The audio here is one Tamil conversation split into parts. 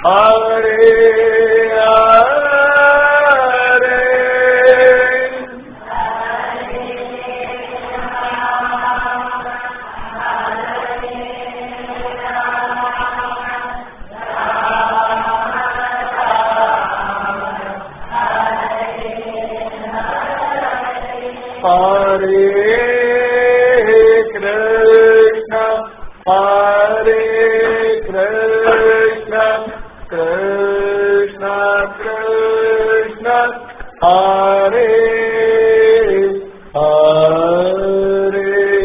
Hare Hare Hare Krishna, Hare Krishna, Krishna Krishna, Hare Hare.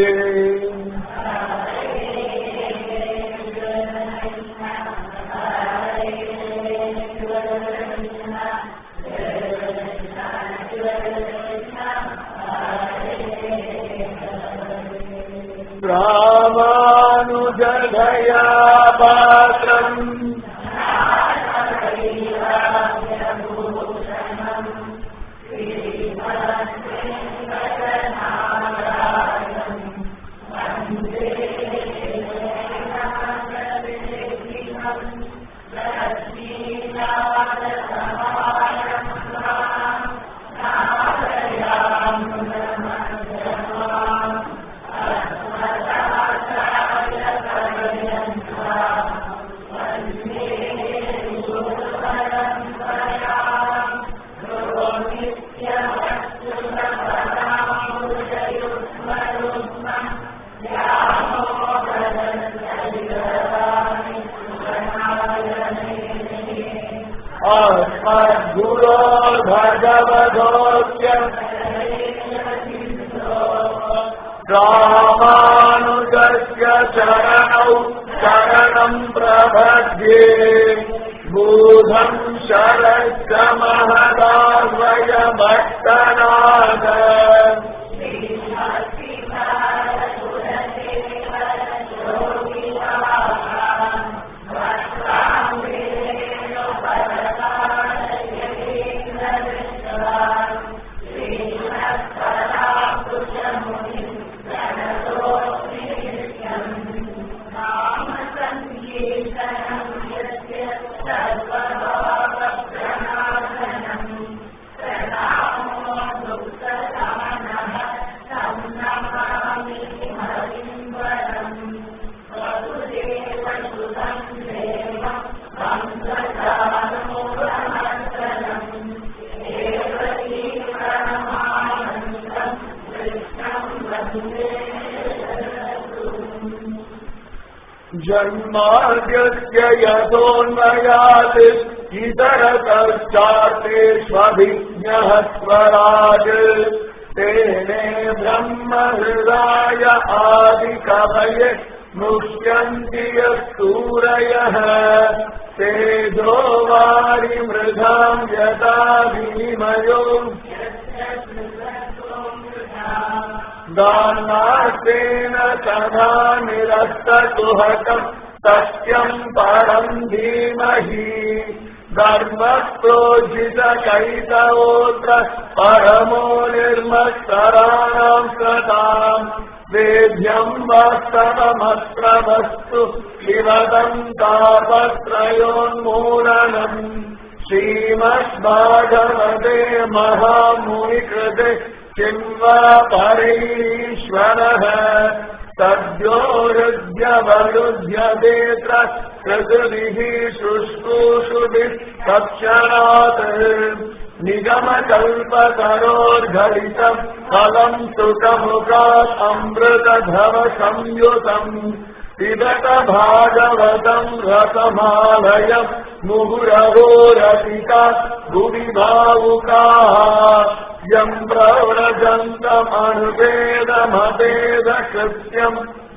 रामानुजधया पात्रम् अस्मद्गुरो भगवतोऽस्य रामानुजस्य चरणौ शरणम् प्रपद्ये भूतम् शरश्च महदाश्रय भक्तनाथ जन्मार्गस्य यतोन्मयात् इतरतश्चार्तेष्वभिज्ञः स्वराज तेने ब्रह्महृदाय आदिकवये मुह्यन्ति यस्तूरयः तेजो वारिमृधाम् यथा विनिमयो दानास्तेन तथा निरस्तकुहकम् सत्यम् परम् धीमहि धर्मप्रोजितकैतवोऽत्र परमो निर्मत्सराणाम् सताम् वेद्यम् वास्तवमत्र वस्तु शिवदम् तापत्रयोन्मूलनम् श्रीमद्भागवते महामुनिकृते किं वा परैश्वरः सद्यो हृद्यवरुध्यदेत्र कृतभिः शुश्रूषुभिः तत्क्षणात् निगमकल्पतरोर्घटितम् फलम् सुखमुखात् अमृतधव संयुतम् पिबत भागवतम् रसमालयम् मुहुरवो रसिका भुवि भावुकाः यम् प्रव्रजन्तमनुवेदमवेद कृत्यम्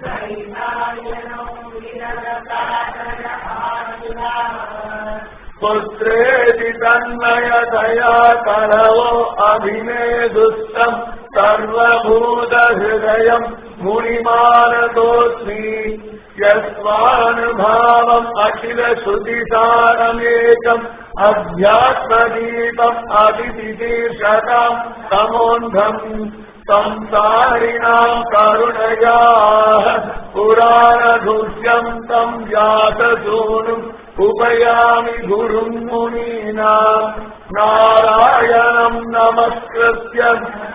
पुत्रेति तन्मयतया करवो अभिनेदुस्तम् सर्वभूतहृदयम् मुनिमानतोऽस्मि यस्वानुभावम् अखिलश्रुतिसारमेकम् अध्यात्मदीपम् अतिथितीर्षताम् तमोन्धम् संसारिणाम् करुणयाः पुराणघुष्यम् तम् जातसूनुम् उपयामि गुरुम् मुनीनाम् नारायणम् नमस्कृत्य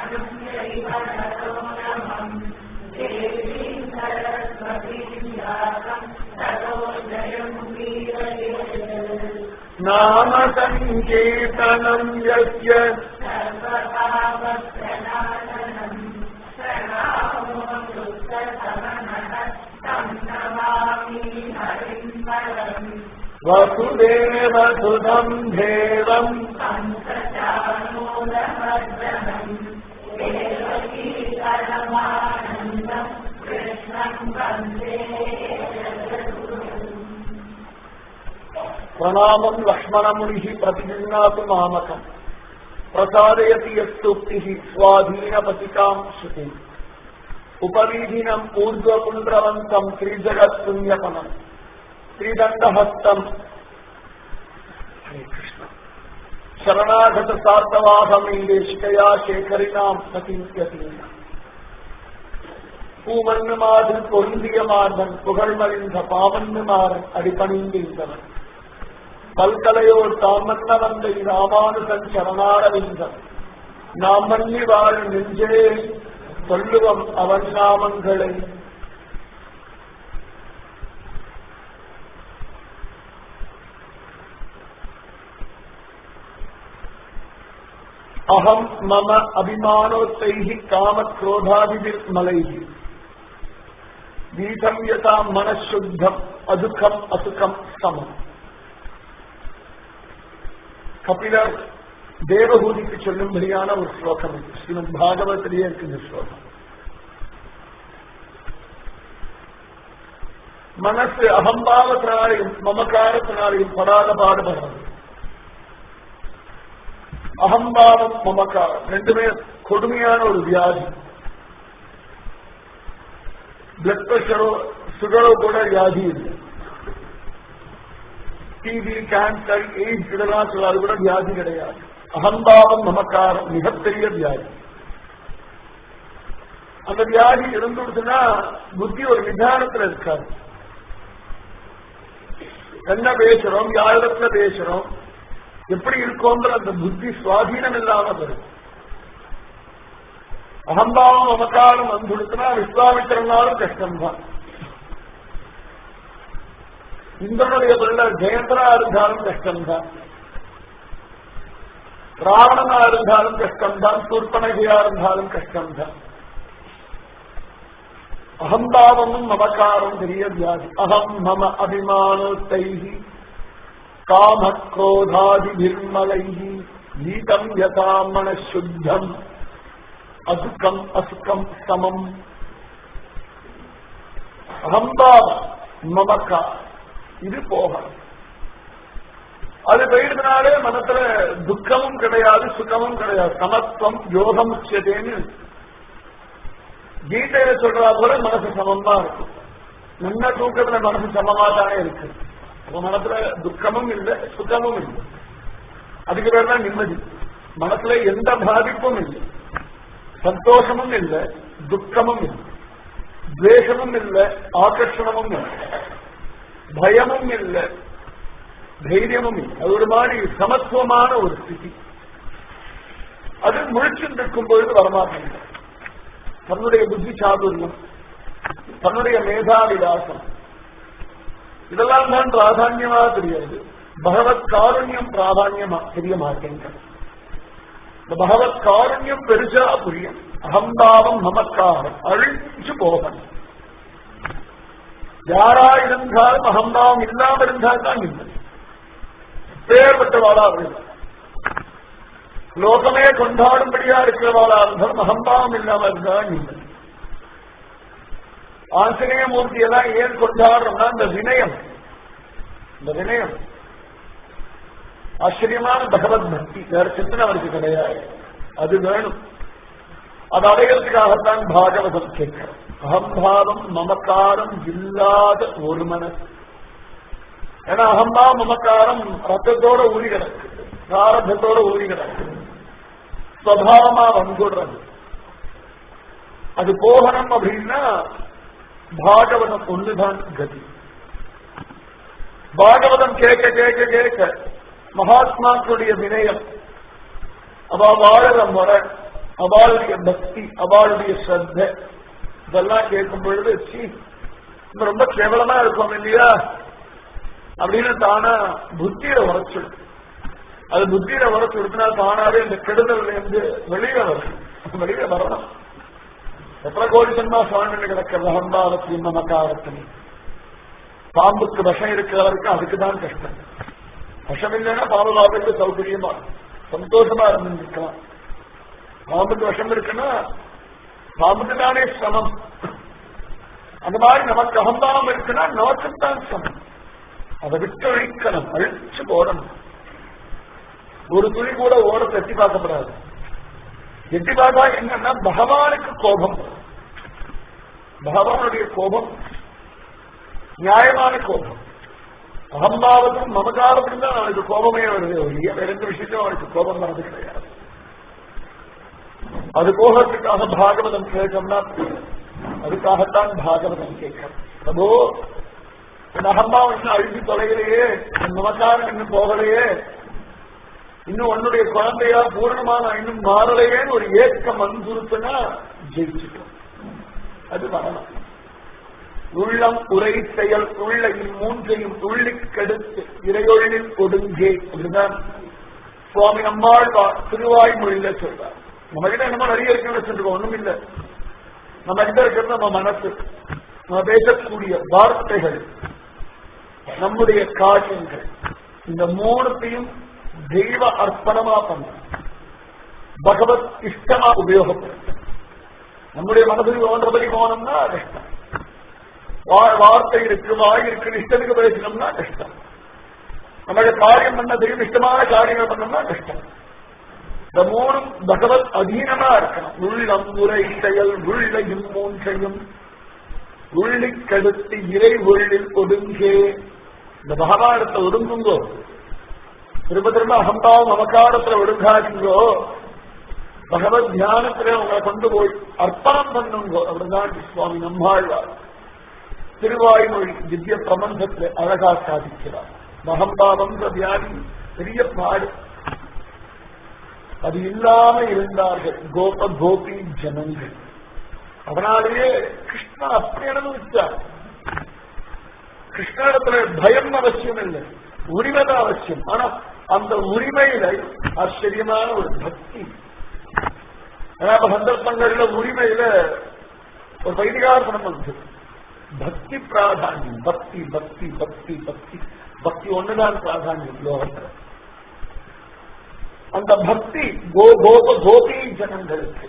नाम सङ्कीर्तनम् यस्य वसुदेव सुधम् देवम् प्रणामम् लक्ष्मणमुनिः प्रतिगृह्णातु मामकम् प्रसादयति यस्तुक्तिः स्वाधीनपतिकाम् श्रुतिम् उपवीधिनम् ऊर्ध्वपुण्ड्रवन्तम् श्रीजगत्पुण्यपनम् श्रीदण्डहस्तम् हरे कृष्ण शरणागत सार्थवाहमीदेशिकया शेखरिणाम् सतीत्यतीना பூமண்ணு மாதன் பொருந்திய மாதன் புகழ்மறிந்த பாவண்ணு மாறன் அடிபணிந்திருந்தவன் பல்கலையோர் தாமன்ன வந்த ராமானுசன் சரணாரவிந்தன் நாம் மன்னி வாழ நெஞ்சே சொல்லுவம் அவன் நாமங்களை அகம் மம அபிமானோத்தைஹி காமக்ரோதாதிபிர்மலைஹி வீதம் யதா மனசுத்தம் அதுக்கம் அசுக்கம் சமம் கபிலர் தேவகூதிக்கு சொல்லும்படியான ஒரு ஸ்லோகம் இது ஸ்ரீமத் பாகவத்திலேயே இருக்கு இந்த ஸ்லோகம் மனசு அகம்பாவத்தினாலையும் மமக்காரத்தினாலையும் படாத பாடுபடுறது அகம்பாவம் மமக்காரம் ரெண்டுமே கொடுமையான ஒரு வியாதி பிளட் பிரஷரோ சுகரோ கூட வியாதி இல்லை டிபி கேன்சர் எய்ட்ஸ் இதெல்லாம் சொல்லாது கூட வியாதி கிடையாது அகம்பாவம் மமக்காரம் மிகப்பெரிய வியாதி அந்த வியாதி இருந்துடுச்சுன்னா புத்தி ஒரு நிதானத்துல இருக்காது என்ன பேசுறோம் யாரிடத்துல பேசுறோம் எப்படி இருக்கோன்ற அந்த புத்தி சுவாதீனம் இல்லாம வரும் அகம்பாவம் மமக்காரம் வந்துடுச்சுன்னா விஸ்வாமித்திரனாலும் கஷ்டம்தான் இந்திரனுடைய பிள்ளை ஜெயந்தரா இருந்தாலும் கஷ்டம்தான் ராவணனா இருந்தாலும் கஷ்டம்தான் சூர்பனகையா இருந்தாலும் கஷ்டம்தான் அகம்பாவமும் மமக்காரம் பெரிய வியாதி அகம் மம அபிமானத்தைஹி காமக்ரோதாதிபிர்மலைஹி நீதம் யதா மனசுத்தம் அசுக்கம் அசுக்கம் சமம் அகம்பாவம் மமக்காரம் இது போகணும் அது போயிடுறதுனாலே மனத்துல துக்கமும் கிடையாது சுகமும் கிடையாது சமத்துவம் யோகம் உச்சதேன்னு கீதையில சொல்றா போல மனசு சமமா இருக்கும் நல்ல தூக்கத்துல மனசு சமமா தானே இருக்கு அப்ப மனசுல துக்கமும் இல்லை சுகமும் இல்லை அதுக்கு பேர் தான் நிம்மதி மனசுல எந்த பாதிப்பும் இல்லை சந்தோஷமும் இல்லை துக்கமும் இல்லை துவேஷமும் இல்லை ஆகர்ஷணமும் இல்லை பயமும் இல்லை தைரியமும் இல்லை அது ஒரு மாதிரி சமத்துவமான ஒரு ஸ்திதி அது முழிச்சுருக்கும் பொழுது வரமாட்டேங்க தன்னுடைய புத்தி சாதுரியம் தன்னுடைய மேதாவிலாசம் இதெல்லாம் தான் பிராதான்யமா தெரியாது பகவத் காருண்யம் பிராதான்யமா தெரிய மாட்டேங்கிறது இந்த பகவத் காருண்யம் பெருசா புரியும் அகம்பாவம் நமக்காரம் அழிஞ்சு போகணும் யாரா இருந்தாலும் அகம்பாவம் இல்லாம இருந்தால் தான் நிம்மதி பேர்பட்டவாளா இருந்தால் லோகமே கொண்டாடும்படியா இருக்கிறவாளா இருந்தாலும் அகம்பாவம் இல்லாம இருந்தால் நிம்மதி ஆஞ்சநேய மூர்த்தி எல்லாம் ஏன் கொண்டாடுறோம்னா இந்த வினயம் இந்த வினயம் ஆச்சரியமான பகவத் பக்தி வேற சிந்தனை அவருக்கு கிடையாது அது வேணும் அது அடைகிறதுக்காகத்தான் பாகவதம் கேட்கிறோம் அகம்பாவம் மமக்காரம் இல்லாத ஒரு மனசு ஏன்னா அகம்பாவம் மமக்காரம் ரத்தத்தோட ஊறி கிடக்கு பிராரத்தத்தோட ஊறி கிடக்கு சுவாவமா வந்துடுறது அது போகணும் அப்படின்னா பாகவதம் ஒண்ணுதான் கதி பாகவதம் கேட்க கேட்க கேட்க மகாத்மாக்களுடைய வினயம் அவ வாழற முறை அவளுடைய பக்தி அவளுடைய ஸ்ரத்த இதெல்லாம் கேட்கும் பொழுது சீ நம்ம ரொம்ப கேவலமா இருக்கோம் இல்லையா அப்படின்னு தானா புத்தியில உரைச்சிடும் அது புத்தியில உரைச்சு விடுத்தினா தானாவே இந்த கெடுதல்ல இருந்து வெளியில வரும் வெளியில வரணும் எத்தனை கோடி ஜென்மா சுவாமி கிடக்கிறது அகம்பாவத்தையும் நமக்காவத்தையும் பாம்புக்கு விஷம் இருக்கிறவருக்கு அதுக்கு தான் கஷ்டம் விஷம் இல்லைன்னா பாம்பு பாம்புக்கு சௌகரியமா சந்தோஷமா இருந்துருக்கலாம் பாம்புக்கு விஷம் இருக்குன்னா பாம்புக்கு தானே சிரமம் அந்த மாதிரி நமக்கு அகம்பாவம் இருக்குன்னா நமக்குத்தான் சிரமம் அதை விட்டு அழிக்கணும் அழிச்சு போடணும் ஒரு துளி கூட ஓரத்தை எட்டி பார்க்கப்படாது எட்டி பார்த்தா என்னன்னா பகவானுக்கு கோபம் பகவானுடைய கோபம் நியாயமான கோபம் அகம்பாவத்தும் மமகாரத்துக்கும் தான் அவனுக்கு கோபமே வருது ஒழிய வேற எந்த விஷயத்தையும் அவனுக்கு கோபம் வர்றது கிடையாது அது போகிறதுக்காக பாகவதம் கேட்கணும்னா அதுக்காகத்தான் பாகவதம் கேட்கணும் அதோ என் அகம்பாவம் இன்னும் அழுதி தொலைகளையே என் நமக்காரம் இன்னும் போகலையே இன்னும் உன்னுடைய குழந்தையா பூர்ணமான இன்னும் மாறலையேன்னு ஒரு ஏக்கம் வந்துருச்சுன்னா ஜெயிச்சுட்டோம் அது வரணும் உள்ளம் உரை செயல் உள்ள இம்மூன்றையும் உள்ளிக்கெடுத்து இறையொழில் கொடுங்கே அப்படிதான் சுவாமி நம்மாள் திருவாய்மொழியில சொல்றார் நம்ம கிட்ட என்னமோ நிறைய இருக்குன்னு வச்சுருக்கோம் ஒண்ணும் இல்லை நம்ம கிட்ட இருக்கிறது நம்ம மனசு நம்ம பேசக்கூடிய வார்த்தைகள் நம்முடைய காரியங்கள் இந்த மூணுத்தையும் தெய்வ அர்ப்பணமா பண்ண பகவத் இஷ்டமா உபயோகப்படுத்த நம்முடைய மனதில் தோன்றபடி போனோம்னா கஷ்டம் வார்த்தை இருக்கு வாய் இருக்கு இஷ்டத்துக்கு பேசணும்னா கஷ்டம் நமக்கு காரியம் பண்ண தெரியும் இஷ்டமான காரியங்கள் பண்ணோம்னா கஷ்டம் இந்த மூணும் பகவத் அதீனமா இருக்கணும் உள்ளம் உரை செயல் உள்ளையும் மூன்றையும் உள்ளிக்கடுத்து இறை உள்ளில் ஒடுங்கே இந்த பகவானத்தை ஒடுங்குங்கோ திரும்ப திரும்ப அகம்பாவம் அமக்காரத்துல ஒடுங்காதீங்கோ பகவத் தியானத்துல உங்களை கொண்டு போய் அர்ப்பணம் பண்ணுங்கோ அப்படிதான் சுவாமி நம்மாழ்வார் திருவாய்மொழி திவ்ய பிரபந்தத்துல அழகா சாதிக்கிறார் மகம்பாவம் வியாதி பெரிய பாடு அது இல்லாம இருந்தார்கள் கோப கோபி ஜனங்கள் அதனாலேயே கிருஷ்ணன் அப்படி அனுபவிச்சார் கிருஷ்ணனிடத்துல பயம் அவசியம் இல்லை உரிமை தான் அவசியம் ஆனா அந்த உரிமையில ஆச்சரியமான ஒரு பக்தி சந்தர்ப்பங்கள்ல உரிமையில ஒரு வைதிகார்ப்பணம் வந்து பக்தி பிராதானியம் பக்தி பக்தி பக்தி பக்தி பக்தி ஒண்ணுதான் பிராதானியம் லோகத்துல அந்த பக்தி கோ கோப கோபி ஜனங்களுக்கு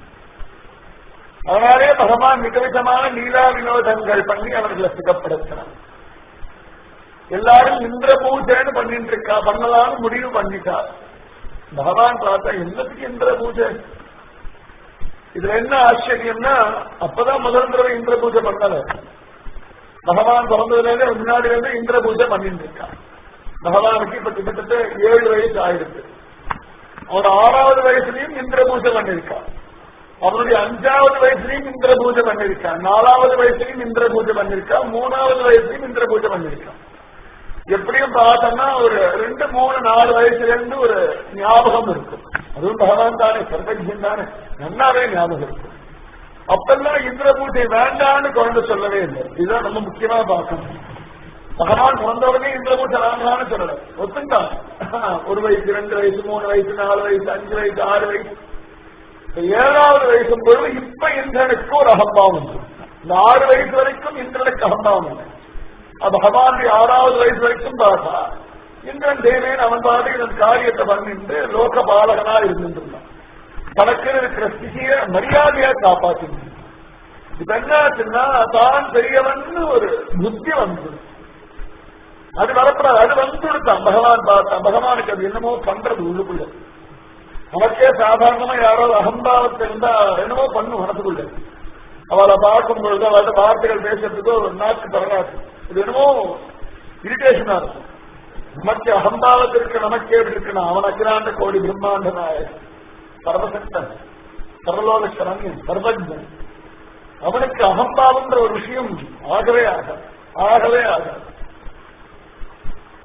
அதனாலே பகவான் விதவிதமான லீலா வினோதங்கள் பண்ணி அவர்களை சுகப்படுத்தினார் எல்லாரும் இந்திர பூஜைன்னு பண்ணிட்டு இருக்கா பண்ணலாம்னு முடிவு பண்ணிட்டா பகவான் பார்த்தா என்னத்துக்கு இந்திர பூஜை இதுல என்ன ஆச்சரியம்னா அப்பதான் முதல் தடவை இந்திர பூஜை பண்ணல பகவான் பிறந்ததுல இருந்து முன்னாடி இருந்து இந்திர பூஜை பண்ணிட்டு இருக்கான் பகவானுக்கு இப்ப கிட்டத்தட்ட ஏழு வயசு ஆயிடுச்சு அவன் ஆறாவது வயசுலயும் இந்திர பூஜை பண்ணிருக்கான் அவனுடைய அஞ்சாவது வயசுலயும் இந்திர பூஜை பண்ணிருக்கான் நாலாவது வயசுலயும் இந்திர பூஜை பண்ணிருக்கான் மூணாவது வயசுலயும் இந்திர பூஜை பண்ணிருக்கான் எப்படியும் பார்த்தோம்னா ஒரு ரெண்டு மூணு நாலு வயசுல இருந்து ஒரு ஞாபகம் இருக்கும் அதுவும் பகவான் தானே சர்வஜன் தானே நன்னாவே ஞாபகம் இருக்கும் அப்பெல்லாம் இந்திர பூஜை வேண்டான்னு குழந்தை சொல்லவே இல்லை இதுதான் நம்ம முக்கியமா பார்க்கணும் பகவான் பிறந்தவனே இந்திர பூஜை வேண்டாம்னு சொல்லல ஒத்துண்டான் ஒரு வயசு ரெண்டு வயசு மூணு வயசு நாலு வயசு அஞ்சு வயசு ஆறு வயசு ஏழாவது வயசு பொழுது இப்ப இந்திரனுக்கு ஒரு அகம்பாவம் உண்டு இந்த ஆறு வயசு வரைக்கும் இந்திரனுக்கு அகம்பாவம் இல்லை பகவானுடைய ஆறாவது வயசு வரைக்கும் பார்த்தா இந்திரன் தேவேன் அவன் பாட்டு இதன் காரியத்தை பண்ணிட்டு லோக பாலகனா இருந்துருந்தான் தனக்கு இருக்கிற ஸ்திதிய மரியாதையா காப்பாற்றினான் இப்ப என்னாச்சுன்னா தான் பெரியவன் ஒரு புத்தி வந்து அது வரப்படாது அது வந்துடுத்தான் பகவான் பார்த்தான் பகவானுக்கு அது என்னமோ பண்றது உள்ளுக்குள்ள நமக்கே சாதாரணமா யாராவது அகம்பாவத்தை இருந்தா என்னமோ பண்ணும் மனசுக்குள்ள அவளை பார்க்கும் பொழுது அவளோட வார்த்தைகள் பேசுறதுக்கோ ஒரு நாக்கு பரவாது இது என்னமோ இரிட்டேஷனா இருக்கும் நமக்கு அகம்பாவத்திற்கு நமக்கே இருக்கணும் அவன் அகிலாண்ட கோடி பிரம்மாண்ட நாயர் சர்வசக்தன் சர்வலோக சரண்யன் சர்வஜன் அவனுக்கு அகம்பாவன்ற ஒரு விஷயம் ஆகவே ஆகாது ஆகவே ஆகாது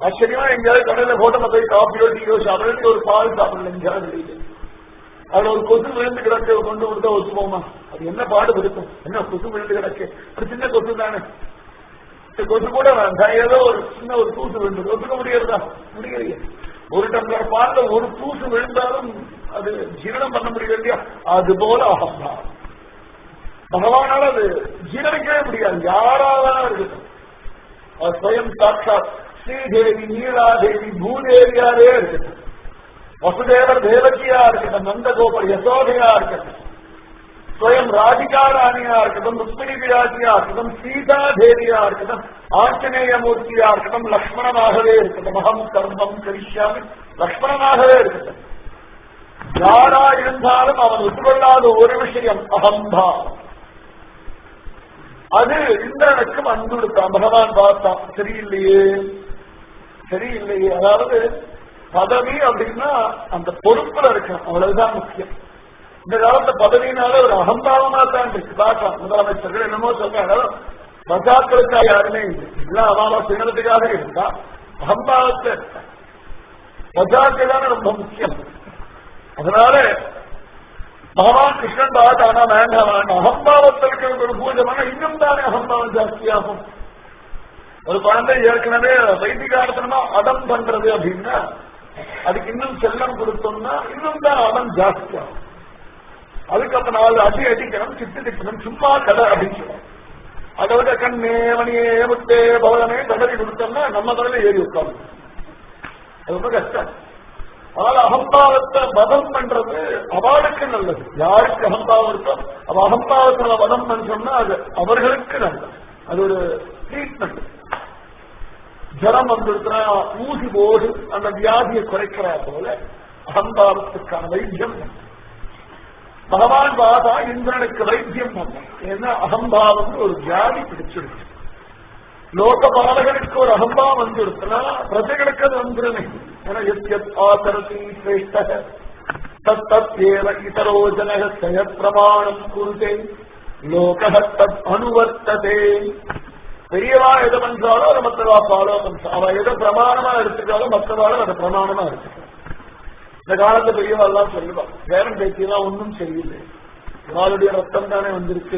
ஆச்சரியமா எங்கேயாவது கடையில ஹோட்டல்ல போய் காஃபியோ டீயோ சாப்பிட்டு ஒரு பால் சாப்பிடல எங்கேயாவது வெளியில அதுல ஒரு கொசு விழுந்து கிடக்க கொண்டு கொடுத்தா ஒத்துப்போமா அது என்ன பாடு இருக்கும் என்ன கொசு விழுந்து கிடக்கு ஒரு சின்ன கொசு தானே இந்த கொசு கூட வேண்டாம் ஏதோ ஒரு சின்ன ஒரு தூசு விழுந்து ஒத்துக்க முடியறதா முடியலையே ஒரு டம்ளர் பால்ல ஒரு தூசு விழுந்தாலும் அது ஜீரணம் பண்ண முடியல இல்லையா அது போல அகம்தான் பகவானால அது ஜீரணிக்கவே முடியாது யாராவது இருக்கட்டும் அவர் ஸ்வயம் சாட்சாத் ஸ்ரீதேவி நீலாதேவி பூதேவியாரே இருக்கட்டும் வசுதேவர் தேவகியா இருக்கட்டும் நந்தகோபர் யசோதையா இருக்கட்டும் ஸ்வயம் ராதிகா ராணியா இருக்கட்டும் ருக்மிணி விராஜியா இருக்கட்டும் சீதா தேவியா இருக்கட்டும் ஆஞ்சநேய மூர்த்தியா இருக்கட்டும் லக்ஷ்மணனாகவே இருக்கட்டும் அகம் கர்மம் கரிஷ்யாமி லக்ஷ்மணனாகவே இருக்கட்டும் யாரா இருந்தாலும் அவன் ஒத்துக்கொள்ளாத ஒரு விஷயம் அகம்பாவம் அது இந்திரனுக்கு வந்து கொடுத்தான் பகவான் பார்த்தான் சரியில்லையே சரியில்லையே அதாவது பதவி அப்படின்னா அந்த பொறுப்புல இருக்கணும் அவ்வளவுதான் முக்கியம் இந்த காலத்துல பதவினால ஒரு அகம்பாவமா தான் இருக்கு பார்க்கலாம் முதலமைச்சர்கள் என்னமோ சொல்றாங்க பிரஜாக்களுக்காக யாருமே இல்லை எல்லாம் அவாவா சுயநலத்துக்காக இருந்தா அகம்பாவத்துல இருக்கா பிரஜாக்கள் தானே ரொம்ப முக்கியம் அதனால பகவான் கிருஷ்ணன் பார்த்தானா வேண்டாம் வேண்டாம் அகம்பாவத்திற்கு ஒரு பூஜை பண்ண இன்னும் தானே அகம்பாவம் ஜாஸ்தியாகும் ஒரு குழந்தை ஏற்கனவே வைத்திகாரத்தனமா அடம் பண்றது அப்படின்னா அதுக்கு இன்னும் செல்லம் கொடுத்தோம்னா இன்னும் தான் அடம் ஜாஸ்தியாகும் அதுக்கு அப்ப நாலு அடி அடிக்கணும் சிட்டு திட்டணும் சும்மா கதை அப்படின்னு சொல்லுவோம் அதை விட கண்ணே மணியே முட்டே பவனே தடவி கொடுத்தோம்னா நம்ம தலையில ஏறி உட்காந்து அது ரொம்ப கஷ்டம் அதனால அகம்பாவத்தை வதம் பண்றது அவளுக்கு நல்லது யாருக்கு அகம்பாவம் இருக்கோ அவ அகம்பாவத்துல வதம் பண்ணோம்னா அது அவர்களுக்கு நல்லது அது ஒரு ட்ரீட்மெண்ட் ஜரம் வந்துருக்குன்னா ஊசி போடு அந்த வியாதியை குறைக்கிறா போல அகம்பாவத்துக்கான வைத்தியம் பகவான் பாதா இந்திரனுக்கு வைத்தியம் பண்ண ஏன்னா அகம்பாவம் ஒரு வியாதி பிடிச்சிருக்கு லோக பாலகனுக்கு ஒரு அகம்பாவம் வந்துருக்குன்னா பிரஜைகளுக்கு அது வந்துருமே ஏன்னா எத் எத் ஆசரதி சிரேஷ்ட தத் தத் ஏவ இதரோ ஜனக சய பிரமாணம் குருதே லோக தத் அனுவர்த்ததே பெரியவா எதை பண்றாலோ அதை மற்றவா ஃபாலோ பண்றா அவ எதை பிரமாணமா எடுத்துக்காலும் மற்றவாளும் அதை பிரமாணமா எடுத்துக்கா இந்த காலத்து பெரியவா எல்லாம் சொல்லுவா பேரன் பேச்சியெல்லாம் ஒன்றும் சரியில்லை இவாளுடைய ரத்தம் தானே வந்திருக்கு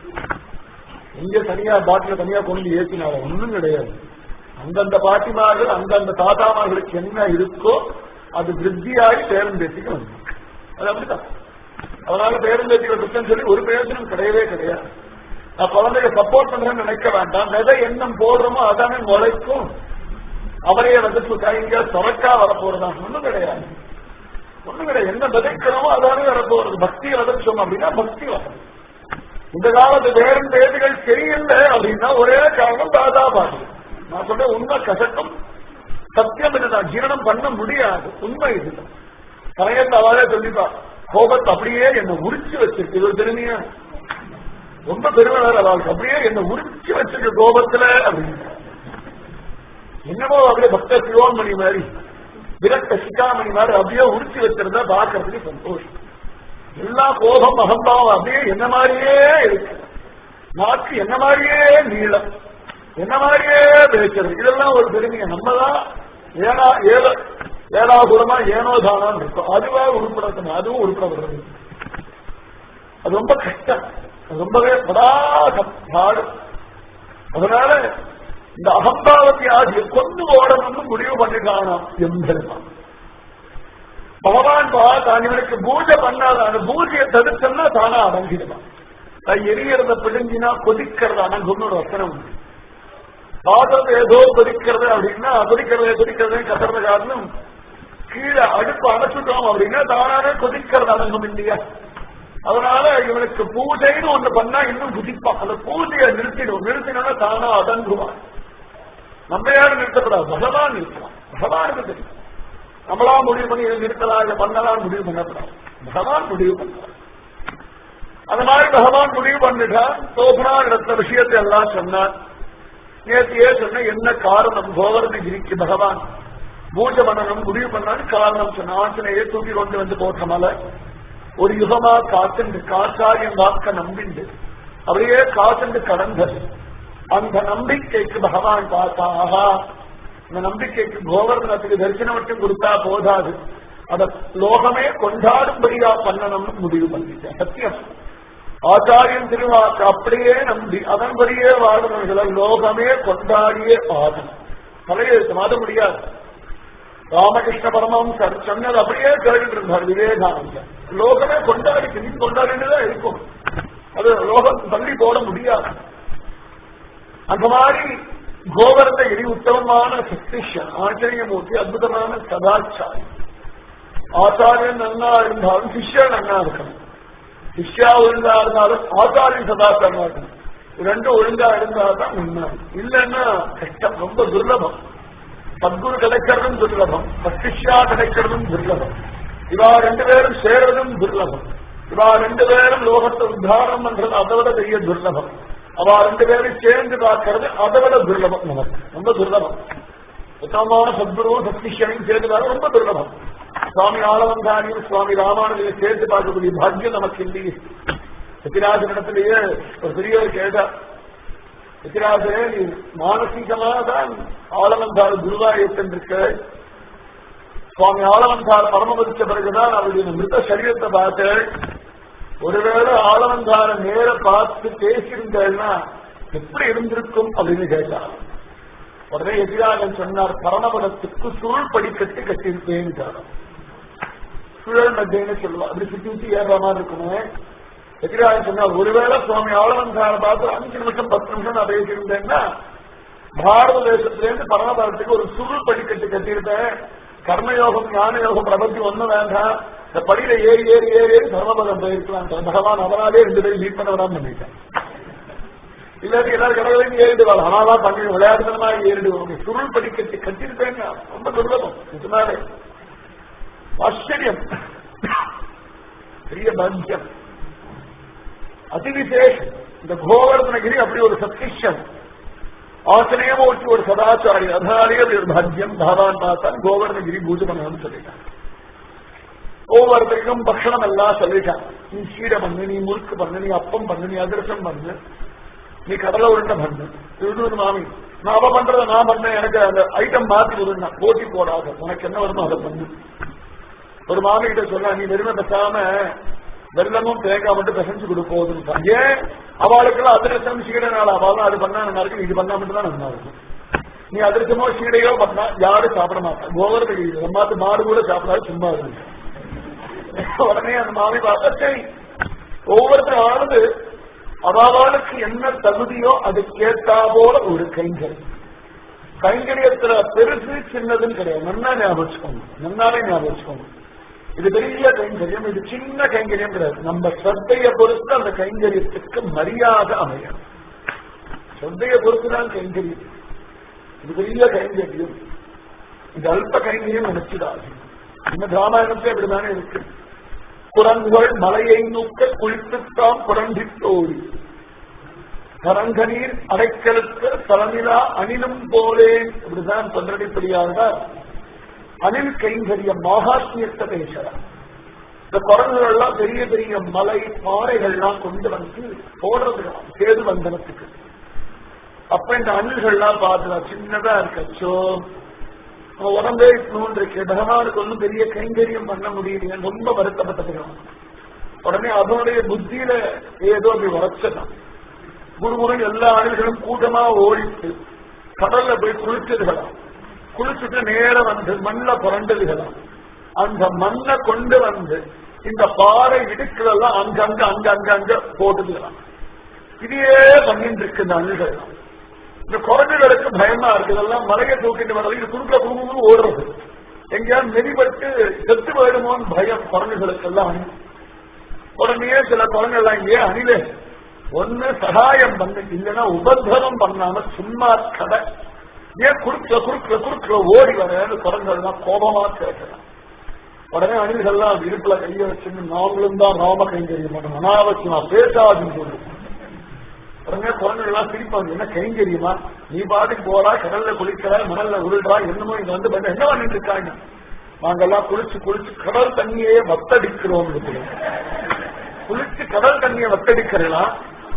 எங்க தனியா பாட்டில தனியா கொண்டு ஏற்றினால ஒன்றும் கிடையாது அந்தந்த பாட்டிமார்கள் அந்தந்த தாத்தாமார்களுக்கு என்ன இருக்கோ அது விருத்தியாகி பேரன் பேத்திக்கு வந்து அது அப்படித்தான் அதனால பேரன் பேத்திகளை குற்றம் சொல்லி ஒரு பிரயோஜனம் கிடையவே கிடையாது நான் குழந்தைய சப்போர்ட் பண்றேன்னு நினைக்க வேண்டாம் விதை எண்ணம் போடுறோமோ அதானே முளைக்கும் அவரையே வந்து கைங்க சொரக்கா வரப்போறதா ஒண்ணும் கிடையாது ஒண்ணும் கிடையாது என்ன விதைக்கிறோமோ அதானே வரப்போறது பக்தியை விதைச்சோம் அப்படின்னா பக்தி வரும் இந்த காலத்து வேறும் பேதுகள் சரியில்லை அப்படின்னா ஒரே காரணம் தாதா பாட்டு நான் சொல்றேன் உண்மை கசட்டும் சத்தியம் இதுதான் ஜீரணம் பண்ண முடியாது உண்மை இதுதான் கலையத்தை அவரே சொல்லிப்பா கோபத்தை அப்படியே என்னை உரிச்சு வச்சிருக்கு இது ஒரு பெருமையா ரொம்ப பெருமை வேற அவளுக்கு அப்படியே என்னை உரிச்சு வச்சிருக்கு கோபத்துல அப்படின்னு என்னமோ அப்படியே பக்த சிவோன்மணி மாதிரி விரக்த சிக்காமணி மாதிரி அப்படியே உரிச்சு வச்சிருந்தா பாக்குறதுக்கு சந்தோஷம் எல்லா கோபம் அகம்பாவம் அப்படியே என்ன மாதிரியே இருக்கு நாக்கு என்ன மாதிரியே நீளம் என்ன மாதிரியே பேசுறது இதெல்லாம் ஒரு பெருமையை நம்ம தான் ஏனா ஏழ ஏழாபுரமா ஏனோதானம் இருக்கும் அதுவா உருப்படணும் அதுவும் உருப்பட அது ரொம்ப கஷ்டம் அது ரொம்பவே படாகம் பாடு அதனால இந்த அகம்பாவத்தை ஆகிய கொண்டு ஓடணும்னு முடிவு பண்ணிருக்கானா எம்பெருமான் பகவான் தான் இவனுக்கு பூஜை பண்ணாத அந்த பூஜையை தடுத்தோம்னா தானா அடங்கிடுவான் எரியறத பிடுங்கினா கொதிக்கிறது அடங்கும்னு ஒரு வசனம் உண்டு பாத்திரத்தை ஏதோ கொதிக்கிறது அப்படின்னா கொதிக்கிறது கொதிக்கிறது கத்துறது காரணம் கீழே அடுப்பு அணைச்சுட்டோம் அப்படின்னா தானாவே கொதிக்கிறது அடங்கும் இல்லையா அதனால இவனுக்கு பூஜைன்னு ஒண்ணு பண்ணா இன்னும் குதிப்பான் அந்த பூஜையை நிறுத்திடும் நிறுத்தினா தானா அடங்குவான் நம்ம யாரும் நிறுத்தப்படாது பகவான் நிறுத்தலாம் பகவானுக்கு தெரியும் நம்மளா முடிவு பண்ணி இதை நிறுத்தலாம் இதை பண்ணலாம் முடிவு பண்ணப்படாது பகவான் முடிவு பண்ணலாம் அந்த மாதிரி பகவான் முடிவு பண்ணிட்டான் சோபனா இடத்த விஷயத்தை எல்லாம் சொன்னார் நேற்றையே சொன்ன என்ன காரணம் கோவர்ணகிரிக்கு பகவான் பூஜை பண்ணணும் முடிவு பண்ணான்னு காரணம் சொன்ன ஆஞ்சனையே தூக்கி கொண்டு வந்து போட்ட மலை ஒரு யுகமா காத்துண்டு காத்தாரியம் வாக்க நம்பிண்டு அப்படியே காத்துண்டு கடந்தது அந்த நம்பிக்கைக்கு பகவான் பார்த்தா ஆஹா இந்த நம்பிக்கைக்கு கோவர்தனத்துக்கு தரிசனம் மட்டும் கொடுத்தா போதாது அத லோகமே கொண்டாடும்படியா பண்ணணும்னு முடிவு பண்ணிட்டேன் சத்தியம் ஆச்சாரியன் திருவாக்கு அப்படியே நம்பி அதன்படியே வாழ்றவர்களை லோகமே கொண்டாடியே ஆகும் தலையெழுத்து மாத முடியாது ராமகிருஷ்ண பரமஹம்சர் சொன்னது அப்படியே கேட்டுட்டு இருந்தார் விவேகானந்தர் லோகமே கொண்டாடி நீ கொண்டாடிட்டுதான் இருக்கும் அது லோகம் தள்ளி போட முடியாது அந்த மாதிரி கோவர்தகிரி உத்தமமான சிஷ்யன் ஆச்சரியமூர்த்தி அற்புதமான சதாச்சாரி ஆச்சாரியன் நன்னா இருந்தாலும் சிஷ்யன் நன்னா இருக்கணும் சிஷ்யா ஒழுங்கா இருந்தாலும் ஆச்சாரியன் சதாச்சாரமா இருக்கணும் இது ரெண்டும் ஒழுங்கா இருந்தாதான் உண்மை இல்லைன்னா கஷ்டம் ரொம்ப துர்லபம் சத்குரு கிடைக்கிறதும் துர்லபம் சத்திஷ்யா கிடைக்கிறதும் துர்லபம் இவா ரெண்டு பேரும் சேர்றதும் துர்லபம் இவா ரெண்டு பேரும் லோகத்தை உத்தாரணம் பண்றது அதை விட பெரிய துர்லபம் அவ ரெண்டு பேரும் சேர்ந்து பார்க்கறது அதை விட துர்லபம் நமக்கு ரொம்ப துர்லபம் உத்தமமான சத்குருவும் சத்திஷ்யனையும் சேர்ந்து பார்க்க ரொம்ப துர்லபம் சுவாமி ஆளவந்தாரியும் சுவாமி ராமானுஜையும் சேர்த்து பார்க்கக்கூடிய பாக்கியம் நமக்கு இல்லையே சத்திராஜனிடத்திலேயே ஒரு பெரியவர் கேட்டார் எத்திராஜே நீ மானசீகமாக தான் ஆளவந்தார் குருவாயிருக்க சுவாமி ஆளவந்தார் பரமபதிச்ச பிறகுதான் அவருடைய மிருத சரீரத்தை பார்த்தேன் ஒருவேளை ஆளவந்தார நேர பார்த்து பேசியிருந்தேன்னா எப்படி இருந்திருக்கும் அப்படின்னு கேட்டார் உடனே எதிராகன் சொன்னார் பரணபலத்துக்கு சுருள் படிக்கட்டு கட்டியிருப்பேன் சுழல் மத்தியன்னு சொல்லுவா அப்படி சுத்தி சுத்தி ஏறுற மாதிரி இருக்குமே எதிராக சொன்னார் ஒருவேளை சுவாமி ஆளவந்தார பார்த்து அஞ்சு நிமிஷம் பத்து நிமிஷம் நான் பேசியிருந்தேன்னா பாரத தேசத்திலேருந்து பரணபலத்துக்கு ஒரு சுருள் படிக்கட்டு கட்டியிருப்பேன் கர்மயோகம் ஞான யோகம் பிரபத்தி ஒண்ணும் வேண்டாம் இந்த படியில ஏறி ஏறி ஏறி ஏறி தர்மபதம் போயிருக்கலாம் பகவான் அவனாலே ரெண்டு பேரும் மீட் பண்ண விடாம பண்ணிட்டேன் இல்லாட்டி எல்லாரும் கடவுளையும் ஏறிடுவாள் ஆனாதான் பண்ணி விளையாட்டுத்தனமா ஏறிடுவாங்க சுருள் படிக்கட்டு கட்டிருப்பேங்க ரொம்ப துர்லபம் இதனாலே ஆச்சரியம் பெரிய பாக்கியம் அதிவிசேஷம் இந்த கோவர்தனகிரி அப்படி ஒரு சத்திஷம் ஆச்சரியமூர்த்தி ஒரு சதாச்சாரி அதனாலேயே அப்படி ஒரு பாக்கியம் பகவான் பார்த்தான் கோவர்தனகிரி பூஜை பண்ணணும்னு சொல்லிட்டான் ஒவ்வொருத்தருக்கும் பக்ஷணம் எல்லாம் சொல்லிட்டான் நீ சீடை பண்ணு நீ முறுக்கு பண்ணு நீ அப்பம் பண்ணு நீ அதிரசம் பண்ணு நீ கடலை உருண்டை பண்ணு திருடூர் மாமி நான் அவ பண்றதை நான் பண்ணேன் எனக்கு அந்த ஐட்டம் மாத்தி விடுங்க போட்டி போடாத உனக்கு என்ன வருமோ அதை பண்ணு ஒரு மாமி கிட்ட சொல்ல நீ வெறுமை பேசாம வெள்ளமும் தேங்காய் மட்டும் பிசைஞ்சு கொடுப்போதுன்னு ஏன் அவளுக்கெல்லாம் அதிரசம் சீடனால அவளும் அது பண்ணா நல்லா இருக்கு இது பண்ணா மட்டும் தான் நல்லா இருக்கும் நீ அதிரசமோ சீடையோ பண்ணா யாரும் சாப்பிட மாட்டான் கோவரத்தை நம்மாத்து மாடு கூட சாப்பிடாது சும்மா இருக்கு உடனே அந்த மாமி பார்த்தா சரி ஒவ்வொருத்தர் ஆனது அவளுக்கு என்ன தகுதியோ அதுக்கேற்றா போல ஒரு கைங்கரி கைங்கரியத்துல பெருசு சின்னதுன்னு கிடையாது நன்னா ஞாபகம் வச்சுக்கோங்க நன்னாலே ஞாபகம் வச்சுக்கோங்க இது பெரிய கைங்கரியம் இது சின்ன கைங்கரியம் கிடையாது நம்ம ஸ்ரத்தைய பொறுத்து அந்த கைங்கரியத்துக்கு மரியாதை அமையும் ஸ்ரத்தைய பொறுத்துதான் கைங்கரியம் இது பெரிய கைங்கரியம் இது அல்ப கைங்கரியம் நினைச்சுடாது இந்த ராமாயணத்துல அப்படிதானே இருக்கு குரங்குகள் மலையை நோக்க குளித்துத்தான் புரண்டித்தோடி கரங்கநீர் அடைக்கலுக்கு தலைநிலா அணிலும் போலேன் இப்படிதான் தொண்டடிப்படியாக அணில் கைங்கரிய மகாத்மியத்தை பேசுறார் இந்த குரங்குகள் எல்லாம் பெரிய பெரிய மலை பாறைகள்லாம் கொண்டு வந்து போடுறதுலாம் சேது வந்தனத்துக்கு அப்ப இந்த அணில்கள்லாம் பார்த்துடா சின்னதா இருக்கச்சோ உடம்பே நூன்று இருக்கு பகவானுக்கு ஒன்றும் பெரிய கைங்கரியம் பண்ண முடியலையே ரொம்ப வருத்தப்பட்டதுதான் உடனே அதனுடைய புத்தியில ஏதோ அப்படி வரைச்சதான் குருமுருகன் எல்லா அணில்களும் கூட்டமா ஓடிட்டு கடல்ல போய் குளிச்சதுகளாம் குளிச்சுட்டு நேரம் வந்து மண்ணில் புரண்டதுகளாம் அந்த மண்ணை கொண்டு வந்து இந்த பாறை இடுக்களெல்லாம் அங்கங்க அங்க அங்க அங்க போட்டுதுகளாம் இதையே பண்ணிட்டு இருக்கு இந்த அணில்கள்லாம் இந்த குரங்குகளுக்கு பயமா இருக்கு இதெல்லாம் மலையை தூக்கிட்டு வர்றது இது குறுக்க குறுக்கு ஓடுறது எங்கேயாவது நெறிபட்டு செத்து போயிடுமோன்னு பயம் குரங்குகளுக்கு எல்லாம் உடனே சில குரங்கு எல்லாம் இங்கே அணிலே ஒண்ணு சகாயம் பண்ணு இல்லைன்னா உபத்திரவம் பண்ணாம சும்மா கடை ஏன் குறுக்க குறுக்க குறுக்க ஓடி வரேன்னு குரங்கள்லாம் கோபமா கேட்கலாம் உடனே அணில்கள்லாம் இடுப்புல கைய வச்சுன்னு நாங்களும் தான் ராம கைங்கரியம் பண்ணணும் அனாவசியமா பேசாதுன்னு சொல்லுவோம் உடனே குழந்தைகள்லாம் சிரிப்பாங்க என்ன கைங்கரியுமா நீ பாட்டுக்கு போறா கடல்ல குளிக்கிற மணல்ல உருள்றா என்னமோ இங்க வந்து பண்ண என்ன பண்ணிட்டு இருக்காங்க நாங்கெல்லாம் குளிச்சு குளிச்சு கடல் தண்ணியே வத்தடிக்கிறோம் குளிச்சு கடல் தண்ணியை வத்தடிக்கிறலாம்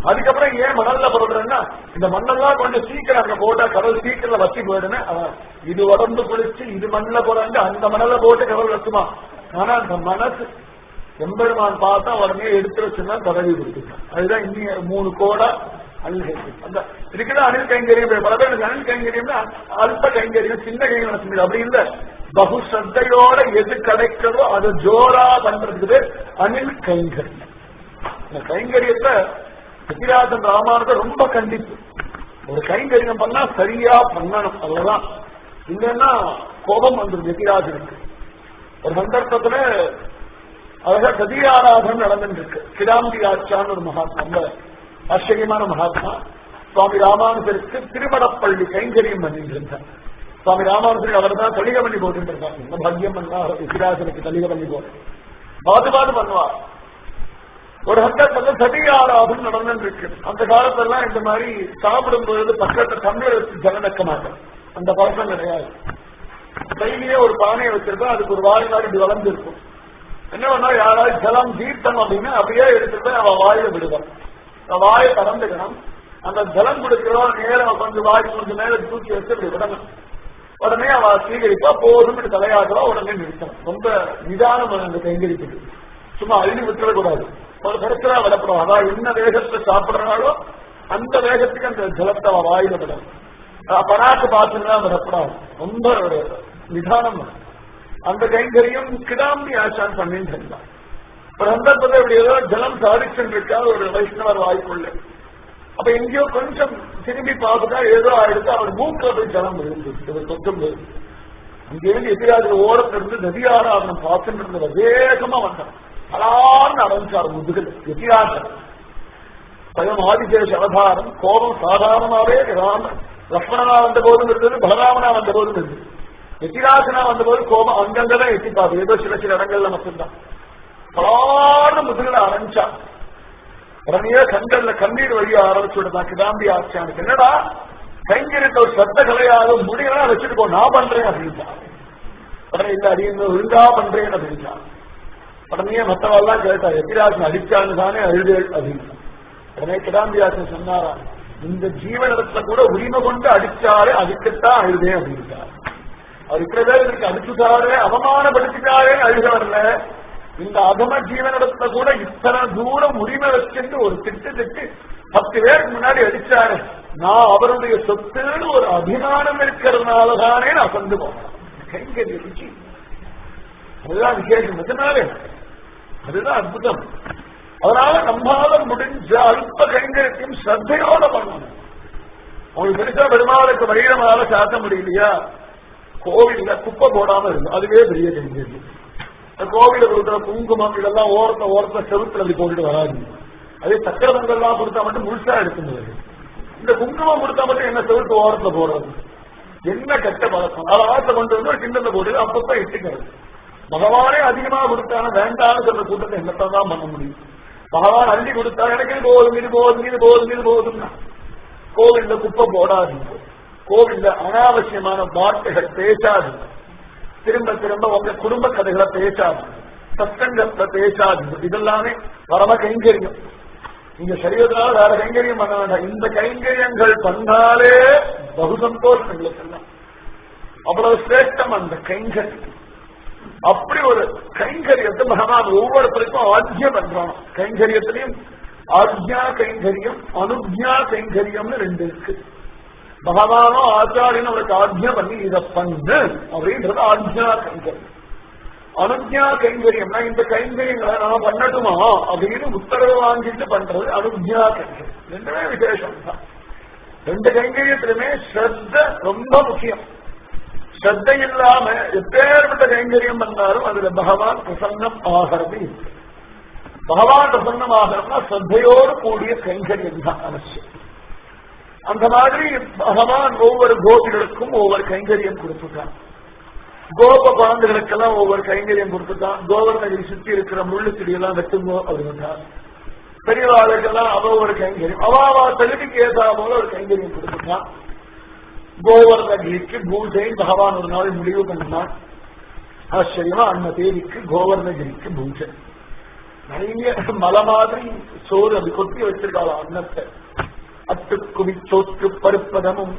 அதுக்கப்புறம் ஏன் மணல்ல போடுறேன்னா இந்த மண்ணெல்லாம் கொஞ்சம் சீக்கிரம் அங்க போட்டா கடல் சீக்கிரம் வச்சு போயிடுன்னு அவன் இது உடம்பு குளிச்சு இது மண்ணில் போறாங்க அந்த மணல்ல போட்டு கடல் வச்சுமா ஆனா அந்த மனசு எம்பெருமான் பார்த்தா உடனே எடுத்து வச்சுன்னா பதவி கொடுத்துட்டான் அதுதான் இன்னி மூணு கோடா அணில் அந்த இருக்கிற அணில் கைங்கரியம் பல பேர் எனக்கு அணில் கைங்கரியம்னா அல்ப கைங்கரியம் சின்ன கைங்கரியம் சொல்லுது அப்படி இல்ல பகு சத்தையோட எது கிடைக்கிறதோ அதை ஜோரா பண்றதுக்கு பேர் அணில் கைங்கரியம் இந்த கைங்கரியத்தை சித்திராஜன் ராமானுஜர் ரொம்ப கண்டிப்பு ஒரு கைங்கரியம் பண்ணா சரியா பண்ணணும் அவ்வளவுதான் இல்லைன்னா கோபம் வந்துடும் எதிராஜனுக்கு ஒரு சந்தர்ப்பத்துல அழகா கதியாராதனம் நடந்துட்டு இருக்கு கிடாம்பி ஆச்சான்னு ஒரு மகாத்மா ரொம்ப ஆச்சரியமான மகாத்மா சுவாமி ராமானுஜருக்கு திருமணப்பள்ளி கைங்கரியம் பண்ணிட்டு இருந்தார் சுவாமி ராமானுஜருக்கு அவர் தான் தலிக பண்ணி போட்டு இருக்காங்க என்ன பாக்கியம் பண்ணா விசிராசனுக்கு தலிக பண்ணி போட்டு பாது பாது பண்ணுவார் ஒரு சந்தர்ப்பத்துல சதிகாராதம் நடந்துட்டு இருக்கு அந்த காலத்தெல்லாம் இந்த மாதிரி சாப்பிடும் பொழுது பக்கத்துல தண்ணீர் வச்சு ஜலநக்க மாட்டேன் அந்த பழக்கம் கிடையாது கையிலேயே ஒரு பானையை வச்சிருக்கோம் அதுக்கு ஒரு வாய் மாதிரி இப்படி வளர்ந்து இருக்கும் என்ன பண்ணா யாராவது ஜலம் தீர்த்தம் அப்படின்னா அப்படியே எடுத்துட்டு போய் அவன் வாயில விடுவான் அவன் வாயை திறந்துக்கணும் அந்த ஜலம் கொடுக்கிறோம் நேரம் கொஞ்சம் வாய் கொஞ்சம் மேல தூக்கி வச்சு இப்படி விடணும் உடனே அவ சீகரிப்பா போதும் இப்படி தலையாடுவா உடனே நிறுத்தணும் ரொம்ப நிதானம் அந்த கைங்கரிப்புக்கு சும்மா அள்ளி விட்டுறக்கூடாது ஒரு கருத்தரா விடப்படும் அதான் என்ன வேகத்தை சாப்பிடுறாளோ அந்த வேகத்துக்கு அந்த ஜலத்தை அவ வாயில விடணும் பராக்கு பார்த்துதான் விடப்படாது ரொம்ப ஒரு நிதானம் வேணும். அந்த கைங்கரியம் கிடாம்பி ஆச்சான் பண்ணிட்டு இருந்தான் ஒரு சந்தர்ப்பத்தில் இப்படி ஏதோ ஜலம் சாதிச்சுட்டு இருக்கா ஒரு வைஷ்ணவர் வாய்ப்புள்ள அப்ப எங்கேயோ கொஞ்சம் திரும்பி பார்த்துட்டா ஏதோ ஆயிடுச்சு அவர் மூக்கில் போய் ஜலம் விழுந்து இவர் சொத்தம் போய் அங்கேயிருந்து எதிராக ஓரத்திலிருந்து நதியாராதனம் பார்த்துட்டு இருந்தவர் வேகமா வந்தார் அலார்னு அடைஞ்சார் முதுகில் எதிராக பயம் ஆதிசேஷ அவதாரம் கோபம் சாதாரணமாவே ராம லக்ஷ்மணனா வந்த போதும் இருந்தது பலராமனா வந்த போதும் இருந்தது எத்திராசனா வந்த போது கோபம் அங்கங்கதான் எட்டிப்பாது ஏதோ சில சில இடங்கள்ல மட்டும்தான் பலார்னு முதுகில அரைஞ்சா உடனே கண்கள்ல கண்ணீர் வழிய ஆரம்பிச்சு விடுதான் கிடாம்பி ஆச்சானுக்கு என்னடா கைங்கரித்த ஒரு சத்த கலையாக முடியலாம் வச்சுட்டு போ நான் பண்றேன் அப்படின்ட்டா உடனே இல்ல அடியும் ஒழுங்கா பண்றேன் அப்படின்ட்டா உடனே மத்தவெல்லாம் கேட்டா எத்திராசன் அடிச்சான்னு தானே அழுதேள் அப்படின்ட்டா உடனே கிடாம்பியாசன் சொன்னாரா இந்த ஜீவனத்தை கூட உரிமை கொண்டு அடிச்சாலே அதுக்குத்தான் அழுதேன் அப்படின்ட்டார் அவர் இருக்கிற பேர் இருக்கு அடிச்சுட்டாரு அவமானப்படுத்திட்டாரே அழுக வரல இந்த அதம ஜீவனிடத்துல கூட இத்தனை தூரம் உரிமை வச்சுட்டு ஒரு திட்டு திட்டு பத்து பேருக்கு முன்னாடி அடிச்சாரு நான் அவருடைய சொத்துன்னு ஒரு அபிமானம் இருக்கிறதுனாலதானே நான் சொந்து போனேன் கைங்கரிய ருச்சி அதுதான் விசேஷம் எதனாலே அதுதான் அற்புதம் அதனால நம்மால முடிஞ்ச அல்ப கைங்கரியத்தையும் ஸ்ரத்தையோட பண்ணணும் உங்களுக்கு பெருசா பெருமாளுக்கு வழியிடமால சாத்த முடியலையா கோவில்ல குப்பை போடாம இருக்கும் அதுவே பெரிய கைங்கரியம் கோவில கொடுக்குற குங்குமம் இதெல்லாம் ஓரத்தை ஓரத்தை செவுத்துல அப்படி போட்டுட்டு வராது அதே சக்கர பொங்கல்லாம் கொடுத்தா மட்டும் முழுசா எடுத்துட்டு இந்த குங்குமம் கொடுத்தா மட்டும் என்ன செவுத்து ஓரத்துல போடுறது என்ன கெட்ட பழக்கம் அதை ஆசை கொண்டு வந்து ஒரு கிண்ணத்தை போட்டு அப்பப்ப இட்டுக்கிறது பகவானே அதிகமா கொடுத்தான வேண்டாம்னு சொல்ற கூட்டத்தை என்னத்தான் தான் பண்ண முடியும் பகவான் அள்ளி கொடுத்தா எனக்கு இது போதும் இது போதும் இது போதும் இது போதும்னா கோவில்ல குப்பை போடாதீங்க கோவில்ல அனாவசியமான வார்த்தைகள் பேசாதீங்க திரும்ப திரும்ப உங்க குடும்ப கதைகளை பேசாது சத்தங்கத்தை பேசாது இதெல்லாமே பரம கைங்கரியம் நீங்க சரியதுனால வேற கைங்கரியம் பண்ண வேண்டாம் இந்த கைங்கரியங்கள் பண்ணாலே பகு சந்தோஷம் எங்களுக்கு எல்லாம் அவ்வளவு சிரேஷ்டம் அந்த கைங்கரியம் அப்படி ஒரு கைங்கரியத்தை பகவான் ஒவ்வொருத்தருக்கும் ஆஜ்யம் பண்றான் கைங்கரியத்திலையும் ஆஜ்யா கைங்கரியம் அனுஜ்யா கைங்கரியம்னு ரெண்டு இருக்கு பகவானோ ஆச்சாரியனும் அவருக்கு ஆஜ்யா பண்ணி இதை பண்ணு அப்படின்றது ஆஜ்யா கைங்கரியம் அனுஜ்யா கைங்கரியம்னா இந்த கைங்கரியங்களை நான் பண்ணட்டுமா அப்படின்னு உத்தரவு வாங்கிட்டு பண்றது அனுஜ்யா கைங்கரியம் ரெண்டுமே விசேஷம் தான் ரெண்டு கைங்கரியத்திலுமே ஸ்ரத்த ரொம்ப முக்கியம் ஸ்ரத்த இல்லாம எப்பேற்பட்ட கைங்கரியம் பண்ணாலும் அதுல பகவான் பிரசன்னம் ஆகிறது பகவான் பிரசன்னம் ஆகிறதுனா ஸ்ரத்தையோடு கூடிய கைங்கரியம் தான் அவசியம் அந்த மாதிரி பகவான் ஒவ்வொரு கோபிகளுக்கும் ஒவ்வொரு கைங்கரியம் கொடுத்துட்டான் கோப குழந்தைகளுக்கெல்லாம் ஒவ்வொரு கைங்கரியம் கொடுத்துட்டான் கோவர்ணகிரி சுத்தி இருக்கிற முள்ளு செடியெல்லாம் வெட்டுங்கோ அப்படின்ட்டார் பெரியவாளுக்கெல்லாம் அவ ஒரு கைங்கரியம் அவாவா தகுதிக்கு ஏதா போல ஒரு கைங்கரியம் கொடுத்துட்டான் கோவர்ணகிரிக்கு பூஜைன்னு பகவான் ஒரு நாள் முடிவு பண்ணினான் ஆச்சரியமா அன்ன தேதிக்கு கோவர்ணகிரிக்கு பூஜை நிறைய மலை மாதிரி சோறு அப்படி கொட்டி வச்சிருக்காள் அன்னத்தை அட்டு குவிச்சோற்று பருப்பதமும்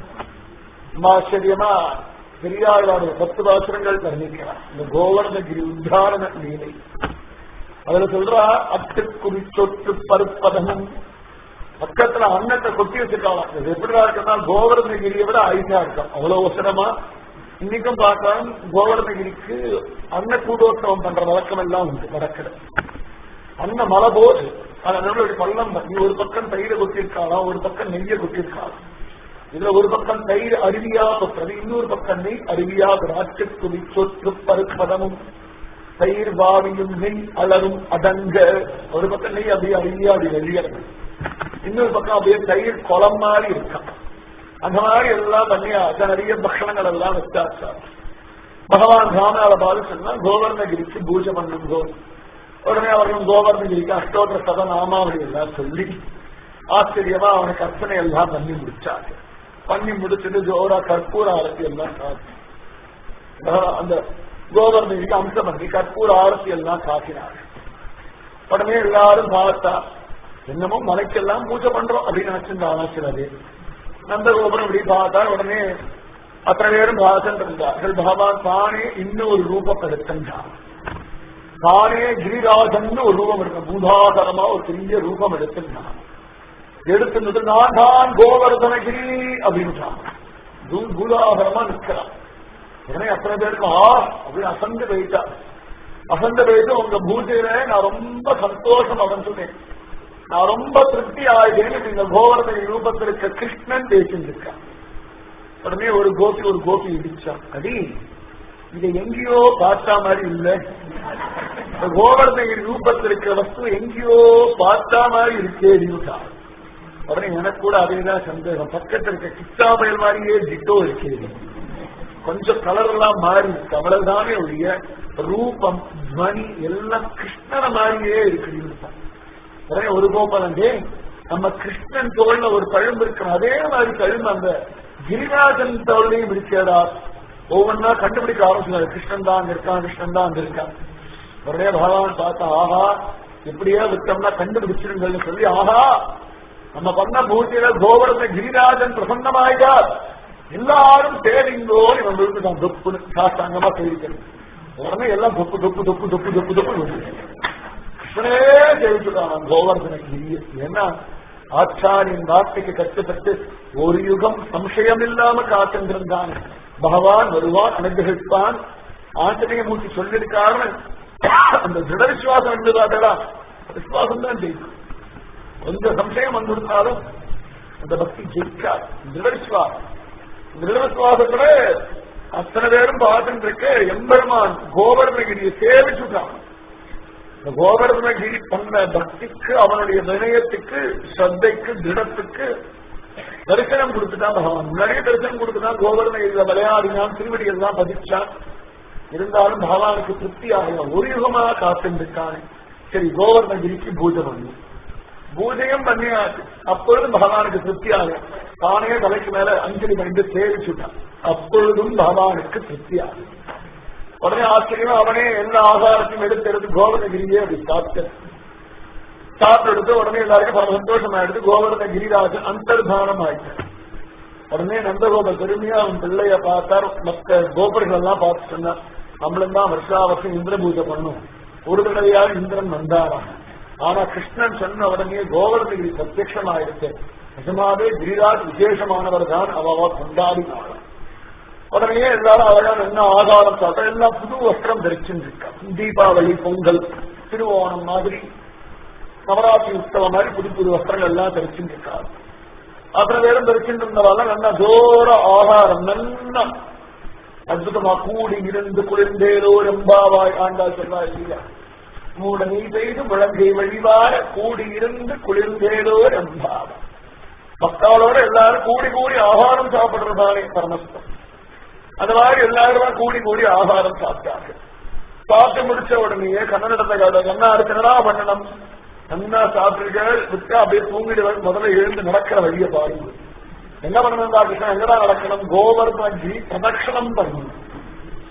ஆச்சரியமா பெரியாழ்வாருடைய பத்து பாசுரங்கள் வர்ணிக்கிறார் இந்த கோவர்ணகிரி உத்தாரண லீலை அதுல சொல்றா அட்டு குவிச்சொற்று பருப்பதமும் பக்கத்துல அன்னத்தை கொட்டி வச்சிருக்காங்க இது எப்படிதான் இருக்குன்னா கோவர்ணகிரியை விட ஐசா இருக்கும் அவ்வளவு அவசரமா இன்னைக்கும் பார்க்கலாம் கோவர்ணகிரிக்கு அன்ன கூடோத்சவம் பண்ற வழக்கம் எல்லாம் உண்டு வடக்கில் அன்ன மலை போது அதனால ஒரு பள்ளம் பண்ணி ஒரு பக்கம் தயிரை கொட்டியிருக்காளாம் ஒரு பக்கம் நெய்யை கொட்டியிருக்காளாம் இதுல ஒரு பக்கம் தயிர் அருவியா கொட்டுறது இன்னொரு பக்கம் நெய் அருவியா திராட்சை துணி சொற்று பருப்பதமும் தயிர் வாவியும் நெய் அலரும் அதங்க ஒரு பக்கம் நெய் அப்படியே அருவியா அப்படி வெளியறது இன்னொரு பக்கம் அப்படியே தயிர் குளம் மாதிரி இருக்கான் அந்த மாதிரி எல்லாம் பண்ணி அத நிறைய பக்ஷணங்கள் எல்லாம் வச்சாச்சா பகவான் ராமநாத பாலு சொன்னா கோவர்ணகிரிக்கு பூஜை பண்ணுங்கோ உடனே அவர்கள் கோவர்ணகிரிக்கு அஷ்டோத்திர சத நாமாவளி எல்லாம் சொல்லி ஆச்சரியமா அவனுக்கு அர்ச்சனை எல்லாம் பண்ணி முடிச்சாங்க பண்ணி முடிச்சுட்டு ஜோரா கற்பூர ஆரத்தி எல்லாம் காட்டி அந்த கோவர்ணகிரிக்கு அம்சம் பண்ணி கற்பூர ஆரத்தி எல்லாம் காட்டினாங்க உடனே எல்லாரும் பார்த்தா என்னமோ மலைக்கெல்லாம் பூஜை பண்றோம் அப்படின்னு நினைச்சிருந்தாங்க சில பேர் நந்தகோபுரம் இப்படி பார்த்தா உடனே அத்தனை பேரும் பாசன் இருந்தார்கள் பகவான் தானே இன்னும் ஒரு ரூபம் எடுத்திருந்தான் தானே கிரிராஜன் ஒரு ரூபம் எடுத்த பூதாகரமா ஒரு பெரிய ரூபம் எடுத்திருந்தான் எடுத்து நான் தான் கோவர்தனகிரி அப்படின்றான் பூதாகரமா நிற்கிறான் உடனே அத்தனை பேருக்கு ஆ அப்படின்னு அசந்து போயிட்டா அசந்து போயிட்டு உங்க பூஜையில நான் ரொம்ப சந்தோஷம் அவன் சொன்னேன் நான் ரொம்ப திருப்தி ஆயிட்டேன் இந்த கோவர்தனை ரூபத்தில் இருக்க கிருஷ்ணன் பேசியிருக்கான் உடனே ஒரு கோபி ஒரு கோபி இடிச்சான் அடி இதை எங்கேயோ பார்த்தா மாதிரி இல்ல இந்த கோவர்தனை ரூபத்தில் இருக்கிற வஸ்து எங்கேயோ பார்த்தா மாதிரி இருக்கே அப்படின்ட்டான் உடனே எனக்கு கூட அதேதான் சந்தேகம் பக்கத்தில் இருக்க கிச்சாபயல் மாதிரியே ஜிட்டோ இருக்கே கொஞ்சம் கலர் எல்லாம் மாறி இருக்கு அவ்வளவுதானே ஒழிய ரூபம் துவனி எல்லாம் கிருஷ்ணன மாதிரியே இருக்கு உடனே ஒரு கோபாலண்டே நம்ம கிருஷ்ணன் தோல்ல ஒரு கழும்பு இருக்கணும் அதே மாதிரி கழும்பு அந்த கிரிராஜன் தோல்லையும் இருக்கிறதா ஒவ்வொன்னா கண்டுபிடிக்க ஆரம்பிச்சாரு கிருஷ்ணன் தான் அங்க இருக்கான் கிருஷ்ணன் தான் அங்க இருக்கான் உடனே பகவான் பார்த்தா ஆஹா எப்படியா விட்டோம்னா கண்டுபிடிச்சிருங்கன்னு சொல்லி ஆஹா நம்ம பண்ண பூஜையில கோவரத கிரிராஜன் பிரசன்னமாயிட்டார் எல்லாரும் தேடிங்கோ இவன் விழுந்துட்டான் தொப்புன்னு சாஸ்தாங்கமா தெரிவிக்கணும் உடனே எல்லாம் தொப்பு தொப்பு தொப்பு தொப்பு தொப்பு தொப்பு கிருஷ்ணனே ஜெயிச்சுட்டான் கோவர்தன கிரியை ஏன்னா ஆச்சாரியின் வார்த்தைக்கு கட்டுப்பட்டு ஒரு யுகம் சம்சயம் இல்லாம காத்திருந்தான் பகவான் வருவான் அனுகிரகிப்பான் ஆஞ்சநேய மூர்த்தி சொல்லியிருக்காரு அந்த திட விசுவாசம் இருந்ததாடா விசுவாசம் தான் ஜெயிக்கும் கொஞ்சம் சம்சயம் வந்திருந்தாலும் அந்த பக்தி ஜெயிக்காது திட விசுவாசம் திட விசுவாசத்துல அத்தனை பேரும் பார்த்துட்டு இருக்க எம்பெருமான் கோவர்ணகிரியை சேவிச்சுட்டான் இந்த கோவர்தனகிரி பண்ண பக்திக்கு அவனுடைய வினயத்துக்கு ஸ்ரத்தைக்கு திடத்துக்கு தரிசனம் கொடுத்துட்டான் பகவான் நிறைய தரிசனம் கொடுத்துட்டான் கோவர்தனகிரியில விளையாடினான் திருவடிகள் தான் பதிச்சான் இருந்தாலும் பகவானுக்கு திருப்தி ஆகலாம் ஒரு யுகமா காத்திருக்கானே சரி கோவர்ணகிரிக்கு பூஜை பண்ணு பூஜையும் பண்ணியாச்சு அப்பொழுதும் பகவானுக்கு திருப்தி ஆகும் தானே தலைக்கு மேல அஞ்சலி பண்ணிட்டு சேவிச்சுட்டான் அப்பொழுதும் பகவானுக்கு திருப்தி ஆகும் உடனே ஆச்சரியமா அவனே எல்லா ஆகாரத்தையும் எடுத்து எடுத்து கோவர்ணகிரியே அப்படி சாப்பிட்டு சாப்பிட்டு எடுத்து உடனே எல்லாருக்கும் பல சந்தோஷம் ஆயிடுது கோவர்ண கிரிராஜன் அந்தர்தானம் ஆயிட்டார் உடனே நந்தகோபர் பெருமையா அவன் பிள்ளைய பார்த்தார் மற்ற கோபர்கள் எல்லாம் பார்த்து சொன்னார் நம்மளும் தான் வருஷா வருஷம் இந்திர பூஜை பண்ணும் ஒரு தடவையாக இந்திரன் வந்தாரா ஆனா கிருஷ்ணன் சொன்ன உடனே கோவர்ணகிரி பிரத்யமாயிருக்கு நிஜமாவே கிரிராஜ் விசேஷமானவர் தான் அவ கொண்டாடினாராம் உடனே எல்லாரும் அழகான என்ன ஆதாரம் சாப்பிட்டா எல்லாம் புது வஸ்திரம் தரிச்சுருக்கா தீபாவளி பொங்கல் திருவோணம் மாதிரி நவராத்திரி உற்சவம் மாதிரி புது புது வஸ்திரங்கள் எல்லாம் தரிச்சுருக்காரு அத்தனை பேரும் தரிச்சுட்டு இருந்தவாள் நல்லா ஜோர ஆகாரம் நல்லா அற்புதமா கூடி இருந்து குளிர்ந்தேரோ ரெம்பாவாய் ஆண்டா சொல்றா இல்லையா மூட நீ பெய்து முழங்கை வழிவார கூடி இருந்து குளிர்ந்தேரோ ரெம்பாவாய் பக்தாளோட எல்லாரும் கூடி கூடி ஆகாரம் சாப்பிடுறதானே பரமஸ்தம் அந்த மாதிரி எல்லாரும் கூடி கூடி ஆகாரம் சாப்பிட்டாங்க சாப்பிட்டு முடிச்ச உடனே கண்ணனிடத்தை காட்ட கண்ணா இருக்கா பண்ணணும் நன்னா சாப்பிட்டுகள் விட்டா அப்படியே தூங்கிடுவேன் முதல்ல எழுந்து நடக்கிற வழியை பாருங்க என்ன பண்ணணும் கிருஷ்ணன் எங்கடா நடக்கணும் கோவர்தனி பிரதட்சணம் பண்ணணும்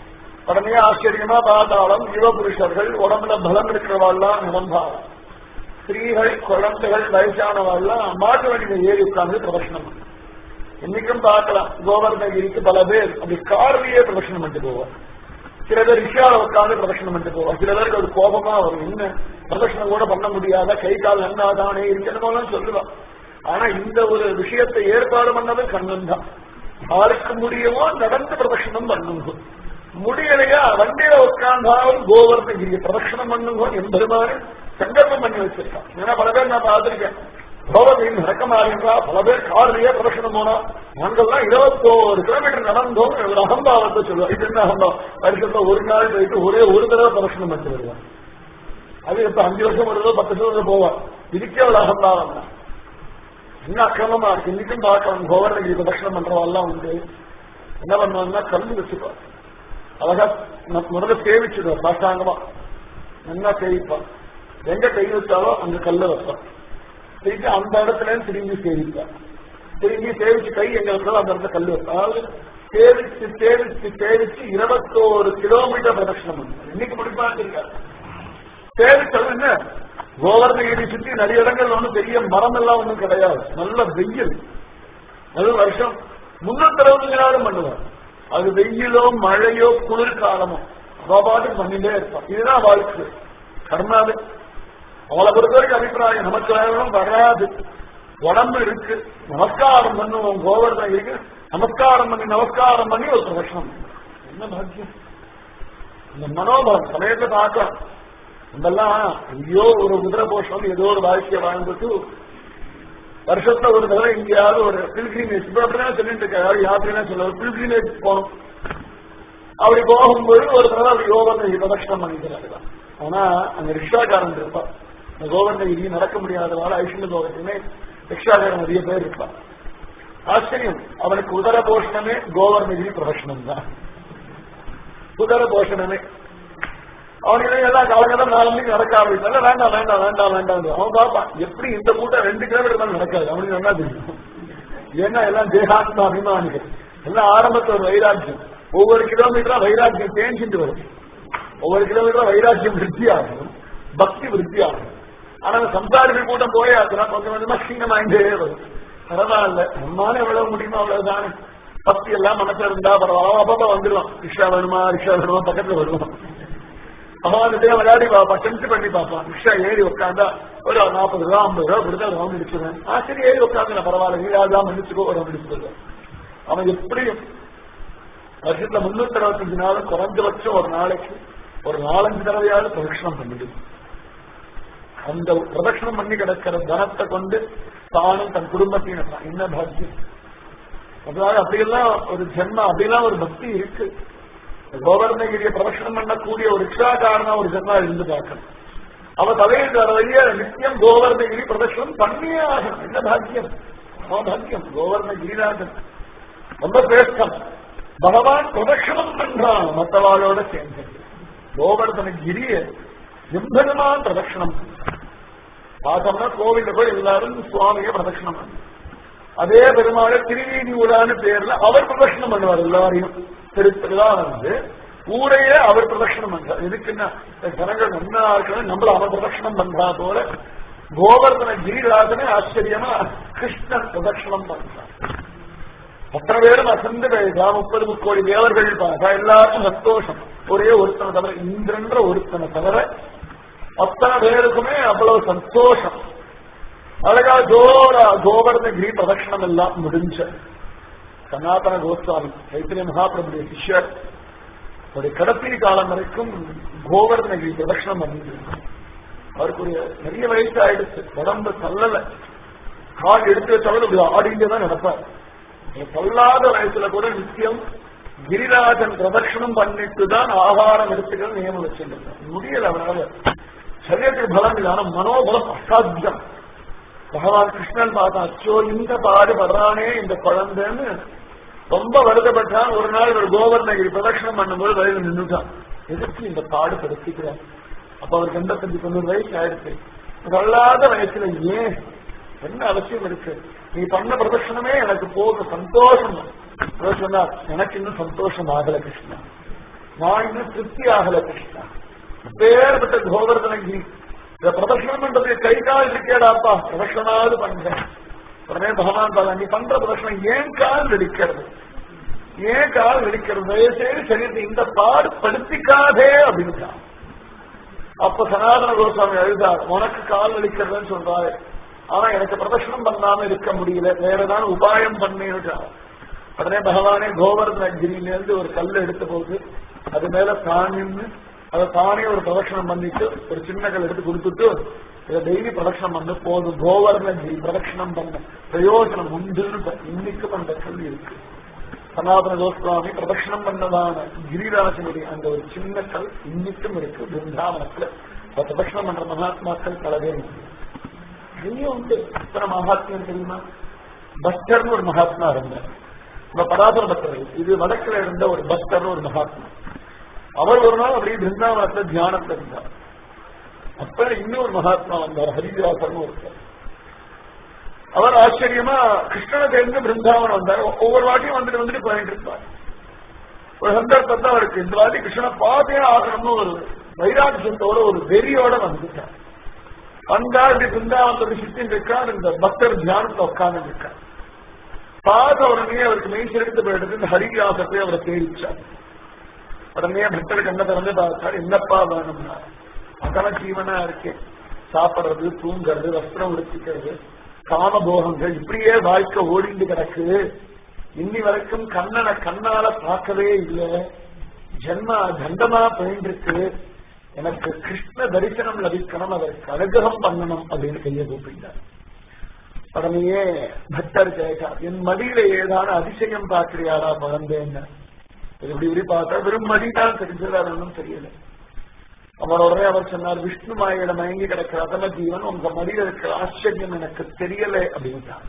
உடனே ஆச்சரியமா பார்த்தாலும் யுவ புருஷர்கள் உடம்புல பலம் இருக்கிறவாள்லாம் நிபந்தாரம் ஸ்திரீகள் குழந்தைகள் வயசானவாள்லாம் மாட்டு வண்டியில ஏறி உட்கார்ந்து பிரதர்ஷனம் பண்ணும். இன்னைக்கும் பார்க்கலாம் கோவர்ணகிரிக்கு பல பேர் அப்படி கார்லயே பிரதர்ஷனம் பண்ணிட்டு போவார் சில பேர் ரிஷால உட்கார்ந்து பிரதர்ஷனம் பண்ணிட்டு போவார் சில பேருக்கு ஒரு கோபமா வரும் என்ன பிரதர்ஷனம் கூட பண்ண முடியாத கை கால் நன்னாதானே இருக்கணும்லாம் சொல்லுவான் ஆனா இந்த ஒரு விஷயத்தை ஏற்பாடு பண்ணது கண்ணன் தான் யாருக்கு முடியுமோ நடந்து பிரதட்சணம் பண்ணுங்க முடியலையா வண்டியில உட்கார்ந்தாலும் கோவர்ணகிரியை பிரதட்சணம் பண்ணுங்க என்பதுமாறு சங்கல்பம் பண்ணி வச்சிருக்கான் ஏன்னா பல பேர் நான் பார்த்திருக்கேன் கோவர்ணகிரி நடக்க மாறின்றா பல பேர் கார்லயே பிரதட்சணம் போனா நாங்கள்லாம் இருபத்தோரு கிலோமீட்டர் நடந்தோம் ஒரு அகம்பாவத்தை சொல்லுவோம் இது என்ன அகம்பாவம் வருஷத்துல ஒரு நாள் போயிட்டு ஒரே ஒரு தடவை பிரதட்சணம் பண்ணிட்டு வருவான் அது இப்ப அஞ்சு வருஷம் வருதோ பத்து வருஷம் வருதோ போவான் இதுக்கே ஒரு அகம்பாவம் தான் என்ன அக்கிரமமா இருக்கு இன்னைக்கும் பார்க்கலாம் கோவர்ணகிரி பிரதட்சணம் பண்றவெல்லாம் உண்டு என்ன பண்ணுவாங்கன்னா கல்லு வச்சுப்பான் அழகா ம- முதல்ல சேவிச்சுடுவார் சாஷ்டாங்கமா நல்லா சேவிப்பான் எங்க கை வச்சாலும் அங்க கல்ல வைப்பான் திருப்பி அந்த இடத்துல திரும்பி சேவிப்பான் திரும்பி சேவிச்சு கை எங்க இருந்தாலும் அந்த இடத்துல கல்லு வைப்பான் அதாவது சேவிச்சு சேவிச்சு சேவிச்சு இருபத்தோரு கிலோமீட்டர் பிரதட்சணம் பண்ணுவான் இன்னைக்கு முடிப்பான்னு இருக்காரு சேவிச்சது என்ன கோவர்ணகிரி சுற்றி நிறைய இடங்கள் ஒன்றும் பெரிய மரம் எல்லாம் ஒன்றும் கிடையாது நல்ல வெயில் அது வருஷம் முன்னூத்தி அறுபது நாளும் பண்ணுவார் அது வெயிலோ மழையோ குளிர் காலமோ அவ பாட்டுக்கு பண்ணிட்டே இருப்பான் இதுதான் வாழ்க்கை கர்மாது அவளை பொறுத்த வரைக்கும் அபிப்பிராயம் நமக்கு வேணும் வராது உடம்பு இருக்கு நமஸ்காரம் பண்ணுவோம் கோவர்தன் இருக்கு நமஸ்காரம் பண்ணி நமஸ்காரம் பண்ணி ஒரு பிரதட்சணம் என்ன பாக்கியம் இந்த மனோபலம் சமயத்தை பார்க்கலாம் நம்மெல்லாம் எங்கேயோ ஒரு குதிரை போஷம் ஏதோ ஒரு வாழ்க்கையை வாழ்ந்துட்டு வருஷத்துல ஒரு தடவை எங்கேயாவது ஒரு பில்கிரிமேஜ் இப்ப அப்படிதான் சொல்லிட்டு இருக்காரு யாத்திரைனா சொல்ல ஒரு பில்கிரிமேஜ் போகணும் அப்படி போகும்போது ஒரு தடவை அப்படி கோவர்ணகிரி பிரதட்சணம் பண்ணிக்கிறாரு ஆனா அங்க ரிக்ஷாக்காரன் இருப்பான் இந்த கோவர்ணகிரி நடக்க முடியாதனால ஐஸ்வர்ய கோவத்திலே ரிக்ஷாக்காரன் நிறைய பேர் இருப்பான் ஆச்சரியம் அவனுக்கு உதர போஷணமே கோவர்ணகிரி பிரதட்சணம் தான் உதர போஷணமே அவனுக்கு எல்லாம் காலங்கள்லாம் நாலு மணிக்கு நடக்க ஆரம்பிச்சால வேண்டாம் வேண்டாம் வேண்டாம் வேண்டாம் அவன் பார்ப்பான் எப்படி இந்த கூட்டம் ரெண்டு கிலோமீட்டர் தான் நடக்காது அவனுக்கு நல்லா தெரியும் ஏன்னா எல்லாம் தேகாத்மா அபிமானிகள் எல்லாம் ஆரம்பத்துல ஒரு வைராக்கியம் ஒவ்வொரு கிலோமீட்டரா வைராக்கியம் தேஞ்சிட்டு வரும் ஒவ்வொரு கிலோமீட்டரா வைராக்கியம் விருத்தி ஆகும் பக்தி விருத்தி ஆகும் ஆனா அந்த சம்சாரிகள் கூட்டம் போய் அதுனா கொஞ்சம் கொஞ்சமா சீனமாயிட்டே வரும் பரவாயில்ல நம்மால எவ்வளவு முடியுமோ அவ்வளவுதானே பக்தி எல்லாம் மனசுல இருந்தா பரவாயில்ல அப்பப்ப வந்துடுவான் ரிக்ஷா வேணுமா ரிக்ஷா வேணுமா பக்கத்துல வருவான் அவன்கிட்ட விளையாடி பார்ப்பான் டெம்ட் பண்ணி பார்ப்பான் ரிக்ஷா ஏறி உட்காந்தா ஒரு நாற்பது ரூபா ஐம்பது ரூபா கொடுத்தா ரவுண்ட் அடிச்சுவேன் ஆ சரி ஏறி உட்காந்து பரவாயில்ல நீ யாருதான் மன்னிச்சுக்கோ ஒரு ரவுண்ட் அடிச்சுக்கோ அவன் எப்படியும் வருஷத்துல முன்னூத்தி அறுபத்தஞ்சு நாளும் குறைஞ்சபட்சம் ஒரு நாளைக்கு ஒரு நாலஞ்சு தடவையாவது பிரதட்சணம் பண்ணிடு அந்த பிரதட்சணம் பண்ணி கிடக்கிற தனத்தை கொண்டு தானும் தன் குடும்பத்தையும் நடத்தான். என்ன பாக்கியம் அதாவது அப்படியெல்லாம் ஒரு ஜென்ம அப்படியெல்லாம் ஒரு பக்தி இருக்கு கோவர்ணகிரியை பிரதட்சணம் பண்ணக்கூடிய ஒரு ரிக்ஷாக்காரனா ஒரு ஜென்மா இருந்து பார்க்கணும் அவ தலையில் தரவைய நித்தியம் கோவர்ணகிரி பிரதட்சணம் பண்ணியே ஆகணும் என்ன பாக்கியம் அவன் பாக்கியம் கோவர்ணகிரிநாதன் ரொம்ப சிரேஷ்டம் பகவான் பிரதட்சணம் பண்றான் மற்றவாளோட சேர்ந்து கோவர்தன கிரிய எம்பெருமான் பிரதட்சணம் பண்றான். பார்த்தோம்னா கோவில்ல போய் எல்லாரும் சுவாமியை பிரதட்சணம் பண்ணு அதே பெருமாளை திருவீதி ஊரான்னு பேர்ல அவர் பிரதட்சணம் பண்ணுவார் எல்லாரையும் திருத்தலா வந்து ஊரையே அவர் பிரதட்சணம் பண்றார் எதுக்குன்னா இந்த ஜனங்கள் நன்னா இருக்கணும் நம்மள அவர் பிரதட்சணம் பண்றா போல கோவர்தன கிரிராஜனே ஆச்சரியமா கிருஷ்ணன் பிரதட்சணம் பண்றார் அத்தனை பேரும் அசந்து பேசா முப்பது முக்கோடி தேவர்கள் பார்த்தா எல்லாருக்கும் சந்தோஷம் ஒரே ஒருத்தனை தவிர இந்திரன்ற ஒருத்தனை தவிர அத்தனை பேருக்குமே அவ்வளவு சந்தோஷம் அழகா ஜோரா கோவர்தகிரி பிரதட்சணம் எல்லாம் முடிஞ்ச சனாதன கோஸ்வாமி சைத்தன்ய மகாபிரபுடைய சிஷ்யர் அவருடைய கடைசி காலம் வரைக்கும் கோவர்தனகிரி பிரதட்சணம் பண்ணிட்டு அவருக்கு ஒரு நிறைய வயசு ஆயிடுச்சு உடம்பு தள்ளல கால் எடுத்து வச்சாலும் இப்படி ஆடிண்டே தான் நடப்பார் தள்ளாத வயசுல கூட நித்தியம் கிரிராஜன் பிரதட்சணம் பண்ணிட்டு தான் ஆகாரம் எடுத்துக்கிற நியமம் வச்சிருந்தார் முடியல அவரால் சரீரத்துக்கு பலம் இல்லை ஆனா மனோபலம் அசாத்தியம் பகவான் கிருஷ்ணன் பார்த்தா அச்சோ இந்த பாடு வர்றானே இந்த குழந்தைன்னு ரொம்ப வருத்தப்பட்டான் ஒரு நாள் ஒரு கோவர்ணகிரி பிரதட்சணம் பண்ணும்போது வயது நின்றுட்டான் எதுக்கு இந்த பாடு படுத்திக்கிறார் அப்ப அவருக்கு எண்பத்தஞ்சு தொண்ணூறு வயசு ஆயிடுச்சு சொல்லாத வயசுல ஏன் என்ன அவசியம் இருக்கு நீ பண்ண பிரதட்சணமே எனக்கு போக சந்தோஷம் அவர் சொன்னார் எனக்கு இன்னும் சந்தோஷம் ஆகல கிருஷ்ணா நான் இன்னும் திருப்தி ஆகல கிருஷ்ணா பேர்பட்ட கோவர்தனகிரி இந்த பிரதட்சணம் பண்றது கை கால் இருக்கேடாப்பா பிரதட்சணாவது பண்றேன் உடனே பகவான் பாதா நீ பண்ற பிரதட்சணம் ஏன் கால் வெடிக்கிறது ஏன் கால் வெடிக்கிறது தயவுசெய்து சரீரத்தை இந்த பாடு படுத்திக்காதே அப்படின்னு அப்ப சனாதன கோஸ்வாமி எழுதார் உனக்கு கால் வலிக்கிறதுன்னு சொல்றாரு ஆனா எனக்கு பிரதர்ஷனம் பண்ணாம இருக்க முடியல வேற ஏதாவது உபாயம் பண்ணிருக்கார் உடனே பகவானே கோவர்தனகிரியில இருந்து ஒரு கல் எடுத்த போது அது மேல தான் நின்று அதை தானே ஒரு பிரதட்சணம் பண்ணிட்டு ஒரு சின்ன கல் எடுத்து கொடுத்துட்டு இதை டெய்லி பிரதட்சணம் பண்ணு போதும் கோவர்தனகிரி பிரதட்சணம் பண்ண பிரயோஜனம் உண்டுன்னு இன்னைக்கும் அந்த கல் இருக்கு சனாதன கோஸ்வாமி பிரதட்சணம் பண்ணதான கிரிராஜனுடைய அந்த ஒரு சின்ன கல் இன்னைக்கும் இருக்கு பிருந்தாவனத்துல இப்ப பிரதட்சணம் பண்ற மகாத்மாக்கள் பலவே உண்டு நிறைய உண்டு இத்தனை மகாத்மியம் தெரியுமா பக்தர்னு ஒரு மகாத்மா இருந்தார் நம்ம பராசர பக்தர் இது வடக்குல இருந்த ஒரு பக்தர்னு ஒரு மகாத்மா அவர் ஒரு நாள் அப்படியே பிருந்தாவனத்துல தியானத்துல இருந்தார் அப்ப இன்னொரு மகாத்மா வந்தார் ஹரிதாசர்னு ஒருத்தர் அவர் ஆச்சரியமா கிருஷ்ணனை தெரிந்து பிருந்தாவனம் வந்தார் ஒவ்வொரு வாட்டியும் வந்துட்டு வந்துட்டு போயிட்டு இருப்பார் ஒரு சந்தர்ப்பத்தை அவருக்கு இந்த வாட்டி கிருஷ்ணனை பார்த்தே ஆகணும்னு ஒரு வைராக்கியத்தோட ஒரு வெறியோட வந்துட்டார் வந்தா இப்படி பிருந்தாவனத்தோட சுத்தி இருக்கார் இந்த பக்தர் தியானத்துல உட்கார்ந்து இருக்கார் பார்த்த உடனே அவருக்கு மெய் சிறந்து போயிடுது இந்த ஹரிதாசத்தை அவரை தேடிச்சார் உடனே பக்தர் கண்ணத்தை வந்து பார்த்தார் என்னப்பா வேணும்னா அகல ஜீவனா இருக்கேன் சாப்பிடுறது தூங்குறது வஸ்திரம் உடுத்திக்கிறது காமபோகங்கள் இப்படியே வாழ்க்கை ஓடிந்து கிடக்கு இன்னி வரைக்கும் கண்ணனை கண்ணால பார்க்கவே இல்லை ஜென்மா தண்டமா போயிருக்கு எனக்கு கிருஷ்ண தரிசனம் லபிக்கணும் அதற்கு அனுகிரகம் பண்ணணும் அப்படின்னு கையை கூப்பிட்டார் உடனேயே பக்தர் கேட்டார் என் மடியில ஏதான அதிசயம் பார்க்கிறியாரா குழந்தைன்னு இப்படி இப்படி பார்த்தா வெறும் மடிதான் தெரிஞ்சது அது ஒன்றும் தெரியல அவர் உடனே அவர் சொன்னார் விஷ்ணு மாயில மயங்கி கிடக்கிற அதம ஜீவன் உங்க மடியில இருக்கிற ஆச்சரியம் எனக்கு தெரியல அப்படின்ட்டார்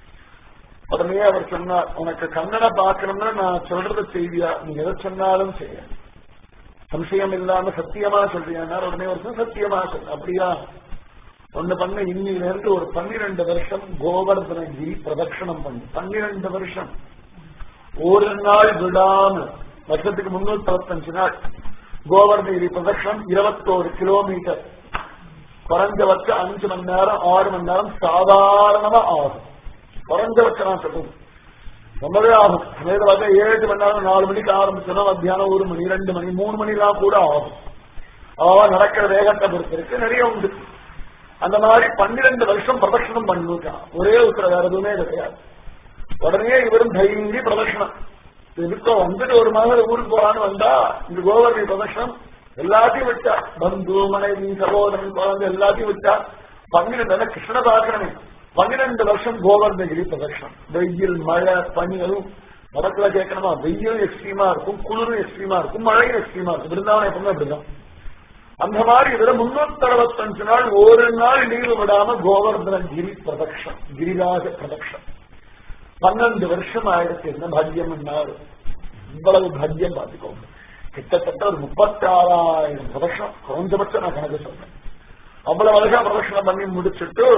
உடனே அவர் சொன்னார் உனக்கு கண்ணனை பார்க்கணும்னா நான் சொல்றத செய்வியா நீ எதை சொன்னாலும் செய்ய சம்சயம் இல்லாம சத்தியமா சொல்றியா உடனே ஒரு சத்தியமா சொல் அப்படியா ஒண்ணு பண்ண இன்னில இருந்து ஒரு பன்னிரண்டு வருஷம் கோவர்தனகிரி பிரதட்சணம் பண்ணு பன்னிரண்டு வருஷம் ஒரு நாள் விடாம வருஷத்துக்கு முன்னூத்தி அறுபத்தஞ்சு நாள் கோவர்தகிரி பிரதட்சணம் இருபத்தோரு கிலோமீட்டர் குறைஞ்சபட்சம் அஞ்சு மணி நேரம் ஆறு மணி நேரம் சாதாரணமா ஆகும் குறைஞ்சபட்சம் நான் சொல்லுவேன் ரொம்பவே ஆகும் நேர பார்த்தா ஏழு மணி நேரம் நாலு மணிக்கு ஆரம்பிச்சோம்னா மத்தியானம் ஒரு மணி ரெண்டு மணி மூணு மணிலாம் கூட ஆகும் அவ நடக்கிற வேகத்தை பொறுத்து இருக்கு நிறைய உண்டு அந்த மாதிரி பன்னிரண்டு வருஷம் பிரதட்சணம் பண்ணிருக்கான் ஒரே உத்தர வேற எதுவுமே கிடையாது உடனே இவரும் தைரிய பிரதட்சணம் இதுக்கும் வந்துட்டு ஒரு மாதம் ஊருக்கு போறான்னு வந்தா இந்த கோவர்ணி பிரதட்சணம் எல்லாத்தையும் விட்டா பந்து மனைவி சகோதரன் குழந்தை எல்லாத்தையும் விட்டா பன்னிரெண்டு கிருஷ்ண பார்க்கணுமே பன்னிரெண்டு வருஷம் கோவர்ணகிரி பிரதட்சணம் வெயில் மழை பனி அதுவும் வடக்குல கேட்கணுமா வெயிலும் எக்ஸ்ட்ரீமா இருக்கும் குளிரும் எக்ஸ்ட்ரீமா இருக்கும் மழையும் எக்ஸ்ட்ரீமா இருக்கும் பிருந்தாவனம் எப்பவுமே அப்படிதான் அந்த மாதிரி இதுல முன்னூத்தி அறுபத்தஞ்சு நாள் ஒரு நாள் லீவு விடாம கோவர்தனகிரி பிரதக்ஷம் கிரிராஜ பிரதக்ஷம் பன்னெண்டு வருஷம் ஆயிரத்தி என்ன பாக்கியம் என்னாரு இவ்வளவு பாக்கியம் பார்த்துக்கோங்க கிட்டத்தட்ட ஒரு முப்பத்தி ஆறாயிரம் பிரதட்சம் குறைஞ்சபட்சம் நான் கணக்கு சொல்றேன் அவ்வளவு அழகா பிரதட்சணம் பண்ணி முடிச்சுட்டு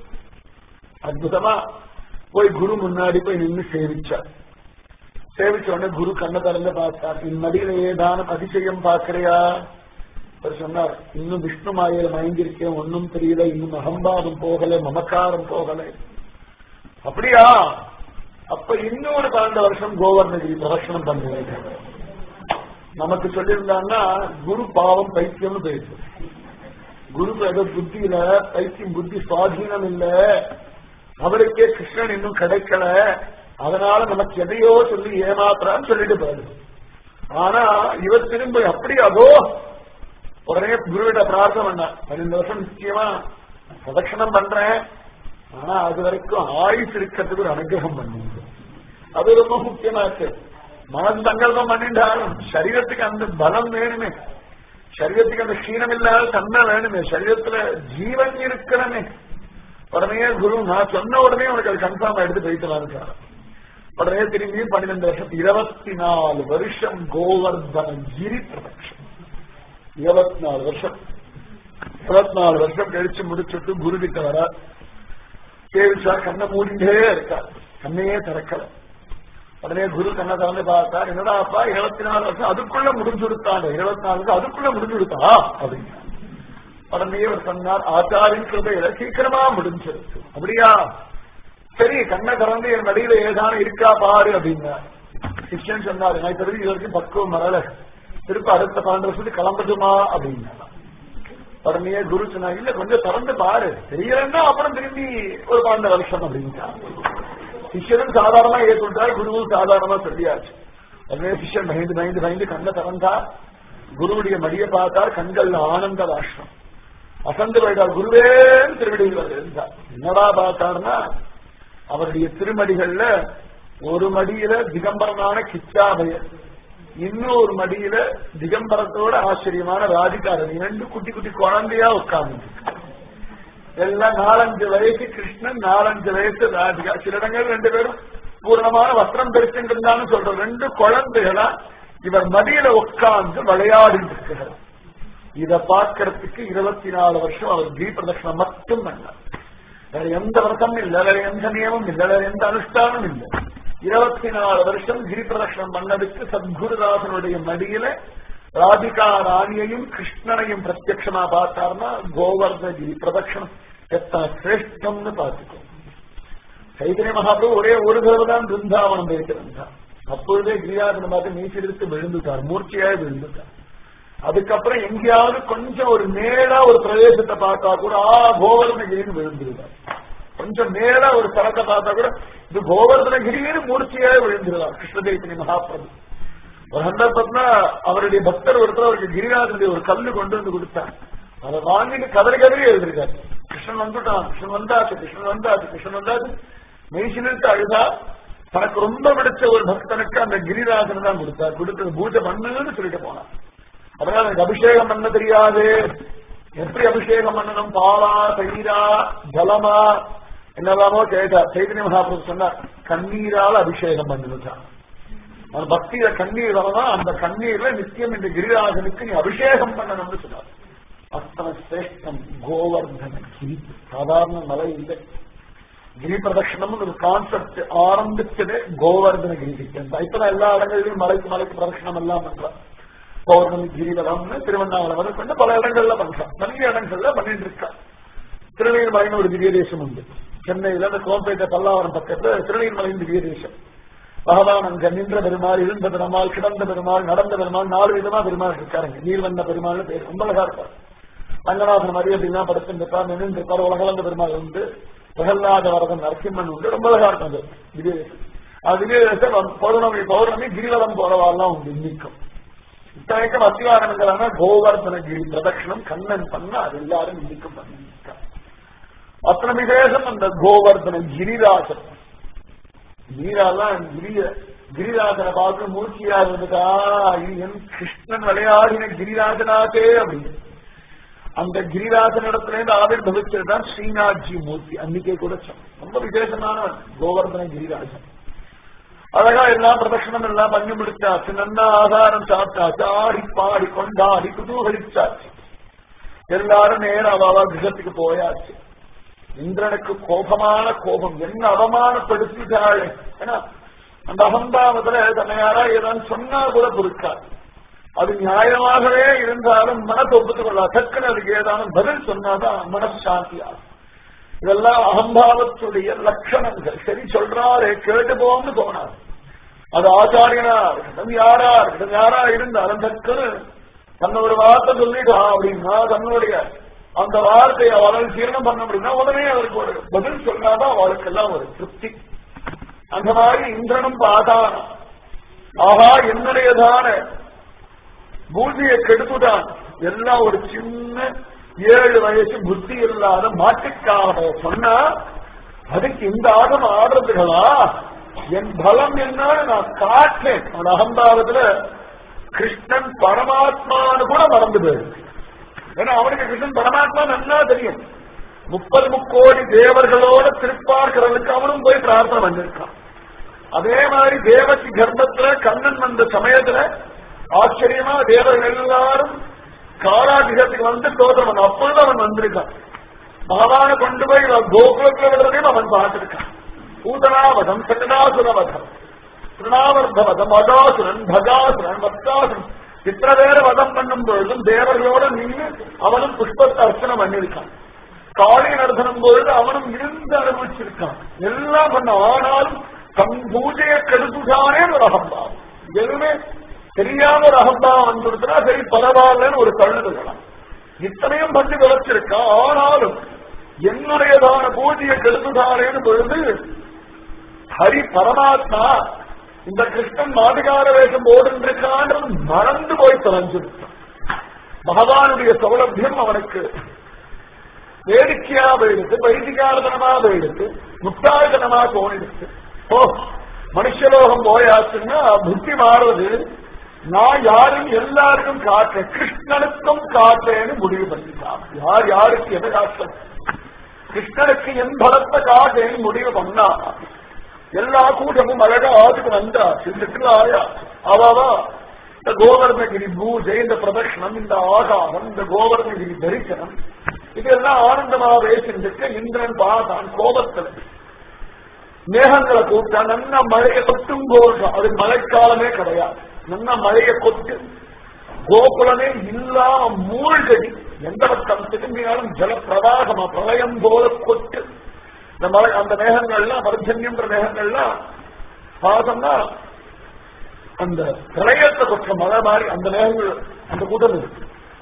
அற்புதமா போய் குரு முன்னாடி போய் நின்று சேவிச்சார் சேவிச்ச உடனே குரு கண்ண திறந்து பார்த்தார் என் மடியில ஏதானும் அதிசயம் பார்க்கிறியா அவர் சொன்னார் இன்னும் விஷ்ணு மாயில மயங்கிருக்கேன் ஒன்னும் தெரியல இன்னும் அகம்பாவம் போகல மமக்காரம் போகல அப்படியா அப்ப இன்னொரு பன்னெண்டு வருஷம் கோவர்ணகிரி பிரதர்ஷனம் பண்ணுவேன் நமக்கு சொல்லியிருந்தாங்கன்னா குரு பாவம் பைத்தியம்னு போயிடுச்சு குருக்கு ஏதோ புத்தியில பைத்தியம் புத்தி சுவாதீனம் இல்ல அவருக்கே கிருஷ்ணன் இன்னும் கிடைக்கல அதனால நமக்கு எதையோ சொல்லி ஏமாத்துறான்னு சொல்லிட்டு போயிடுது ஆனா இவர் திரும்ப அப்படி அதோ உடனே குருவிட பிரார்த்தனை பண்ண பன்னெண்டு வருஷம் நிச்சயமா பிரதட்சணம் பண்றேன் ஆனா அது வரைக்கும் ஆயுஸ் இருக்கிறதுக்கு ஒரு அனுகிரகம் பண்ணுங்க அது ரொம்ப முக்கியமாச்சு மனம் சங்கல்பம் பண்ணிட்டாலும் சரீரத்துக்கு அந்த பலம் வேணுமே சரீரத்துக்கு அந்த க்ஷீணம் இல்லாத தன்மை வேணுமே சரீரத்துல ஜீவன் இருக்கணுமே உடனே குரு நான் சொன்ன உடனே உனக்கு அது கன்ஃபார்ம் எடுத்து போயிட்டு இருக்காரு உடனே திரும்பி பன்னிரெண்டு வருஷம் இருபத்தி நாலு வருஷம் கோவர்தன கிரி பிரதட்சம் இருபத்தி நாலு வருஷம் இருபத்தி நாலு வருஷம் கழிச்சு முடிச்சுட்டு குரு கிட்ட வர கேவிச்சா கண்ணை மூடிண்டே இருக்கா கண்ணையே திறக்கல உடனே குரு கண்ணை திறந்து பார்த்தார் என்னடா அப்பா இருபத்தி நாலு வருஷம் அதுக்குள்ள முடிஞ்சு கொடுத்தாங்க இருபத்தி நாலு வருஷம் அதுக்குள்ள முடிஞ்சு கொடுத்தா அப்படின்னு உடனே அவர் சொன்னார் ஆச்சாரின் கிருபையில சீக்கிரமா முடிஞ்சிருக்கு அப்படியா சரி கண்ணை திறந்து என் நடியில ஏதான இருக்கா பாரு அப்படின்னார் சிஷ்யன் சொன்னார் நான் தெரிஞ்சு இது வரைக்கும் பக்குவம் வரல திருப்ப அடுத்த பன்னெண்டு வருஷத்துக்கு கிளம்பட்டுமா அப்படின்னா உடனே குரு சொன்னார் இல்ல கொஞ்சம் திறந்து பாரு தெரியலன்னா அப்புறம் திரும்பி ஒரு பன்னெண்டு வருஷம் அப்படின்னா சிஷ்யனும் சாதாரணமா ஏற்றுட்டார் குருவும் சாதாரணமா சொல்லியாச்சு உடனே சிஷ்யன் பயந்து பயந்து பயந்து கண்ணை திறந்தா குருவுடைய மடியை பார்த்தார் கண்கள் ஆனந்த ராஷ்டிரம் அசந்து போயிட்டார் குருவே திருவடிகள் இருந்தார் என்னடா பார்த்தார்னா அவருடைய திருமடிகள்ல ஒரு மடியில திகம்பரமான கிச்சாபயர் இன்னொரு மடியில திகம்பரத்தோட ஆச்சரியமான ராதிகாரன் இரண்டு குட்டி குட்டி குழந்தையா உட்கார்ந்து எல்லாம் நாலஞ்சு வயசு கிருஷ்ணன் நாலஞ்சு வயசு ராதிகா சில இடங்கள் ரெண்டு பேரும் பூர்ணமான வஸ்திரம் தெரிச்சுட்டு சொல்ற ரெண்டு குழந்தைகளா இவர் மடியில உட்கார்ந்து விளையாடிட்டு இருக்கிறார் இத பார்க்கறதுக்கு இருபத்தி நாலு வருஷம் அவர் கிரி பிரதட்சணம் மட்டும் பண்ணார் வேற எந்த விரதமும் இல்ல வேற எந்த நியமும் இல்ல வேற எந்த அனுஷ்டானமும் இல்ல இருபத்தி நாலு வருஷம் கிரி பிரதட்சணம் பண்ணதுக்கு சத்குருதாசனுடைய மடியில ராதிகா ராணியையும் கிருஷ்ணனையும் பிரத்யட்சமா பார்த்தார்னா கோவர்தன கிரி பிரதட்சணம் எத்தனை சிரேஷ்டம்னு பார்த்துக்கோ சைத்தன்ய மகாபிரபு ஒரே ஒரு தடவை தான் பிருந்தாவனம் போயிட்டு வந்தார் அப்பொழுதே கிரியாசனம் பார்த்து நீச்செடுத்து விழுந்துட்டார் மூர்ச்சியாய் விழுந்துட்டார் அதுக்கப்புறம் எங்கேயாவது கொஞ்சம் ஒரு மேலா ஒரு பிரதேசத்தை பார்த்தா கூட ஆ கோவர்தனகிரின்னு விழுந்துருவார் கொஞ்சம் மேலா ஒரு ஸ்தலத்தை பார்த்தா கூட இது கோவர்தனகிரின்னு மூர்த்தியாக விழுந்துருவார் கிருஷ்ண சைத்தன்ய மகாபிரபு ஒரு சந்தர்ப்பத்துல அவருடைய பக்தர் ஒருத்தர் அவருக்கு கிரிராஜனுடைய ஒரு கல்லு கொண்டு வந்து கொடுத்தார் அதை வாங்கிட்டு கதறி கதறி எழுதிருக்காரு கிருஷ்ணன் வந்துட்டான் கிருஷ்ணன் வந்தாச்சு கிருஷ்ணன் வந்தாச்சு கிருஷ்ணன் வந்தாச்சு மெய்சிலிட்டு அழுதா தனக்கு ரொம்ப பிடிச்ச ஒரு பக்தனுக்கு அந்த கிரிராஜன் தான் கொடுத்தார் கொடுத்தது பூஜை பண்ணுன்னு சொல்லிட்டு போனார் அதனால எனக்கு அபிஷேகம் பண்ண தெரியாது எப்படி அபிஷேகம் பண்ணணும் பாலா தயிரா ஜலமா என்னெல்லாமோ கேட்டார் சைதன்ய மகாபிரபு சொன்னார் கண்ணீரால் அபிஷேகம் பண்ணுதான் அந்த பக்தியில கண்ணீர் வரலாம் அந்த கண்ணீர்ல நித்தியம் இந்த கிரிராஜனுக்கு நீ அபிஷேகம் பண்ணணும்னு சொன்னார் அத்தனை சிரேஷ்டம் கோவர்தன கிரி சாதாரண மலை இல்லை கிரி பிரதட்சணம் ஒரு கான்செப்ட் ஆரம்பிச்சதே கோவர்தன கிரி கிட்ட இப்பதான் எல்லா இடங்களிலும் மலைக்கு மலைக்கு பிரதட்சணம் எல்லாம் பண்றான் பௌர்ணமி கிரிவலம்னு திருவண்ணாமலை வரை கொண்டு பல இடங்கள்ல பண்றான் நிறைய இடங்கள்ல பண்ணிட்டு இருக்கான் திருநீர்மலைன்னு ஒரு திவ்ய தேசம் உண்டு சென்னையில அந்த கோம்பேட்டை பல்லாவரம் பக்கத்துல திருநீர்மலையின் திவ்ய தேசம் பகவான் அங்க நின்ற பெருமாள் இருந்த பெருமாள் கிடந்த பெருமாள் நடந்த பெருமாள் நாலு விதமா பெருமாள் இருக்காருங்க நீர் வந்த பெருமாள் பேர் ரொம்ப அழகா இருப்பார் ரங்கநாதன் மாதிரி அப்படின்னா படுத்துருப்பார் நின்று இருப்பார் உலகளந்த பெருமாள் உண்டு பிரகல்லாத வரதன் நரசிம்மன் உண்டு ரொம்ப அழகா இருக்கும் அது திவ்ய தேசம் அது திவ்ய தேசம் பௌர்ணமி பௌர்ணமி கிரிவலம் போறவாள்லாம் உண்டு இன்னைக்கும் இத்தனைக்கும் அத்திவாரங்கிறாங்க கோவர்தனகிரி பிரதட்சணம் கண்ணன் பண்ண அது எல்லாரும் இன்னைக்கும் பண்ணிருக்காங்க அத்தனை விசேஷம் அந்த கோவர்தன கிரிராஜன் நீராலாம் கிரிய கிரிராஜனை பார்த்து மூர்த்தியா இருந்துட்டா இது என் கிருஷ்ணன் விளையாடின கிரிராஜனாதே அப்படின்னு அந்த கிரிராஜன் இடத்துல இருந்து ஆவிர் பவிச்சதுதான் ஸ்ரீநாத்ஜி மூர்த்தி அன்னைக்கே கூட சொன்னோம். ரொம்ப விசேஷமானவன் கோவர்தன கிரிராஜன் அழகா எல்லாம் பிரதட்சணம் எல்லாம் பண்ணி முடிச்சாச்சு நல்லா ஆகாரம் சாப்பிட்டாச்சு ஆடி பாடி கொண்டாடி குதூகலிச்சாச்சு எல்லாரும் நேரம் அவ கிரகத்துக்கு போயாச்சு இந்திரனுக்கு கோபமான கோபம் என்ன அவமானப்படுத்திட்டாள் ஏன்னா அந்த அகம்பாவத்துல தன்னை யாரா ஏதாவது சொன்னா கூட பொறுக்காது அது நியாயமாகவே இருந்தாலும் மனத்தை ஒப்புத்துக் கொள்ள டக்குன்னு அதுக்கு ஏதானும் பதில் சொன்னாதான் மனசு சாந்தியாகும் இதெல்லாம் அகம்பாவத்துடைய லட்சணங்கள் சரி சொல்றாரே கேட்டு போன்னு தோணாது அது ஆச்சாரியனா இருக்கட்டும் யாரா இருக்கட்டும் யாரா இருந்தாலும் டக்குன்னு தன்னோட வார்த்தை சொல்லிட்டான் அப்படின்னா தன்னுடைய அந்த வார்த்தையை அவளால் ஜீரணம் பண்ண முடியும்னா உடனே அவருக்கு ஒரு பதில் சொன்னாதான் அவளுக்கு எல்லாம் ஒரு திருப்தி அந்த மாதிரி இந்திரனும் பார்த்தான் ஆஹா என்னுடையதான பூஜையை கெடுத்துட்டான் எல்லாம் ஒரு சின்ன ஏழு வயசு புத்தி இல்லாத மாட்டுக்காக சொன்னா அதுக்கு இந்த ஆட்டம் ஆடுறதுகளா என் பலம் என்னன்னு நான் காட்டேன் அவன் அகம்பாவத்துல கிருஷ்ணன் பரமாத்மான்னு கூட மறந்து போயிருக்கு ஏன்னா அவனுக்கு கிருஷ்ணன் பரமாத்மா நல்லா தெரியும் முப்பது முக்கோடி தேவர்களோட திருப்பார்க்கிறதுக்கு அவனும் போய் பிரார்த்தனை பண்ணிருக்கான் அதே மாதிரி தேவகி கர்ப்பத்துல கண்ணன் வந்த சமயத்துல ஆச்சரியமா தேவர்கள் எல்லாரும் காராகிரத்துக்கு வந்து தோற்றம் பண்ண அப்பொழுது அவன் வந்திருக்கான் பகவான கொண்டு போய் கோகுலத்துல விடுறதையும் அவன் பார்த்திருக்கான் பூதனாவதம் சகடாசுரவதம் திருநாவர்த வதம் அகாசுரன் பகாசுரன் வத்தாசுரன் இத்தனை பேரை வதம் பண்ணும் பொழுதும் தேவர்களோட நின்று அவனும் புஷ்பத்தை அர்ச்சனை பண்ணிருக்கான் காளி நடத்தணும் பொழுது அவனும் இருந்து அனுபவிச்சிருக்கான் எல்லாம் பண்ண ஆனாலும் தம் பூஜையை கெடுத்துட்டானே ஒரு அகம்பாவம் எதுவுமே தெரியாம ஒரு அகம்பாவம் வந்துருச்சுன்னா சரி பரவாயில்லன்னு ஒரு தள்ளுதலாம் இத்தனையும் பண்ணி விளைச்சிருக்கான் ஆனாலும் என்னுடையதான பூஜையை கெடுத்துட்டானேன்னு பொழுது ஹரி பரமாத்மா இந்த கிருஷ்ணன் மாட்டுக்கார வேஷம் போடுன்றிருக்கான்றது மறந்து போய் தொலைஞ்சிருக்கான் பகவானுடைய சௌலபியம் அவனுக்கு வேடிக்கையா போயிடுத்து வைதிகாரதனமா போயிடுத்து முட்டாள்தனமா தோணிடுச்சு ஓ மனுஷலோகம் போயாச்சுன்னா புத்தி மாறுவது நான் யாரும் எல்லாருக்கும் காட்டுறேன் கிருஷ்ணனுக்கும் காட்டுறேன்னு முடிவு பண்ணிட்டான் யார் யாருக்கு எதை காட்டுறது கிருஷ்ணனுக்கு என் பலத்தை காட்டுறேன்னு முடிவு பண்ணா எல்லா கூட்டமும் அழகா ஆத்துக்கு வந்தா சிந்துக்கு ஆயா அவாவா இந்த கோவர்ணகிரி பூஜை இந்த பிரதட்சணம் இந்த ஆகாரம் இந்த கோவர்ணகிரி தரிசனம் இதெல்லாம் ஆனந்தமாவே சிந்துக்கு இந்திரன் பார்த்தான் கோபத்தில் மேகங்களை கூட்டா நல்ல மழையை கொட்டும் போது அது மழைக்காலமே கிடையாது நல்ல மழையை கொட்டு கோகுலமே இல்லாம மூழ்கடி எந்த பக்கம் திரும்பினாலும் ஜல பிரவாகமா பிரளயம் போல கொட்டு இந்த மழை அந்த மேகங்கள்லாம் பர்ஜன்யம்ன்ற மேகங்கள்லாம் பாசம்னா அந்த பிரளயத்தை கொற்ற மழை மாதிரி அந்த மேகங்கள் அந்த கூட்டம் இருக்கு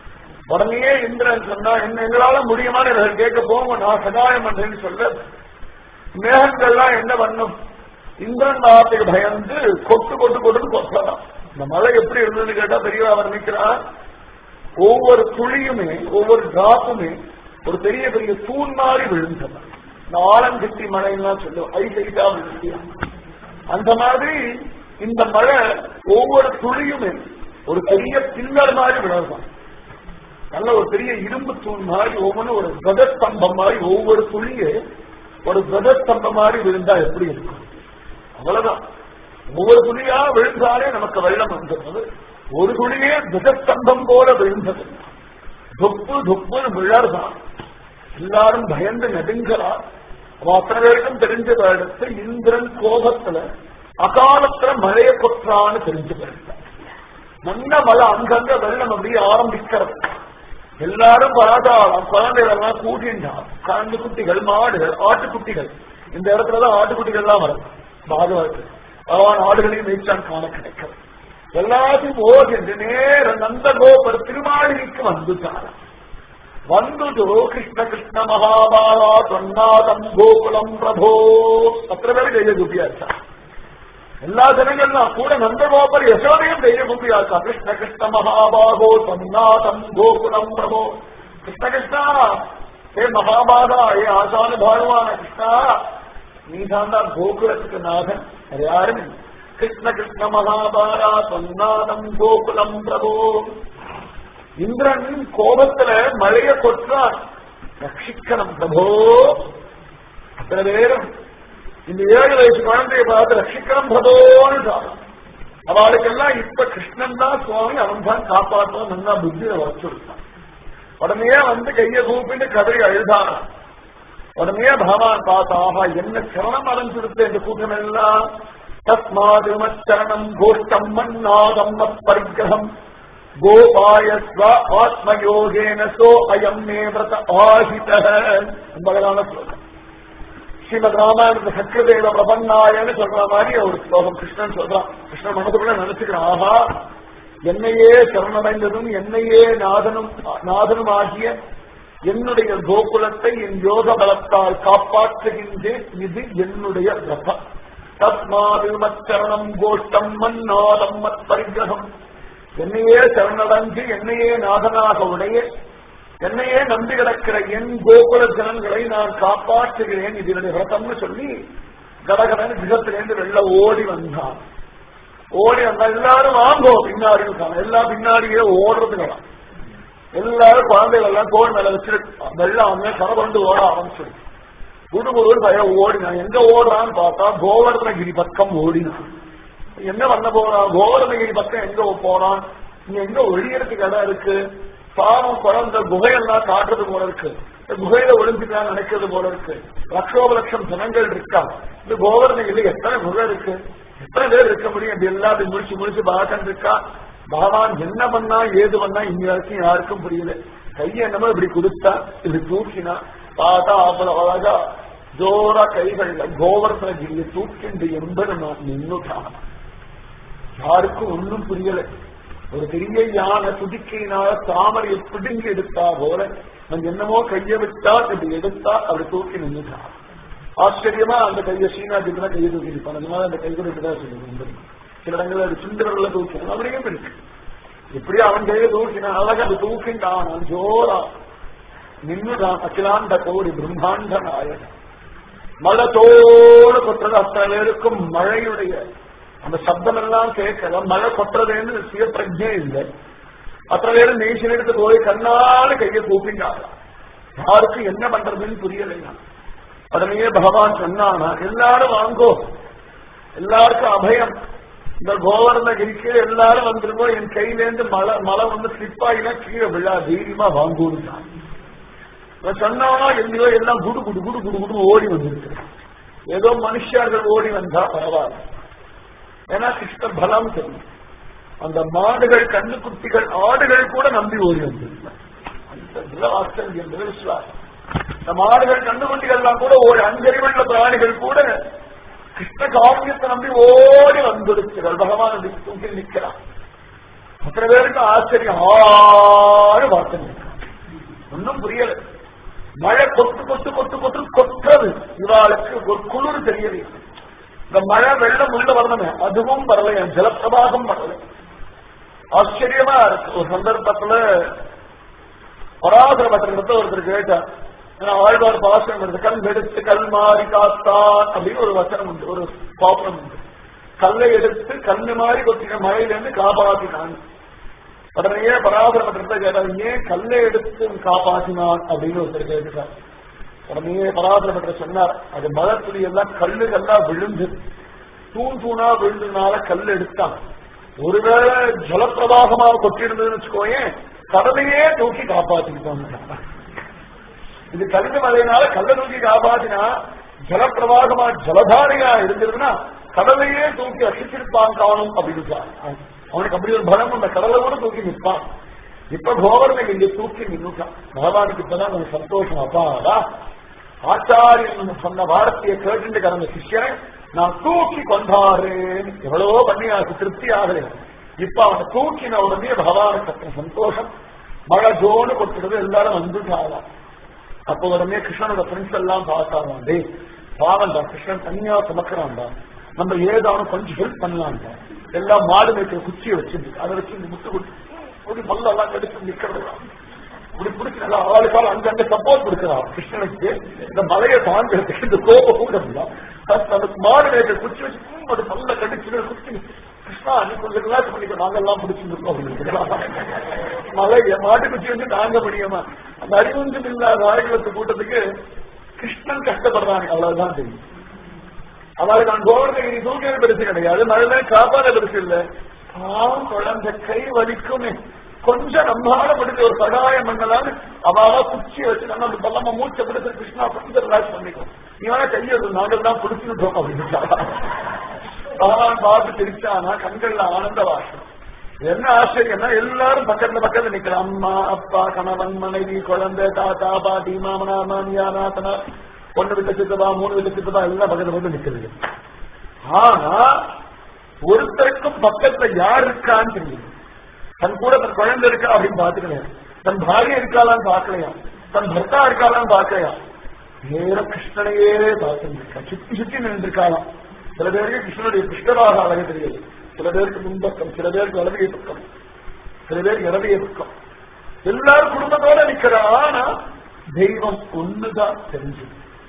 உடனே இந்திரன் சொன்னா என்ன எங்களால முடியுமான்னு இவர்கள் கேட்க போங்க நான் சகாயம் பண்றேன்னு சொல்ல மேகங்கள்லாம் என்ன பண்ணும் இந்திரன் வார்த்தைக்கு பயந்து கொட்டு கொட்டு கொட்டுன்னு கொட்டலாம் இந்த மழை எப்படி இருந்ததுன்னு கேட்டா பெரியவா வர்ணிக்கிறான் ஒவ்வொரு துளியுமே ஒவ்வொரு டிராப்புமே ஒரு பெரிய பெரிய தூண் மாதிரி விழுந்தது இந்த ஆலங்கட்டி மழைலாம் சொல்லுவோம் ஐஸ் ஐட்டா விழுந்தியா அந்த மாதிரி இந்த மழை ஒவ்வொரு துளியுமே ஒரு பெரிய பில்லர் மாதிரி விழுந்தான் நல்ல ஒரு பெரிய இரும்பு தூண் மாதிரி ஒவ்வொன்றும் ஒரு கதஸ்தம்பம் மாதிரி ஒவ்வொரு துளியே ஒரு கதஸ்தம்பம் மாதிரி விழுந்தா எப்படி இருக்கும் அவ்வளவுதான் ஒவ்வொரு துளியா விழுந்தாலே நமக்கு வெள்ளம் வந்துடுறது ஒரு துளியே கதஸ்தம்பம் போல விழுந்தது தொப்பு தொப்புன்னு விழர்தான் எல்லாரும் பயந்து நெடுங்கிறார் அத்தனை பேருக்கும் தெரிஞ்சதை அடுத்து இந்திரன் கோபத்துல அகாலத்துல மழைய கொற்றான்னு தெரிஞ்சு போயிருந்தார் நல்ல மழை அங்கங்க வெள்ளம் அப்படியே ஆரம்பிக்கிறது எல்லாரும் பாதாளம் குழந்தைகள் எல்லாம் கூட்டின்றான் கலந்து குட்டிகள் மாடுகள் ஆட்டுக்குட்டிகள் இந்த இடத்துலதான் ஆட்டுக்குட்டிகள் எல்லாம் வரும் பாகவத்து அவன் ஆடுகளையும் மேய்ச்சான் காண கிடைக்கிறது எல்லாத்தையும் ஓடின்று நேர நந்தகோபர் திருமாளிகைக்கு வந்துட்டான் வந்துட்டு கிருஷ்ண கிருஷ்ண மகாபாலா தொன்னாதம் கோகுலம் பிரபோ அத்தனை பேர் கையை குப்பியாச்சா எல்லா ஜனங்கள்லாம் கூட நந்தகோபர் யசோதையும் கையை குப்பியாச்சா கிருஷ்ண கிருஷ்ண மகாபாகோ தொன்னாதம் கோகுலம் பிரபோ கிருஷ்ண கிருஷ்ணா ஏ மகாபாகா ஏ ஆசான பாகவான கிருஷ்ணா நீ தான் கோகுலத்துக்கு நாதன் அது யாரும் கிருஷ்ண கிருஷ்ண மகாபாரா தொன்னாதம் கோகுலம் பிரபோ இந்திரன் கோபத்துல மழைய கொற்றான் ரட்சிக்கணும் பிரபோ அத்தனை பேரும் இந்த ஏழு வயசு குழந்தைய பார்த்து ரட்சிக்கணும் பிரபோன்னு அவளுக்கெல்லாம் இப்ப கிருஷ்ணன் தான் சுவாமி அவன் தான் காப்பாற்றுவான் நல்லா புத்தியில வச்சுருக்கான் உடனே வந்து கைய கூப்பிட்டு கதறி அழுதானா உடனே பகவான் பார்த்தா ஆஹா என்ன சரணம் அடைஞ்சிருத்த இந்த கூட்டம் எல்லாம் தஸ்மாது மச்சரணம் கோஷ்டம் மன்னாதம் பரிகிரகம் கோபாயஸ்வ ஆத்மயோகேன சோ அயம் மே விரத ஆஹித என்பதான ஸ்லோகம் ஸ்ரீமத் ராமாயண சக்கரதேவ பிரபன்னாயன்னு சொல்ற மாதிரி ஒரு ஸ்லோகம் கிருஷ்ணன் சொல்றான் கிருஷ்ணன் மனதுக்குள்ள நினைச்சுக்கிறான் ஆஹா என்னையே சரணடைந்ததும் என்னையே நாதனும் நாதனும் ஆகிய என்னுடைய கோகுலத்தை என் யோக பலத்தால் காப்பாற்றுகின்றேன் இது என்னுடைய விரதம் தஸ்மாது மச்சரணம் கோஷ்டம் மன்னாதம் மத் பரிகிரகம் என்னையே சரணடைஞ்சு என்னையே நாதனாக உடைய என்னையே நம்பி கிடக்கிற என் கோகுல ஜனங்களை நான் காப்பாற்றுகிறேன் இது என்னுடைய விரதம்னு சொல்லி கடகடன் கிரகத்திலேருந்து வெளில ஓடி வந்தான் ஓடி வந்தா எல்லாரும் வாங்கோ பின்னாடி இருக்காங்க எல்லாம் பின்னாடியே ஓடுறதுக்கலாம் எல்லாரும் குழந்தைகள் எல்லாம் தோல் மேல வச்சு வெள்ளம் அவங்க கரை கொண்டு ஓட ஆரம்பிச்சிருக்கு குடு குடுன்னு பையன் ஓடினான் எங்க ஓடுறான்னு பார்த்தா கோவர்தனகிரி பக்கம் ஓடினான் என்ன பண்ண போறான் கோவர்தனகிரி பக்கம் எங்க போறான் இங்க எங்க ஒழியறதுக்கு இடம் இருக்கு பாவம் குழந்தை குகையெல்லாம் காட்டுறது போல இருக்கு இந்த குகையில ஒளிஞ்சுக்கலாம் நினைக்கிறது போல இருக்கு லட்சோப லட்சம் ஜனங்கள் இருக்கா இந்த கோவர்தனகிரி எத்தனை குகை இருக்கு எத்தனை பேர் இருக்க முடியும் இப்படி எல்லாம் அப்படி முடிச்சு முடிச்சு பார்க்கன்னு இருக்கா பகவான் என்ன பண்ணா ஏது பண்ணா இங்க வரைக்கும் யாருக்கும் புரியல கையை என்னமோ இப்படி கொடுத்தா இப்படி தூக்கினா பார்த்தா அவ்வளவு அழகா ஜோரா கைகள்ல கோவர்த்தன கிரியை தூக்கிண்டு என்பது நான் நின்னுட்டான் யாருக்கும் ஒன்றும் புரியல ஒரு பெரிய யானை துதிக்கையினால தாமரையை பிடுங்கி எடுத்தா போல நான் என்னமோ கையை விட்டா இப்படி எடுத்தா அப்படி தூக்கி நின்றுட்டான் ஆச்சரியமா அந்த கையை சீனாஜிக்கு கையை தூக்கி நிற்பான் அந்த மாதிரி அந்த கை கூட இப்படிதான் சொல்லுங்க சில இடங்கள்ல அது சுந்தரர்ல தூக்கி அப்படியும் இருக்கு இப்படி அவன் கையை தூக்கினான் அழகா அது தூக்கின்றான் அவன் ஜோரா நின்றுதான் அகிலாண்ட கோடி பிரம்மாண்ட நாயகன் மழத்தோடு கொட்டுறது அத்தனை பேருக்கும் மழையுடைய அந்த சப்தம் எல்லாம் கேட்கல மழை கொட்டுறதுன்னு சுய பிரஜை இல்லை அத்தனை பேரும் நேசின் எடுத்து போய் கண்ணால கையை கூப்பிட்டாங்க யாருக்கும் என்ன பண்றதுன்னு புரியலையா உடனே பகவான் சொன்னானா எல்லாரும் வாங்கோ எல்லாருக்கும் அபயம் இந்த கோவர்ணகிரிக்கு எல்லாரும் வந்துருங்கோ என் கையிலேருந்து மழை மழை வந்து ஸ்லிப் ஆகினா கீழே விழா தைரியமா வாங்கூருந்தான் சொன்னானா எங்கேயோ எல்லாம் குடு குடு குடு குடு குடு ஓடி வந்திருக்கு ஏதோ மனுஷர்கள் ஓடி வந்தா பரவாயில்ல ஏன்னா கிருஷ்ண பலம் தெரியும் அந்த மாடுகள் கண்ணுக்குட்டிகள் ஆடுகள் கூட நம்பி ஓடி வந்திருக்க ஆச்சரியம் விசுவாசம் இந்த மாடுகள் கண்ணுக்குட்டிகள் எல்லாம் கூட ஓடி அஞ்சறிவுள்ள பிராணிகள் கூட கிருஷ்ண காவியத்தை நம்பி ஓடி வந்திருக்கிறார் பகவான் தூக்கி நிற்கிறான் அத்தனை பேருக்கு ஆச்சரியம் ஆறு பார்த்து ஒன்றும் புரியல மழை கொட்டு கொட்டு கொட்டு கொட்டு கொட்டுறது இவாளுக்கு ஒரு குளிர் தெரியல இந்த மழை வெள்ளம் உள்ள வரணுமே அதுவும் வரலையா ஜலப்பிரபாகம் வரல ஆச்சரியமா இருக்கு ஒரு சந்தர்ப்பத்துல பராசர பத்திரத்தை ஒருத்தர் கேட்டார் ஆழ்வார் பாசனம் இருக்கு கல் எடுத்து கல் மாறி காத்தான் அப்படின்னு ஒரு வசனம் உண்டு ஒரு பாப்பனம் உண்டு கல்லை எடுத்து கண்ணு மாறி கொத்தின மழையிலிருந்து காப்பாற்றினான் உடனே பராசர பத்திரத்தை கேட்டார் ஏன் கல்லை எடுத்து காப்பாற்றினான் அப்படின்னு ஒருத்தர் கேட்டுட்டார் உடனே பராசர பத்திரம் சொன்னார் அது மழை துளி எல்லாம் கல்லுகள்லா விழுந்து தூண் தூணா விழுந்ததுனால கல் எடுத்தான் ஒருவேளை ஜலப்பிரவாகமா கொட்டிருந்ததுன்னு வச்சுக்கோயேன் கடலையே தூக்கி காப்பாற்றிக்கிட்டாங்க இது கல்வி மழையினால கல்ல தூக்கி காப்பாத்தினா ஜலப்பிரவாகமா ஜலதாரையா இருந்ததுன்னா கடலையே தூக்கி அசிச்சிருப்பான் காணும் அப்படின்னு அவனுக்கு அப்படி ஒரு பலம் அந்த கடலை கூட தூக்கி நிற்பான் இப்ப கோவர்ணன் இங்க தூக்கி நின்றுட்டான் பகவானுக்கு இப்பதான் கொஞ்சம் சந்தோஷம் அப்பாடா ஆச்சாரியன் சொன்ன வார்த்தையை கேட்டு கலந்த சிஷ்யனை நான் தூக்கி கொண்டாடுறேன் எவ்வளவோ பண்ணியாச்சு திருப்தி ஆகலை இப்ப அவனை தூக்கின உடனே பகவானுக்கு அத்தனை சந்தோஷம் மழை ஜோனு கொடுத்துறது எல்லாரும் வந்துட்டாராம் அப்போ உடனே கிருஷ்ணனோட ஃப்ரெண்ட்ஸ் எல்லாம் பார்த்தாராம் டே பாவண்டா கிருஷ்ணன் தனியா சுமக்கிறான்டா நம்ம ஏதாவது கொஞ்சம் ஹெல்ப் பண்ணலாம்டா எல்லாம் மாடு மேய்க்கிற குச்சியை வச்சிருந்து அதை வச்சு முட்டு கொடுத்து ஒரு பல்லெல்லாம் கடிச்சு நிக்கிறது இப்படி பிடிச்சி நல்லா ஆளுக்கால் அங்கங்க சப்போர்ட் கொடுக்கிறான் கிருஷ்ணனுக்கு இந்த மலையை தாங்கிறதுக்கு இந்த கோபம் கூட அந்த மாடு மேய்க்கிற குச்சி வச்சு அது பல்ல கடிச்சு குச்சி கிருஷ்ணா நீ கொஞ்சம் ரிலாக்ஸ் பண்ணிக்க நாங்கெல்லாம் பிடிச்சிருக்கோம் அப்படின்னு மலை மாட்டு குச்சி வந்து தாங்க முடியுமா அந்த அறிவுஞ்சும் இல்லாத ஆய்வுலத்து கூட்டத்துக்கு கிருஷ்ணன் கஷ்டப்படுறாங்க அவ்வளவுதான் தெரியும் அவளுக்கு நான் கோவர்தகிரி தூக்கியது பெருசு கிடையாது மழை காப்பாத பெருசு இல்ல பாவம் குழந்தை கை வலிக்குமே கொஞ்சம் நம்மளால முடிஞ்ச ஒரு சகாயம் பண்ணலான்னு அவளா குச்சி வச்சு நம்ம அந்த பல்லம மூச்சை பிடிச்சு கிருஷ்ணா கொஞ்சம் ரிலாக்ஸ் பண்ணிக்கோ நீ வேணா கையை நாங்கள் தான் பிடிச்சுட்டோம் அப்படின்னு பகவான் பார்த்து சிரிச்சானா கண்கள்ல ஆனந்த வாசம் என்ன ஆச்சரியம்னா எல்லாரும் பக்கத்துல பக்கத்துல நிக்கலாம் அம்மா அப்பா கணவன் மனைவி குழந்தை தாத்தா பாட்டி மாமனா மாமியா நாத்தனா ஒண்ணு விட்டு சித்தப்பா மூணு விட்டு சித்தப்பா எல்லாம் பக்கத்துல வந்து நிக்கிறது ஆனா ஒருத்தருக்கும் பக்கத்துல யார் இருக்கான்னு தெரியும் தன் கூட தன் குழந்தை இருக்கா அப்படின்னு பாத்துக்கலையா தன் பாரியம் இருக்காளான்னு பாக்கலையா தன் பர்த்தா இருக்காளான்னு பாக்கலையா நேர கிருஷ்ணனையே பார்த்துருக்கா சுத்தி சுத்தி நின்றுருக்காளாம் சில பேருக்கு கிருஷ்ணனுடைய கிருஷ்ணராக அழகு தெரியாது சில பேருக்கு முன்பக்கம் சில பேருக்கு வலவிய பக்கம் சில பேருக்கு இடவிய பக்கம் எல்லாரும் குடும்பத்தோட நிக்கிறா ஆனா தெய்வம் ஒண்ணுதான் தெரிஞ்சு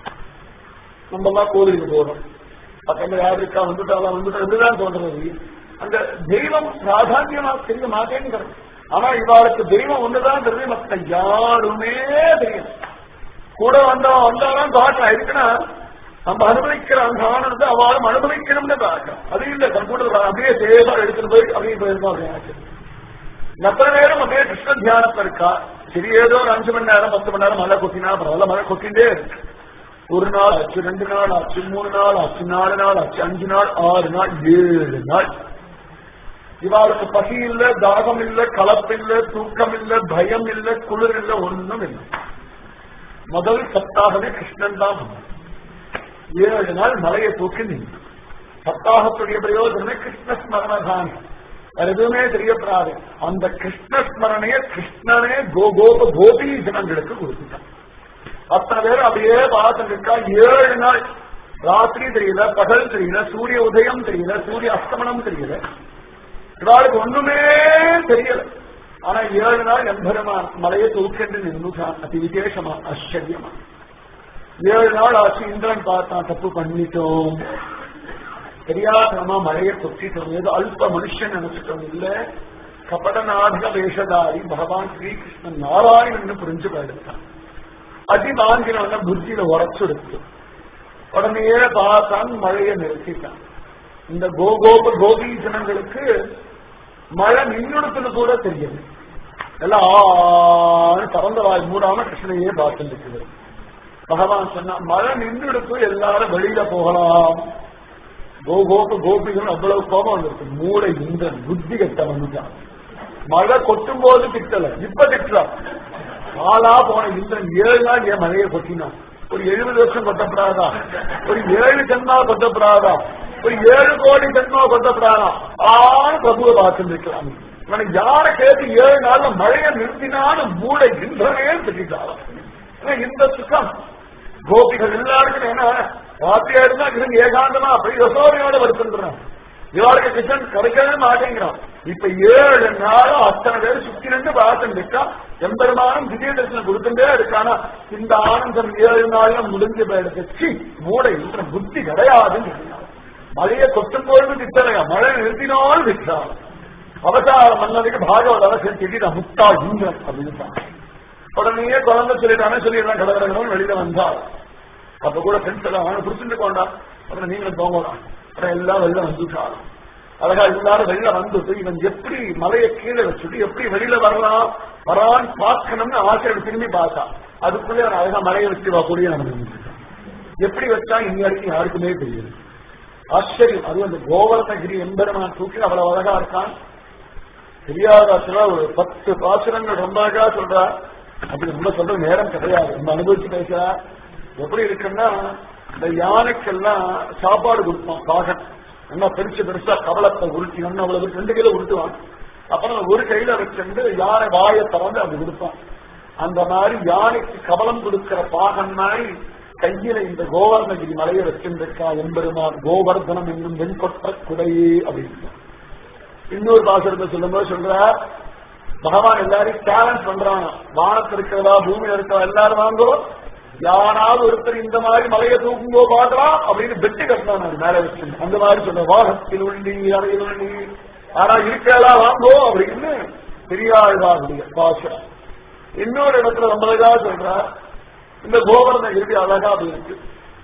நம்ம எல்லாம் கோவிலுக்கு போறோம் பக்கத்துல யாரு இருக்கா வந்துட்டாலாம் வந்துட்டான் தோன்றது அந்த தெய்வம் பிராதான்யமா தெரிய மாட்டேங்கிறது ஆனா இவாளுக்கு தெய்வம் ஒண்ணுதான் தெரியும் மத்த யாருமே தெரியும் கூட வந்தவன் வந்தாலும் பார்க்கலாம் இருக்குன்னா நம்ம அனுபவிக்கிற அந்த ஆனந்தத்தை அவளும் அனுபவிக்கணும்னு பார்க்கலாம் அது இல்ல கம்ப்யூட்டர் அப்படியே சேவா எடுத்துட்டு போய் அப்படியே போயிருந்தோம் அப்படின்னு எத்தனை நேரம் அப்படியே கிருஷ்ண தியானத்துல இருக்கா சரி ஏதோ ஒரு அஞ்சு மணி நேரம் பத்து மணி நேரம் மழை கொட்டினா பரவாயில்ல மழை கொட்டிண்டே இருக்கு ஒரு நாள் ஆச்சு ரெண்டு நாள் ஆச்சு மூணு நாள் ஆச்சு நாலு நாள் ஆச்சு அஞ்சு நாள் ஆறு நாள் ஏழு நாள் இவாளுக்கு பசி இல்ல தாகம் இல்ல கலப்பில்ல தூக்கம் இல்ல பயம் இல்ல குளிர் இல்ல ஒண்ணும் இல்லை முதல் சப்தாகமே கிருஷ்ணன் தான் வந்தான். ஏழு நாள் மலையை தூக்கி நின்று சப்தாகத்துடைய பிரயோஜனமே கிருஷ்ண ஸ்மரணதான் வேற எதுவுமே தெரியப்படாது அந்த கிருஷ்ண ஸ்மரணைய கிருஷ்ணனே கோ கோப கோபி ஜனங்களுக்கு கொடுத்துட்டான் அத்தனை பேர் அப்படியே பார்த்துட்டு இருக்கா ஏழு நாள் ராத்திரி தெரியல பகல் தெரியல சூரிய உதயம் தெரியல சூரிய அஸ்தமனம் தெரியல இவாளுக்கு ஒண்ணுமே தெரியல ஆனா ஏழு நாள் எம்பெருமான் மலையை தூக்கென்று நின்றுட்டான் அதி விசேஷமா ஆச்சரியமா ஏழு நாள் ஆச்சு இந்திரன் பார்த்தான் தப்பு பண்ணிட்டோம் தெரியாதனமா மழையை கொத்திட்டோம் ஏதோ அல்ப மனுஷன் நினைச்சிட்டோம் இல்ல கபட நாடக வேஷதாரி பகவான் ஸ்ரீகிருஷ்ணன் நாராயணன் புரிஞ்சு போயிடுத்தான் அடி வாங்கினவன புத்தியில உரைச்சுடுத்து உடனே பார்த்தான் மழையை நிறுத்திட்டான் இந்த கோகோப கோபி ஜனங்களுக்கு மழை நின்னுடுத்துன்னு கூட தெரியுது எல்லாம் ஆன்னு திறந்த வாய் மூடாம கிருஷ்ணனையே பார்த்துட்டு இருக்குது பகவான் சொன்னா மழை நின்றுடுத்து எல்லாரும் வெளியில போகலாம் கோகோப கோபிகள் அவ்வளவு கோபம் வந்திருக்கு மூளை இந்த புத்தி கட்ட வந்துட்டான் மழை கொட்டும் போது திட்டல இப்ப திட்டலாம் ஆளா போன இந்திரன் ஏழு நாள் ஏன் மழையை கொட்டினான் ஒரு எழுபது வருஷம் கொட்டப்படாதா ஒரு ஏழு ஜென்மா கொட்டப்படாதா ஒரு ஏழு கோடி ஜென்மா கொட்டப்படாதா ஆண் பிரபுவை பார்த்துட்டு இருக்கலாம் இவனுக்கு யாரை கேட்டு ஏழு நாள்ல மழையை நிறுத்தினாலும் மூளை இந்திரனே திட்டாராம் ஏன்னா இந்த சுகம் கோபிகள் எல்லாருக்கும் என்ன ராத்திரியா இருந்தா கிருஷ்ணன் ஏகாந்தமா அப்படி யசோதையோட வருத்துன்றான் இவாளுக்கு கிருஷ்ணன் கிடைக்கவே மாட்டேங்கிறான் இப்ப ஏழு நாளும் அத்தனை பேர் சுத்தி நின்று பார்த்துட்டு இருக்கா எம்பெருமானும் திடீர் தரிசனம் கொடுத்துட்டே இருக்கானா இந்த ஆனந்தம் ஏழு நாளும் முடிஞ்சு போயிடுச்சு மூட இன்ற புத்தி கிடையாதுன்னு சொல்லினான். மழையை கொட்டும் பொழுது திட்டலையா மழை நிறுத்தினாலும் திட்டான் அவசார மன்னனுக்கு பாகவத அவசியம் திடீர் முத்தா இந்திரன் அப்படின்னு சொன்னான். உடனே குழந்தை சொல்லிட்டானே சொல்லிடலாம் கடற்கரை வெளியில வந்தாள் அப்ப கூட ஃப்ரெண்ட்ஸ் எல்லாம் அவனை புடிச்சுட்டு கொண்டா அப்புறம் நீங்களும் போகலாம் அப்புறம் எல்லாம் வெளில வந்துட்டாள் அழகா எல்லாரும் வெளியில வந்துட்டு இவன் எப்படி மலையை கீழே வச்சுட்டு எப்படி வெளியில வரலாம் வரான்னு பார்க்கணும்னு ஆசையோட திரும்பி பார்த்தான் அதுக்குள்ளே அவன் அழகா மலையை வச்சு வா கூடிய நடந்து எப்படி வச்சா இனி வரைக்கும் யாருக்குமே தெரியுது ஆச்சரியம் அது அந்த கோவர்தகிரி எம்பெருமான் தூக்கி அவ்வளவு அழகா இருக்கான் தெரியாத சில ஒரு பத்து பாசுரங்கள் ரொம்ப அழகா சொல்றா அப்படி ரொம்ப சொல்ற நேரம் கிடையாது நம்ம அனுபவிச்சு பேசுறா எப்படி இருக்குன்னா இந்த யானைக்கெல்லாம் சாப்பாடு கொடுப்பான் பாகன் நல்லா பெருசு பெருசா கவலத்தை உருட்டி ஒன்னு அவ்வளவு ரெண்டு கையில உருட்டுவான் அப்புறம் ஒரு கையில வச்சுட்டு யானை வாயை திறந்து அப்படி கொடுப்பான் அந்த மாதிரி யானைக்கு கவலம் கொடுக்கிற பாகன் மாதிரி கையில இந்த கோவர்ணகிரி மலையை வச்சிருந்திருக்கா எம்பெருமான் கோவர்தனம் என்னும் வெண்கொற்ற குடையே அப்படின்னு இன்னொரு பாசுரத்தை சொல்லும்போது சொல்ற பகவான் எல்லாரையும் சேலஞ்ச் பண்றான் வானத்தில் இருக்கிறதா பூமியில இருக்கிறதா எல்லாரும் வாங்கோ யாராவது ஒருத்தர் இந்த மாதிரி மலையை தூக்குங்கோ பார்க்கலாம் அப்படின்னு பெட்டு கட்டினான் அது மேல வச்சு அந்த மாதிரி சொல்ற வாகத்தில் உள்ளி அறையில் உள்ளி ஆனா இருக்கிறதா வாங்கோ அப்படின்னு பெரியாழ்வாருடைய பாசுரம் இன்னொரு இடத்துல ரொம்ப அழகா சொல்ற இந்த கோவர்ண இறுதி அழகா அப்படி இருக்கு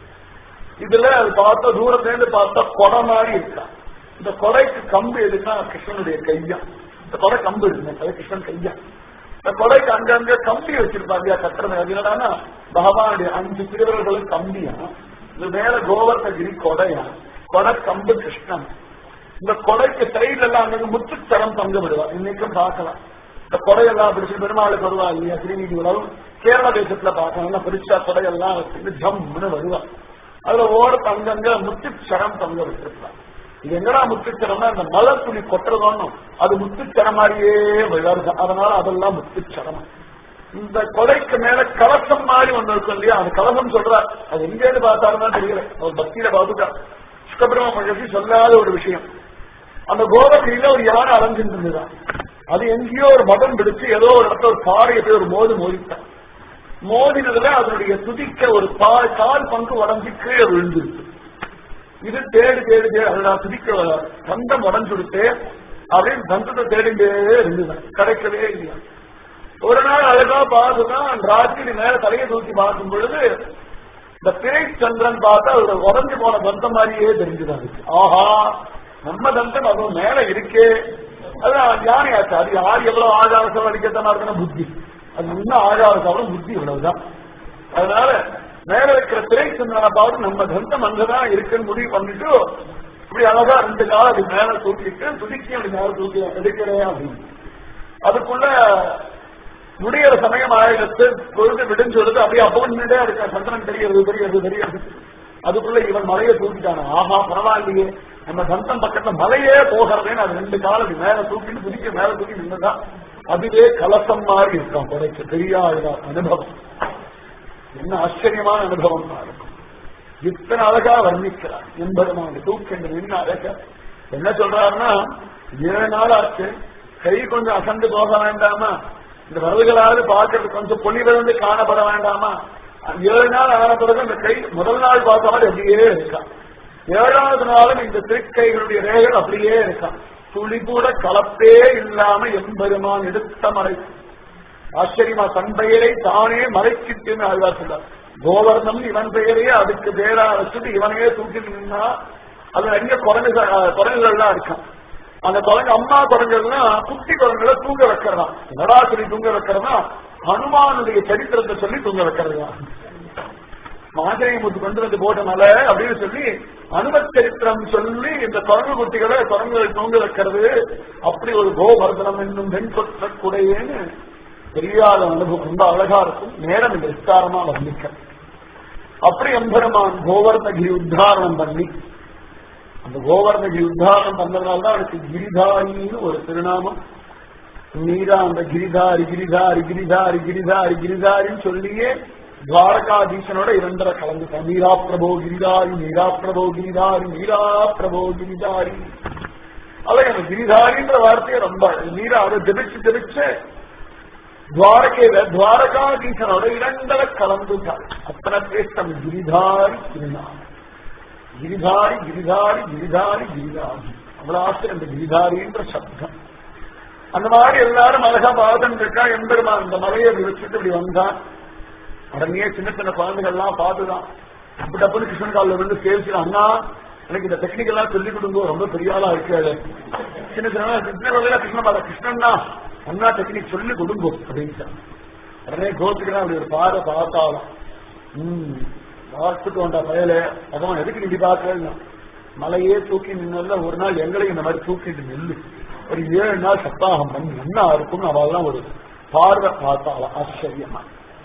இதுல அது பார்த்தா தூரத்துல இருந்து பார்த்தா கொடை மாதிரி இருக்கா இந்த கொடைக்கு கம்பு எதுன்னா கிருஷ்ணனுடைய கையா இந்த கொடை கம்பு இருக்கு அது கிருஷ்ணன் கையா இந்த கொடைக்கு அங்கங்க கம்பி வச்சிருப்பாங்க இல்லையா கட்டுறது அது என்னடான்னா பகவானுடைய அஞ்சு திருவர்களும் கம்பியா இது மேல கோவர்த்தகிரி கொடையா கொடை கம்பு கிருஷ்ணன் இந்த கொடைக்கு சைடுல எல்லாம் அங்க முத்துச்சரம் தொங்க விடுவா இன்னைக்கும் பார்க்கலாம் இந்த கொடையெல்லாம் பிடிச்சு பெருமாளுக்கு வருவா இல்லையா திருநீதி உலகம் கேரள தேசத்துல பார்க்கலாம் நல்லா பெருசா கொடையெல்லாம் வச்சுட்டு ஜம்னு வருவா அதுல ஓரத்து அங்கங்க முத்துச்சரம் தொங்க வச்சிருப்பான் இது எங்கடா முத்துச்சரம்னா அந்த மலர் துணி கொட்டுறதோன்னு அது முத்துச்சரம் மாதிரியே வருது அதனால அதெல்லாம் முத்துச்சரம் இந்த கொடைக்கு மேல கலசம் மாதிரி ஒண்ணு இருக்கும் இல்லையா அந்த கலசம் சொல்றார் அது எங்கேன்னு பார்த்தாருன்னா தெரியல ஒரு பக்தியில பாதுகா சுக்கபிரம மகர்ஷி சொல்லாத ஒரு விஷயம் அந்த கோவகிரியில ஒரு யானை அலைஞ்சிட்டு இருந்துதான் அது எங்கேயோ ஒரு மதம் பிடிச்சு ஏதோ ஒரு இடத்துல ஒரு பாறையை போய் ஒரு மோது மோதித்தான் மோதினதுல அதனுடைய துதிக்க ஒரு பால் கால் பங்கு உடஞ்சி கீழே விழுந்துருக்கு இது தேடு தேடு தேடு அதோட துதிக்க தந்தம் உடஞ்சுடுத்து அப்படின்னு தந்தத்தை தேடிண்டே இருந்துதான் கிடைக்கவே இல்லையா ஒரு நாள் அழகா பார்த்துதான் ராத்திரி மேல தலையை தூக்கி பார்க்கும் பொழுது இந்த பிறை சந்திரன் பார்த்தா அதோட உடஞ்சு போன தந்தம் மாதிரியே தெரிஞ்சுதான் இருக்கு ஆஹா நம்ம தந்தம் அதுவும் மேல இருக்கே அதான் யானையாச்சு அது யார் எவ்வளவு ஆகாரசம் அடிக்கத்தமா இருக்குன்னா புத்தி அது இன்னும் ஆகாரசம் புத்தி இவ்வளவுதான் அதனால மேல இருக்கிற திரை சிந்தனை பார்த்து நம்ம தந்தம் அங்கதான் இருக்குன்னு முடிவு பண்ணிட்டு இப்படி அழகா ரெண்டு காலம் அப்படி மேல தூக்கிட்டு துதிக்கி அப்படி மேல தூக்கி எடுக்கிறேன் அப்படின்னு அதுக்குள்ள முடிகிற சமயம் ஆயிரத்து பொழுது விடுஞ்சொழுது அப்படியே அப்பவும் நின்றுட்டே இருக்க சந்திரன் தெரிகிறது தெரிகிறது தெரிகிறது அதுக்குள்ள இவன் மலையை தூக்கிட்டான ஆஹா பரவாயில்லையே நம்ம சந்தம் பக்கத்துல மலையே போகிறதேன்னு அது ரெண்டு காலம் அப்படி மேல தூக்கிட்டு துதிக்க மேல தூக்கி நின்றுதான் அதுவே கலசம் மாதிரி இருக்கான் குறைக்கு தெரியாத அனுபவம் என்ன ஆச்சரியமான அனுபவம் தான் இருக்கும் இத்தனை அழகா வர்ணிக்கிறார் என்பதுமான தூக்கென்று நின்று அழக என்ன சொல்றாருன்னா ஏழு நாள் ஆச்சு கை கொஞ்சம் அசந்து போக வேண்டாமா இந்த வரவுகளாவது பார்க்கறது கொஞ்சம் பொலிவிழந்து காணப்பட வேண்டாமா ஏழு நாள் ஆன பிறகு இந்த கை முதல் நாள் பார்த்த மாதிரி அப்படியே இருக்கான் ஏழாவது நாளும் இந்த திருக்கைகளுடைய ரேகல் அப்படியே இருக்கான் துளி கூட கலப்பே இல்லாம எம்பெருமான் எடுத்த மறை ஆச்சரியமா தன் பெயரை தானே மறைக்கிட்டுன்னு ஆழ்வார் சொல்றார் கோவர்ணம் இவன் பெயரையே அதுக்கு பேரா வச்சுட்டு இவனையே தூக்கி நின்னா அது நிறைய குரங்கு குரங்குகள்லாம் இருக்கான் அந்த குரங்கு அம்மா குரங்குகள்லாம் குட்டி குரங்குல தூங்க வைக்கிறதா என்னடா சொல்லி தூங்க வைக்கிறதா ஹனுமானுடைய சரித்திரத்தை சொல்லி தூங்க வைக்கிறதா மாஜனைமுத்து கொண்டு வந்து போட்ட மலை அப்படின்னு சொல்லி அனுமத் சரித்திரம் சொல்லி இந்த குரங்கு குட்டிகளை குரங்குகளை தூங்க வைக்கிறது அப்படி ஒரு கோவர்தனம் என்னும் பெண் கொற்ற குடையேன்னு தெரியாத அனுபவம் ரொம்ப அழகா இருக்கும் நேரம் இந்த விஸ்தாரமா வர்ணிக்க அப்படி எம்பெருமான் கோவர்ணகிரி உத்தாரணம் பண்ணி அந்த கோவர்ணகிரி உத்தாரணம் பண்ணதுனால்தான் அவனுக்கு கிரிதாரின்னு ஒரு திருநாமம் நீரா அந்த கிரிதாரி கிரிதாரி கிரிதாரி கிரிதாரி கிரிதாரின்னு சொல்லியே துவாரகாதீசனோட இரண்டரை கலந்துட்டான் நீரா பிரபோ கிரிதாரி நீரா பிரபோ கிரிதாரி நீரா பிரபோ கிரிதாரி அதான் அந்த கிரிதாரின்ற வார்த்தையை ரொம்ப நீரா அதை ஜெபிச்சு ஜெபிச்சு துவாரகையில துவாரகாதீசனோட இரண்டரை கலந்துட்டாள் அத்தனை சிரேஷ்டம் கிரிதாரி திருநாமம் கிரிதாரி கிரிதாரி கிரிதாரி கிரிதாரி அவ்வளவு ஆசை அந்த கிரிதாரின்ற சப்தம் அந்த மாதிரி எல்லாரும் அழகா பாதம் இருக்கா எம்பெருமான் அந்த மலையை வச்சுட்டு இப்படி வந்தான் உடனே சின்ன சின்ன குழந்தைகள் எல்லாம் பார்த்துதான் அப்படி டப்புனு கிருஷ்ணன் காலில் வந்து சேவிச்சு அண்ணா எனக்கு இந்த டெக்னிக் எல்லாம் சொல்லிக் கொடுங்க ரொம்ப பெரிய ஆளா இருக்காது சின்ன சின்ன கிருஷ்ணன் வகையில கிருஷ்ணன் பாத கிருஷ்ணன்னா அண்ணா டெக்னிக் சொல்லி கொடுங்க அப்படின்னு உடனே கோத்துக்கிறேன் அப்படி ஒரு பாதை பார்த்தாலும் உம் பார்த்துட்டு வந்தா பயலே அதான் எதுக்கு நீ பார்க்கல மலையே தூக்கி நின்னல ஒரு நாள் எங்களையும் இந்த மாதிரி தூக்கிட்டு நில்லு ஒரு ஏழு நாள் சப்தாகம் பண்ணி என்ன இருக்கும் அவெல்லாம் ஒரு பார்வை பார்த்தாலும் ஆச்சரியமா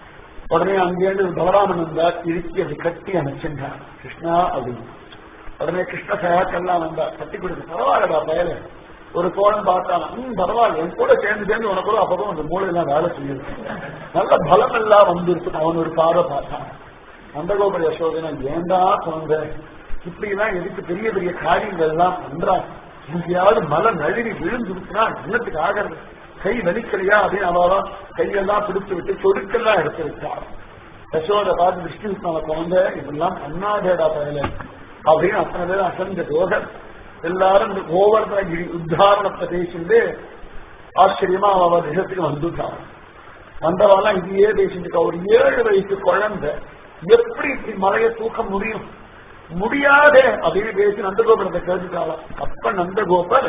உடனே அங்கேருந்து பலராமன் வந்தார் இறுக்கி அதை கட்டி அமைச்சிருந்தார் கிருஷ்ணா அப்படின்னு உடனே கிருஷ்ண சகாக்கெல்லாம் வந்தார் கட்டி கொடுத்து பரவாயில்லடா பயல ஒரு கோணம் பார்த்தானா ம் பரவாயில்ல என் கூட சேர்ந்து சேர்ந்து உனக்கு கூட அப்பப்போ அந்த மூளையெல்லாம் வேலை செய்யுது நல்ல பலம் எல்லாம் வந்துருக்கு அவன் ஒரு பார்வை பார்த்தான் நந்தகோபுர யசோதனா ஏண்டா குழந்தை இப்படி எல்லாம் எதுக்கு பெரிய பெரிய காரியங்கள் எல்லாம் பண்றான் எங்கேயாவது மலை நழுவி விழுந்துருக்குன்னா என்னத்துக்கு ஆகிறது கை வலிக்கலையா அப்படின்னு அவளா கையெல்லாம் பிடிச்சு விட்டு சொடுக்கெல்லாம் எடுத்து வச்சார் யசோத பார்த்து விஷ்ணு விஷ்ணாவை குழந்தை இதெல்லாம் பண்ணாதேடா பயல அப்படின்னு அத்தனை பேர் அசந்த யோகர் எல்லாரும் இந்த கோவர்தனகிரி உத்தாரண பிரதேசிந்து ஆச்சரியமா அவ தேசத்துக்கு வந்துட்டான் வந்தவாலாம் இங்கேயே பேசிட்டு ஒரு ஏழு வயசு குழந்தை எப்படி இப்படி மலையை தூக்க முடியும் முடியாதே அப்படின்னு பேசி நந்தகோபுரத்தை கேட்டுட்டாலாம் அப்ப நந்தகோபர்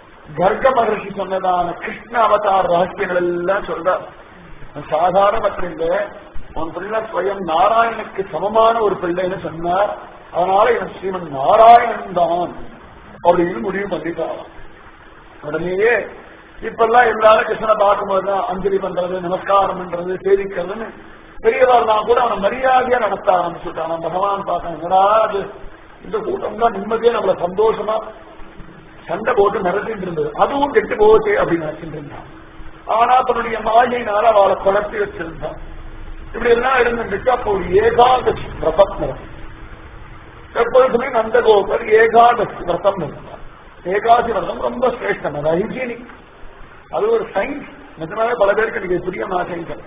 கர்க மகர்ஷி சொன்னதான கிருஷ்ண அவதார ரகசியங்கள் எல்லாம் சொல்றார் சாதாரண மக்கள் இல்லை உன் பிள்ளை ஸ்வயம் நாராயணுக்கு சமமான ஒரு பிள்ளைன்னு சொன்னார் அதனால இவன் ஸ்ரீமன் நாராயணன் தான் அப்படின்னு முடிவு பண்ணிட்டாராம் உடனேயே இப்பெல்லாம் எல்லாரும் கிருஷ்ணனை பார்க்கும்போதுதான் அஞ்சலி பண்றது நமஸ்காரம் பண்றது சேவிக்கிறதுன்னு பெரியவாள்லாம் கூட அவனை மரியாதையா நடத்த ஆரம்பிச்சுட்டான் பகவான் பார்க்க என்னடா அது இந்த கூட்டம் தான் நிம்மதியா நம்மள சந்தோஷமா சண்டை போட்டு மிரட்டிட்டு இருந்தது அதுவும் கெட்டு போச்சு அப்படின்னு நினைச்சிட்டு இருந்தான் ஆனா தன்னுடைய மாயினால அவளை குழப்பி வச்சிருந்தான் இப்படி எல்லாம் இருந்துட்டு அப்போ ஒரு ஏகாதசி விரதம் நடக்கும் எப்பொழுதுமே நந்தகோபர் ஏகாதசி விரதம் இருந்தார் ஏகாதசி விரதம் ரொம்ப சிரேஷ்டம் அது ஹைஜீனிக் அது ஒரு சயின்ஸ் நிஜமாவே பல பேருக்கு எனக்கு புரிய மாட்டேங்க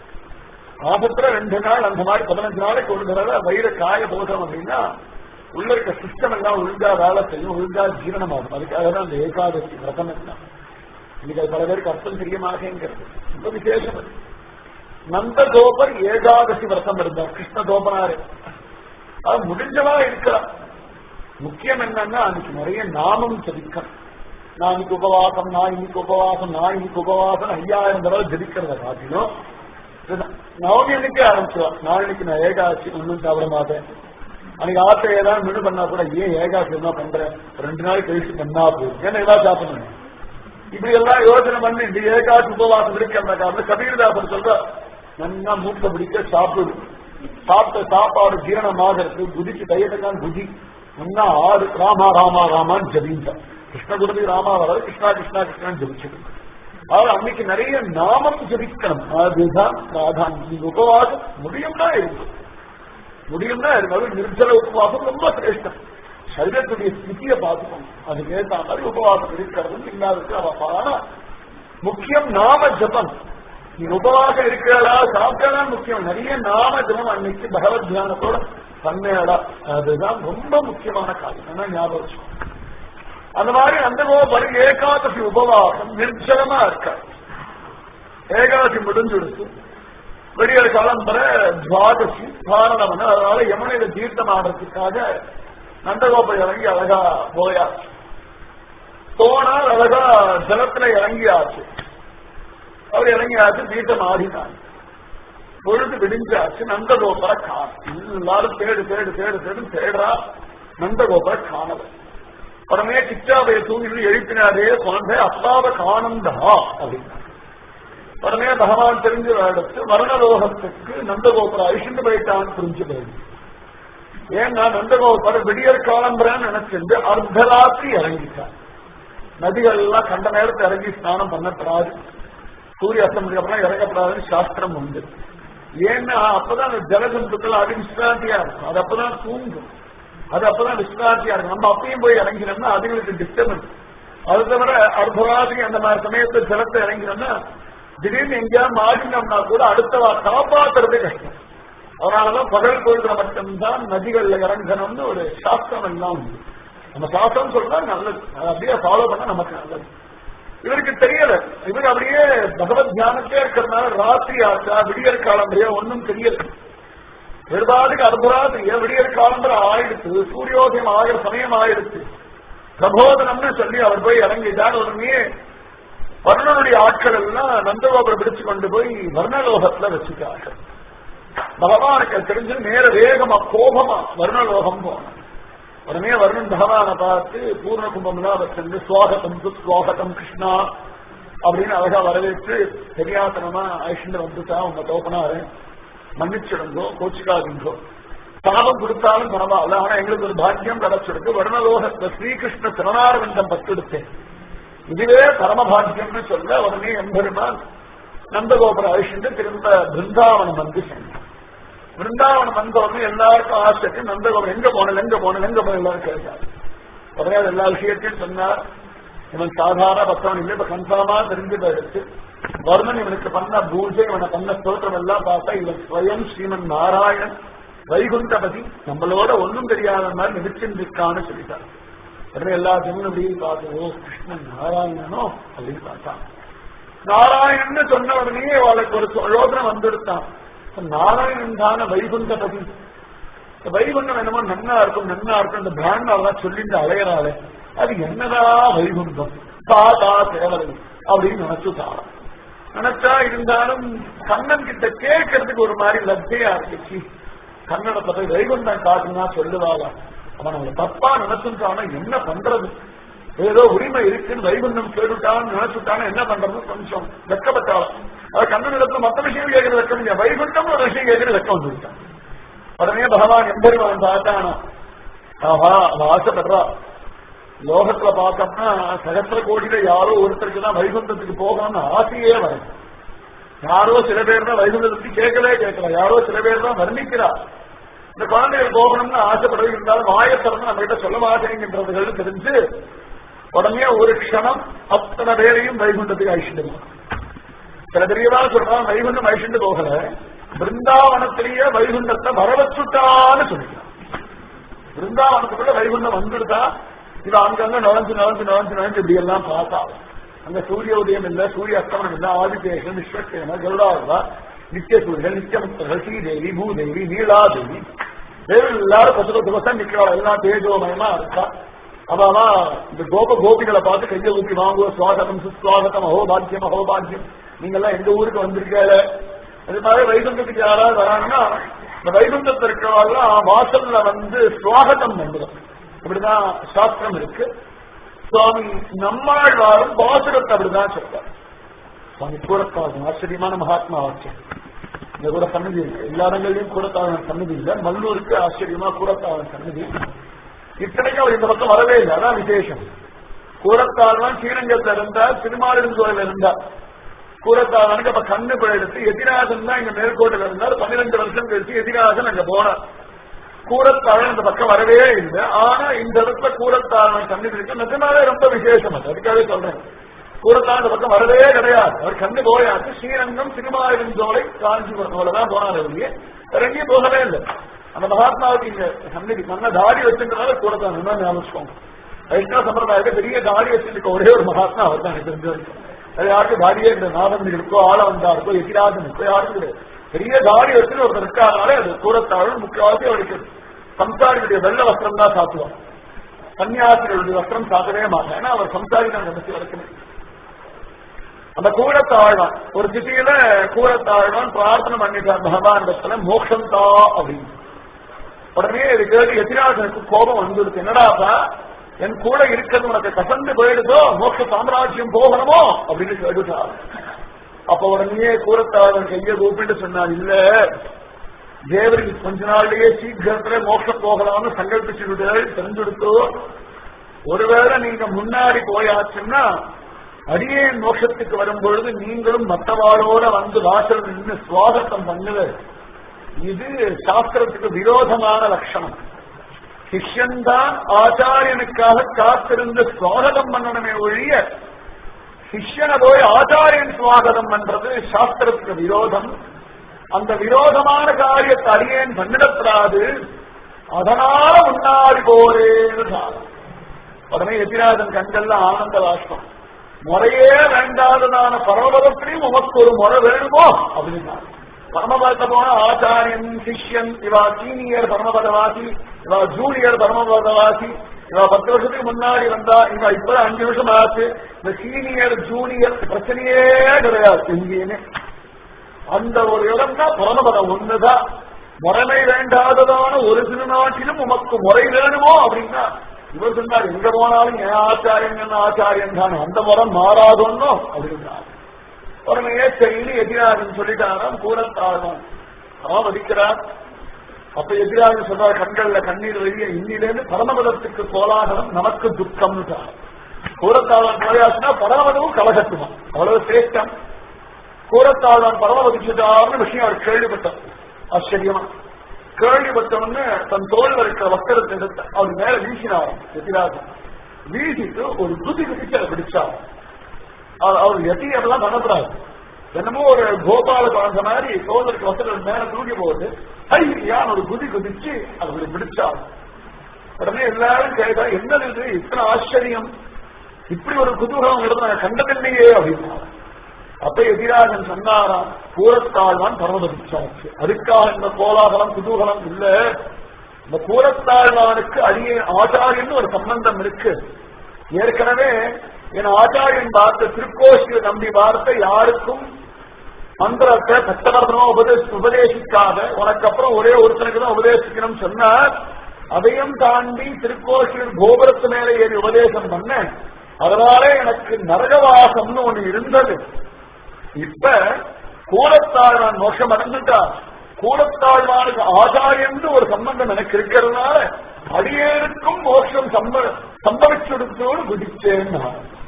ஆபத்துல ரெண்டு நாள் அந்த மாதிரி பதினஞ்சு நாளைக்கு ஒரு தடவை வயிறு காய போதும் அப்படின்னா உள்ள இருக்க சிஸ்டம் எல்லாம் ஒழுங்கா வேலை செய்யும் ஒழுங்கா ஜீரணமாகும் அதுக்காக தான் அந்த ஏகாதசி விரதம் எல்லாம் இன்னைக்கு அது பல பேருக்கு அர்த்தம் தெரிய மாட்டேங்கிறது ரொம்ப விசேஷம் அது நந்தகோபர் ஏகாதசி விரதம் இருந்தார் கிருஷ்ண கோபனாரு அது முடிஞ்சவா இருக்கலாம் முக்கியம் என்னன்னா அன்னைக்கு நிறைய நாமம் ஜபிக்கணும் நான் இன்னைக்கு உபவாசம் நான் இன்னைக்கு உபவாசம் நான் இன்னைக்கு உபவாசம் ஐயாயிரம் தடவை ஜபிக்கிறத காட்டிலும் நவமி அன்னைக்கே ஆரம்பிச்சுவா நாளைக்கு நான் ஏகாசி ஒன்றும் சாப்பிட மாட்டேன் அன்னைக்கு ஆத்த ஏதாவது மெனு பண்ணா கூட ஏன் ஏகாசி என்ன பண்றேன் ரெண்டு நாள் கழிச்சு பண்ணா போதும் ஏன்னா ஏதாவது சாப்பிடணும் இப்படி எல்லாம் யோசனை பண்ணி இந்த ஏகாசி உபவாசம் இருக்கு அந்த காரணம் கபீர்தாசர் சொல்ற நல்லா மூக்க பிடிக்க சாப்பிடு சாப்பிட்ட சாப்பாடு ஜீரணமாகிறது குதிச்சு கையட்டக்கான் குதி நல்லா ஆறு ராமா ராமா ராமான்னு ஜபிங்க கிருஷ்ண குருதி ராமா வராது கிருஷ்ணா கிருஷ்ணா கிருஷ்ணான்னு ஜபிச்சிடும் அதாவது அன்னைக்கு நிறைய நாமம் ஜபிக்கணும் அதுதான் பிராதானியம் நீங்க உபவாசம் முடியும்னா இருக்கும் முடியும்னா இருந்தாலும் நிர்ஜல உபவாசம் ரொம்ப சிரேஷ்டம் சரீரத்துடைய ஸ்திதியை பார்த்துக்கணும் அதுக்கு ஏற்ற மாதிரி உபவாசம் இருக்கிறது இல்லாதது அவ ஆனா முக்கியம் நாம ஜபம் நீ உபவாசம் இருக்கிறதா சாப்பிட்டா முக்கியம் நிறைய நாம ஜபம் அன்னைக்கு பகவத் தியானத்தோட பண்ணேடா அதுதான் ரொம்ப முக்கியமான காரியம் என்ன ஞாபகம் வச்சுக்கணும். அந்த மாதிரி அந்த பரி ஏகாதசி உபவாசம் நிர்ஜலமா இருக்காது ஏகாதசி முடிஞ்சுடுச்சு விடியல் காலம்பர துவாதசி பாரணவன் அதனால யமுனையில தீர்த்தம் ஆடுறதுக்காக நந்தகோபுரம் இறங்கி அழகா போயாச்சு போனால் அழகா ஜலத்துல இறங்கியாச்சு அவர் இறங்கியாச்சு தீர்த்தம் ஆடினார் பொழுது விடிஞ்சாச்சு நந்தகோபுர காண எல்லாரும் தேடு தேடு தேடு தேடு தேடுறா நந்தகோபுர காணல உடனே கிச்சாவைய தூங்கி எழுப்பினாரே குழந்தை அப்பாவை காணந்தா அப்படின்னா உடனே பகவான் தெரிஞ்சு எடுத்து வர்ணலோகத்துக்கு நந்தகோபுர அழிச்சுட்டு போயிட்டான்னு புரிஞ்சு போயிடுது ஏன்னா நந்தகோபுர விடியற் காலம்புறன்னு நினைச்சிருந்து அர்த்தராத்திரி இறங்கிட்டார் நதிகள் எல்லாம் கண்ட நேரத்தை இறங்கி ஸ்நானம் பண்ணப்படாது சூரிய அஸ்தமத்துக்கு அப்புறம் இறங்கப்படாதுன்னு சாஸ்திரம் உண்டு ஏன்னா அப்பதான் அந்த ஜலஜந்துக்கள் அது விஸ்ராந்தியா இருக்கும் அது அப்பதான் தூங்கும் அது அப்பதான் விஸ்ராந்தியா இருக்கும் நம்ம அப்பயும் போய் இறங்கினோம்னா அதுங்களுக்கு டிஸ்டர்பன்ஸ் அது தவிர அர்த்தராத்திரி அந்த மாதிரி சமயத்துல ஜலத்தை இறங்கினோம்னா திடீர்னு எங்கேயாவது மாறினோம்னா கூட அடுத்தவா காப்பாத்துறதே கஷ்டம் அதனாலதான் பகல் பொழுதுல மட்டும்தான் நதிகள்ல இறங்கணும்னு ஒரு சாஸ்திரம் எல்லாம் உண்டு நம்ம சாஸ்திரம் சொல்றா நல்லது அதை அப்படியே ஃபாலோ பண்ணா நமக்கு நல்லது இவருக்கு தெரியல இவர் அப்படியே பகவத் தியானத்தே இருக்கிறதுனால ராத்திரி ஆச்சா விடியற் காலம்பரையா ஒன்னும் தெரியல வெறுபாடுக்கு அர்த்தராத்திரியா விடியற் காலம்பரை ஆயிடுச்சு சூரியோதயம் ஆகிற சமயம் ஆயிடுச்சு பிரபோதனம்னு சொல்லி அவர் போய் இறங்கிட்டார் உடனே வர்ணனுடைய ஆட்கள் எல்லாம் நந்தகோபுரம் பிடிச்சு கொண்டு போய் வர்ணலோகத்துல வச்சுட்டார்கள் பகவானுக்கு தெரிஞ்சு நேர வேகமா கோபமா வர்ணலோகம் போனான் உடனே வருணன் பகவானை பார்த்து பூர்ண கும்பம்லாம் வச்சிருந்து சுவாகத்தம் சுவாகத்தம் கிருஷ்ணா அப்படின்னு அழகா வரவேற்று தெரியாதனமா ஐஷண்டு வந்துட்டா உங்க தோப்பனாரு மன்னிச்சிடுங்கோ கோச்சிக்காதீங்கோ சாபம் கொடுத்தாலும் பரவாயில்ல ஆனா எங்களுக்கு ஒரு பாக்கியம் கிடைச்சிருக்கு வருணலோகத்துல ஸ்ரீகிருஷ்ண திருநாரவிந்தம் பத்தெடுத்தேன் இதுவே பரமபாக்கியம்னு சொல்ல உடனே எம்பெருமான் நந்தகோபுர அழிச்சுட்டு திரும்ப பிருந்தாவனம் வந்து சென்றான் பிருந்தாவனம் வந்த உடனே எல்லாருக்கும் ஆசைக்கு நந்தகோபுரம் எங்க போனல் எங்க போனல் எங்க போன எல்லாரும் கேட்டார் உடனே அது எல்லா விஷயத்தையும் சொன்னார் இவன் சாதாரண பக்தவன் இல்லை இப்ப கன்ஃபார்மா தெரிஞ்சு போயிடுச்சு வர்ணன் இவனுக்கு பண்ண பூஜை இவனை பண்ண ஸ்தோத்திரம் எல்லாம் பார்த்தா இவன் ஸ்வயம் ஸ்ரீமன் நாராயணன் வைகுண்டபதி நம்மளோட ஒன்றும் தெரியாத மாதிரி நிதிச்சிருக்கான்னு சொல்லிட்டார் உடனே எல்லா ஜனங்களும் அப்படியே பார்த்து ஓ கிருஷ்ணன் நாராயணனோ அப்படின்னு பார்த்தான் நாராயணன் சொன்ன உடனே அவளுக்கு ஒரு யோசனை வந்துடுத்தான் நாராயணன் தான வைகுண்டபதி வைகுண்டம் என்னமோ நன்னா இருக்கும் நன்னா இருக்கும் இந்த பிராண்டாலாம் சொல்லிட்டு அலையறாளே அது என்னடா வைகுண்டம் தாத்தா தேவலை அப்படின்னு நினைச்சுட்டான் நினைச்சா இருந்தாலும் கண்ணன் கிட்ட கேட்கறதுக்கு ஒரு மாதிரி லத்தையா இருந்துச்சு கண்ணனத்தை போய் வைகுண்டம் காட்டுனா சொல்லுவாளா அவன் அவனை தப்பா நினைச்சுட்டானா என்ன பண்றது ஏதோ உரிமை இருக்குன்னு வைகுண்டம் கேட்டுட்டான்னு நினைச்சுட்டான்னு என்ன பண்றது கொஞ்சம் வெக்கப்பட்டாலும் அது கண்ணனிடத்துல மற்ற விஷயம் கேட்கறது வெக்கம் இல்லையா வைகுண்டம் ஒரு விஷயம் கேட்கறது வெக்கம் வந்துட்டான் உடனே பகவான் எம்பெருமான் பார்த்தானா ஆஹா அவன் ஆசைப்படுறா லோகத்துல பார்த்தோம்னா சகசிர கோடியில யாரோ ஒருத்தருக்கு தான் வைகுண்டத்துக்கு போகணும்னு ஆசையே வரும் யாரோ சில பேர் தான் வைகுண்டத்துக்கு கேட்கவே கேட்கல யாரோ சில பேர் தான் வர்ணிக்கிறா இந்த குழந்தைகள் போகணும்னு ஆசைப்படுறது இருந்தாலும் வாயத்திறந்து நம்ம கிட்ட சொல்ல மாட்டேங்கின்றதுகள் தெரிஞ்சு உடனே ஒரு க்ஷணம் அத்தனை பேரையும் வைகுண்டத்துக்கு அழிச்சுட்டு சில பெரியவா சொல்றான் வைகுண்டம் அழிச்சுட்டு போகல பிருந்தாவனத்திலேயே வைகுண்டத்தை வரவச்சுட்டான்னு சொல்லிட்டான் பிருந்தாவனத்துக்குள்ள வைகுண்டம் வந்துடுதா இது அங்கங்க நுழைஞ்சு நுழைஞ்சு நுழைஞ்சு நுழைஞ்சு இப்படி எல்லாம் பார்த்தா அங்க சூரிய உதயம் இல்ல சூரிய அஸ்தமனம் இல்ல ஆதித்தேஷன் விஸ்வசேன கருடாவா நித்திய சூரியன் நித்தியமுத்தர்கள் ஸ்ரீதேவி பூதேவி நீலாதேவி எல்லாரும் பசு பத்து பசங்க நிக்கிறாள் எல்லாம் தேஜோமயமா இருக்கா அவாவா இந்த கோப கோபிகளை பார்த்து கையை ஊற்றி வாங்குவோம் சுவாகதம் சுஸ்வாகதம் அஹோபாக்கியம் அஹோபாக்கியம் நீங்க எல்லாம் எங்க ஊருக்கு வந்திருக்கல அது மாதிரி வைகுண்டத்துக்கு யாராவது வராங்கன்னா இந்த வைகுண்டத்தில் இருக்கிறவெல்லாம் வாசல்ல வந்து சுவாகத்தம் பண்ணுறோம் இப்படிதான் சாஸ்திரம் இருக்கு சுவாமி நம்மாழ்வாரும் வாசகத்தை அப்படிதான் சொல்றார் சுவாமி கூடத்தாழ்வன் ஆச்சரியமான மகாத்மா ஆச்சரியம் இந்த கூட சன்னதி இருக்கு எல்லா இடங்கள்லயும் கூடத்தாழ்வன் சன்னதி இல்லை மல்லூருக்கு ஆச்சரியமா கூடத்தாழ்வன் சன்னதி இத்தனைக்கும் அவர் இந்த பக்கம் வரவே இல்லை அதான் விசேஷம் கூடத்தாழ்வன் ஸ்ரீரங்கத்துல இருந்தார் திருமாலிருந்தோரில் இருந்தார் கூடத்தாழ்வனுக்கு அப்ப கண்ணு பிழைத்து எதிராஜன் தான் இங்க மேற்கோட்டில் இருந்தார் பன்னிரெண்டு வருஷம் கழிச்சு எதிராஜன் அங்க போனார் கூடத்தாழ்வன் இந்த பக்கம் வரவே இல்லை ஆனா இந்த இடத்துல கூடத்தாழ்வன் சன்னதி இருக்கு நிஜமாவே ரொம்ப விசேஷம் அது அதுக்காகவே சொல்றேன் கூடத்தாழ் இந்த பக்கம் வரவே கிடையாது அவர் கண்ணு போயாச்சு ஸ்ரீரங்கம் திருமாலிருந்தோலை காஞ்சிபுரத்தோட தான் போனார் அவருடைய வேற எங்கேயும் போகவே இல்லை அந்த மகாத்மாவுக்கு இங்க சன்னதி நல்ல தாடி வச்சிருந்தனால கூடத்தான் ஞாபகம் வச்சுக்கோங்க வைஷ்ணவ சம்பிரதாயத்தை பெரிய தாடி வச்சிருக்க ஒரே ஒரு மகாத்மா அவர் தான் எனக்கு தெரிஞ்ச வரைக்கும் அது யாருக்கும் தாடியே இந்த நாதன் இருக்கோ ஆள வந்தாருக்கோ எதிராஜன் இருக்கோ யாருக்கும் கிடையாது பெரிய தாடி வச்சு ஒருத்தர் இருக்காதனாலே அது கூடத்தாழும் முக்கியவாசி அவருக்கு சம்சாரிகளுடைய வெள்ள வஸ்திரம் தான் சாத்துவார் சன்னியாசிகளுடைய வஸ்திரம் சாத்தவே மாட்டேன் ஏன்னா அவர் சம்சாரி தான் நினைச்சு வளர்க்கணும் அந்த கூடத்தாழ்வான் ஒரு திசையில கூடத்தாழ்வான் பிரார்த்தனை பண்ணிட்டார் பகவான் மோட்சம் தா அப்படின்னு உடனே இது கேட்டு எதிராஜனுக்கு கோபம் வந்துடுச்சு என்னடாப்பா என் கூட இருக்கிறது உனக்கு கசந்து போயிடுதோ மோட்ச சாம்ராஜ்யம் போகணுமோ அப்படின்னு கேட்டுட்டார் அப்ப உடனே கூறத்தாளன் கையை கூப்பிட்டு சொன்னார் இல்ல தேவருக்கு கொஞ்ச நாள்லயே சீக்கிரத்துல மோட்சம் போகலாம்னு சங்கல்பிச்சுட்டு தெரிஞ்சுடுத்தோ ஒருவேளை நீங்க முன்னாடி போயாச்சுன்னா அடியேன் மோட்சத்துக்கு வரும் பொழுது நீங்களும் மற்றவாளோட வந்து வாசல் நின்று சுவாகத்தம் பண்ணுது இது சாஸ்திரத்துக்கு விரோதமான லட்சணம் சிஷ்யன்தான் ஆச்சாரியனுக்காக காத்திருந்து சுவாகதம் பண்ணணுமே ஒழிய சிஷ்யனை போய் ஆச்சாரியன் சுவாகதம் பண்றது சாஸ்திரத்துக்கு விரோதம் அந்த விரோதமான காரியத்தை அடியேன் பண்ணிடப்படாது அதனால முன்னாடி போறேன்னு உடனே எதிராஜன் கண்கள்ல ஆனந்த வாஷ்பம் முறையே வேண்டாததான பரவதத்திலையும் உமக்கு ஒரு முறை வேணுமோ அப்படின்னு பரமபதத்தை போன ஆச்சாரியன் சிஷ்யன் இவா சீனியர் பரமபதவாசி இவா ஜூனியர் பரமபதவாசி இவா பத்து வருஷத்துக்கு முன்னாடி வந்தா இவா இப்ப அஞ்சு வருஷம் ஆச்சு இந்த சீனியர் ஜூனியர் பிரச்சனையே கிடையாது எங்கேயுமே அந்த ஒரு இடம் தான் பரமபதம் ஒண்ணுதான் முறைமை வேண்டாததான ஒரு திருநாட்டிலும் உமக்கு முறை வேணுமோ அப்படின்னா இவர் சொன்னார் எங்க போனாலும் என் ஆச்சாரியன் என்ன ஆச்சாரியன் தான் அந்த முறை மாறாதோன்னோ அப்படின்னா உடனே செய்தி எதிராஜன் சொல்லிட்டாராம் கூறத்தாழ்வான் அவன் வதிக்கிறார் அப்ப எதிராஜன் சொல்றார் கண்கள்ல கண்ணீர் வெளியே இன்னிலேருந்து பரமபதத்துக்கு கோலாகலம் நமக்கு துக்கம் கூறத்தாழ்வான் போயாச்சுன்னா பரமபதமும் கலகட்டுமா அவ்வளவு சிரேஷ்டம் கூறத்தாழ்வான் பரமபதிச்சுட்டார்னு விஷயம் அவர் கேள்விப்பட்டார் ஆச்சரியமா கேள்விப்பட்டவன்னு தன் தோல்ல இருக்கிற வஸ்திரத்தை எடுத்து அவர் மேல வீசினார் எதிராஜன் வீசிட்டு ஒரு துதி குதிச்சு அதை பிடிச்சார் அவர் எட்டி அதெல்லாம் பண்ணக்கூடாது என்னமோ ஒரு கோபால குழந்த மாதிரி சோதருக்கு வசதிகள் மேல தூக்கி போட்டு ஐயான் ஒரு குதி குதிச்சு அது பிடிச்சார் உடனே எல்லாரும் கேட்டா என்னது இது இத்தனை ஆச்சரியம் இப்படி ஒரு குதூகலம் எடுத்து நாங்க கண்டதில்லையே அப்படின்னா அப்ப எதிராஜன் சொன்னாராம் கூரத்தாழ்வான் பரமதிச்சாச்சு அதுக்காக இந்த கோலாகலம் குதூகலம் இல்ல இந்த கூரத்தாழ்வானுக்கு அடியே ஆச்சாரியன்னு ஒரு சம்பந்தம் இருக்கு ஏற்கனவே என் ஆச்சாரியன் பார்த்த திருக்கோஷிய நம்பி வார்த்தை யாருக்கும் மந்திரத்தை கட்டவர்தனோ உபதேச உபதேசிக்காத உனக்கு அப்புறம் ஒரே ஒருத்தனுக்கு தான் உபதேசிக்கணும் சொன்னார் அதையும் தாண்டி திருக்கோஷியர் கோபுரத்து மேலே ஏறி உபதேசம் பண்ண அதனாலே எனக்கு நரகவாசம்னு ஒண்ணு இருந்தது இப்ப கூடத்தாழ்வான் மோஷம் அடைஞ்சுட்டா கூடத்தாழ்வானுக்கு ஆச்சாரியன்னு ஒரு சம்பந்தம் எனக்கு இருக்கிறதுனால அடியேருக்கும் மோட்சம் சம்ப சம்பவிச்சுடுத்தோடு குதிச்சேன்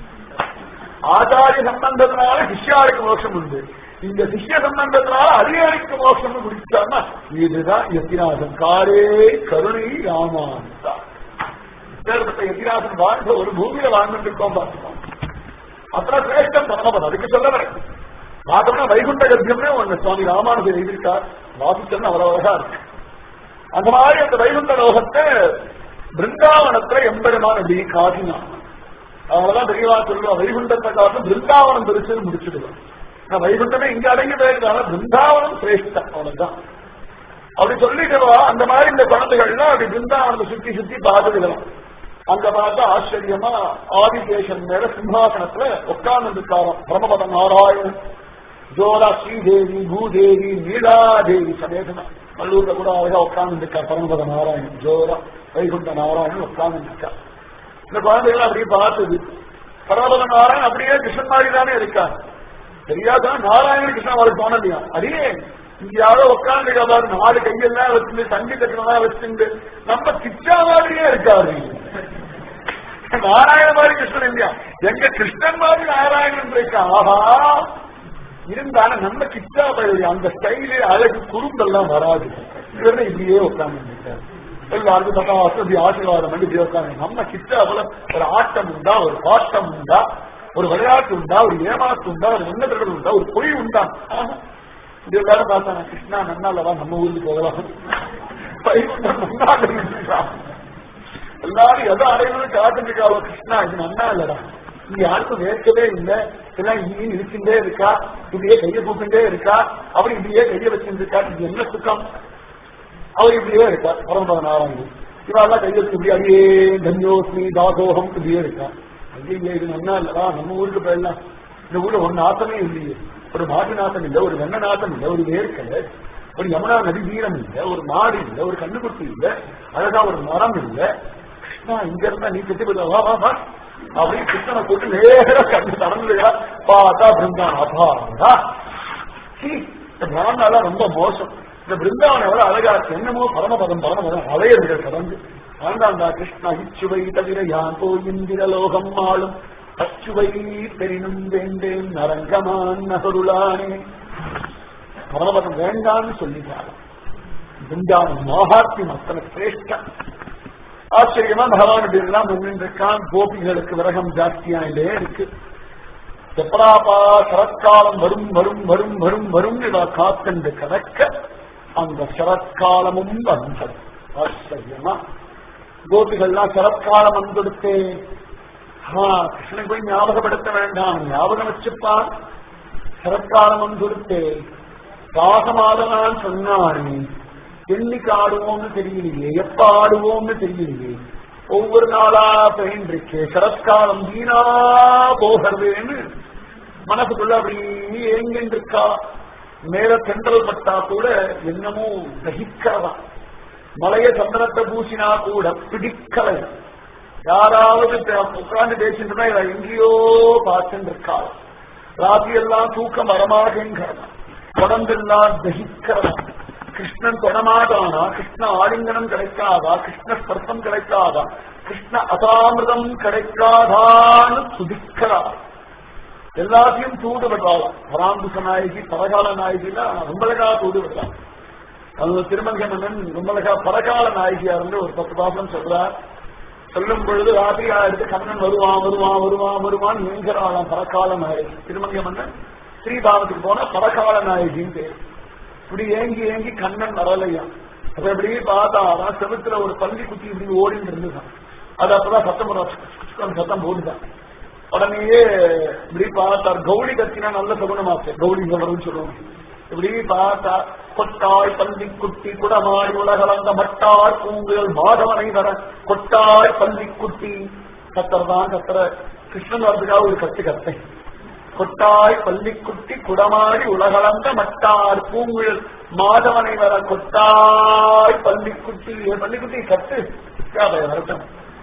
ஆச்சாரிய சம்பந்தத்தினால சிஷ்யாருக்கு மோட்சம் உண்டு இந்த சிஷ்ய சம்பந்தத்தினால அடியேருக்கு மோட்சம் குடிச்சான்னா இதுதான் எத்திராசன் காரே கருணை ராமாந்தா பேர்பட்ட எத்திராசன் வாழ்ந்த ஒரு பூமியில வாழ்ந்துட்டு இருக்கோம் பார்த்துக்கோம் அத்தனை சிரேஷ்டம் பரமபதம் அதுக்கு சொல்ல வரேன் பார்த்தோம்னா வைகுண்ட கத்தியம்னே ஒண்ணு சுவாமி ராமானுஜர் எழுதியிருக்கார் வாசிச்சல் அவ்வளவு அழகா இருக்கு அந்த மாதிரி அந்த வைகுண்ட லோகத்தை பிருந்தாவனத்துல எம்பெருமான் அப்படி காட்டினான் அவங்கதான் பெரியவா சொல்லுவா வைகுண்டத்தை காட்டும் பிருந்தாவனம் பெருசுன்னு முடிச்சுடுவான் ஆனா வைகுண்டமே இங்க அடங்கி போயிருக்காங்க பிருந்தாவனம் சிரேஷ்டம் அவ்வளவுதான் அப்படி சொல்லிட்டுவா அந்த மாதிரி இந்த குழந்தைகள்லாம் அப்படி பிருந்தாவனத்தை சுத்தி சுத்தி பார்த்துக்கலாம் அங்க பார்த்தா ஆச்சரியமா ஆதிகேசன் மேல சிம்ஹாசனத்துல உட்கார்ந்து இருக்காராம் பிரமபத நாராயணன் ஜோரா ஸ்ரீதேவி பூதேவி நீலாதேவி சமேதனா மல்லூர்ல கூட அழகா உட்கார்ந்து இருக்கா பரமபத நாராயணன் ஜோரா வைகுண்ட நாராயணன் உட்கார்ந்து இருக்கா இந்த குழந்தைகள் அப்படியே பார்த்தது பரமபத நாராயணன் அப்படியே கிருஷ்ணன் மாதிரி தானே இருக்கார் தெரியாதான் நாராயணன் கிருஷ்ணன் அவருக்கு தோணலையா அடியே இங்க யாரோ உட்கார்ந்து பாரு நாலு கையெல்லாம் வச்சுட்டு தண்ணி கட்டணம் வச்சுட்டு நம்ம கிச்சா மாதிரியே இருக்காரு நாராயண மாதிரி கிருஷ்ணன் இல்லையா எங்க கிருஷ்ணன் மாதிரி நாராயணன் இருக்கா ஆஹா இருந்தாலும் நம்ம கிச்சா பயிர் அந்த ஸ்டைலு அழகு குறும்பெல்லாம் வராது இவரு இப்படியே உட்கார்ந்து எல்லாருக்கும் தப்பா வசதி ஆசீர்வாதம் பண்ணி இப்படி உட்காந்து நம்ம கிச்சா போல ஒரு ஆட்டம் உண்டா ஒரு பாட்டம் உண்டா ஒரு விளையாட்டு உண்டா ஒரு ஏமாத்து உண்டா ஒரு முன்னேற்றம் உண்டா ஒரு பொய் உண்டா ஆஹா. இது எல்லாரும் பார்த்தாங்க கிருஷ்ணா நன்னாலவா நம்ம ஊருக்கு போகலாம் பைகுண்டம் நன்னால இருந்தா. எல்லாரும் எதை அடையணும்னு காத்துருக்காவோ கிருஷ்ணா இது நன்னா இல்லடா இங்க யாருக்கும் வேர்க்கவே இல்லை எல்லாம் இங்கேயும் இருக்கின்றே இருக்கா இப்படியே கையை கூப்பிட்டே இருக்கா அவர் இப்படியே கையை வச்சிருக்கா இது என்ன சுத்தம் அவர் இப்படியே இருக்கா பரம்பர நாராயணன் இவெல்லாம் கையை வச்சு இப்படி அடியே தன்யோஸ்மி தாசோகம் இப்படியே இருக்கா ஐயே இது நன்னா இல்லடா நம்ம ஊருக்கு போயிடலாம் இந்த ஊர்ல ஒரு நாசமே இல்லையே ஒரு மாட்டு நாசம் இல்லை ஒரு வெண்ண நாசம் இல்லை ஒரு வேர்க்கலை ஒரு யமுனா நதி வீரம் இல்லை ஒரு மாடு இல்லை ஒரு கண்ணுக்குட்டி இல்லை அழகா ஒரு மரம் இல்லை கிருஷ்ணா இங்க இருந்தா நீ கட்டி போயிடலாம் வா வா வா அப்படின்னு கிருஷ்ணனை போட்டு நேர கண்ணு திறந்துடா பார்த்தா பிருந்தாவன் அபாரா சீ, இந்த பிராமணாலாம் ரொம்ப மோசம் இந்த பிருந்தாவன் எவ்வளவு அழகா இருக்கு என்னமோ பரமபதம் பரமபதம் அலையர்கள் கடந்து ஆண்டாண்டா கிருஷ்ணா இச்சுவை தவிர யான் போய் இந்திர லோகம் ஆளும் அச்சுவை பெரினும் வேண்டேன் நரங்கமான் நகருளானே பரமபதம் வேண்டான்னு சொல்லிட்டாரு பிருந்தாவன் மகாத்மியம் அத்தனை சிரேஷ்டம் ஆச்சரியமா பகவான் இப்படி எல்லாம் முன்னின்றிருக்கான் கோபிகளுக்கு விரகம் ஜாஸ்தியாயிட்டே இருக்கு எப்படாப்பா சரத்காலம் வரும் வரும் வரும் வரும் வரும் இவ காத்தென்று கணக்க அந்த சரத்காலமும் வந்தது ஆச்சரியமா கோபிகள்லாம் சரத்காலம் வந்துடுத்தே ஆ கிருஷ்ணன் போய் ஞாபகப்படுத்த வேண்டாம் ஞாபகம் வச்சுப்பான் சரத்காலம் வந்துடுத்தே பாசமாதனான் சொன்னானே என்னைக்கு ஆடுவோம்னு தெரியலையே எப்ப ஆடுவோம்னு தெரியலையே ஒவ்வொரு நாளா பயின்றிருக்கே சரத்காலம் வீணா போகிறதுன்னு மனசுக்குள்ள அப்படி ஏங்கின்றிருக்கா மேல தென்றல் பட்டா கூட என்னமோ தகிக்கிறதா மலைய சந்தனத்தை பூசினா கூட பிடிக்கலை யாராவது உட்கார்ந்து பேசிட்டு இவ எங்கேயோ பார்த்துட்டு இருக்கா ராத்திரி எல்லாம் தூக்கம் வரமாட்டேங்கிறதா உடம்பெல்லாம் தகிக்கிறதா கிருஷ்ணன் தொடமாதானா கிருஷ்ண ஆலிங்கனம் கிடைக்காதா கிருஷ்ண ஸ்பர்சம் கிடைக்காதா கிருஷ்ண அசாமிரதம் கிடைக்காதான்னு துதிக்கிறா எல்லாத்தையும் தூது விடுறாளாம் பராங்குச நாயகி பரகால நாயகினா ரொம்ப அழகா தூது விடுறான் அந்த திருமங்க மன்னன் ரொம்ப அழகா பரகால நாயகியா இருந்து ஒரு பத்து பாசம் சொல்றார் சொல்லும் பொழுது ராத்திரி ஆயிடுத்து கண்ணன் வருவான் வருவான் வருவான் வருவான் நீங்கிறாளாம் பரகால நாயகி திருமங்க மன்னன் ஸ்ரீபாவத்துக்கு போனா பரகால நாயகின்னு பேர் இப்படி ஏங்கி ஏங்கி கண்ணன் வரலையா அப்ப இப்படி பார்த்தா செவத்துல ஒரு பள்ளி குட்டி இப்படி ஓடிட்டு இருந்துதான் அது அப்பதான் சத்தம் போடுறான் சத்தம் போட்டுதான் உடனேயே இப்படி பார்த்தார் கௌரி கத்தினா நல்ல சகுனமாச்சு கௌரி வரும்னு சொல்லுவோம் இப்படி பார்த்தா கொட்டாய் பள்ளி குட்டி குடமாய் உலகளந்த மட்டாய் பூங்குழல் மாதவனை வர கொட்டாய் பள்ளி குட்டி கத்தர் தான் கத்தர கிருஷ்ணன் வரதுக்காக ஒரு கத்து கத்தேன் கொட்டாய் பள்ளிக்குட்டி குடமாடி உலகளந்த மட்டார் பூங்குழல் மாதவனை வர கொட்டாய் பள்ளிக்குட்டி என் பள்ளிக்குட்டி கத்து வரட்டும்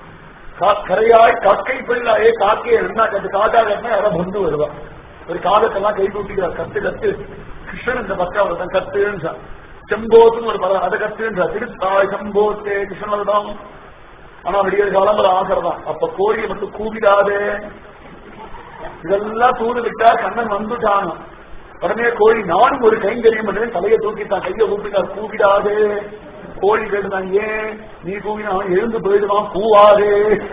கரையாய் காக்கை பிள்ளாயே காக்கையை என்ன கத்து காக்கா கட்டினா யாரும் பந்து வருவா ஒரு காலத்தெல்லாம் கை கூட்டிக்கிறார் கத்து கத்து கிருஷ்ணன் இந்த பக்கம் வருதான் கத்துன்னு செம்போத்துன்னு ஒரு படம் அதை கத்துன்றா திருத்தாய் செம்போத்தே கிருஷ்ணன் ஆனா விடியற் காலம் ஆகிறதான் அப்ப கோழியை மட்டும் கூவிடாதே இதெல்லாம் தூது விட்டா கண்ணன் வந்துட்டானோ உடனே கோழி நானும் ஒரு கைங்கரியம் பண்ணேன் தலையை தூக்கிட்டான் கையை கூப்பிட்டார் கூப்பிடாதே கோழி கேட்டுதான் ஏன் நீ கூவினா அவன் எழுந்து போயிடுவான் கூவாதே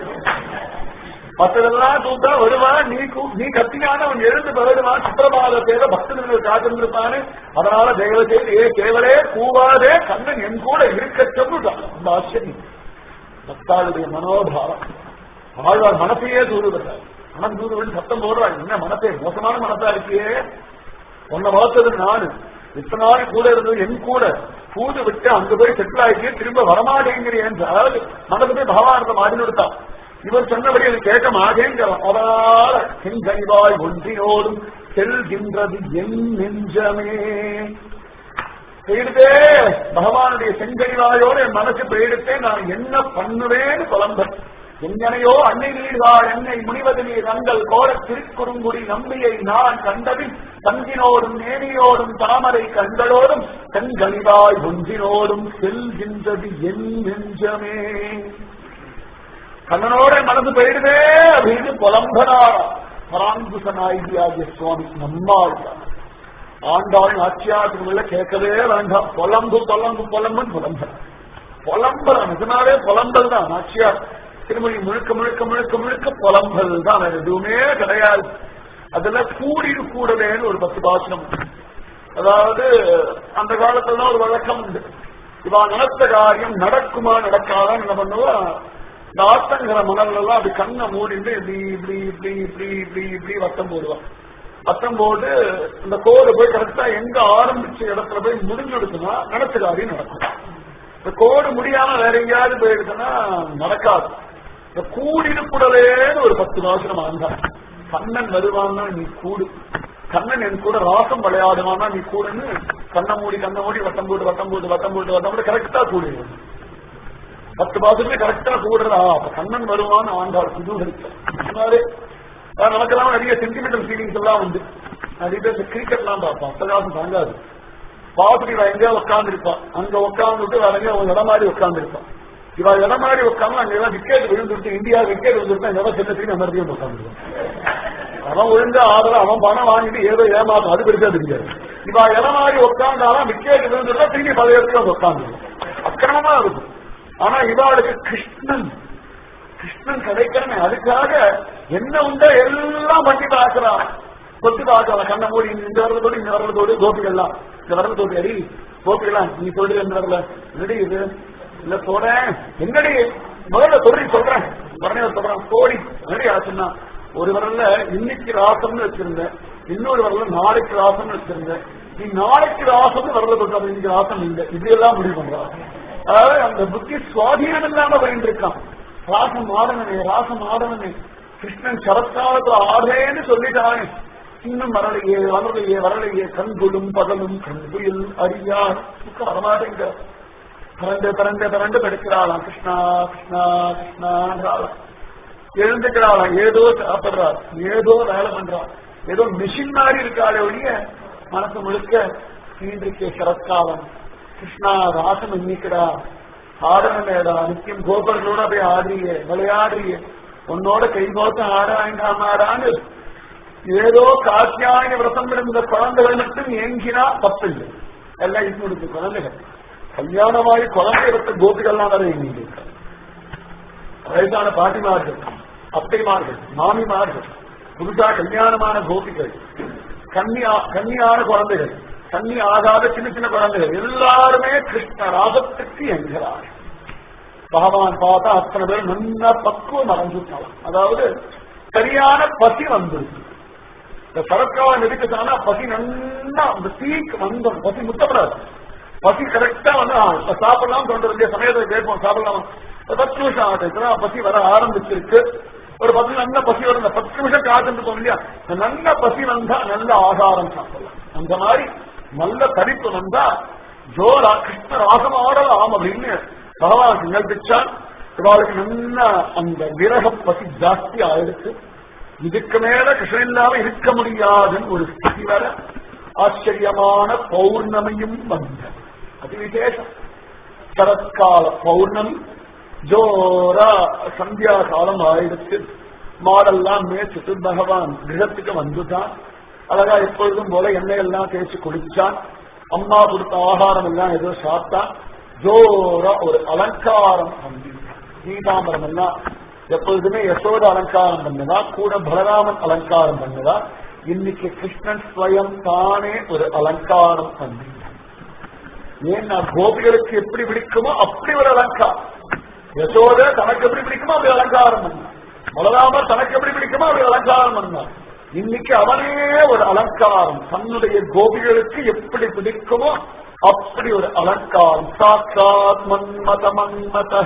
மற்றதெல்லாம் தூத்தா வருவான் நீ கூ நீ கத்தினான அவன் எழுந்து போயிடுவான் சுப்பிரபாத தேவை பக்தர்கள் காத்திருந்திருப்பானு அதனால தயவு செய்து ஏ கேவலே கூவாதே கண்ணன் என் கூட இருக்க சொல்லுதான் அந்த ஆச்சரியம் பக்தாளுடைய மனோபாவம் ஆழ்வார் மனசையே தூதுவிடுறார் மனம் தூதுவன் சத்தம் போடுறான் என்ன மனசே மோசமான மனசா இருக்கியே உன்னை வளர்த்தது நானு இத்தனை நாள் கூட இருந்தது என் கூட பூது விட்டு அங்க போய் செட்டில் ஆகிட்டு திரும்ப வரமாட்டேங்கிறேன் என்றால் மனது போய் பகவானத்தை மாறி கொடுத்தான் இவர் சொன்னபடி அது கேட்க மாட்டேங்கிறான் அதால செங்கனிவாய் ஒன்றினோடும் செல்கின்றது என் நெஞ்சமே போயிடுதே பகவானுடைய செங்கடிவாயோடு என் மனசு போயிடுத்தே நான் என்ன பண்ணுவேன்னு புலம்பன் எங்கனையோ அன்னை நீர்வாள் என்னை முனிவது நீர் அங்கள் கோர திருக்குறுங்குடி நம்பியை நான் கண்டபின் தங்கினோடும் நேனியோடும் தாமரை கண்களோடும் கண்களிவாய் ஒன்றினோடும் செல்கின்றது என் நெஞ்சமே கண்ணனோட மனசு போயிடுதே அப்படின்னு புலம்பனார் பராங்குச நாயகியாகிய சுவாமி நம்மாள் ஆண்டாள் நாச்சியாற்றுல கேட்கவே வேண்டாம் புலம்பு புலம்பு புலம்புன்னு புலம்பல் புலம்பல் நிஜமாவே புலம்பல் தான் நாச்சியார் திருமொழி முழுக்க முழுக்க முழுக்க முழுக்க புலம்பல் தான் வேற எதுவுமே கிடையாது அதுல கூடி கூடலேன்னு ஒரு பத்து பாசனம் அதாவது அந்த காலத்துல தான் ஒரு வழக்கம் உண்டு இவா நினைத்த காரியம் நடக்குமா நடக்காதான் என்ன பண்ணுவா இந்த ஆத்தங்கிற மணல் எல்லாம் அப்படி கண்ணை மூடிட்டு இப்படி இப்படி இப்படி இப்படி இப்படி இப்படி வட்டம் போடுவான் வட்டம் போட்டு இந்த கோடு போய் கரெக்டா எங்க ஆரம்பிச்ச இடத்துல போய் முடிஞ்சு எடுத்துனா நினைச்ச காரியம் நடக்கும் இந்த கோடு முடியாம வேற எங்கேயாவது போயிடுச்சுன்னா நடக்காது இந்த கூடிருக்குடலேன்னு ஒரு பத்து மாசம் ஆண்டான் கண்ணன் வருவான்னா நீ கூடு கண்ணன் என் கூட ராசம் விளையாடுவானா நீ கூடுன்னு கண்ணை மூடி கண்ணை மூடி வட்டம் போட்டு வட்டம் போட்டு வட்டம் போட்டு வட்டம் போட்டு கரெக்டா கூடிடுவோம் பத்து மாசத்துல கரெக்டா கூடுறா அப்ப கண்ணன் வருவான்னு ஆண்டாள் குதூகரித்தாரு நமக்கெல்லாம் நிறைய சென்டிமெண்டல் ஃபீலிங்ஸ் எல்லாம் உண்டு நிறைய பேர் கிரிக்கெட் எல்லாம் பார்ப்பான் அத்தகாசம் தாங்காது பாத்துட்டு இவன் எங்கேயா உட்கார்ந்து இருப்பான் அங்க உட்கார்ந்துட்டு வேற எங்கேயா அவன் இடம் மாதிரி உட்கார்ந்து இருப்பான் இவ இடம் மாதிரி உட்காந்து அங்க எல்லாம் விக்கெட் விழுந்துட்டு இந்தியா விக்கெட் விழுந்துட்டு எங்க சின்ன சின்ன அந்த இடத்துல உட்காந்துருவான் அவன் ஒழுங்கா ஆதரவு அவன் பணம் வாங்கிட்டு ஏதோ ஏமாத்தும் அது பெருசா தெரியாது இவ இடம் மாதிரி உட்காந்தாலும் விக்கெட் விழுந்துட்டா திரும்பி பல இடத்துல வந்து உட்காந்து அக்கிரமமா இருக்கும் ஆனா இவாளுக்கு கிருஷ்ணன் கிருஷ்ணன் கிடைக்கிறனே அதுக்காக என்ன உண்டோ எல்லாம் பண்ணி பார்க்கிறான் கொத்து பார்க்கலாம் கண்ண மூடி இந்த வரலத்தோடு இந்த வரலத்தோடு கோபிகள்லாம் இந்த வரலத்தோடு அடி கோபிகளாம் நீ சொல்லு இந்த வரல என்னடி இது இல்ல சொல்றேன் என்னடி முதல்ல சொல்லி சொல்றேன் உடனே சொல்றான் கோடி என்னடி ஆச்சுன்னா ஒரு வரல இன்னைக்கு ராசம்னு வச்சிருந்தேன் இன்னொரு வரல நாளைக்கு ராசம்னு வச்சிருந்தேன் நீ நாளைக்கு ராசம்னு வரல சொல்ற இன்னைக்கு ராசம் இல்லை இப்படியெல்லாம் முடிவு பண்றான் அதாவது அந்த புத்தி சுவாதீனம் இல்லாம பயந்துருக்கான் ராசம் ஆடவனே ராசம் ஆடவனே கிருஷ்ணன் சரத்காலத்துல ஆடேன்னு சொல்லிட்டானே இன்னும் வரலையே வரலையே வரலையே கண்குளும் பகலும் கண்குயில் அறியார் வரமாட்டேங்க பிறந்து பிறந்து பிறந்து படுக்கிறாளாம் கிருஷ்ணா கிருஷ்ணா கிருஷ்ணான்றாளாம் எழுந்துக்கிறாளாம் ஏதோ சாப்பிடுறாள் ஏதோ வேலை பண்றாள் ஏதோ மிஷின் மாதிரி இருக்காளே ஒழிய மனசு முழுக்க சீன்றிருக்கே சரத்காலம் கிருஷ்ணா ராசம் இன்னிக்கடா ஆடனேடா நித்தியம் கோபர்களோட போய் ஆடுறியே விளையாடுறியே உன்னோட கை கோத்த ஆட வேண்டாமாடான்னு ஏதோ காத்தியாயன விரதம் இருந்த குழந்தைகள் மட்டும் ஏங்கினா தப்பில்லை எல்லாம் இன்னொரு குழந்தைகள் கல்யாணமாயி குழந்தை விரத்த கோபிகள்லாம் வர எங்கிட்டு வயசான பாட்டிமார்கள் அத்தைமார்கள் மாமிமார்கள் புதுசா கல்யாணமான கோபிகள் கன்னியா கன்னியான குழந்தைகள் கன்னி ஆகாத சின்ன சின்ன குழந்தைகள் எல்லாருமே கிருஷ்ண ராகத்துக்கு என்கிறார் பகவான் பார்த்தா அத்தனை பேர் நல்ல பக்குவம் அடைஞ்சுட்டாங்க அதாவது சரியான பசி வந்துருக்கு இந்த சரக்காலம் எதுக்குதானா பசி நல்லா அந்த தீக்கு வந்தோம் பசி முத்தப்படாது பசி கரெக்டா வந்து ஆ, இப்ப சாப்பிடலாம் தோன்ற வேண்டிய சமயத்தை கேட்போம் சாப்பிடலாம் ஒரு பத்து நிமிஷம் ஆகட்டும் பசி வர ஆரம்பிச்சிருக்கு ஒரு பத்து நல்ல பசி வரும் இந்த பத்து நிமிஷம் காத்துருக்கோம் இல்லையா இந்த நல்ல பசி வந்தா நல்ல ஆகாரம் சாப்பிடலாம் அந்த மாதிரி நல்ல தரிப்பு வந்தா ஜோரா கிருஷ்ண ராகம் ஆடலாம் அப்படின்னு பகவான் சங்கல்பிச்சான் இவாளுக்கு நல்ல அந்த விரக பசி ஜாஸ்தி ஆயிடுச்சு இதுக்கு மேல கிருஷ்ணன் இல்லாம இருக்க முடியாதுன்னு ஒரு ஸ்திதி வர ஆச்சரியமான பௌர்ணமியும் வந்தது அது விசேஷம் சரத்கால பௌர்ணமி ஜோரா சந்தியா காலம் ஆயிடுச்சு மாடெல்லாம் மேய்ச்சிட்டு பகவான் கிரகத்துக்கு வந்துட்டான் அழகா எப்பொழுதும் போல எண்ணெய் எல்லாம் தேய்ச்சி குளிச்சான் அம்மா கொடுத்த ஆகாரம் எல்லாம் ஏதோ சாப்பிட்டான் ஜோரா ஒரு அலங்காரம் பண்ணிட்டான் பீதாம்பரம் எல்லாம் எப்பொழுதுமே யசோத அலங்காரம் பண்ணதா கூட பலராமன் அலங்காரம் பண்ணதா இன்னைக்கு கிருஷ்ணன் ஸ்வயம் தானே ஒரு அலங்காரம் பண்ணிட்டான் ஏன்னா கோபிகளுக்கு எப்படி பிடிக்குமோ அப்படி ஒரு அலங்காரம் யசோத தனக்கு எப்படி பிடிக்குமோ அப்படி அலங்காரம் பண்ணான் பலராமர் தனக்கு எப்படி பிடிக்குமோ அப்படி அலங்காரம் பண்ணான் இன்னைக்கு அவனே ஒரு அலங்காரம் தன்னுடைய கோபிகளுக்கு எப்படி பிடிக்குமோ அப்படி ஒரு அலங்காரம் சாட்சாத் மன்மத மன்மத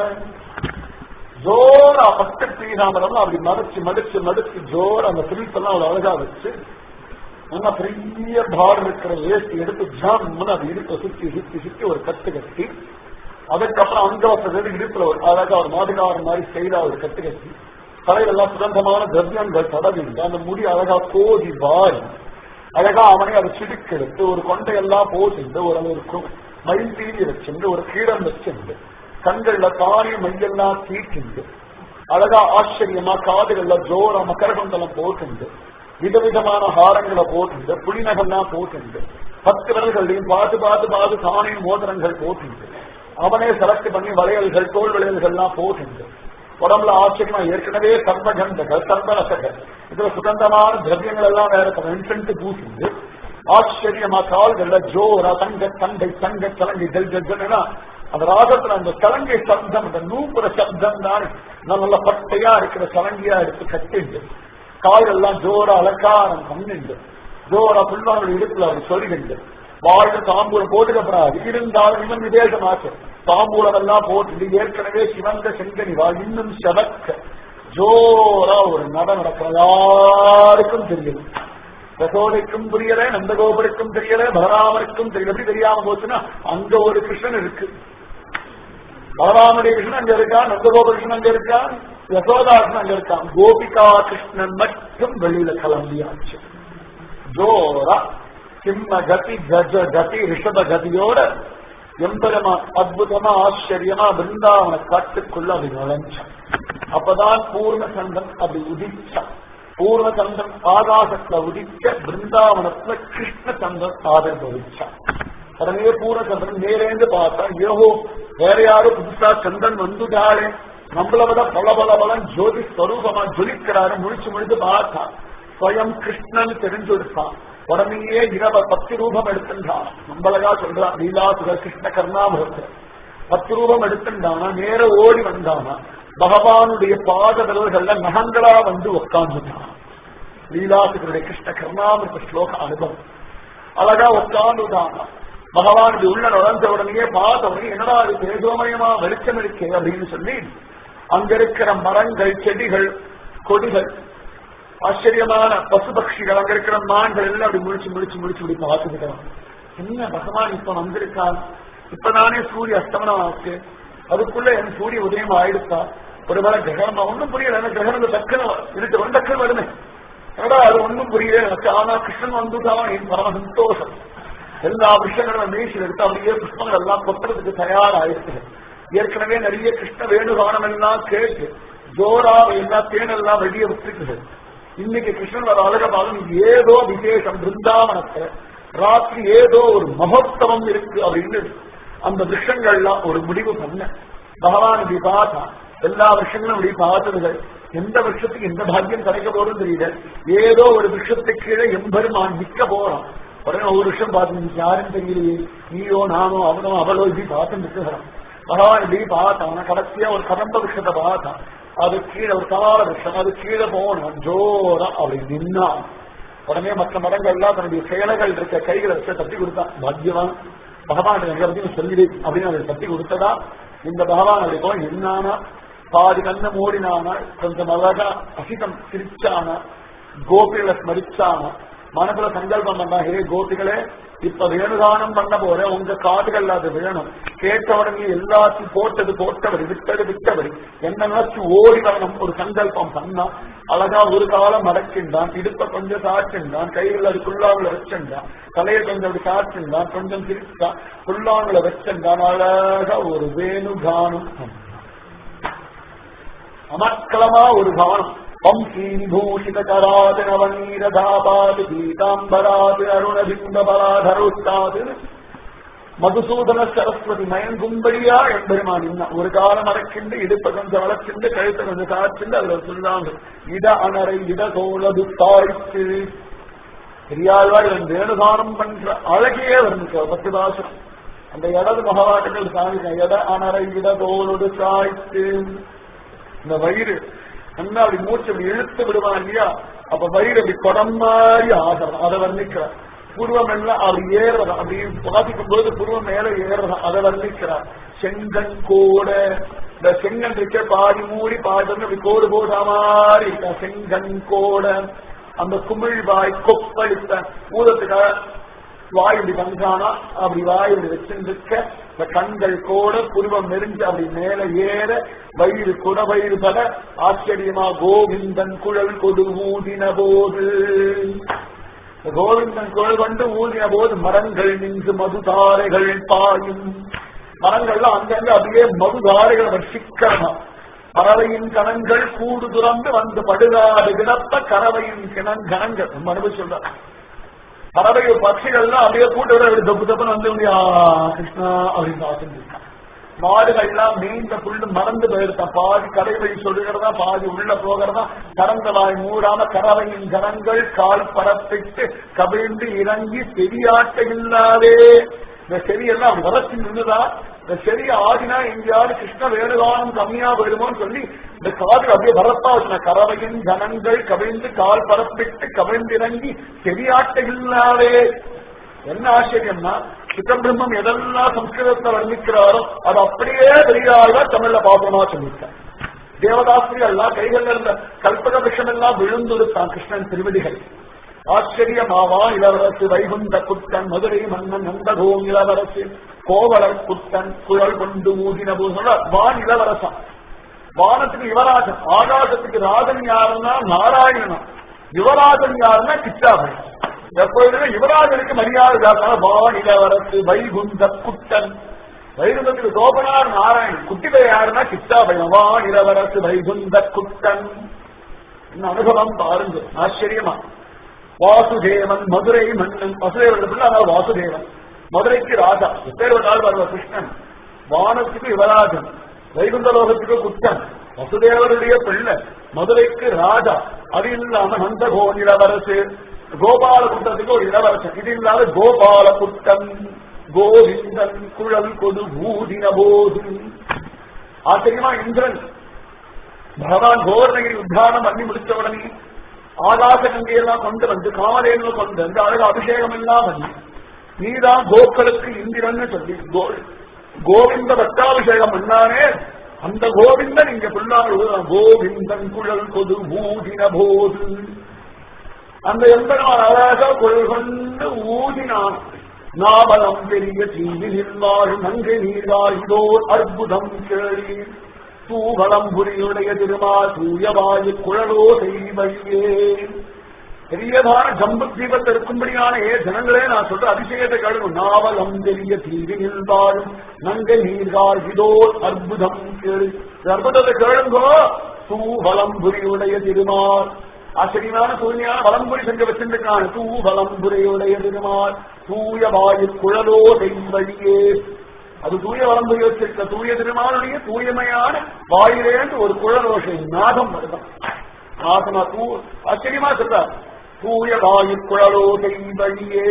ஜோரா பட்டு பீதாமரம் அப்படி மடிச்சு மடிச்சு மடிச்சு ஜோர அந்த பிரிப்பெல்லாம் அவ்வளவு அழகா வச்சு நல்லா பெரிய பார் இருக்கிற வேஸ்ட் எடுத்து ஜாம்னு அது இடுப்பை சுத்தி சுத்தி சுத்தி ஒரு கட்டு கட்டி அதுக்கப்புறம் அங்க வசதி இடுப்புல ஒரு அழகா ஒரு மாதுகார மாதிரி ஸ்டைலா ஒரு கட்டு கட்டி தலையெல்லாம் சுகந்தமான திரவியங்கள் தடவிண்டு அந்த முடி அழகா கோதி வாரி அழகா அவனை அதை சிடுக்கெடுத்து ஒரு கொண்டையெல்லாம் போட்டு ஒரு அளவுக்கு மயில் தீரி வச்சுண்டு ஒரு கீழம் வச்சுண்டு கண்கள்ல தானே மையெல்லாம் தீட்டிண்டு அழகா ஆச்சரியமா காதுகள்ல ஜோர மகரகுண்டலம் போட்டுண்டு விதவிதமான ஹாரங்களை போட்டுண்டு புலிநகெல்லாம் போட்டுண்டு பத்து விரல்களையும் பார்த்து பார்த்து பார்த்து தானே மோதிரங்கள் போட்டுண்டு அவனே செலக்ட் பண்ணி வளையல்கள் தோல் வளையல்கள்லாம் போட்டுண்டு உடம்புல ஆச்சரியமா ஏற்கனவே சர்வகந்தகள் சர்வரசகள் இதுல சுகந்தமான திரவியங்கள் எல்லாம் வேற இன்சென்ட் பூசிண்டு ஆச்சரியமா கால்கள்ல ஜோரா தங்க தங்கை தங்க கலங்கை ஜல் ஜல் ஜல்னா அந்த ராகத்துல அந்த சலங்கை சப்தம் அந்த நூப்புற சப்தம் தான் நல்ல பட்டையா இருக்கிற சலங்கையா எடுத்து கட்டிண்டு கால்கள்லாம் ஜோரா அலங்காரம் பண்ணிண்டு ஜோரா புல்வாங்க இடுப்புல அவர் சொல்லிண்டு வாழ்ந்து தாம்பூலம் போட்டுக்கப்படாது இருந்தாலும் இவன் விதேசமாச்சு தாம்பூலம் எல்லாம் போட்டு ஏற்கனவே சிவந்த செங்கனி வாழ் இன்னும் செவக்க ஜோரா ஒரு நட நடக்கிற யாருக்கும் தெரியுது யசோதைக்கும் தெரியல நந்தகோபருக்கும் தெரியல பலராமருக்கும் தெரியல எப்படி தெரியாம போச்சுன்னா அங்க ஒரு கிருஷ்ணன் இருக்கு பலராமனுடைய கிருஷ்ணன் அங்க இருக்கான் நந்தகோப கிருஷ்ணன் அங்க இருக்கான் யசோதா கிருஷ்ணன் அங்க இருக்கான் கோபிகா கிருஷ்ணன் மட்டும் வெளியில கிளம்பியாச்சு ஜோரா சிம்ம கதி கஜ கதி ரிஷப கதியோட எம்பெருமா அற்புதமா ஆச்சரியமா பிருந்தாவன காட்டுக்குள்ள அப்படி நுழைஞ்சான் அப்பதான் பூர்ண சந்தன் அப்படி உதிச்சான் பூர்ண சந்தன் ஆகாசத்துல உதிக்க பிருந்தாவனத்துல கிருஷ்ண சந்தன் ஆவிர்வவிச்சான் உடனே பூர்ண சந்திரன் நேரேந்து பார்த்தா யோகோ வேற யாரும் புதுசா சந்திரன் வந்துட்டாளே நம்மள விட பல பல பலன் ஜோதி ஸ்வரூபமா ஜொலிக்கிறாரு முழிச்சு முழிச்சு பார்த்தான் ஸ்வயம் கிருஷ்ணன் தெரிஞ்சு கொடுத்தான் உடனேயே இரவ பத்து ரூபம் எடுத்துட்டான் நம்மளகா சொல்றான் லீலாசுகர் கிருஷ்ண கர்ணாமிரத்தில் பத்து ரூபம் எடுத்துட்டானா நேர ஓடி வந்தானா பகவானுடைய பாத விரல்கள்ல நகங்களா வந்து உட்கார்ந்துட்டான் லீலாசுகருடைய கிருஷ்ண கர்ணாமிரத ஸ்லோக அனுபவம் அழகா உட்கார்ந்துட்டானா பகவானுடைய உள்ள நுழைஞ்ச உடனே பார்த்த உடனே என்னடா அது தேஜோமயமா வெளிச்சம் இருக்கே அப்படின்னு சொல்லி அங்க இருக்கிற மரங்கள் செடிகள் கொடிகள் ஆச்சரியமான பசு பட்சிகள் அங்க இருக்கிற மான்கள் எல்லாம் அப்படி முடிச்சு முடிச்சு முடிச்சு இப்படி பார்த்துக்கிட்டோம் என்ன பகவான் இப்ப வந்திருக்கான் இப்பதானே சூரிய அஸ்தமனம் ஆச்சு அதுக்குள்ள என் சூரிய உதயம் ஆயிடுச்சா ஒருவேளை கிரகணம் ஒன்றும் புரியல எனக்கு கிரகணம் டக்குன்னு இருக்கு ஒரு டக்குன்னு வருமே ஏடா அது ஒன்றும் புரியல எனக்கு ஆனா கிருஷ்ணன் வந்துட்டான் என் பரம சந்தோஷம் எல்லா விஷயங்களும் மீசில் எடுத்து அப்படியே புஷ்பங்கள் எல்லாம் கொட்டுறதுக்கு தயாராயிருக்கு ஏற்கனவே நிறைய கிருஷ்ண வேணுகானம் எல்லாம் கேட்டு ஜோரா எல்லாம் தேனெல்லாம் வெளியே விட்டுருக்குது இன்னைக்கு கிருஷ்ணன் வர அழகபாலம் ஏதோ விசேஷம் பிருந்தாவனத்துல ராத்திரி ஏதோ ஒரு மகோத்சவம் இருக்கு அப்படின்னு அந்த விஷயங்கள்லாம் ஒரு முடிவு பண்ண பகவான் இப்படி பார்த்தா எல்லா விஷயங்களும் இப்படி பார்த்ததுகள் எந்த விஷயத்துக்கு எந்த பாக்கியம் கிடைக்க போறதும் தெரியல ஏதோ ஒரு விஷயத்துக்கு கீழே எம்பெருமான் நிக்க போறான் உடனே ஒரு விஷயம் பார்த்து யாரும் தெரியலையே நீயோ நானோ அவனோ அவளோ இப்படி பார்த்து நிற்கிறான் பகவான் இப்படி பார்த்தான் கடைசியா ஒரு கதம்ப விஷயத்தை பார்த்தான் அது கீழே ஒரு சவால விஷயம் அது கீழே போகணும் ஜோரா அப்படி நின்னான் உடனே மற்ற மடங்கள்லாம் தன்னுடைய செயலைகள் இருக்க கைகளை வச்சு தட்டி கொடுத்தான் பாக்யவான் பகவான் எல்லாத்தையும் சொல்லிடு அப்படின்னு அதை தட்டி கொடுத்ததா இந்த பகவான் அப்படி போய் நின்னானா பாதி கண்ண மூடினானா கொஞ்சம் அழகா அசிதம் சிரிச்சானா கோபிகளை ஸ்மரிச்சானா மனசுல சங்கல்பம் பண்ணா ஹே கோபிகளே இப்ப வேணுகானம் பண்ண போற உங்க காதுகள் அது வேணும் கேட்ட உடனே எல்லாத்தையும் போட்டது போட்டபடி விட்டது விட்டபடி என்ன நினைச்சு ஓடி வரணும் ஒரு சங்கல்பம் பண்ணா அழகா ஒரு காலம் மடக்கின்றான் இடுப்ப கொஞ்சம் சாச்சுண்டான் கையில் அது குள்ளாங்களை வச்சுண்டான் தலையை கொஞ்சம் அப்படி சாச்சுண்டான் கொஞ்சம் சிரிச்சான் குள்ளாங்களை வச்சுண்டான் அழகா ஒரு வேணுகானம் பண்ணான் அமர்க்களமா ஒரு கானம் வம்சீபூஷிதராஜ நவநீரதாபாது கீதாம்பராது அருணபிம்பபலாதருஸ்தாது மதுசூதன சரஸ்வதி மயங்கும்படியா எம்பெருமான் இன்னும் ஒரு காலம் அடக்கிண்டு இடுப்ப கொஞ்சம் வளர்ச்சிண்டு கழுத்தை கொஞ்சம் காய்ச்சிண்டு அதுல சொல்லாங்க இட அணரை இட தோழது தாய்த்து பெரியாழ்வார் இவன் வேணுகானம் பண்ற அழகையே வர்ணிக்க பத்து தாசம் அந்த இடது மகவாட்டங்கள் சாமிக்க எட அணரை இட தோளொடு தாய்த்து இந்த வயிறு நல்லா அப்படி மூச்சு அப்படி இழுத்து விடுவான் இல்லையா அப்ப வயிறு அப்படி குடம் மாதிரி ஆகிறது அதை வர்ணிக்கிறார் புருவம் எல்லாம் அப்படி ஏறுறது அப்படி வாசிக்கும் போது புருவம் மேல ஏறுறது அதை வர்ணிக்கிறார் செங்கன் கோட இந்த செங்கன் இருக்க பாதி மூடி பாதி வந்து அப்படி கோடு போடுற மாதிரி இருக்கா செங்கன் கோட அந்த குமிழ் வாய் கொப்பளித்த ஊதத்துக்காக வாய் இப்படி பண்றானா அப்படி வாய் இப்படி வச்சிருக்க இந்த கண்கள் கூட புருவம் நெருங்கி அப்படி மேல ஏற வயிறு குட வயிறு பல ஆச்சரியமா கோவிந்தன் குழல் கொடு ஊதின போது கோவிந்தன் குழல் கொண்டு ஊதின போது மரங்கள் நின்று மதுதாரைகள் பாயும் மரங்கள்லாம் அங்கங்க அப்படியே மதுதாரைகள் வர்ஷிக்கிறமா பறவையின் கணங்கள் கூடு துறந்து வந்து படுகாடு கிடப்ப கறவையின் கிணன் கணங்கள் ரொம்ப அனுபவி சொல்ற பறவை பட்சிகள்லாம் அப்படியே கூட்ட விட அப்படி தப்பு தப்புன்னு வந்து ஆ, கிருஷ்ணா அப்படின்னு பார்த்துட்டு இருக்கான் மாடுகள்லாம் நீண்ட புல்லு மறந்து போயிருக்கான் பாதி கடை வழி சொல்லுகிறதா பாதி உள்ள போகிறதா கறந்த வாய் மூடாம கறவையின் கரங்கள் கால் பரப்பிட்டு கவிழ்ந்து இறங்கி பெரியாட்ட இல்லாதே இந்த செடியெல்லாம் அப்படி வளர்ச்சி நின்றுதா இந்த செடி ஆடினா எங்கேயாவது கிருஷ்ண வேணுகானம் கம்மியா போயிடுமோன்னு சொல்லி இந்த காது அப்படியே வரப்பா வச்சுன கறவையின் கனங்கள் கவிழ்ந்து கால் பரப்பிட்டு கவிழ்ந்திறங்கி செடியாட்ட இல்லாதே என்ன ஆச்சரியம்னா சுத்தபிரம்மம் எதெல்லாம் சம்ஸ்கிருதத்தை வர்ணிக்கிறாரோ அது அப்படியே பெரியாழ்வா தமிழ்ல பாபமா சொல்லியிருக்கார் தேவதாசிரியெல்லாம் கைகள்ல இருந்த கல்பக விஷம் எல்லாம் விழுந்துருத்தான் கிருஷ்ணன் திருவடிகள் ஆச்சரியமாவா இளவரசு வைகுந்த குத்தன் மதுரை மன்னன் நந்தகோம் இளவரசு கோவலர் குத்தன் குழல் கொண்டு ஊதின போது வான் இளவரசன் வானத்துக்கு யுவராஜன் ஆகாசத்துக்கு ராஜன் யாருன்னா நாராயணன் யுவராஜன் யாருன்னா கிச்சாபன் எப்பொழுதுமே யுவராஜனுக்கு மரியாதை காரண வான் இளவரசு வைகுந்த குத்தன் வைகுந்தத்துக்கு கோபனார் நாராயணன் குட்டிபை யாருன்னா கிச்சாபயம் வான் இளவரசு வைகுந்த குத்தன் என்ன அனுபவம் பாருங்க ஆச்சரியமா வாசுதேவன் மதுரை மன்னன் வசுதேவன் பிள்ளை அதாவது வாசுதேவன் மதுரைக்கு ராஜா எப்பேர் நாள் வருவ கிருஷ்ணன் வானத்துக்கு யுவராஜன் வைகுந்த லோகத்துக்கு குத்தன் வசுதேவருடைய பிள்ளை மதுரைக்கு ராஜா அது இல்லாம நந்தகோன் இளவரசு கோபால குட்டத்துக்கு ஒரு இளவரசன் இது இல்லாத கோபால குட்டன் கோவிந்தன் குழல் கொடு பூதின போது ஆச்சரியமா இந்திரன் பகவான் கோவர்ணகிரி உத்தானம் பண்ணி முடிச்ச உடனே ஆகாச கங்கையெல்லாம் கொண்டு வந்து காமதேனு கொண்டு வந்து அழகு அபிஷேகம் எல்லாம் பண்ணி நீதான் கோக்களுக்கு இந்திரன்னு சொல்லி கோ- கோவிந்த பட்டாபிஷேகம் பண்ணானே அந்த கோவிந்தன் இங்க புல்லாங்க கோவிந்தன் குழல் கொது ஊதின போது அந்த எம்பெருமான் அழகா குழல் கொண்டு ஊதினான் நாவலம் பெரிய தீவினில் வாழும் நங்கை நீராயிதோர் அற்புதம் கேளி தூவலம் புரியுடைய திருமா தூயவாயு குழலோ செய்வையே பெரியதான ஜம்பு தீபத்தை இருக்கும்படியான ஏ ஜனங்களே நான் சொல்ற அதிசயத்தை கேளுங்க நாவலம் பெரிய தீவினில் வாழும் நங்கை நீர்கால் இதோ அற்புதம் கேளு இந்த அற்புதத்தை கேளுங்கோ தூவலம் புரியுடைய திருமால் ஆச்சரியமான தூய்மையான வலம்புரி செஞ்சு வச்சிருக்கான் தூ வலம்புரையுடைய திருமால் தூய வாயு குழலோ தெய்வழியே அது தூய வலம்புரி வச்சிருக்க தூய திருமாலுடைய தூயமையான வாயிலேந்து ஒரு குழலோசை நாதம் வருதான் நாதமா தூ ஆச்சரியமா சொல்றார் தூய வாயு குழலோ தெய்வழியே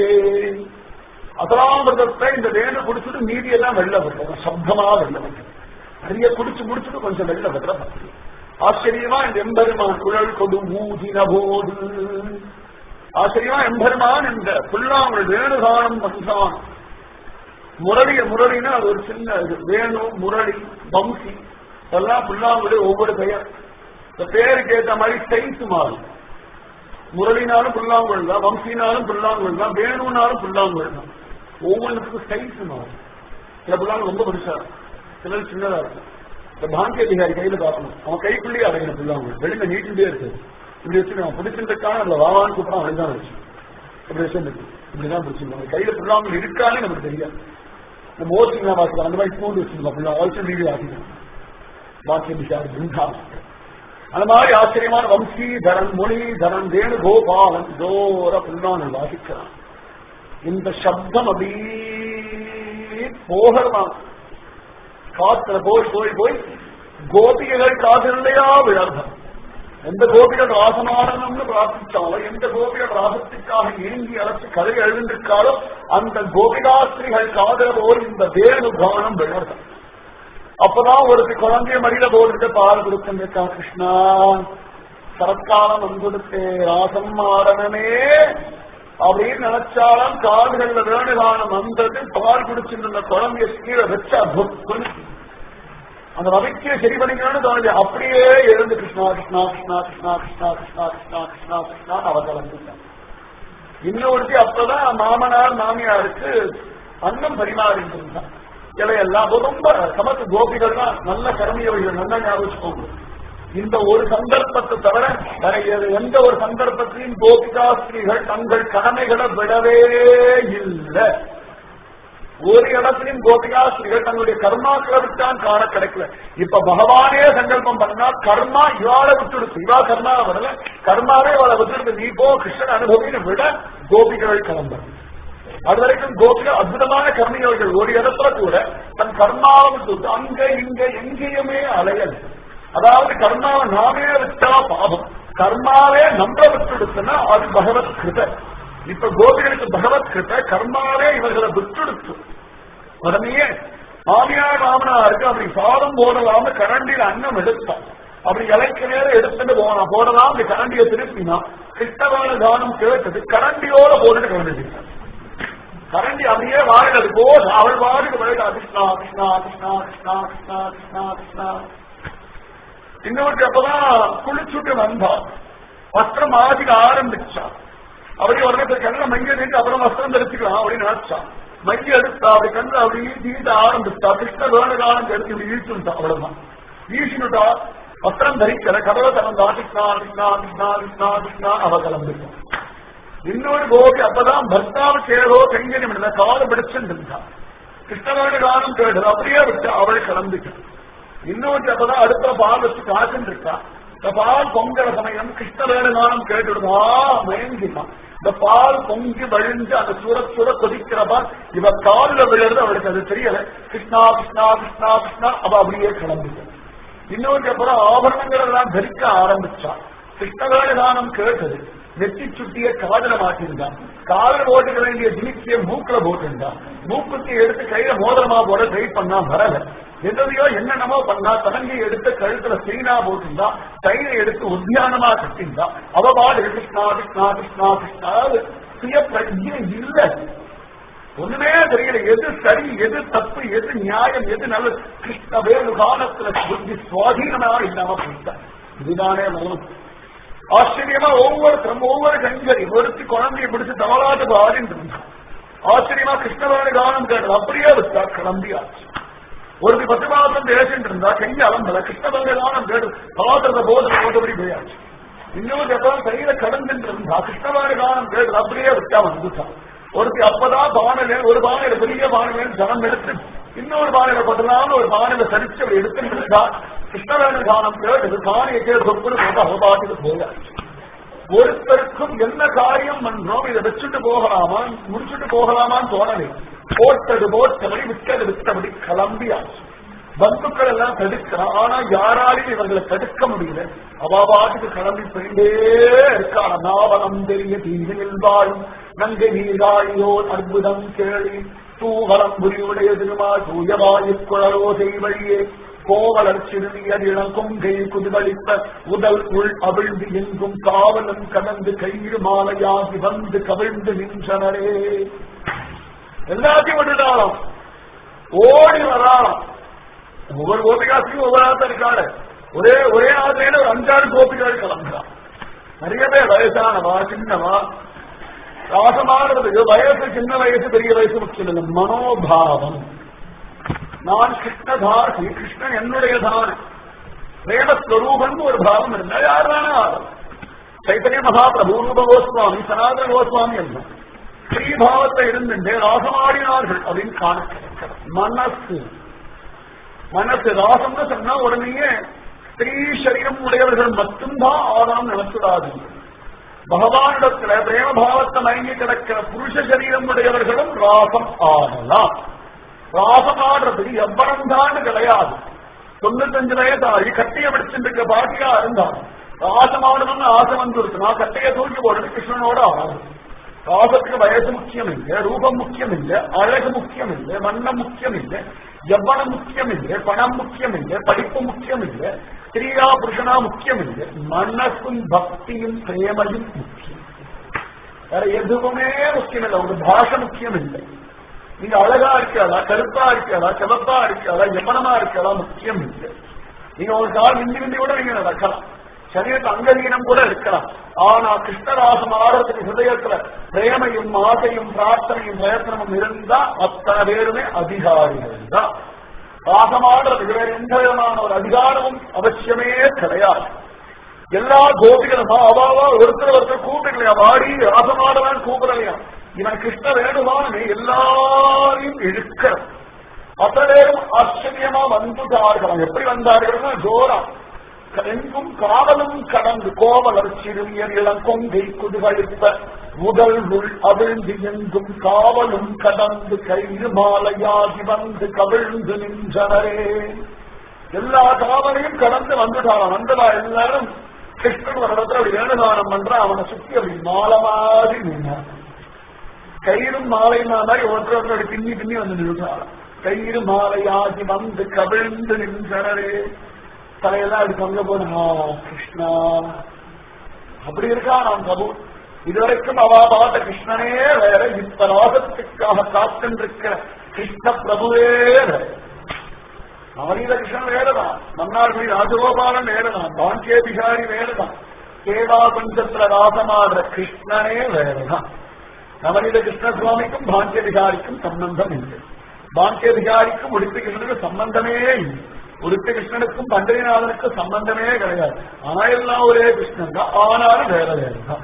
அசலாமிரதத்தை இந்த வேண்டு குடிச்சுட்டு மீதியெல்லாம் வெள்ள விடுறது சப்தமா வெள்ள விடுறது நிறைய குடிச்சு முடிச்சுட்டு கொஞ்சம் வெள்ள விடுற பக்தி ஆச்சரியமா இந்த எம்பெருமான் குழல் கொடு ஊதின போது ஆச்சரியமா எம்பெருமான் இந்த புல்லாங்குழல் வேணுகானம் பண்றான் முரளிய முரளினா அது ஒரு சின்ன இது வேணு முரளி வம்சி இதெல்லாம் புல்லாங்குழல் ஒவ்வொரு பெயர் இந்த பேருக்கு ஏற்ற மாதிரி சைஸ் மாறும் முரளினாலும் புல்லாங்குழல் தான் வம்சினாலும் புல்லாங்குழல் தான் வேணுனாலும் புல்லாங்குழல் தான் ஒவ்வொன்றுக்கும் சைஸ் மாறும் சில புல்லாங்குழல் ரொம்ப பெருசா இருக்கும் சிலது சின்னதா இருக்கும் இந்த பாங்கிய அதிகாரி கையில பார்க்கணும் அவன் கைக்குள்ளேயே அடையணும் புல்லாங்குழல் வெளியில நீட்டுட்டே இருக்கு இப்படி வச்சு அவன் பிடிச்சிருக்கான அதுல வாவான்னு கூப்பிடான் அப்படிதான் வச்சு இப்படி வச்சு இப்படிதான் பிடிச்சிருந்தோம் கையில புல்லாங்குழல் இருக்கானே நமக்கு தெரியாது நம்ம ஓசிங்களா வாசிக்கலாம் அந்த மாதிரி ஸ்கூல் வச்சிருந்தோம் புல்லா ஆல்சோ வீடியோ வாசிக்கலாம் பாக்கிய அதிகாரி பிருந்தா அந்த மாதிரி ஆச்சரியமான வம்சி தரன் மொழி தரன் வேணு கோபாலன் ஜோர புல்லாங்குழல் வாசிக்கிறான் இந்த சப்தம் அப்படியே போகிறதான் காத்துல போய் போய் போய் கோபிகைகள் காதில்லையா விழர்தம் எந்த கோபிகள் ராசமானம்னு பிரார்த்திச்சாலோ எந்த கோபிகள் ராசத்துக்காக ஏங்கி அழைச்சு கதை எழுந்திருக்காலோ அந்த கோபிகாஸ்திரிகள் காதல போல் இந்த வேணு கவனம் விழர்தம் அப்பதான் ஒரு குழந்தைய மடியில போட்டுட்டு பால் கொடுத்துருக்கா கிருஷ்ணா சரத்காலம் வந்துடுத்தே ராசம் ஆடனமே அப்படின்னு நினைச்சாலும் காதுகள்ல வேணுகானம் வந்தது பால் குடிச்சிருந்த குழந்தைய கீழே வச்சா புக்குன்னு அந்த ரவிக்கு சரி பண்ணிக்கணும்னு தோணுது அப்படியே எழுந்து கிருஷ்ணா கிருஷ்ணா கிருஷ்ணா கிருஷ்ணா கிருஷ்ணா கிருஷ்ணா கிருஷ்ணா கிருஷ்ணா கிருஷ்ணா அவர் கலந்துட்டான் இன்னொருத்தி அப்பதான் மாமனார் மாமியாருக்கு அன்னம் பரிமாறிட்டு இருந்தான் இவையெல்லாம் ரொம்ப சமத்து கோபிகள்லாம் நல்ல கருமையவர்கள் நல்லா ஞாபகம் வச்சுக்கோங்க இந்த ஒரு சந்தர்ப்பத்தை தவிர வேற எது- எந்த ஒரு சந்தர்ப்பத்திலையும் கோபிகாஸ்திரிகள் தங்கள் கடமைகளை விடவே இல்லை ஒரு இடத்திலும் கோபிகாஸ்திரிகள் தங்களுடைய கர்மாக்களை விட்டான் காண கிடைக்கல இப்ப பகவானே சங்கல்பம் பண்ணா கர்மா இவாளை விட்டுடுச்சு இவா கர்மா வரல கர்மாவே இவாளை விட்டுடுது நீ போ கிருஷ்ணன் அனுபவின்னு விட கோபிகள் கிளம்ப அது வரைக்கும் கோபிகள் அற்புதமான கர்மியவர்கள் ஒரு இடத்துல கூட தன் கர்மாவை விட்டு அங்க இங்க எங்கேயுமே அலையல் அதாவது கர்மாவை நாமே விட்டா பாவம் கர்மாவே நம்ப விட்டுடுச்சுன்னா அது பகவத் கிருத இப்ப கோபிகளுக்கு பகவத் கிருத கர்மாவே இவர்களை விட்டுடுச்சு உடனே மாமியார் மாமனாருக்கு அப்படி சாதம் போடலாம்னு கரண்டியில் அன்னம் எடுத்தான் அப்படி இலைக்கு நேரம் எடுத்துட்டு போனான் போடலாம் அப்படி கரண்டியை திருப்பினா கிருஷ்ணவான தானம் கேட்டது கரண்டியோட போட்டுட்டு கிளம்பிட்டான் கரண்டி அப்படியே வாழது போ அவள் வாடுக்கு வழிடா கிருஷ்ணா கிருஷ்ணா கிருஷ்ணா கிருஷ்ணா கிருஷ்ணா கிருஷ்ணா கிருஷ்ணா இன்னொரு அப்பதான் குளிச்சுட்டு வந்தான் வஸ்திரம் ஆதிக்க ஆரம்பிச்சான் அப்படி உடனே போய் கண்ணில் மைய நீட்டு அப்புறம் வஸ்திரம் தரிச்சுக்கலாம் அப்படின்னு நினைச்சான் மைய எடுத்தா அப்படி கண்ணு அப்படி தீட்ட ஆரம்பிச்சா கிருஷ்ண வேணுகாலம் எடுத்து இப்படி ஈட்டுட்டான் அவ்வளவுதான் ஈசினுட்டா வஸ்திரம் தரிக்கல கதவை திறந்தா கிருஷ்ணா கிருஷ்ணா கிருஷ்ணா கிருஷ்ணா கிருஷ்ணா அவ கிளம்பிட்டான் இன்னொரு கோபி அப்பதான் பர்த்தாவுக்கு ஏதோ கைங்கரியம் இல்லை கால பிடிச்சுட்டு இருந்தான் கிருஷ்ணவேணு காலம் கேட்டது அப்படியே விட்டு அவள் கிளம்பிட்டான் இன்னொரு அப்பதான் அடுத்த பால் வச்சு காத்துட்டு இருக்கா இந்த பால் பொங்கல சமயம் கிருஷ்ணவேணு காலம் கேட்டுடுதா மயங்கிட்டான் இந்த பால் பொங்கி வழிஞ்சு அந்த சுர சுர கொதிக்கிறப்ப இவ காலில் விழுறது அவளுக்கு அது தெரியல கிருஷ்ணா கிருஷ்ணா கிருஷ்ணா கிருஷ்ணா அவ அப்படியே கிளம்பிட்டான் இன்னொரு அப்புறம் ஆபரணங்கள் எல்லாம் தரிக்க ஆரம்பிச்சான் கிருஷ்ணவேணு காலம் கேட்டது நெத்தி சுட்டிய காதல மாட்டிருந்தான் காதல போட்டுக்க வேண்டிய ஜிமிக்கிய மூக்குல போட்டிருந்தான் மூக்குத்தி எடுத்து கையில மோதிரமா போட ட்ரை பண்ணா வரல எதையோ என்னென்னமோ பண்ணா தனங்கை எடுத்து கழுத்துல சீனா போட்டிருந்தா கையில எடுத்து உத்தியானமா கட்டிருந்தா அவ பாடு கிருஷ்ணா கிருஷ்ணா கிருஷ்ணா கிருஷ்ணா சுய பிரஜை இல்ல ஒண்ணுமே தெரியல எது சரி எது தப்பு எது நியாயம் எது நல்லது கிருஷ்ண வேலு காலத்துல புத்தி சுவாதீனமா இல்லாம போயிட்டான் இதுதானே மூலம் ஆச்சரியமா ஒவ்வொருத்தரும் ஒவ்வொரு கண்கரி ஒருத்தி குழந்தையை பிடிச்சு தவளாட்டு பாடிட்டு இருந்தான் ஆச்சரியமா கிருஷ்ணவேணி கானம் கேட்டது அப்படியே விட்டா கிளம்பியாச்சு ஒருத்தி பத்து மாதம் பேசிட்டு இருந்தா கையை அலம்பல கிருஷ்ணவேணி கானம் கேட்டு பாத்திரத போது போட்டபடி போயாச்சு இன்னொரு எப்பவும் கையில கடந்துட்டு இருந்தா கிருஷ்ணவேணி கானம் கேட்டது அப்படியே விட்டா வந்துட்டான் ஒருத்தி அப்பதான் பானையில ஒரு பானையில பெரிய பானையில ஜனம் எடுத்து இன்னொரு பானையில பட்டலாம்னு ஒரு பானையில சரிச்சு அப்படி எடுத்துட்டு இருந்தா கிருஷ்ணவேணி கானம் கேட்டது பானையை கேட்டு சொப்புன்னு போட்டு அவ பாட்டுக்கு போயாச்சு ஒருத்தருக்கும் என்ன காரியம் பண்றோம் இதை வச்சுட்டு போகலாமா முடிச்சுட்டு போகலாமான்னு தோணலை போட்டது போட்டபடி விட்டது விட்டபடி கிளம்பியாச்சு பந்துக்கள் எல்லாம் தடுக்கிறான் ஆனா யாராலையும் இவர்களை தடுக்க முடியல அவாபாட்டுக்கு கிளம்பி போயிட்டே இருக்கான நாவலம் தெரிய தீவில் வாழும் நங்கை நீராழியோர் அற்புதம் கேளி தூவலம் புரியுடைய திருமா தூயவாயு குழலோ செய்வழியே கோவலர் சிறுமியர் இளங்கொங்கை குதிவளித்த உடல் உள் அவிழ்ந்து எங்கும் காவலும் கடந்து கையில் மாலையாகி வந்து கவிழ்ந்து நின்றனரே எல்லாத்தையும் விட்டுட்டாலும் ஓடி வராளாம் ஒவ்வொரு கோபிகாசியும் ஒவ்வொரு ஆத்த இருக்காரு ஒரே ஒரே ஆத்திரையில ஒரு அஞ்சாறு கோபிகள் கிளம்புறான் நிறைய பேர் வயசானவா சின்னவா ராசமானதுக்கு வயசு சின்ன வயசு பெரிய வயசு முக்கியம் இல்லை மனோபாவம் நான் கிருஷ்ணதாசி கிருஷ்ணன் என்னுடைய தான பிரேமஸ்வரூபன் ஒரு பாவம் இருந்தா யார் வேணா ஆகும் சைத்தன்ய மகாபிரபு ரூப கோஸ்வாமி சனாதன கோஸ்வாமி என்ன ஸ்ரீபாவத்தை இருந்துட்டு ராசமாடினார்கள் அப்படின்னு காண கிடைக்கிறது. மனசு மனசு ராசம்னு சொன்னா உடனேயே ஸ்திரீ சரீரம் உடையவர்கள் மட்டும்தான் ஆதாரம் நினைச்சுடாது பகவானிடத்துல பிரேம பாவத்தை மயங்கி கிடக்கிற புருஷ சரீரம் உடையவர்களும் ராசம் ஆடலாம் ராசம் ஆடுறதுக்கு எவ்வளவு தான் கிடையாது தொண்ணூத்தஞ்சு வயசாகி கட்டையை பிடிச்சிட்டு இருக்க பாட்டியா இருந்தான் ராசம் ஆடணும்னு ஆசை வந்துருக்கு நான் கட்டையை தூக்கி போடுறது கிருஷ்ணனோட ஆடும் ராசத்துக்கு வயசு முக்கியம் இல்லை ரூபம் முக்கியம் இல்லை அழகு முக்கியம் இல்லை வண்ணம் முக்கியம் இல்லை எவ்வளவு முக்கியம் இல்லை பணம் முக்கியம் இல்லை படிப்பு முக்கியம் இல்லை ஸ்திரீயா புருஷனா முக்கியம் இல்லை மனசும் பக்தியும் பிரேமையும் முக்கியம் வேற எதுவுமே முக்கியம் இல்லை ஒரு பாஷை முக்கியம் இல்லை நீங்க அழகா இருக்காளா கருப்பா இருக்காளா சிவப்பா இருக்காளா எமனமா இருக்காளா முக்கியம் இல்லை நீங்க ஒரு கால் நின்று நின்று கூட நீங்க நடக்கலாம் சரீரத்து அங்கவீனம் கூட இருக்கலாம் ஆனா கிருஷ்ணராசம் ஆடுறதுக்கு ஹிருதயத்துல பிரேமையும் ஆசையும் பிரார்த்தனையும் பிரயத்தனமும் இருந்தா அத்தனை பேருமே அதிகாரிகள் தான் ராசமாடுறது வேற எந்த விதமான ஒரு அதிகாரமும் அவசியமே கிடையாது எல்லா கோபிகளும் அவாவா ஒருத்தர் ஒருத்தர் கூப்பிடலையா வாடி ராசமாடலாம் கூப்பிடலையா இவன் கிருஷ்ண வேணுமான்னு எல்லாரையும் இழுக்க அத்தனை பேரும் ஆச்சரியமா வந்துட்டார்கள் எப்படி வந்தார்கள்னா ஜோரா எங்கும் காவலும் கடந்து கோவலர் சிறுமியர் இளங்கொங்கை குதுகழிப்ப முதல் உள் அவிழ்ந்து எங்கும் காவலும் கடந்து கயிறு மாலையாகி வந்து கவிழ்ந்து நின்றனரே எல்லா காவலையும் கடந்து வந்துட்டாராம் வந்ததா எல்லாரும் கிருஷ்ணன் ஒரு இடத்துல அப்படி வேணுகானம் பண்ற அவனை சுத்தி அப்படி மாலை மாதிரி நின்றான் கயிறும் மாலையும் மாதிரி ஒருத்தர் ஒருத்தர் அப்படி பின்னி பின்னி வந்து நின்றாராம் கயிறு மாலையாகி வந்து கவிழ்ந்து நின்றனரே தலையெல்லாம் அப்படி பங்க போனா கிருஷ்ணா அப்படி இருக்கா நாம் பிரபு இதுவரைக்கும் அவா பார்த்த கிருஷ்ணனே வேற இப்ப ராகத்துக்காக காத்துருக்கிற கிருஷ்ண பிரபுவே வேற நவநீத கிருஷ்ணன் வேறதான் மன்னார்குடி ராஜகோபாலன் வேறதான் பாண்டிய பிகாரி வேறதான் சேவா பஞ்சத்துல ராசமாடுற கிருஷ்ணனே வேறதான் நவநீத கிருஷ்ண சுவாமிக்கும் பாண்டிய பிகாரிக்கும் சம்பந்தம் இல்லை பாண்டிய பிகாரிக்கும் உடுப்பி கிருஷ்ணனுக்கு சம்பந்தமே இல்லை உடுப்பி கிருஷ்ணனுக்கும் பண்டரிநாதனுக்கும் சம்பந்தமே கிடையாது ஆனா எல்லாம் ஒரே கிருஷ்ணன் தான் ஆனாலும் வேற வேற தான்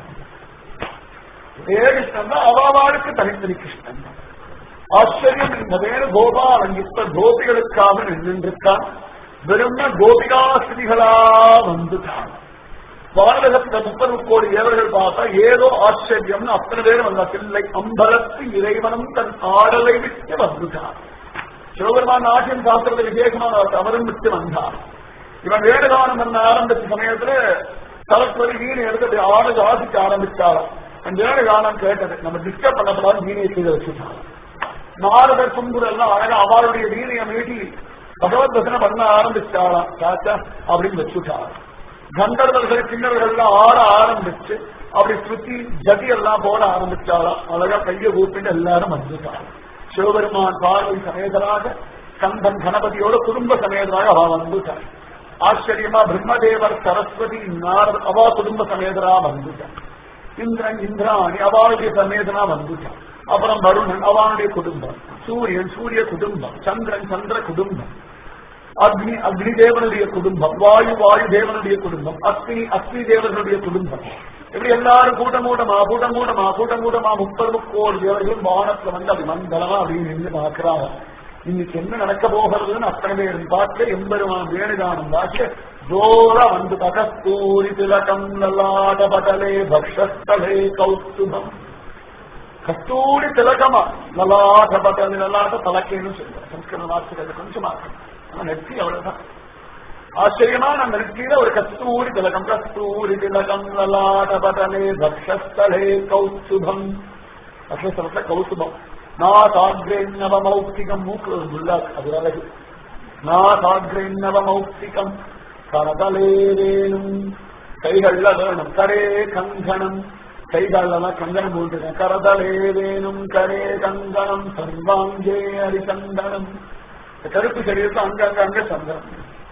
ஒரே கிருஷ்ணன் தான் அவாவாளுக்கு தனித்தனி கிருஷ்ணன் தான் ஆச்சரியம் இந்த வேற கோபாலன் இப்ப கோபிகளுக்காக நின்றிருக்கான் வெறும கோபிகாஸ்திரிகளா வந்துட்டான் வானகத்துல முப்பது கோடி தேவர்கள் பார்த்தா ஏதோ ஆச்சரியம்னு அத்தனை பேரும் வந்தா பிள்ளை அம்பலத்து இறைவனும் தன் ஆடலை விட்டு வந்துட்டான் சிவபெருமான் நாட்டியம் சாஸ்திரத்தை விசேஷமான அவரும் விட்டு வந்தார் இவன் வேடகானம் பண்ண ஆரம்பிச்ச சமயத்துல தலப்பொறி வீணை எடுத்து அப்படி ஆடு வாசிக்க ஆரம்பிச்சாலும் அந்த வேடகானம் கேட்டது நம்ம டிஸ்டர்ப் பண்ணப்படாது வீணையை செய்து வச்சுட்டாங்க நாரதர் சுங்குர் எல்லாம் அழகா அவருடைய வீணையை மீட்டி பகவத் தசனை பண்ண ஆரம்பிச்சாலாம் சாச்சா அப்படின்னு வச்சுட்டாங்க கந்தர்வர்கள் கிண்ணவர்கள் எல்லாம் ஆட ஆரம்பிச்சு அப்படி சுத்தி ஜதி எல்லாம் போட ஆரம்பிச்சாலாம் அழகா கையை கூப்பிட்டு எல்லாரும் வந்துட்டாங்க சிவபெருமான் பார்வை சமேதராக கந்தன் கணபதியோட குடும்ப சமேதராக அவ வந்துட்டான் ஆச்சரியமா பிரம்மதேவர் சரஸ்வதி நாரத அவா குடும்ப சமேதரா வந்துட்டான் இந்திரன் இந்திராணி அவளுடைய சமேதனா வந்துட்டான் அப்புறம் வருணன் அவனுடைய குடும்பம் சூரியன் சூரிய குடும்பம் சந்திரன் சந்திர குடும்பம் அக்னி அக்னி தேவனுடைய குடும்பம் வாயு வாயு தேவனுடைய குடும்பம் அக்னி அக்னி தேவனுடைய குடும்பம் இப்படி எல்லாரும் கூட்டம் கூட்டமா கூட்டம் கூட்டமா கூட்டம் கூட்டமா முப்பது முக்கோடி தேவர்களும் வானத்துல வந்து அப்படி மந்தளமா அப்படின்னு நின்று பார்க்கிறாங்க இன்னைக்கு என்ன நடக்க போகிறதுன்னு அத்தனை பேர் பார்க்க எம்பெருமான் வேணுகானம் பார்க்க ஜோரா வந்து ககஸ்தூரி திலகம் லலாட படலே பக்ஷஸ்தலே கௌஸ்துபம் கஸ்தூரி திலகமா லலாட படலே லலாட தலக்கேன்னு சொல்லுவாங்க சம்ஸ்கிருத வார்த்தைகள் கொஞ்சமா இருக்கும் நெற்றி அவ்வளவுதான் ஆச்சரியமா நம்ம நெற்றியில ஒரு கஸ்தூரி திலகம் கஸ்தூரி திலகம் லலாட படலே பக்ஷஸ்தலே கௌஸ்துபம் அக்ஷரத்துல கௌசுபம் நாசாகிரேன்னவ மௌக்திகம் மூக்கு முல்லா அது அழகு நாசாகிரேன்னவ மௌக்திகம் கரதலேரேனும் கைகள்ல வேணும் கரே கங்கணம் கைகாலெல்லாம் கங்கணம் போட்டுருக்கேன் கரதலேரேனும் கரே கங்கணம் சர்வாங்கே அரிசந்தனம் கருப்பு சரீரத்தை அங்கங்க அங்க சந்தனம்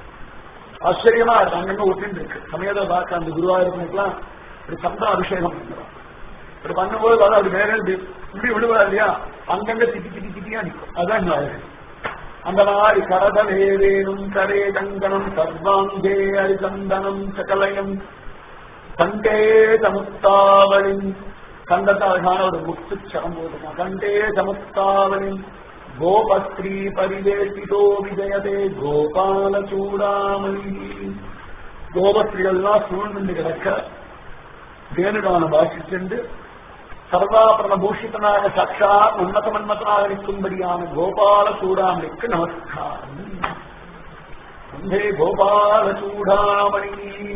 ஆச்சரியமா இருக்கு அங்கங்க ஒட்டின்னு இருக்கு சமயத்தை பார்க்க அந்த குருவாயிருக்கெல்லாம் இப்படி சந்தன அபிஷேகம் பண்ணுறோம் இப்படி பண்ணும்போது அது அப்படி மேலே இப்படி இப்படி விழுவா இல்லையா அங்கங்க திட்டி திட்டி திட்டியா நிற்கும் அதான் நாயகன் அந்த மாதிரி கரதலேவேனும் கரே கங்கணம் சர்வாங்கே அரிசந்தனம் சகலயம் கண்டே சமுத்தாவலின் கண்டத்தை அழகான ஒரு முத்து சரம் போட்டுருக்கான் கண்டே சமுத்தாவலின் கோபஸ்ரீ பரிவேசிதோ விஜயதே கோபால சூடாமணி கோபஸ்ரீகள்லாம் சூழ்ந்து கிடக்க வேணுகான பாஷிச்சென்று சர்வாபரண பூஷிதனாக சாட்சாத் உன்னத மன்மதனாக நிற்கும்படியான கோபால சூடாமணிக்கு நமஸ்காரம் வந்தே கோபால சூடாமணி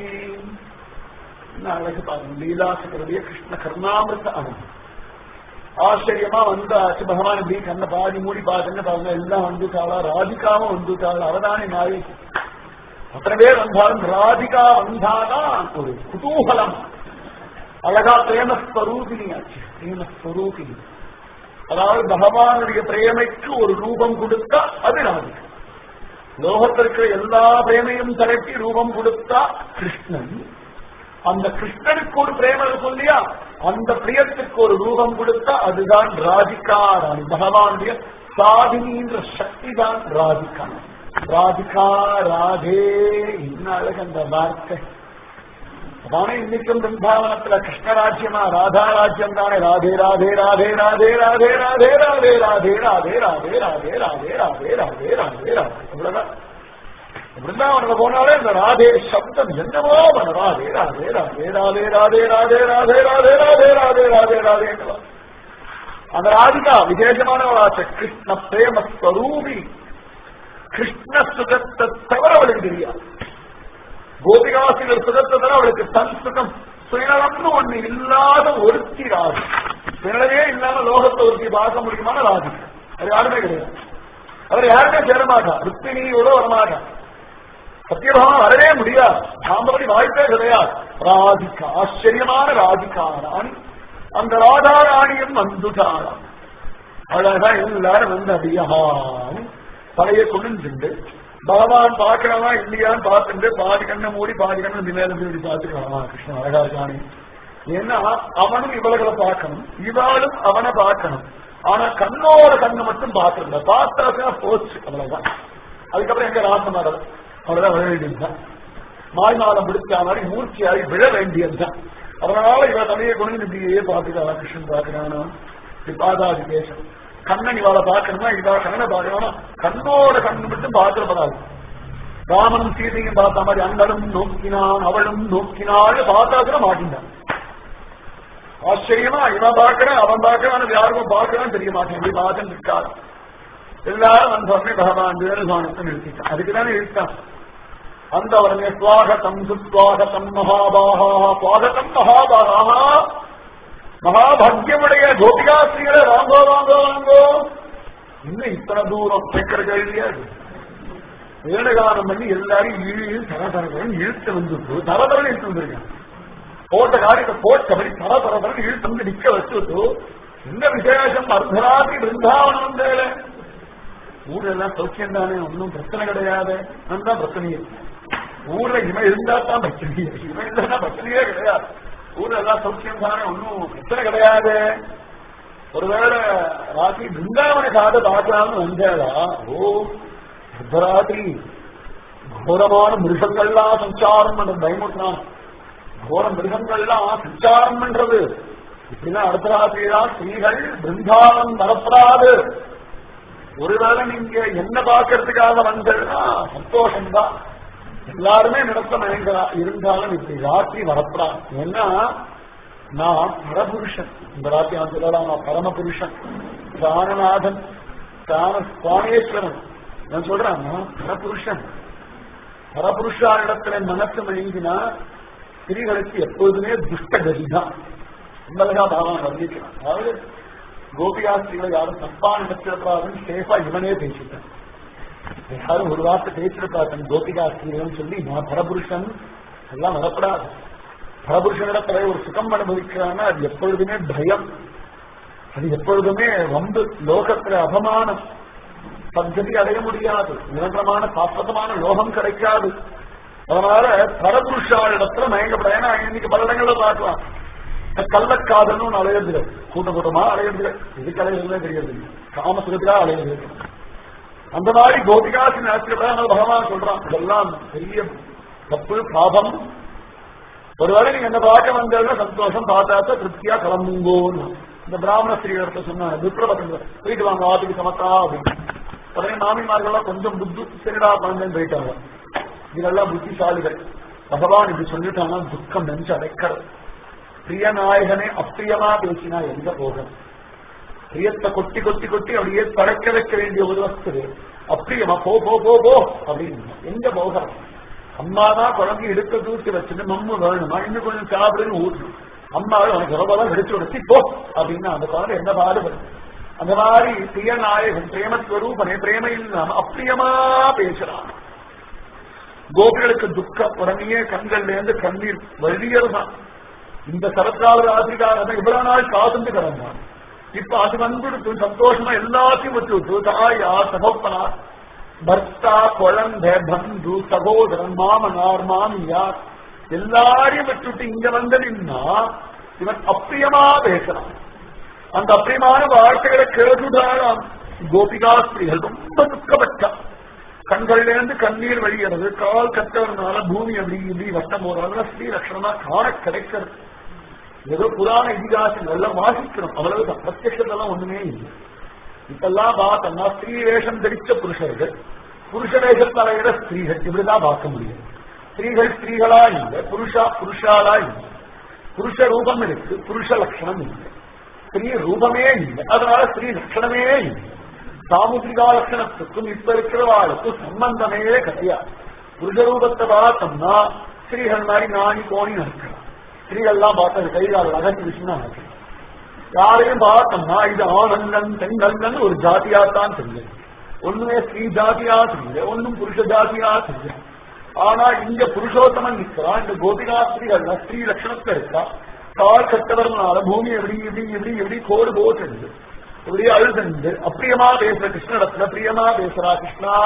என்ன அழகு பாருங்க லீலாசகருடைய கிருஷ்ண கர்ணாமிருத்த அனுபவம் ஆச்சரியமா வந்தாச்சு பகவான் இப்படி கண்ண பாதி மூடி பாருங்க பாருங்க எல்லாம் வந்துட்டாளா ராதிகாவும் வந்துட்டாளா அவதானே நாய் அத்தனை பேர் வந்தாலும் ராதிகா வந்தாதான் ஒரு குதூகலம் அழகா பிரேமஸ்வரூபிணி ஆச்சு பிரேமஸ்வரூபிணி அதாவது பகவானுடைய பிரேமைக்கு ஒரு ரூபம் கொடுத்தா அது ராதிகா லோகத்திற்கு எல்லா பிரேமையும் திரட்டி ரூபம் கொடுத்தா கிருஷ்ணன் அந்த கிருஷ்ணனுக்கு ஒரு பிரேம இருக்கும் இல்லையா அந்த பிரியத்துக்கு ஒரு ரூபம் கொடுத்தா அதுதான் ராதிகா ராணி பகவானுடைய சாதினின்ற சக்தி தான் ராதிகா ராதிகா ராதே என்ன அழகு அந்த வார்த்தை அதானே இன்னைக்கும் பிருந்தாவனத்துல கிருஷ்ணராஜ்யமா ராதா ராஜ்யம் தானே ராதே ராதே ராதே ராதே ராதே ராதே ராதே ராதே ராதே ராதே ராதே ராதே ராதே ராதே ராதே ராதே அவ்வளவுதான் பிருந்தாவனத்துல போனாலே இந்த ராதே சப்தம் என்னவோ வரும். ராதே ராதே ராதே ராதே ராதே ராதே ராதே ராதே ராதே ராதே ராதே ராதே அந்த ராதிகா விசேஷமானவளாச்ச கிருஷ்ண பிரேம ஸ்வரூபி கிருஷ்ண சுகத்தை தவிர அவளுக்கு தெரியாது கோபிகாசிகள் சுகத்தை தவிர அவளுக்கு தன் சுகம் சுயநலம்னு ஒண்ணு இல்லாத ஒருத்தி ராதி சுயநலமே இல்லாம லோகத்தை ஒருத்தி பார்க்க முடியுமான ராதி அது யாருமே கிடையாது அவர் யாருமே சேரமாட்டா ருக்மிணியோட வரமாட்டா சத்தியபாமா வரவே முடியாது சாம்பவடி வாய்ப்பே கிடையாது ராதிகா ஆச்சரியமான ராதிகா ராணி அந்த ராதா ராணியும் வந்துட்டாராம் அழகா எல்லாரும் வந்து அடியான் தலையை குனிஞ்சுண்டு பகவான் பார்க்கறவா இல்லையான்னு பார்த்துட்டு பாதி கண்ணை மூடி பாதி கண்ணை மேல இப்படி பார்த்துக்கலாம் கிருஷ்ணன் அழகா இருக்கானே ஏன்னா அவனும் இவளகளை பார்க்கணும் இவளும் அவனை பார்க்கணும் ஆனா கண்ணோட கண்ணை மட்டும் பார்க்கல பார்த்தாக்கா போச்சு அவ்வளவுதான் அதுக்கப்புறம் எங்க ராசம் மாடல் அவ்வளவுதான் விழ வேண்டியதுதான் மாய்மாலம் பிடிச்ச மாதிரி மூர்ச்சியாகி விழ வேண்டியதுதான் அதனால இவ தலையை கொண்டு இப்படியே பார்த்துக்கலாம் கிருஷ்ணன் பார்க்கிறானா இப்படி பாதாதி தேசம் கண்ணன் இவாளை பார்க்கணுமா இவா கண்ணனை பார்க்கணும் கண்ணோட கண்ணு மட்டும் பார்க்கப்படாது ராமனும் சீதையும் பார்த்த மாதிரி அண்ணனும் நோக்கினான் அவளும் நோக்கினாள் பார்த்தாக்கிற மாட்டினான் ஆச்சரியமா இவன் பார்க்கறான் அவன் பார்க்கறான் யாருக்கும் பார்க்கறான் தெரிய மாட்டேன் பார்த்து இருக்காது எல்லாரும் வந்த உடனே பகவான் வேணுகானத்தை நிறுத்திட்டான் அதுக்குதானே இருக்கான் அந்த உடனே சுவாகதம் சுஸ்வாகதம் மகாபாகா சுவாகதம் மகாபாகா மகாபாகியமுடைய கோபிகாஸ்ரீகளை வாங்கோ வாங்கோ வாங்கோ இன்னும் இத்தனை தூரம் கேட்கிற கேள்வியா இது வேணுகானம் பண்ணி எல்லாரும் இழு தரதரன் இழுத்து வந்து தரதரன் இழுத்து வந்திருக்காங்க போட்ட காரியத்தை போட்டபடி தரதரன் இழுத்து வந்து நிக்க வச்சுட்டு இந்த விசேஷம் அர்த்தராத்திரி பிருந்தாவனம் வந்தேல ஊர்ல எல்லாம் சௌக்கியம் தானே ஒன்றும் பிரச்சனை கிடையாது தான் பிரச்சனையே ஊர்ல இவன் இருந்தா தான் பிரச்சனையே இவன் இல்லைன்னா பிரச்சனையே கிடையாது ஊர்ல எல்லாம் சௌக்கியம் தானே ஒன்றும் பிரச்சனை கிடையாது ஒருவேளை ராத்திரி பிருந்தாவன காத பார்க்கலாம்னு வந்தேடா ஓ அர்த்தராத்திரி கோரமான மிருகங்கள்லாம் சஞ்சாரம் பண்ற பயமுட்டான் கோர மிருகங்கள்லாம் சஞ்சாரம் பண்றது இப்படின்னா அடுத்த ராத்திரி தான் ஸ்ரீகள் பிருந்தாவனம் வரப்படாது ஒருவேளை நீங்க என்ன பார்க்கறதுக்காக வந்ததுன்னா சந்தோஷம்தான் எல்லாருமே நடத்த மயங்கலா இருந்தாலும் இப்படி ராத்திரி வரப்படாது ஏன்னா நான் பரபுருஷன் இந்த ராத்திரி நான் சொல்லலாம் நான் பரமபுருஷன் பிராணநாதன் பிராண சுவாமேஸ்வரன் நான் சொல்றேன் நான் பரபுருஷன் பரபுருஷா இடத்துல மனசு மயங்கினா ஸ்திரீகளுக்கு எப்போதுமே துஷ்டகதி தான் உண்மையா பாவம் வர்ணிக்கிறான் அதாவது கோபியாஸ்திரிகளை யாரும் தப்பான நினைச்சிடக்கூடாதுன்னு சேஃபா இவனே பேசிட்டான் யாரும் ஒரு வார்த்தை பேசிடக்கூடாது கோபிகாஸ்திரிகள் சொல்லி நான் பரபுருஷன் எல்லாம் வரப்படாது பரபுருஷனிடத்துல ஒரு சுகம் அனுபவிக்கிறான்னா அது எப்பொழுதுமே பயம் அது எப்பொழுதுமே வம்பு லோகத்துல அவமானம் பద్ధதி அடைய முடியாது நிரந்தரமான சாஸ்வதமான லோகம் கிடைக்காது அதனால பரபுருஷாளிடத்துல மயங்கப்பட ஏன்னா இன்னைக்கு பல இடங்கள்ல பார்க்கலாம் கள்ளக்காதல்னு ஒன்று அலையிறது கூட்டம் கூட்டமா அலையிறது எதுக்கு அலையிறதுனே தெரியாது காமசுகத்துக்காக அலையிறது அந்த மாதிரி கோபிகாசி நேரத்தில் பகவான் சொல்றான் இதெல்லாம் பெரிய தப்பு பாபம் ஒருவேளை நீங்க என்ன பார்க்க வந்ததுல சந்தோஷம் பார்த்தாத்த திருப்தியா கிளம்புங்கோன்னு இந்த பிராமண ஸ்திரீ சொன்னாங்க விப்ரபங்க போயிட்டு வாங்க ஆத்துக்கு சமத்தா அப்படின்னு உடனே மாமிமார்கள்லாம் கொஞ்சம் புத்தி சரிடா குழந்தைன்னு போயிட்டாங்க இதெல்லாம் புத்திசாலிகள் பகவான் இப்படி சொல்லிட்டாங்கன்னா துக்கம் நெஞ்சு அடைக்கிறது பிரியநாயகனே அப்பிரியமா பேசினா எங்க போகும் பிரியத்தை கொட்டி கொட்டி கொட்டி அப்படியே தடைக்க வைக்க வேண்டிய ஒரு வஸ்து அப்பிரியமா போ போ போ போ அப்படின்னு எங்க போகிறோம் அம்மா தான் குழந்தை எடுக்க தூக்கி வச்சுட்டு மம்மு வேணுமா இன்னும் கொஞ்சம் சாப்பிடுன்னு ஊட்டணும் அம்மா உனக்கு ரொம்ப வெடிச்சு உடச்சி போ அப்படின்னா அந்த குழந்தை என்ன பாடுபடும் அந்த மாதிரி பிரியநாயகன் பிரேமஸ்வரூபனே பிரேம இல்லாம அப்பிரியமா பேசுறான் கோபிகளுக்கு துக்கம் உடனே கண்கள்ல இருந்து கண்ணீர் வழியறதான் இந்த சரத்கால ராத்திரிக்காக இவ்வளவு நாள் காத்துட்டு கிடந்தான் இப்ப அது வந்துடுத்து சந்தோஷமா எல்லாத்தையும் விட்டு விட்டு தாயா சகோப்பனா பர்த்தா குழந்தை பந்து சகோதரன் மாமனார் மாமியார் எல்லாரையும் விட்டுட்டு இங்க வந்து நின்னா இவன் அப்பிரியமா பேசலாம் அந்த அப்பிரியமான வார்த்தைகளை கேட்டுதான் கோபிகாஸ்திரிகள் ரொம்ப துக்கப்பட்டா கண்கள்ல இருந்து கண்ணீர் வழிகிறது கால் கட்டவர்னால பூமி அப்படி இப்படி வட்டம் போறாங்க ஸ்ரீ லட்சணமா காண கிடைக்கிறது ஏதோ புராண இதிகாசங்கள் எல்லாம் வாசிக்கிறோம் அவ்வளவுதான் பிரத்யட்சத்தெல்லாம் ஒண்ணுமே இல்லை இப்பெல்லாம் பார்த்தோம்னா ஸ்திரீ வேஷம் தரிச்ச புருஷர்கள் புருஷ வேஷத்தில் அலைகிற ஸ்திரீகள் இப்படிதான் பார்க்க முடியும் ஸ்திரீகள் ஸ்திரீகளா இல்லை புருஷா புருஷாலா இல்லை புருஷ ரூபம் இருக்கு புருஷ லட்சணம் இல்லை ஸ்திரீ ரூபமே இல்லை அதனால ஸ்திரீ லட்சணமே இல்லை சாமுதிரிகா லட்சணத்துக்கும் இப்ப இருக்கிறவாளுக்கும் சம்பந்தமே கிடையாது புருஷ ரூபத்தை பார்த்தோம்னா ஸ்திரீகள் மாதிரி நாணி கோணி நடக்கலாம் ஸ்திரீகள்லாம் பார்த்தது கைகால் அகற்றி விஷயம் நடக்கலாம் யாரையும் பார்த்தோம்னா இது ஆணங்கன் பெண்கள்னு ஒரு ஜாதியாத்தான் தெரியும் ஒண்ணுமே ஸ்ரீ ஜாதியா தெரியல ஒன்னும் புருஷ ஜாதியா தெரியல ஆனா இங்க புருஷோத்தமன் நிற்கிறான் இந்த கோபிகாஸ்திரிகள் ஸ்ரீ லட்சணத்துல இருக்கா கால் கட்டவர்னால பூமி எப்படி இப்படி இப்படி எப்படி கோடு போட்டு இப்படி அழுதண்டு அப்பிரியமா பேசுற கிருஷ்ணடத்துல பிரியமா பேசுறா கிருஷ்ணா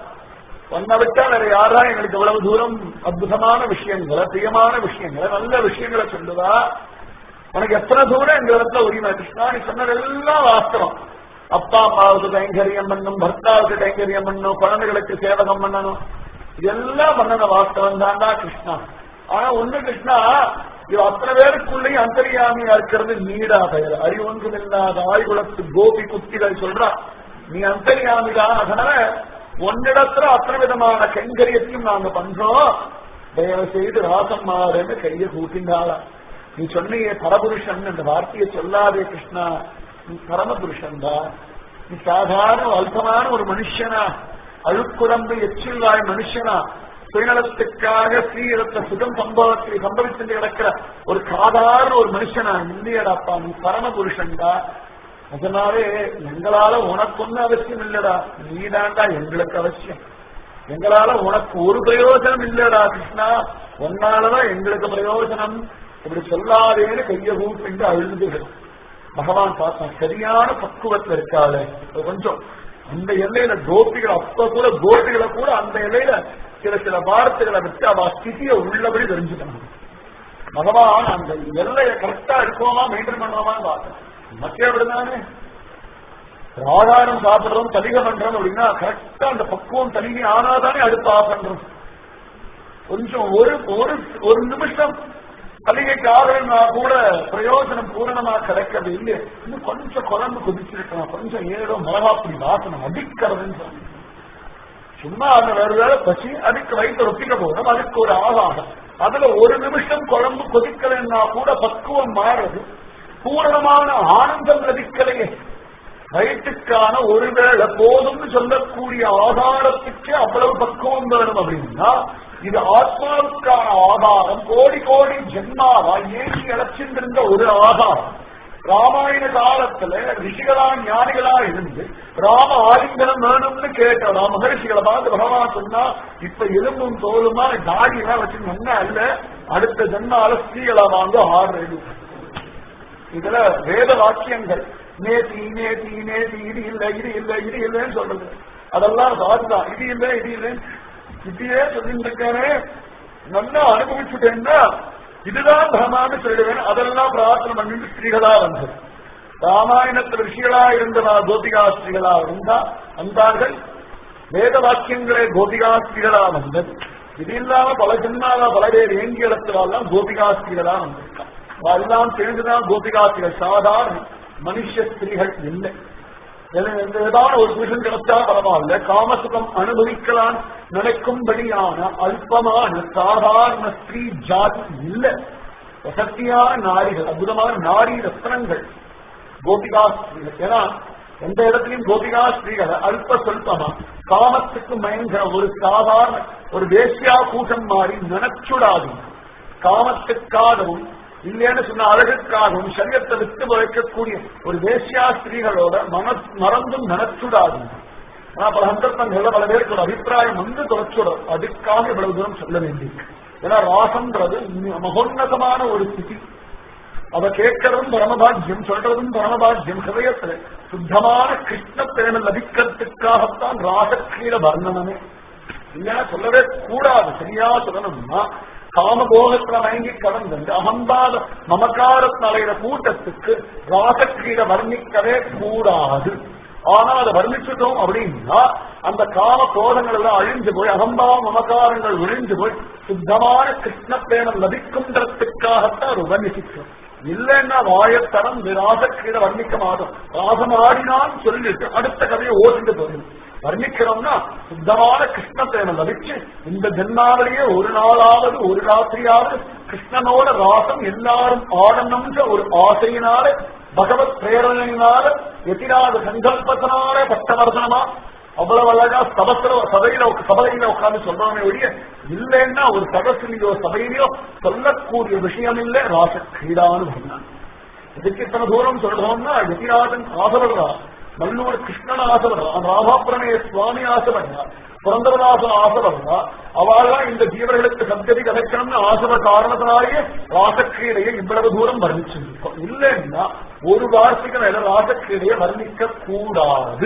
ஒன்ன விட்டா வேற யாரா எங்களுக்கு இவ்வளவு தூரம் அற்புதமான விஷயங்களை பிரியமான விஷயங்களை நல்ல விஷயங்களை சொல்லுதா உனக்கு எத்தனை தூரம் எங்க இடத்துல உரிமை கிருஷ்ணா நீ சொன்னதெல்லாம் வாஸ்தவம் அப்பா அம்மாவுக்கு கைங்கரியம் பண்ணும் பர்த்தாவுக்கு கைங்கரியம் பண்ணும் குழந்தைகளுக்கு சேவகம் பண்ணணும் இதெல்லாம் பண்ணன வாஸ்தவம் தான்டா கிருஷ்ணா ஆனா ஒண்ணு கிருஷ்ணா இது அத்தனை பேருக்குள்ளேயும் அந்தரியாமியா இருக்கிறது நீடா பெயர் அறிவொன்றும் இல்லாத ஆய்குலத்து கோபி குத்திகள் சொல்றா நீ அந்தரியாமிதான் அதனால ஒன்னிடத்துல அத்தனை விதமான கைங்கரியத்தையும் நாங்க பண்றோம் தயவு செய்து ராசம்மாருன்னு கையை கூட்டினாளா நீ சொன்னியே பரபுருஷன் என்ற வார்த்தையை சொல்லாதே கிருஷ்ணா நீ பரமபுருஷன் தான் நீ சாதாரண அல்பமான ஒரு மனுஷனா அழுக்குடம்பு எச்சில்வாய் மனுஷனா சுயநலத்துக்காக ஸ்ரீரத்த சுகம் சம்பவத்தை சம்பவித்து கிடக்கிற ஒரு சாதாரண ஒரு மனுஷனா இல்லையடாப்பா நீ பரமபுருஷன்டா அதனாலே எங்களால உனக்கு ஒன்னும் அவசியம் இல்லடா நீதாண்டா எங்களுக்கு அவசியம் எங்களால உனக்கு ஒரு பிரயோஜனம் இல்லடா கிருஷ்ணா உன்னாலதான் எங்களுக்கு பிரயோஜனம் இப்படி சொல்லாதேன்னு கைய கூப்பிட்டு அழுதுகள் பகவான் பார்த்தான் சரியான பக்குவத்துல இருக்காளே கொஞ்சம் அந்த எல்லையில கோபிகள் அப்ப கூட கோபிகளை கூட அந்த எல்லையில சில சில வார்த்தைகளை வச்சு அவ ஸ்திதியை உள்ளபடி தெரிஞ்சுக்கணும் பகவான் அந்த எல்லையை கரெக்டா இருக்கோமா மெயின்டைன் பண்ணுவோமான்னு பார்த்தேன் மத்திய அப்படிதானே ஆதாரம் சாப்பிடுறோம் தலிகை பண்றோம் அப்படின்னா கரெக்டா அந்த பக்குவம் தலிகை ஆனாதானே அடுத்து ஆஃப் பண்றோம் கொஞ்சம் ஒரு ஒரு ஒரு நிமிஷம் தலிகைக்கு ஆகலன்னா கூட பிரயோஜனம் பூரணமா கிடைக்கிறது இல்லை இன்னும் கொஞ்சம் குழம்பு கொதிச்சிருக்கலாம் கொஞ்சம் ஏதோ மிளகாப்பொடி வாசனம் அடிக்கிறதுன்னு சொல்லி சும்மா அந்த வேறு வேலை பசி அதுக்கு வயிற்று ஒப்பிக்க போகணும் அதுக்கு ஒரு ஆகாரம் அதுல ஒரு நிமிஷம் குழம்பு கொதிக்கலைன்னா கூட பக்குவம் மாறுறது பூரணமான ஆனந்தம் லபிக்கலையே வயிற்றுக்கான ஒருவேளை போதும்னு சொல்லக்கூடிய ஆதாரத்துக்கு அவ்வளவு பக்குவம் வேணும் அப்படின்னா இது ஆத்மாவுக்கான ஆதாரம் கோடி கோடி ஜென்மாவா ஏற்றி அழைச்சிருந்த ஒரு ஆதாரம் ராமாயண காலத்துல ரிஷிகளா ஞானிகளா இருந்து ராம ஆலிங்கனம் வேணும்னு கேட்ட மகரிஷிகளை பார்த்து பகவான் சொன்னா இப்ப எலும்பும் தோலுமா தாடி எல்லாம் வச்சு நல்லா அல்ல அடுத்த ஜென்மால ஸ்ரீகளா வாங்க ஆடுறது இதுல வேத வாக்கியங்கள் நேத்தி நேத்தி நேத்தி இது இல்ல இது இல்ல இது இல்லைன்னு சொல்றது அதெல்லாம் சாதுதான் இது இல்ல இது இல்லை இப்படியே சொல்லிட்டு இருக்காரு நல்லா அனுபவிச்சுட்டேன்னா இதுதான் தர்மான்னு சொல்லிடுவேன் அதெல்லாம் பிரார்த்தனை பண்ணிட்டு ஸ்திரீகளா வந்தது ராமாயணத்தில் ரிஷிகளா இருந்த கோபிகா ஸ்திரீகளா இருந்தா வந்தார்கள் வேத வாக்கியங்களே கோபிகா ஸ்திரீகளா வந்தது இது இல்லாம பல ஜென்மாவா பல பேர் ஏங்கிய இடத்துலாம் கோபிகா ஸ்திரீகளா வந்திருக்கான் எல்லாம் சேர்ந்துதான் கோபிகாசிகள் சாதாரண மனுஷ ஸ்திரீகள் இல்லை ஏதாவது ஒரு புருஷன் கிடைச்சா பரவாயில்ல காமசுகம் அனுபவிக்கலாம் நினைக்கும்படியான அல்பமான சாதாரண ஸ்திரீ ஜாதி இல்லை வசத்தியான நாரிகள் அற்புதமான நாரி ரத்னங்கள் கோபிகா ஸ்திரீகள் ஏன்னா எந்த இடத்துலயும் கோபிகா ஸ்திரீகள் அல்ப சொல்பமா காமத்துக்கு மயங்கிற ஒரு சாதாரண ஒரு தேசியா கூட்டம் மாறி நினைச்சுடாது காமத்துக்காகவும் இல்லைன்னு சொன்ன அழகுக்காகவும் சரியத்தை விட்டு வைக்கக்கூடிய ஒரு வேசியா ஸ்திரீகளோட மன மறந்தும் நினைச்சுடாது ஆனா பல சந்தர்ப்பங்கள்ல பல பேருக்கு ஒரு அபிப்பிராயம் வந்து தொலைச்சுடும் அதுக்காக இவ்வளவு தூரம் சொல்ல வேண்டியிருக்கு ஏன்னா ராசம்ன்றது மகோன்னதமான ஒரு ஸ்திதி அவ கேட்கறதும் பரமபாக்கியம் சொல்றதும் பரமபாக்கியம் ஹிருதயத்துல சுத்தமான கிருஷ்ண பிரேம லபிக்கிறதுக்காகத்தான் ராசக்ரீட வர்ணனமே இல்லைன்னா சொல்லவே கூடாது சரியா சொல்லணும்னா காமபோகத்துல மயங்கி கடந்து அகம்பாத மமக்காரத்தில் அலைகிற கூட்டத்துக்கு ராசக்ரீட வர்ணிக்கவே கூடாது ஆனா அதை வர்ணிச்சுட்டோம் அப்படின்னா அந்த காம கோலங்கள் எல்லாம் அழிஞ்சு போய் அகம்பாவ மமகாரங்கள் ஒழிஞ்சு போய் சுத்தமான கிருஷ்ண பிரேமம் லபிக்குன்றதுக்காகத்தான் அது வர்ணிச்சிக்கும் இல்லைன்னா வாயை திறந்து ராசக்கீழ வர்ணிக்க மாட்டோம் ராசம் ஆடினான்னு சொல்லிட்டு அடுத்த கதையை ஓட்டிட்டு போயிடும் வர்ணிக்கிறோம்னா சுத்தமான கிருஷ்ண பிரேமம் லபிச்சு இந்த ஜென்மாவிலேயே ஒரு நாளாவது ஒரு ராத்திரியாவது கிருஷ்ணனோட ராசம் எல்லாரும் ஆடணும்ன்ற ஒரு ஆசையினால பகவத் பிரேரணையினால எதிராத சங்கல்பத்தினால பட்டவர்சனமா அவ்வளவு அழகா சபத்துல சபையில சபையில உட்கார்ந்து சொல்றவனே ஒழிய இல்லைன்னா ஒரு சதசிலையோ சபையிலையோ சொல்லக்கூடிய விஷயம் இல்லை ராச கிரீடான்னு சொன்னான் இதுக்கு இத்தனை தூரம் சொல்றோம்னா எதிராஜன் ஆசவர்களா நல்லூர் கிருஷ்ணன் ஆசவர்களா ராமாபுரமே சுவாமி ஆசவர்களா புரந்தரதாசன் ஆசவர்களா அவள்லாம் இந்த ஜீவர்களுக்கு சத்தியதி கிடைக்கணும்னு ஆசவ காரணத்தினாலேயே ராசக்கிரீடையை இவ்வளவு தூரம் வர்ணிச்சிருக்கோம் இல்லைன்னா ஒரு வார்த்தைக்கு மேல ராசக்கிரீடையை வர்ணிக்க கூடாது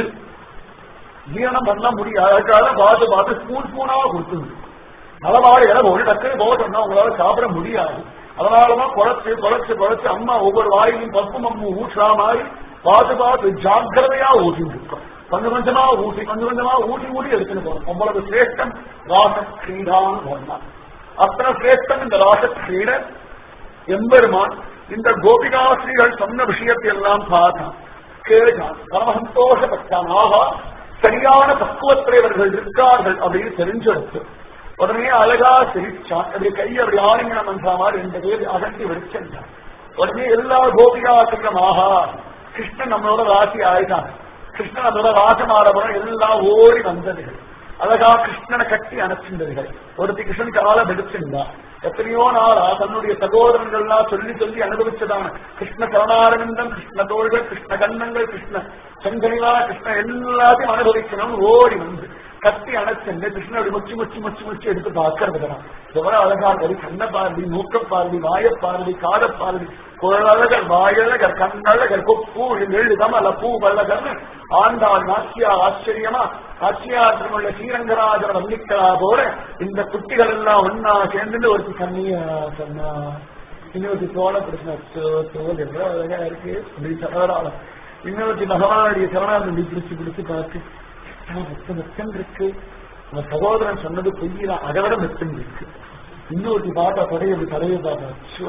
ஜீரணம் பண்ண முடியாது அதுக்காக பார்த்து பார்த்து ஸ்பூன் ஸ்பூனா கொடுத்துது நலவாடு இலை ஒரு டக்குனு போட்டோம்னா உங்களால சாப்பிட முடியாது அதனாலதான் குறைச்சு குறைச்சு குறைச்சு அம்மா ஒவ்வொரு வாயிலையும் பப்பு மம்மு ஊற்றா மாதிரி பார்த்து பார்த்து ஜாக்கிரதையா ஊட்டிட்டு இருக்கோம் கொஞ்சம் கொஞ்சமா ஊட்டி கொஞ்சம் கொஞ்சமா ஊட்டி ஊட்டி எடுத்துட்டு போறோம் அவ்வளவு சிரேஷ்டம் ராச கிரீடான்னு சொன்னான் அத்தனை சிரேஷ்டம் இந்த ராச கிரீட எம்பெருமான் இந்த கோபிகாஸ்ரீகள் சொன்ன விஷயத்தை எல்லாம் பார்த்தான் கேட்டான் பரம சந்தோஷப்பட்டான் ஆகா சரியான பக்குவத்தில் இவர்கள் இருக்கார்கள் அப்படின்னு தெரிஞ்செடுத்து உடனே அழகா சிரிச்சான் அப்படி கையை அப்படி ஆலிங்கனம் பண்ற மாதிரி ரெண்டு பேர் அகட்டி வெடிச்சான் உடனே எல்லா கோபிகாசிரியம் ஆஹா கிருஷ்ணன் நம்மளோட ராசி ஆயிட்டான் கிருஷ்ணன் நம்மளோட ராசமாரபுரம் எல்லாம் ஓடி வந்ததுகள் அழகா கிருஷ்ணனை கட்டி அனுப்பிந்ததுகள் ஒருத்தி கிருஷ்ணன் கால வெடிச்சிருந்தா எத்தனையோ நாளா தன்னுடைய சகோதரங்கள்லாம் சொல்லி சொல்லி அனுபவிச்சதான கிருஷ்ண கருணாரவிந்தம் கிருஷ்ண தோள்கள் கிருஷ்ண கண்ணங்கள் கிருஷ்ண செங்கனிவா கிருஷ்ண எல்லாத்தையும் அனுபவிக்கணும் ஓடி வந்து கத்தி அணைச்சென்று கிருஷ்ணன் அப்படி முச்சு முச்சு முச்சு முச்சு எடுத்து பார்க்கறதுதான் எவ்வளவு அழகா இருக்கு கண்ண பார்வை மூக்க பார்வை வாய பார்வை காத பார்வை குழலகர் வாயழகர் கண்ணழகர் கொப்பு எழுதம் அல்ல பூ வல்லகர்னு ஆண்டாள் நாச்சியா ஆச்சரியமா நாச்சியாத்திரமுள்ள ஸ்ரீரங்கராஜர் வந்திக்கிறா போல இந்த குட்டிகள் எல்லாம் ஒன்னா சேர்ந்து ஒரு கண்ணியா சொன்னா இன்னொரு தோலை பிடிச்சா தோல் எவ்வளவு அழகா இருக்கு அப்படி சரணால இன்னொரு பகவானுடைய சரணால பிடிச்சு பிடிச்சு பார்த்து மெத்தம் மெத்தம் இருக்கு நம்ம சகோதரன் சொன்னது பொய்யில அதை விட மெத்தம் இருக்கு இன்னொரு பாட்டா தொடைய தலையை பார்த்தா சோ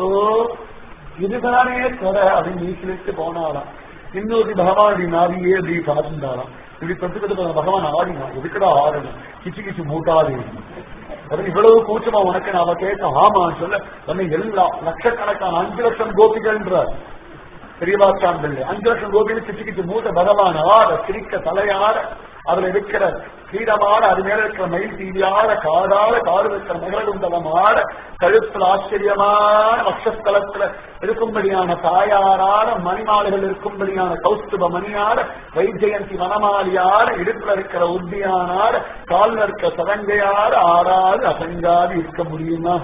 இதுதானே தொட அப்படின்னு நீக்கிலிட்டு போனாலாம் இன்னொரு பகவானுடைய நாவியே அப்படி பார்த்துட்டாராம் இப்படி பத்துக்கிட்டு பகவான் ஆடினா எதுக்கடா ஆடணும் கிச்சு கிச்சு மூட்டாதே அது இவ்வளவு கூச்சமா உனக்கு நான் அவ கேட்க ஆமான்னு சொல்ல உன்னை எல்லா லட்சக்கணக்கான அஞ்சு லட்சம் கோபிகள்ன்றார் பெரியவாச்சான் அஞ்சு லட்சம் கோபிகள் கிச்சு கிச்சு மூட்ட பகவான் ஆட சிரிக்க தலையாட அதுல இருக்கிற கீரமாட அது மேல இருக்கிற மயில் தீவியாட காடாட காடு இருக்கிற மகளகுண்டலம் ஆட கழுத்துல ஆச்சரியமான வக்ஷஸ்தலத்துல இருக்கும்படியான தாயாராட மணிமாலைகள் இருக்கும்படியான கௌஸ்துப மணியாட வைஜெயந்தி வனமாலியாட இடுப்புல இருக்கிற உத்தியானாட கால்ல இருக்கிற சதங்கையாட ஆடாது அசங்காது இருக்க முடியுமா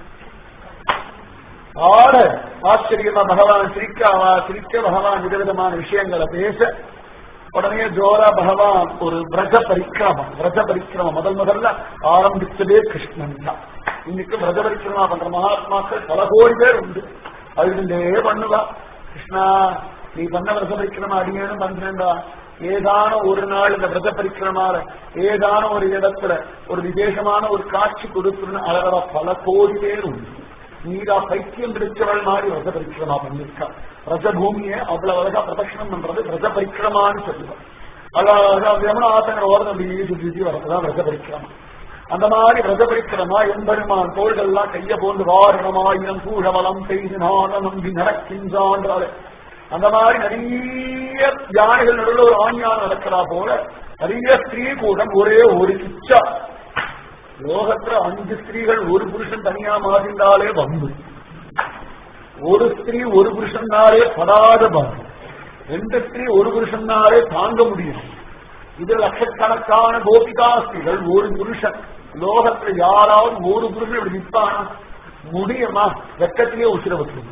ஆட ஆச்சரியமா பகவான் சிரிக்க அவா சிரிக்க பகவான் விதவிதமான விஷயங்களை பேச உடனே ஜோரா பகவான் ஒரு விரஜ பரிக்கிரமம் விரஜ பரிக்கிரமம் முதல் முதல்ல ஆரம்பிச்சதே கிருஷ்ணன் தான் இன்னைக்கு விரஜ பரிக்கிரமா பண்ற மகாத்மாக்கள் பல கோடி பேர் உண்டு அழுதுண்டே பண்ணுவா கிருஷ்ணா நீ பண்ண விரத பரிக்கிரமா அடியேனும் பண்றேன்டா ஏதான ஒரு நாள் இந்த விரத பரிக்கிரமால ஏதான ஒரு இடத்துல ஒரு விசேஷமான ஒரு காட்சி கொடுத்துன்னு அழகா பல கோடி பேர் உண்டு நீரா பைத்தியம் பிடிச்சவள் மாதிரி ரச பரிக்கிரமா பண்ணிருக்கா ரசபூமியை அவ்வளவு அழகா பிரதட்சணம் பண்றது ரச பரிக்கிரமான்னு சொல்லுவான் அழகா யமுனா ஆசங்கர ஓரம் அப்படி சுற்றி சுற்றி வரதுதான் ரச பரிக்கிரமா அந்த மாதிரி ரச பரிக்கிரமா எம்பெருமான் தோள்கள்லாம் கைய போன்று வாரணமாயிரம் சூழவலம் செய்து நான நம்பி நடக்கின்றான்றாரு அந்த மாதிரி நிறைய யானைகள் நடுவில் ஒரு ஆண் யானை நடக்கிறா போல நிறைய ஸ்திரீ கூட்டம் ஒரே ஒரு கிச்சா லோகத்துல அஞ்சு ஸ்திரீகள் ஒரு புருஷன் தனியா மாறினாலே வம்பு ஒரு ஸ்திரீ ஒரு புருஷன்னாலே படாத பாம்பு ரெண்டு ஸ்திரீ ஒரு புருஷன்னாலே தாங்க முடியும் இது லட்சக்கணக்கான கோபிகா ஸ்திரீகள் ஒரு புருஷன் லோகத்துல யாராவது ஒரு புருஷன் இப்படி நிற்பானா முடியுமா வெக்கத்திலே உசிர வச்சிருக்கும்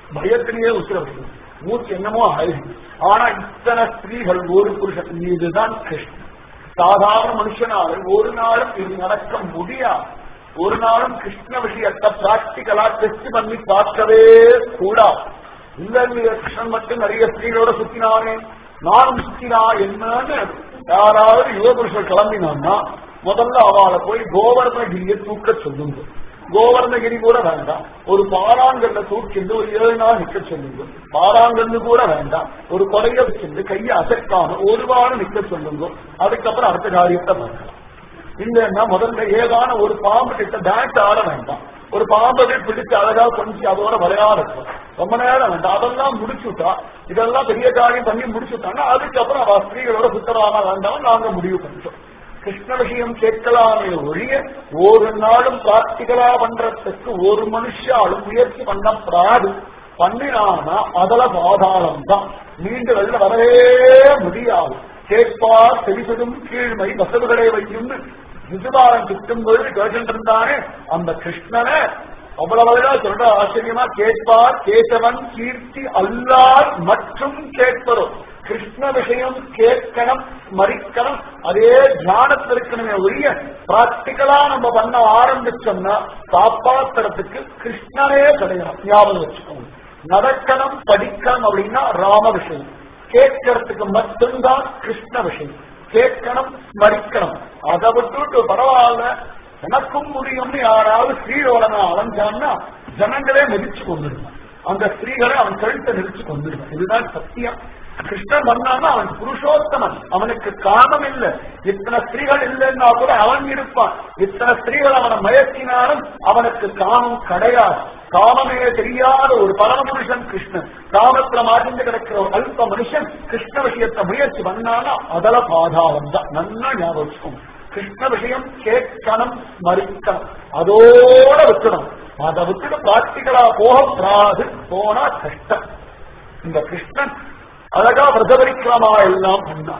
பயத்திலேயே உத்தரவு மூச்சு என்னமோ ஆயிடுது ஆனா இத்தனை ஸ்திரீகள் ஒரு புருஷன் இதுதான் கிருஷ்ணன் சாதாரண மனுஷனால ஒரு நாளும் இது நடக்க முடியாது ஒரு நாளும் கிருஷ்ண விஷயத்தை பிராக்டிகலா டெஸ்ட் பண்ணி பார்க்கவே கூடாது இல்ல இல்லையா கிருஷ்ணன் மட்டும் நிறைய ஸ்திரீகளோட சுத்தினானே நானும் சுத்தினா என்னன்னு யாராவது யுவபுருஷர் கிளம்பினான்னா முதல்ல அவளை போய் கோவர்ணகிரியை தூக்க சொல்லுங்க கோவர்ணகிரி கூட வேண்டாம் ஒரு பாறாங்கல்ல தூக்கிண்டு ஒரு ஏழு நாள் நிக்க சொல்லுங்க பாறாங்கல்லு கூட வேண்டாம் ஒரு கொடைய வச்சிருந்து கையை அசைக்காம ஒரு வாரம் நிக்க சொல்லுங்க அதுக்கப்புறம் அடுத்த காரியத்தை பார்க்கலாம் இல்லைன்னா முதல்ல ஏதான ஒரு பாம்பு கிட்ட பேட் ஆட வேண்டாம் ஒரு பாம்பை பிடிச்சு அழகா கொஞ்சம் அதோட விளையாட ரொம்ப நேரம் வேண்டாம் அதெல்லாம் முடிச்சுட்டா இதெல்லாம் பெரிய காரியம் பண்ணி முடிச்சுட்டாங்கன்னா அதுக்கப்புறம் அவ ஸ்திரீகளோட சுத்தராம வேண்டாம் நாங்க முடிவு பண்ணிட்டோம் கிருஷ்ண விஷயம் கேட்கலாமே ஒழிய ஒரு நாளும் பிராக்டிகலா பண்றதுக்கு ஒரு மனுஷாலும் முயற்சி பண்ணப்படாது பண்ணினானா அதல பாதாளம் தான் மீண்டு வெளில வரவே முடியாது கேட்பார் செவிசதும் கீழ்மை வசவுகளை வையும்னு விசுவாரம் கிட்டும் பொழுது கேட்டு இருந்தானே அந்த கிருஷ்ணனை அவ்வளவு அழகா சொல்ற ஆச்சரியமா கேட்பார் கேட்டவன் கீர்த்தி அல்லார் மற்றும் கேட்பரும் கிருஷ்ண விஷயம் கேட்கணும் ஸ்மரிக்கணும் அதே தியானத்தில் இருக்கணுமே ஒழிய பிராக்டிக்கலா நம்ம பண்ண ஆரம்பிச்சோம்னா காப்பாத்துறதுக்கு கிருஷ்ணனே கிடையாது ஞாபகம் வச்சுக்கோங்க நடக்கணும் படிக்கணும் அப்படின்னா ராம விஷயம் கேட்கறதுக்கு மட்டும்தான் கிருஷ்ண விஷயம் கேட்கணும் ஸ்மரிக்கணும் அதை விட்டுட்டு பரவாயில்ல எனக்கும் முடியும்னு யாராவது ஸ்ரீரோலனை அலைஞ்சான்னா ஜனங்களே மிதிச்சு கொண்டுடுவான் அந்த ஸ்திரீகளை அவன் கழுத்தை நிறுத்தி கொண்டுடுவான் இதுதான் சத்தியம் கிருஷ்ணன் வந்தான்னா அவன் புருஷோத்தமன் அவனுக்கு காமம் இல்லை இத்தனை ஸ்திரீகள் இல்லைன்னா கூட அவன் இருப்பான் இத்தனை ஸ்திரீகள் அவனை மயக்கினாலும் அவனுக்கு காமம் கிடையாது காமமே தெரியாத ஒரு பரமபுருஷன் கிருஷ்ணன் காமத்துல மாறிந்து கிடக்கிற ஒரு அல்ப மனுஷன் கிருஷ்ண விஷயத்தை முயற்சி பண்ணானா அதல பாதாளம் தான் நல்லா ஞாபகம் வச்சுக்கோங்க கிருஷ்ண விஷயம் கேட்கணும் ஸ்மரிக்கணும் அதோட விட்டுணும் அதை விட்டுட்டு பிராக்டிகலா போகப்படாது போனா கஷ்டம் இந்த கிருஷ்ணன் அழகா விரதபரிக்கிரமா எல்லாம் பண்ணான்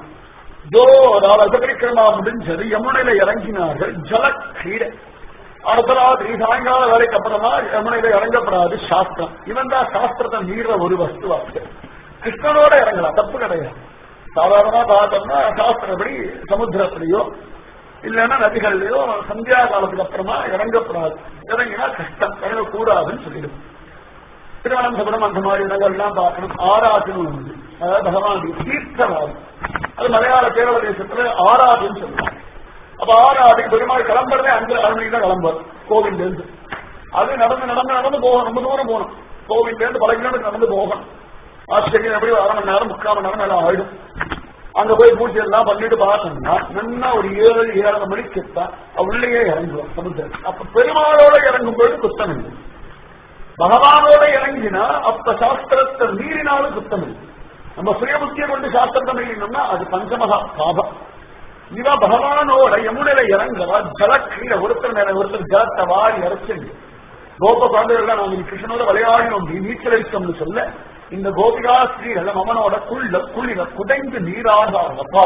ஜோரா விரதபரிக்கிரமா முடிஞ்சது யமுனையில இறங்கினார்கள் ஜலக்கிரீடை அடுத்த ராத்திரி சாயங்கால வேலைக்கு அப்புறமா யமுனையில இறங்கப்படாது சாஸ்திரம் இவன் தான் சாஸ்திரத்தை மீற ஒரு வஸ்துவாக்கு கிருஷ்ணனோட இறங்கலாம் தப்பு கிடையாது சாதாரணமா பார்த்தோம்னா சாஸ்திரப்படி சமுத்திரத்திலேயோ இல்லைன்னா நதிகள்லயோ சந்தியா காலத்துக்கு அப்புறமா இறங்கப்படாது இறங்கினா கஷ்டம் இறங்கக்கூடாதுன்னு சொல்லிடும் திருவனந்தபுரம் அந்த மாதிரி இடங்கள்லாம் பார்க்கணும் ஆராட்டுன்னு உண்டு அதாவது பகவான் தீர்த்தவாதி அது மலையாள கேரள தேசத்துல ஆராட்டுன்னு சொல்லுவாங்க அப்ப ஆராட்டுக்கு பெருமாள் கிளம்புறதே அஞ்சு ஆறு மணிக்கு தான் கிளம்புறது கோவில்ல இருந்து அது நடந்து நடந்து நடந்து போகணும் ரொம்ப தூரம் போகணும் கோவில்ல இருந்து பல கிலோமீட்டர் நடந்து போகணும் ஆச்சரியம் எப்படி அரை மணி நேரம் முக்கால் மணி நேரம் எல்லாம் ஆயிடும் அங்க போய் பூஜை எல்லாம் பண்ணிட்டு பார்த்தோம்னா நல்லா ஒரு ஏழு ஏழரை மணிக்கு தான் உள்ளேயே இறங்குவோம் சமுத்திரம் அப்ப பெருமாளோட இறங்கும் பொழுது குத்தம் இல்லை பகவானோட இறங்கினா அப்ப சாஸ்திரத்தை மீறினாலும் குத்தம் இல்லை நம்ம சுயபுத்தியை கொண்டு சாஸ்திரத்தை மீறினோம்னா அது பஞ்சமகா பாபம் இவ பகவானோட யமுனையில இறங்குறவா ஜலக்கிரீட ஒருத்தர் மேல ஒருத்தர் ஜலத்தை வாரி இறச்சிருக்கு கோப குழந்தைகள் நாங்க கிருஷ்ணனோட விளையாடினோம் நீச்சல் அடிச்சோம்னு சொல்ல இந்த கோபிகா ஸ்ரீகள் மமனோட குள்ள குளிர குடைந்து நீராகாரப்பா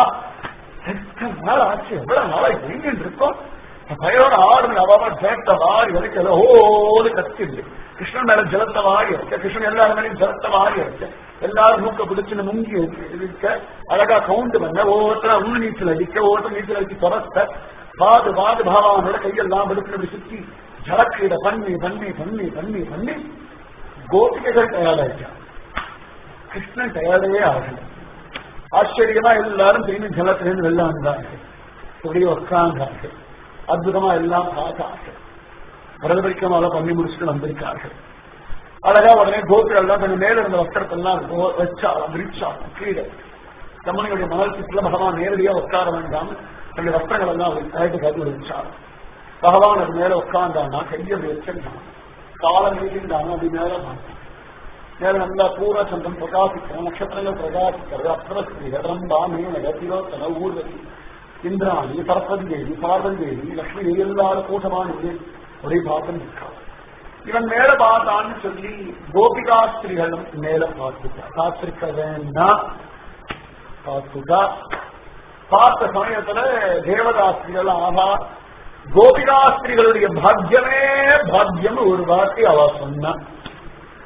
நாள் ஆச்சு எவ்வளவு நாளா எங்க இருக்கோம் பயோட ஆறு அவாவா ஜலத்தை வாரி இறக்கல ஓடு கத்திண்டு கிருஷ்ணன் மேல ஜலத்தை வாரி இறக்க கிருஷ்ணன் எல்லாரும் மேலேயும் ஜலத்தை வாரி இறக்க எல்லாரும் மூக்க பிடிச்சு முங்கி இருக்க அழகா கவுண்ட் பண்ண ஒவ்வொருத்தர உள் நீச்சல் அடிக்க ஒவ்வொருத்தர் நீச்சல் அடிச்சு துரத்த பாது பாது பகவானோட கையெல்லாம் எடுத்து சுத்தி ஜலக்கீட பண்ணி பண்ணி பண்ணி பண்ணி பண்ணி கோபிகைகள் தயாராயிட்டான் கிருஷ்ணன் தயாரே ஆகல ஆச்சரியமா எல்லாரும் திரும்பி ஜலத்திலிருந்து வெளில வந்தார்கள் இப்படியே உட்கார்ந்தார்கள் அற்புதமா எல்லாம் பார்த்தார்கள் வரதபரிக்கமாக பண்ணி முடிச்சுட்டு வந்திருக்கார்கள் அழகா உடனே கோபிகள் எல்லாம் கொஞ்சம் மேல இருந்த வஸ்திரத்தெல்லாம் வச்சா விரிச்சா கீழே தம்மனுடைய மகள் சித்தில பகவான் நேரடியா உட்கார வேண்டாம் தன்னுடைய வஸ்திரங்கள் எல்லாம் கழட்டு கருத்து வச்சார் பகவான் அது மேல உட்கார்ந்தானா கையை வச்சிருந்தான் காலம் நீட்டிருந்தாங்க அது மேல மேல நல்லா பூரா சந்திரன் பிரகாசிக்கிற நட்சத்திரங்கள் பிரகாசிக்கிறது அப்ரஸ்திரிகள் ரம்பா மேனக திரோத்தன ஊர்வசி இந்திராணி சரஸ்வதி தேவி பார்வதி தேவி லட்சுமி தேவி எல்லாரும் கூட்டமான ஒரே பார்த்து நிற்காங்க இவன் மேல பார்த்தான்னு சொல்லி கோபிகாஸ்திரிகளும் மேல பார்த்துட்டா காத்திருக்க வேண்டாம் பார்த்துட்டா பார்த்த சமயத்துல தேவதாஸ்திரிகள் ஆகா கோபிகாஸ்திரிகளுடைய பாக்கியமே பாக்கியம் ஒரு வார்த்தை அவ சொன்னான்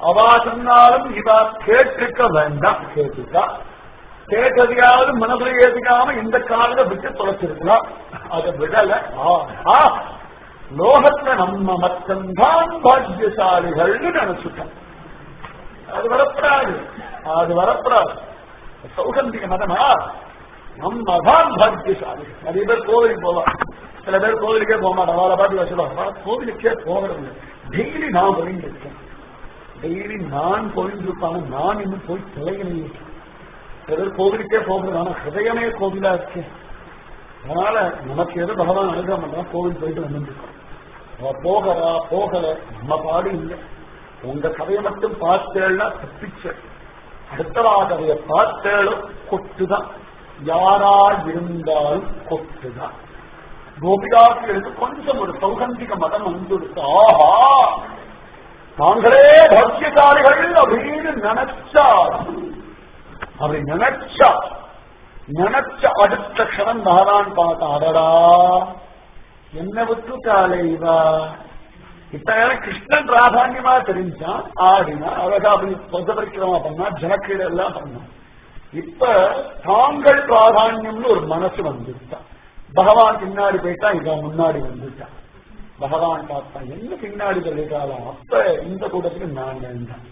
அவா சொன்னாலும் இவா கேட்டிருக்க வேண்டாம் கேட்டுக்கா கேட்டதையாவது மனசுல ஏத்துக்காம இந்த காலத்தை விட்டு தொலைச்சிருக்கலாம் அதை விடல ஆஹா லோகத்துல நம்ம மட்டும்தான் பாக்கியசாலிகள்னு நினைச்சுட்டோம் அது வரப்படாது அது வரப்படாது சௌகந்திக மதமா நம்ம தான் பாக்கியசாலிகள் நிறைய பேர் கோவிலுக்கு போவான் சில பேர் கோவிலுக்கே போக மாட்டான் அவளை பாட்டு வச்சுருவாங்க கோவிலுக்கே போகிறது டெய்லி நான் போயிட்டு இருக்கேன் டெய்லி நான் போயிட்டு இருப்பான நான் இன்னும் போய் தொலைகளையே சில பேர் கோவிலுக்கே போகிறது ஆனா ஹிருதயமே கோவிலா இருக்கு அதனால நமக்கு எது பகவான் அனுகிரகம் பண்ணா கோவில் போயிட்டு வந்துருக்கோம் அவ போகிறா போகல நம்ம பாடு இல்லை உங்க கதையை மட்டும் பார்த்தேன்னா தப்பிச்ச அடுத்தவா கதையை பார்த்தேளும் கொட்டுதான் யாரா இருந்தாலும் கொட்டுதான் கோபிகாசிகளுக்கு கொஞ்சம் ஒரு சௌகந்திக மதம் வந்துடுச்சு ஆஹா தாங்களே பக்தியசாலிகள் அப்படின்னு நினைச்சா அப்படி நினைச்சா நினைச்ச அடுத்த க்ஷணம் பகவான் பார்த்தா அடடா என்ன விட்டுட்டாளே இவா இப்ப கிருஷ்ணன் பிராதான்யமா தெரிஞ்சான் ஆடினா அழகா அப்படி பொத பரிக்கிரமா பண்ணா ஜனக்கீடு எல்லாம் பண்ணான் இப்ப தாங்கள் பிராதான்யம்னு ஒரு மனசு வந்துட்டான் பகவான் பின்னாடி போயிட்டா இவன் முன்னாடி வந்துட்டான் பகவான் பார்த்தான் என்ன பின்னாடி சொல்லிட்டாலும் அப்ப இந்த கூட்டத்துக்கு நான் வேண்டாம்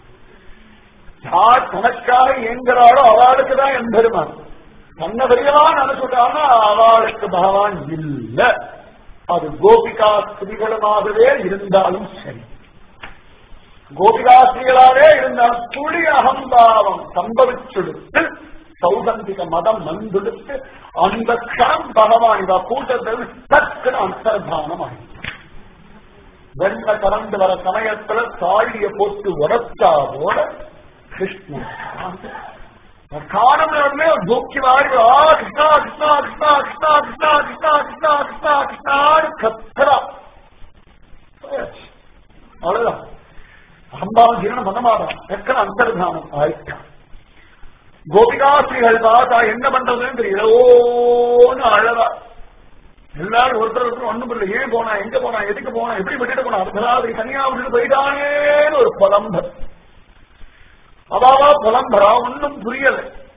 யார் தனக்காக இயங்குறாளோ அவளுக்கு தான் என் பெருமான் தன்னை பெரியவா நினைச்சுட்டான்னா அவளுக்கு பகவான் இல்ல அது கோபிகா ஸ்திரிகளுமாகவே இருந்தாலும் சரி கோபிகா ஸ்திரிகளாவே இருந்தாலும் துளி அகம்பாவம் சம்பவிச்செடுத்து சௌகந்திக மதம் வந்துடுத்து அந்த க்ஷணம் பகவான் இவ கூட்டத்தில் டக்குன்னு அந்தர்தானம் ஆயிடுச்சு வெள்ள கலந்து வர சமயத்துல தாழிய போட்டு உடச்சா போல கிருஷ்ணன் காரணமே தூக்கி வாரி ஆ கிருஷ்ணா கிருஷ்ணா கிருஷ்ணா கிருஷ்ணா கிருஷ்ணா கிருஷ்ணா கிருஷ்ணா கிருஷ்ணா கிருஷ்ணான்னு கத்துறா அவ்வளவுதான் அம்பாவும் ஜீரணம் பண்ண மாட்டான் எத்தனை அந்தர்தானம் ஆயிட்டான் கோபிகாஸ்ரீகள் பார்த்தா என்ன பண்றதுன்னு தெரியல ஓன்னு அழகா எல்லாரும் ஒருத்தர் ஒருத்தர் ஒண்ணும் புரியல ஏன் போனா எங்க போனா எதுக்கு போனா எப்படி விட்டுட்டு போனா அர்த்தராத்திரி தனியா விட்டுட்டு போயிட்டானேன்னு ஒரு புலம்பர் அவாவா புலம்பரா ஒன்னும் புரியல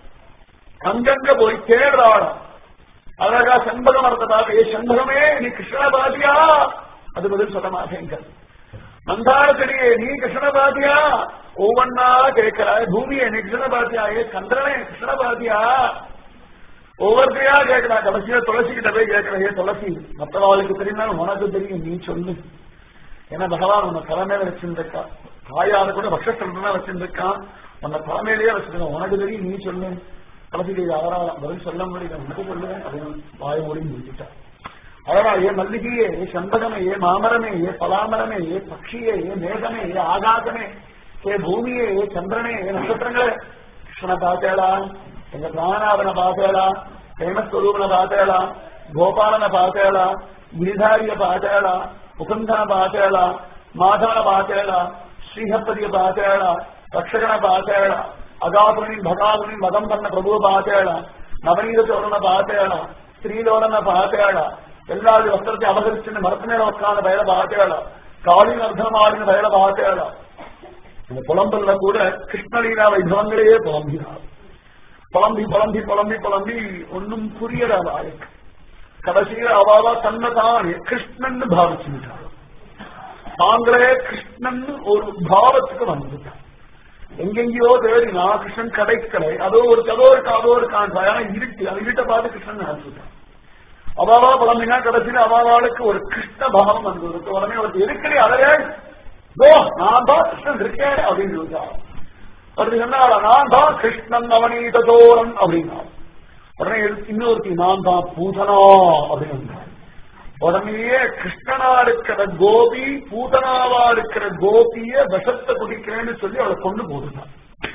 அங்கங்க போய் தேடுறாளாம் அழகா செண்பக மரத்தை பார்க்க ஏ செண்பகமே நீ கிருஷ்ண பாதியா அது பதில் சொல்ல மாட்டேங்க மந்தார செடியே நீ கிருஷ்ண பாதியா ஒவ்வொன்னா கேட்கிறாய் பூமியை நீ கிருஷ்ண பாத்தியா ஏ சந்திரனே கிருஷ்ண பாத்தியா ஒவ்வொருத்தையா கேட்கிறா கடைசியா துளசி கிட்ட போய் கேட்கிற ஏ துளசி மற்றவாளுக்கு தெரியும்னாலும் உனக்கு தெரியும் நீ சொல்லு ஏன்னா பகவான் உன்னை தலைமையில வச்சிருந்திருக்கா தாயாரு கூட பக்ஷத்திரா வச்சிருந்திருக்கான் உன்னை தலைமையிலேயே வச்சிருக்கான் உனக்கு தெரியும் நீ சொல்லு துளசி தேவி அவரால் பதில் சொல்ல முடியல உனக்கு சொல்லுவேன் அப்படின்னு வாய மொழி முடிச்சுட்டான் அதனால் ஏ மல்லிகையே ஏ சம்பகமே ஏ மாமரமே ஏ பலாமரமே ஏ பட்சியே ஏ மேகமே ஏ ஆகாசமே ஏ பூமியே ஏ சந்திரனே ஏ நட்சத்திரங்களே கிருஷ்ணனை பார்த்தேளா எங்க பிராணநாதனை பார்த்தேளா பிரேமஸ்வரூபனை பார்த்தேளா கோபாலனை பார்த்தேளா கிரிதாரிய பார்த்தேளா முகுந்தனை பார்த்தேளா மாதவனை பார்த்தேளா ஸ்ரீஹப்பதிய பார்த்தேளா ரக்ஷகனை பார்த்தேளா அகாசுனின் பகாசுனின் மதம் பண்ண பிரபுவை பார்த்தேளா நவநீத சோழனை பார்த்தேளா ஸ்ரீலோலனை பார்த்தேளா எல்லாரும் வஸ்திரத்தை அபகரிச்சுன்னு மரத்தினேல உட்கார்ந்த வயல பார்த்தேளா காலின் அர்த்தமாடின வயல பார்த்தேளா இந்த புலம்பல்ல கூட கிருஷ்ணலீலா வைபவங்களையே புலம்பினார் புலம்பி புலம்பி புலம்பி புலம்பி ஒன்னும் புரியல அவளுக்கு கடைசியில் அவாவா தன்னை தானே கிருஷ்ணன் பாவிச்சுட்டார் தாங்களே கிருஷ்ணன் ஒரு பாவத்துக்கு வந்துட்டார் எங்கெங்கயோ தேடினா கிருஷ்ணன் கிடைக்கலை அதோ ஒரு அதோ இருக்கு அதோ இருக்கான் ஆனா இருட்டு அது இருட்ட பார்த்து கிருஷ்ணன் நினைச்சுட்டான் அவாவா புலம்பினா கடைசியில் அவாவாளுக்கு ஒரு கிருஷ்ண பாவம் வந்து இருக்கு உடனே ஒரு இருக்கிறே அதே ஓ நான் தான் கிருஷ்ணன் இருக்கேன் அப்படின்னு சொல்லிட்டார் அப்படி சொன்னால நான் தான் கிருஷ்ணன் நவநீத சோழன் அப்படின்னா உடனே இன்னொருத்தி நான் தான் பூதனா அப்படின்னு உடனேயே கிருஷ்ணனா இருக்கிற கோபி பூதனாவா இருக்கிற கோபிய விஷத்தை குடிக்கிறேன்னு சொல்லி அவளை கொண்டு போடுதான்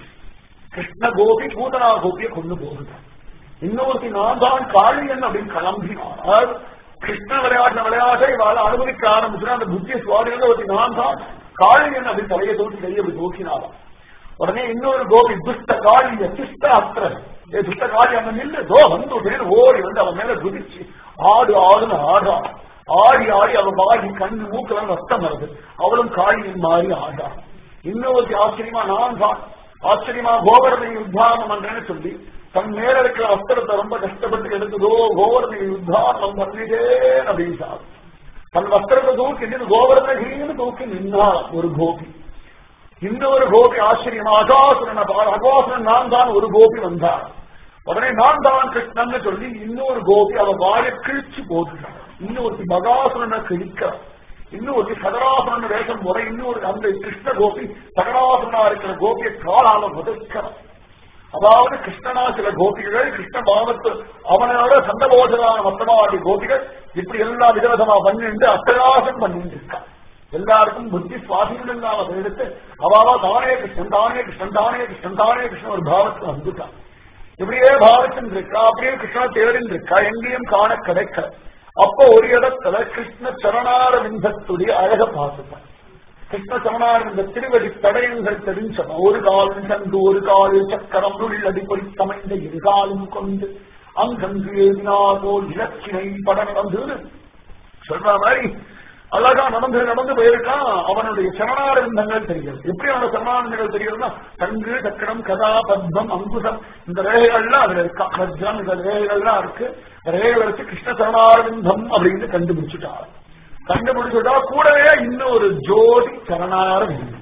கிருஷ்ண கோபி பூதனா கோபிய கொண்டு போடுதான் இன்னொருத்தி நான் தான் காளியன் அப்படின்னு கிளம்பினார் கிருஷ்ண விளையாட்டு விளையாட்டை இவாள அனுபவிக்க ஆரம்பிச்சுனா அந்த புத்திய சுவாமிகள் ஒருத்தி நான் தான் காளியன் அப்படின்னு தலையை தூக்கி கையை அப்படி தூக்கினாராம் உடனே இன்னொரு கோபி துஷ்ட காளிய துஷ்ட அத்திரன் ஏ துஷ்ட காளி அங்க நின்று தோ வந்து பேர் ஓடி வந்து அவன் மேல குதிச்சு ஆடு ஆடுன்னு ஆடா ஆடி ஆடி அவன் வாடி கண்ணு மூக்கெல்லாம் ரத்தம் வருது அவளும் காளியின் மாறி ஆடா இன்னொரு ஆச்சரியமா நான் தான் ஆச்சரியமா கோவர்தனை உத்தாரணம் பண்றேன்னு சொல்லி தன் மேல இருக்கிற அஸ்திரத்தை ரொம்ப கஷ்டப்பட்டு எடுத்ததோ கோவர்தனை உத்தாரணம் பண்ணிட்டேன் அப்படின்னு சார் தன் வஸ்திரத்தை தூக்கி கோவர்தகிரின்னு தூக்கி நின்னார் ஒரு கோபி இன்னொரு கோபி ஆச்சரியமா அகாசுரன் அகாசுரன் நான் தான் ஒரு கோபி வந்தார் உடனே நான் தான் கிருஷ்ணன் சொல்லி இன்னொரு கோபி அவ வாயை கிழிச்சு போட்டுட்டார் இன்னொரு மகாசுரனை கிழிக்கிறார் இன்னொரு சகராசுரன் வேஷம் முறை இன்னொரு அந்த கிருஷ்ண கோபி சகராசுரனா இருக்கிற கோபியை காலால முதற்கிறார் அதாவது கிருஷ்ணனா சில கோபிகள் கிருஷ்ண பாவத்து அவனோட சந்தபோஷனான மத்தமாடி கோபிகள் இப்படி எல்லாம் விதவிதமா பண்ணிட்டு அட்டகாசம் பண்ணிட்டு இருக்கான் எல்லாருக்கும் புத்தி சுவாதீனம் இல்லாம எடுத்து அவாவா தானே கிருஷ்ணன் தானே கிருஷ்ணன் தானே கிருஷ்ணன் தானே கிருஷ்ணன் ஒரு பாவத்துல வந்துட்டான் இப்படியே பாவிச்சுட்டு இருக்கா அப்படியே கிருஷ்ணா தேடின்னு இருக்கா எங்கேயும் காண கிடைக்க அப்போ ஒரு இடத்துல கிருஷ்ண சரணார விந்தத்துடைய அழக பார்த்துட்டான் கிருஷ்ண சரணார் இந்த திருவடி தடயங்கள் தெரிஞ்சவன் ஒரு காலம் சங்கு ஒரு காலில் சக்கரம் உள்ளடி பொறித்தமைந்த இரு காலும் கொண்டு அங்கங்கு எழுதினாரோ இலக்கினை படம் வந்து சொல்ற மாதிரி அழகா நடந்து நடந்து போயிருக்கான் அவனுடைய சரணாரந்தங்கள் தெரிகிறது எப்படி அவனோட சரணாரந்தங்கள் தெரிகிறதுனா தங்கு சக்கரம் கதா பத்மம் அங்குசம் இந்த ரேகைகள்லாம் அதுல இருக்கா வஜ்ரம் இந்த ரேகைகள்லாம் இருக்கு ரேகை வச்சு கிருஷ்ண சரணாரந்தம் அப்படின்னு கண்டுபிடிச்சுட்டார் கண்டுபிடிச்சுட்டா கூடவே இன்னொரு ஜோடி சரணாரந்தங்கள்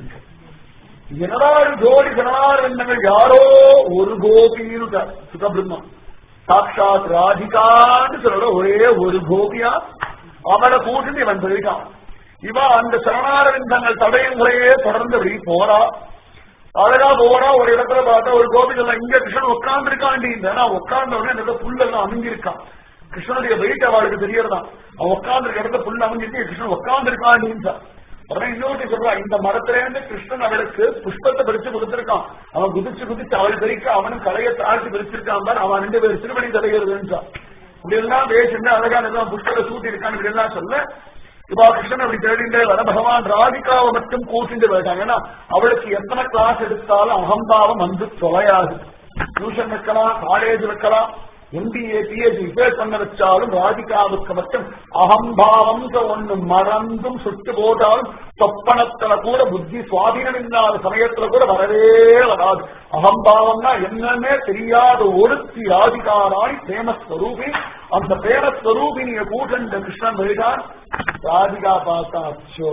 என்னடா ஒரு ஜோடி சரணாரந்தங்கள் யாரோ ஒரு கோபின்னு சுகபிரம்மம் சாட்சாத் ராதிகான்னு சொல்ற ஒரே ஒரு கோபியா அவனை கூட்டி இவன் போயிட்டான் இவன் அந்த சரணாரவிந்தங்கள் தடயங்களையே தொடர்ந்து அப்படி போறா அழகா போறா ஒரு இடத்துல பார்த்தா ஒரு கோபிகள் இங்க கிருஷ்ணன் உட்கார்ந்து இருக்கான் உட்கார்ந்த உடனே அந்த புல்லெல்லாம் அமைஞ்சிருக்கான் கிருஷ்ணனுடைய வெயிட் அவளுக்கு தெரியறதான் அவன் உட்கார்ந்து இடத்துல புல் அமைஞ்சிருக்கு கிருஷ்ணன் உட்கார்ந்து இருக்கான் உடனே இன்னொரு சொல்றா இந்த மரத்துல இருந்து கிருஷ்ணன் அவளுக்கு புஷ்பத்தை பிரிச்சு கொடுத்திருக்கான் அவன் குதிச்சு குதிச்சு அவள் பிரிக்க அவனும் கலையை தாழ்த்தி பிரிச்சிருக்கான் பார் அவன் ரெண்டு பேர் திருமணி தலைகிறதுன்றான் இப்படி எல்லாம் பேசுங்க அழகான புஷ்பத்தை சூட்டி இருக்கான்னு இப்படி எல்லாம் சொல்ல இப்ப கிருஷ்ணன் அப்படி தேடிண்டே வர பகவான் ராதிகாவை மட்டும் கூட்டிட்டு போயிட்டாங்க ஏன்னா அவளுக்கு எத்தனை கிளாஸ் எடுத்தாலும் அகம்பாவம் வந்து தொலையாது டியூஷன் வைக்கலாம் காலேஜ் வைக்கலாம் எம்பிஏ பிஹெச்டி பேர் பண்ண வச்சாலும் ராதிகாவுக்கு மட்டும் அகம்பாவம் ஒண்ணு மறந்தும் சுட்டு போட்டாலும் சொப்பனத்துல கூட புத்தி சுவாதீனம் இல்லாத சமயத்துல கூட வரவே வராது அகம்பாவம்னா என்னன்னே தெரியாத ஒருத்தி ராதிகாராய் பிரேமஸ்வரூபி அந்த பிரேமஸ்வரூபினிய கூட்டண்ட கிருஷ்ணன் வருகிறான் ராதிகா பார்த்தாச்சோ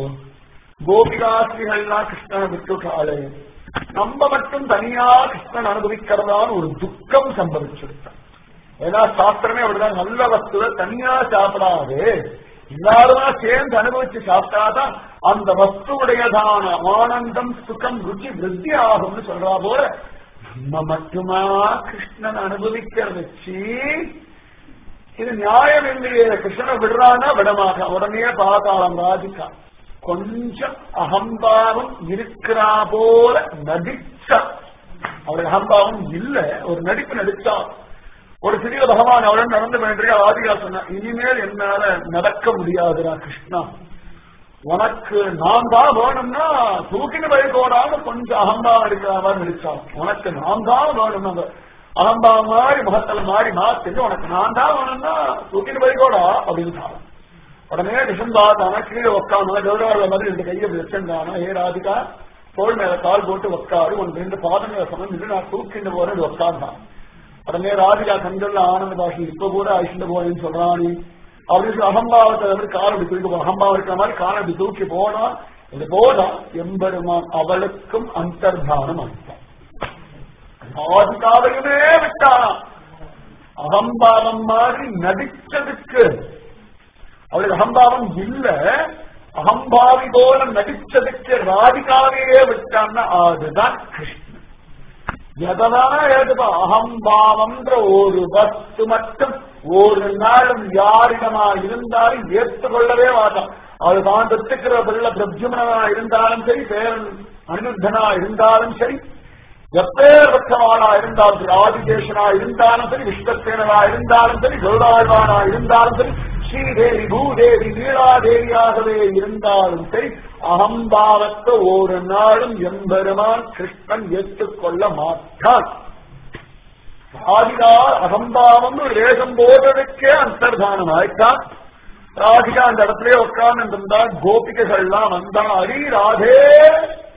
கோபிகாஸ்திரிகள்லாம் கிருஷ்ணனை விட்டுட்டாளே நம்ம மட்டும் தனியா கிருஷ்ணன் அனுபவிக்கிறதான்னு ஒரு துக்கம் சம்பவிச்சிருக்கான் ஏன்னா சாஸ்திரமே அப்படிதான் நல்ல வஸ்துவை தனியா சாப்பிடாது எல்லாருமா சேர்ந்து அனுபவிச்சு சாப்பிட்டாதான் அந்த வஸ்துவுடையதான ஆனந்தம் சுகம் ருச்சி விருத்தி ஆகும்னு சொல்றா போல நம்ம மட்டுமா கிருஷ்ணன் அனுபவிக்கிற வச்சு இது நியாயம் இல்லையே கிருஷ்ணனை விடுறானா விடமாட்டான் உடனே பார்த்தாளாம் ராதிகா கொஞ்சம் அகம்பாவம் இருக்கிறா போல நடிச்சா அவருடைய அகம்பாவம் இல்ல ஒரு நடிப்பு நடிச்சா ஒரு சிறிய பகவான் அவருடன் நடந்து வேண்டிய ஆதிகா சொன்ன இனிமேல் என்னால நடக்க முடியாதுடா கிருஷ்ணா உனக்கு நான் தான் வேணும்னா தூக்கிட்டு போயிக்கோடான்னு கொஞ்சம் அகம்பாவம் இருக்கிற மாதிரி நடிச்சான் உனக்கு நான் தான் வேணும் அந்த அகம்பாவம் மாதிரி முகத்தல மாறி மாத்தி உனக்கு நான் தான் வேணும்னா தூக்கிட்டு போயிக்கோடா அப்படின்னு உடனே விஷந்தாத்தான கீழே உட்காந்து கௌரவ மாதிரி ரெண்டு கையை வச்சிருந்தானா ஏ ராதிகா தோல் மேல கால் போட்டு உட்காரு உன் ரெண்டு பாதங்களை சமந்து நான் தூக்கிட்டு போறேன் உட்கார்ந்தான் உடனே ராதிகா கண்கள்ல ஆனந்த பாஷி இப்ப கூட அழிச்சுட்டு போறேன்னு சொல்றானி அப்படின்னு அகம்பாவத்தை வந்து கால் அப்படி தூக்கி போ- அகம்பாவம் இருக்கிற மாதிரி காலை அப்படி தூக்கி போனா இது போனா எம்பெருமான் அவளுக்கும் அந்தர்தானம் அளித்தான் ராதிகாவையுமே விட்டானா அகம்பாவம் மாதிரி நடிச்சதுக்கு அவளுக்கு அகம்பாவம் இல்ல அகம்பாவி போல நடிச்சதுக்கு ராதிகாவையே விட்டான்னா அதுதான் கிருஷ்ணன் எதனால எழுதுப்பா அகம்பாவம்ன்ற ஒரு வஸ்து மட்டும் ஒரு நாளும் யாரிடமா இருந்தாலும் ஏற்றுக்கொள்ளவே மாட்டான் அவள் தான் பெற்றுக்கிற பிள்ளை பிரத்யுமனா இருந்தாலும் சரி பேரன் அனிருத்தனா இருந்தாலும் சரி எப்பேற்பட்டவானா இருந்தாலும் சரி ஆதிதேசனா இருந்தாலும் சரி விஸ்வசேனனா இருந்தாலும் சரி கௌராழ்வானா இருந்தாலும் சரி ஸ்ரீதேவி பூதேவி நீலாதேவியாகவே இருந்தாலும் சரி அகம்பாவத்தை ஒரு நாளும் எம்பெருமான் கிருஷ்ணன் ஏற்றுக்கொள்ள மாட்டான் ராதிகா அகம்பாவம் ரேகம் போடுறதுக்கே அந்தர்தானம் ஆயிட்டான் ராதிகா அந்த இடத்துல உட்கார்ந்து இருந்தா கோபிகைகள்லாம் வந்தா அரி ராதே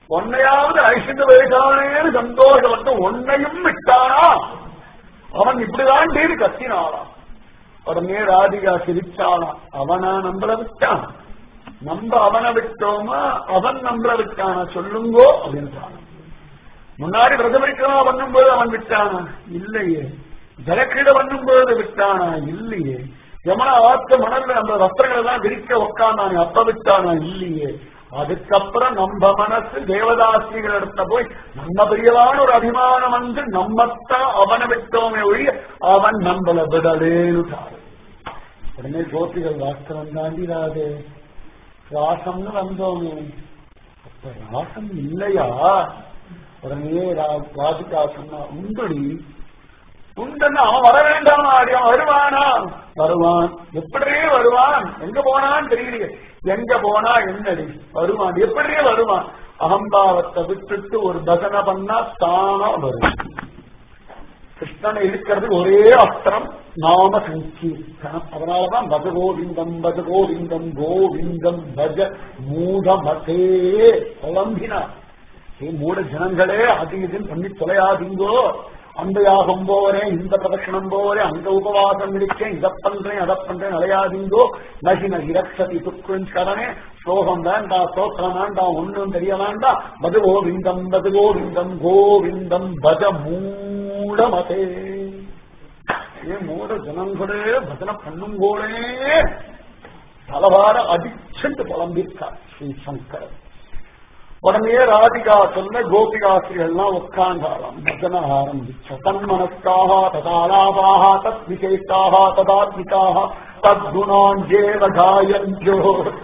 உன்னையாவது ஐஸ்வர்ய வைகானேன்னு சந்தோஷப்பட்டு உன்னையும் விட்டானா அவன் இப்படிதான் டீடு கத்தினாளாம் உடனே ராதிகா சிரிச்சானா அவனா நம்மள விட்டான் நம்ம அவனை விட்டோமா அவன் நம்மள விட்டானா சொல்லுங்கோ அப்படின்னு முன்னாடி பிரதமரிக்கமா பண்ணும்போது அவன் விட்டானா இல்லையே ஜலக்கிட பண்ணும்போது விட்டானா இல்லையே யமன ஆத்த மணல்ல நம்ம வஸ்திரங்கள் எல்லாம் விரிக்க உட்காந்தானே அப்ப விட்டானா இல்லையே அதுக்கப்புறம் நம்ம மனசு தேவதாசிகள் இடத்த போய் நம்ம பெரியவான ஒரு அபிமானம் வந்து நம்மத்தான் அவனை விட்டோமே ஒழிய அவன் நம்மள விடலேனுட்டாரு உடனே கோபிகள் வாஸ்தவம் தாண்டி ராதே ராசம்னு வந்தோமே அப்ப ராசம் இல்லையா உடனே ராதிகா சொன்னா உண்டுடி உண்டுன்னா அவன் வர வேண்டாம் அவன் வருவானா வருவான் எப்படியே வருவான் எங்க போனான்னு தெரியலையே எங்க போனா என்னடி வருவான் எப்படியே வருவான் அகம்பாவத்தை விட்டுட்டு ஒரு பஜனை பண்ணா தானா வரும் கிருஷ்ணனை இருக்கிறது ஒரே அஸ்திரம் நாம சங்கீர்த்தனம் அதனாலதான் பஜ கோவிந்தம் பஜ கோவிந்தம் கோவிந்தம் பஜ மூடமதே குழம்பினார் ஏ மூட ஜனங்களே அது இதுன்னு பண்ணி தொலையாதீங்கோ அந்த யாகம் போறேன் இந்த பிரதட்சணம் போறேன் அந்த உபவாசம் இருக்கேன் இதை பண்றேன் அதை பண்றேன் அலையாதீங்கோ நகி நகி ரக்ஷதி துக்குன் சரணே ஸ்லோகம் வேண்டாம் ஸ்தோத்திரம் வேண்டாம் ஒன்னும் தெரிய வேண்டாம் பது கோவிந்தம் பது கோவிந்தம் கோவிந்தம் பஜ மூடமதே ஏ மூட ஜனங்களே பஜனை பண்ணுங்கோளே பலவார அடிச்சுட்டு புலம்பிருக்கார் ஸ்ரீ சங்கர் உடனே ராதிகா சொன்ன கோபிகாசிரியெல்லாம் உட்கார்ந்தாராம் பஜன ஆரம்பிச்ச தன்மனஸ்காக ததாலாபாக தத் விசேஷாக ததாத்மிகாக தத்குணாஞ்சேவ காயஞ்சோ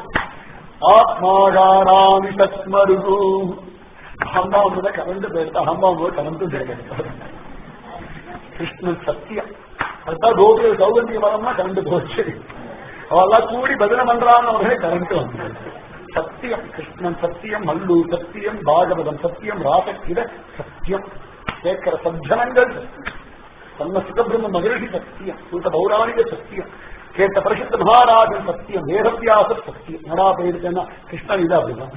ஆத்மாகாராமி தஸ்மருகு அம்மாவுல கலந்து போயிட்டு அம்மாவோட கலந்து போயிட்டு கிருஷ்ணன் சத்தியம் அதுதான் கோகுல சௌகந்திய மரம்னா கரண்ட் போச்சு அவெல்லாம் கூடி பஜனை பண்றான்னு அவர்களே கரண்ட் வந்தது சத்தியம் கிருஷ்ணன் சத்தியம் மல்லு சத்தியம் பாகவதம் சத்தியம் ராசக்கிர சத்தியம் கேட்கிற சஜனங்கள் தன்ன சுகபிரம்ம மகிழ்ச்சி சத்தியம் சூத்த பௌராணிக சத்தியம் கேட்ட பரிசுத்த மகாராஜன் சத்தியம் வேதவியாச சத்தியம் நடா போயிருக்கேன்னா கிருஷ்ணன் இது அப்படிதான்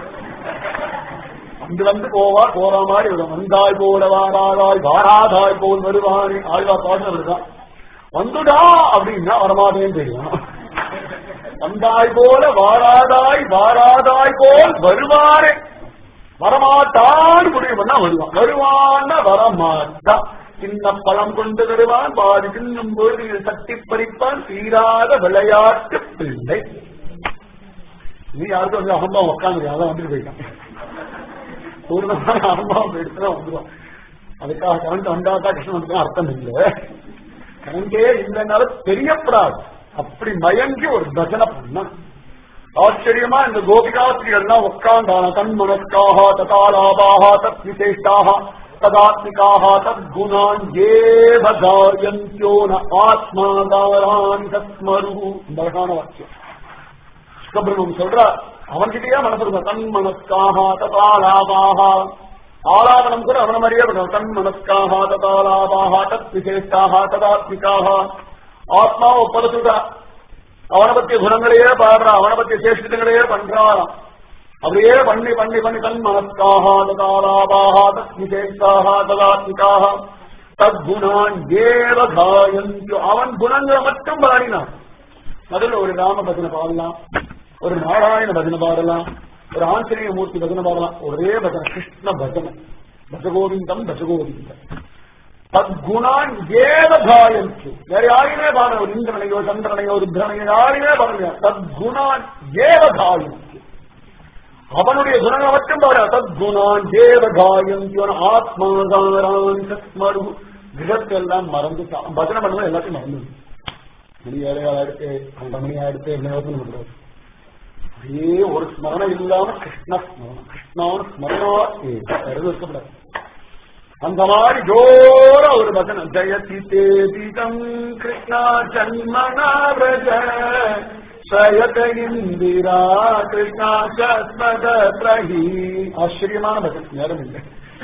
அங்கு வந்து போவா போற மாதிரி வரும் வந்தாய் போல வாராதாய் வாராதாய் போல் வருவானே ஆழ்வா பாடுறது தான் வந்துடா அப்படின்னா வரமாட்டேன்னு தெரியும் வந்தாய் போல வாராதாய் வாராதாய் போல் வருவாரே வரமாட்டான்னு முடிவு பண்ணா வருவான் வருவான்னா வரமாட்டான் சின்ன பழம் கொண்டு வருவான் பாதி தின்னும் போது சட்டி பறிப்பான் தீராத விளையாட்டு பிள்ளை நீ யாருக்கும் வந்து அகம்பா உட்காந்து அதான் வந்துட்டு போயிட்டான் பூர்ணமான அகம்பாவம் எடுத்துதான் வந்துருவான் அதுக்காக கரண்ட் வந்தாக்கா கிருஷ்ணன் வந்து அர்த்தம் இல்லை கரண்டே இல்லைனாலும் தெரியப்படாது அப்படி மயங்கி ஒரு பஜனை பண்ண ஆச்சரியமா இந்த கோபிகாஸ்திரிகள்லாம் உட்கார்ந்தான தன் மனஸ்காக ததாலாபாக தத் விசேஷாக ததாத்மிகாக தத்குணான் ஏவ காயந்தியோ ந ஆத்மாதாரான் தஸ்மரு இந்த அழகான வாக்கியம் சுப்பிரமணியம் சொல்ற அவன்கிட்டயே மனசு இருக்கும் தன் மனஸ்காக ததாலாபாக ஆலாபனம் கூட அவன மாதிரியே பண்ணுவோம் தன் மனஸ்காக ததாலாபாக தத் விசேஷாக ததாத்மிகாக ஆத்மாவை ஒப்படைச்சுட்டா அவனை பத்திய குணங்களையே பாடுறா அவனை பத்திய சேஷ்டங்களையே பண்றாராம் அப்படியே பண்ணி பண்ணி பண்ணி தன் மனஸ்காக ததாலாபாக தத் விசேஷாக ததாத்மிகாக தத்குணான் ஏவ காயந்தியோ அவன் குணங்களை மட்டும் பாடினான் முதல்ல ஒரு ராம பஜனை பாடலாம் ஒரு நாராயண பஜனை பாடலாம் ஒரு ஆஞ்சநேய மூர்த்தி பஜனை பாடலாம் ஒரே பஜனை கிருஷ்ண பஜனை பஜகோவிந்தம் பஜகோவிந்தம் தத்குணான் ஏவ காயந்தி வேற யாருமே பாட ஒரு இந்திரனையோ சந்திரனையோ ருத்ரனையோ யாருமே பாடலையா தத்குணான் ஏவ காயந்தி அவனுடைய குணங்களை மட்டும் பாட தத்குணான் ஏவ காயந்தி ஆத்மாகாரான் சத்மரு கிரகத்தை எல்லாம் மறந்து பஜனை பண்ணுவது எல்லாத்தையும் மறந்து மணி ஏழையா எடுத்து பன்னெண்டு மணி எடுத்து என்ன யோசனை பண்றது அப்படியே ஒரு ஸ்மரணம் இல்லாம கிருஷ்ண ஸ்மரணம் கிருஷ்ணான ஸ்மரணா எடுத்து இருக்கக்கூடாது அந்த மாதிரி ஜோர ஒரு வசனம் ஜெயதி தேதிதம் கிருஷ்ணா ஜன்மனா பிரஜ சயத இந்திரா கிருஷ்ணா சஸ்மத பிரஹி ஆச்சரியமான வசனம் நேரம் இல்லை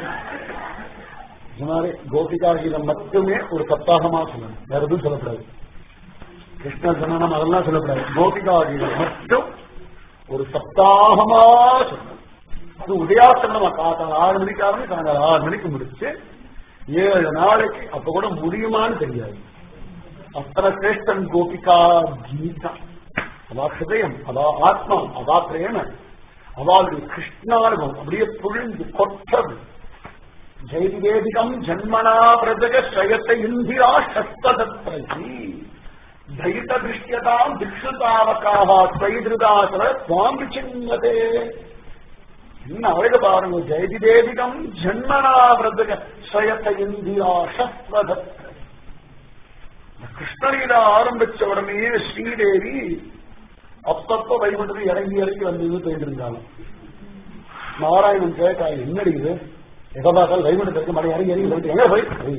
இந்த மாதிரி கோபிகா கீதம் மட்டுமே ஒரு சப்தாகமா சொல்லணும் வேற எதுவும் சொல்லக்கூடாது கிருஷ்ண ஜனனம் அதெல்லாம் சொல்லக்கூடாது கோபிகா கீதம் மட்டும் ஒரு சப்தாகமா சொல்லணும் இது உதயாசனமா காத்தால ஆறு மணிக்கு ஆரம்பி சாயங்காலம் ஆறு மணிக்கு முடிச்சு ஏழு நாளைக்கு அப்ப கூட முடியுமான்னு தெரியாது அத்தனை சிரேஷ்டன் கோபிகா கீதா அவா ஹிருதயம் அவா ஆத்மா அவா பிரேம அவளுடைய கிருஷ்ணானுபவம் அப்படியே புழிந்து கொட்டது ஜெயதிவேதிகம் ஜன்மனா பிரஜக ஸ்ரயத்த இந்திரா சஸ்வதத்ரஜி தைத திருஷ்யதாம் திக்ஷுதாவக்காக ஸ்வைதிருதாசர சுவாமி சின்னதே என்ன அழகு பாருங்க ஜெயதிதேவிகம் ஜன்மனா பிரதக ஸ்வயத்த இந்திரா சஸ்வதத்ரஜி கிருஷ்ணலீல ஆரம்பிச்ச உடனே ஸ்ரீதேவி அப்பப்ப வைகுண்டது இறங்கி இறங்கி வந்து இது போயிட்டு இருந்தாங்க நாராயணன் கேட்டா என்னடி இது எதை பார்த்தாலும் வைகுண்டத்திற்கு மழை இறங்கி இறங்கி போயிட்டு எங்க போய்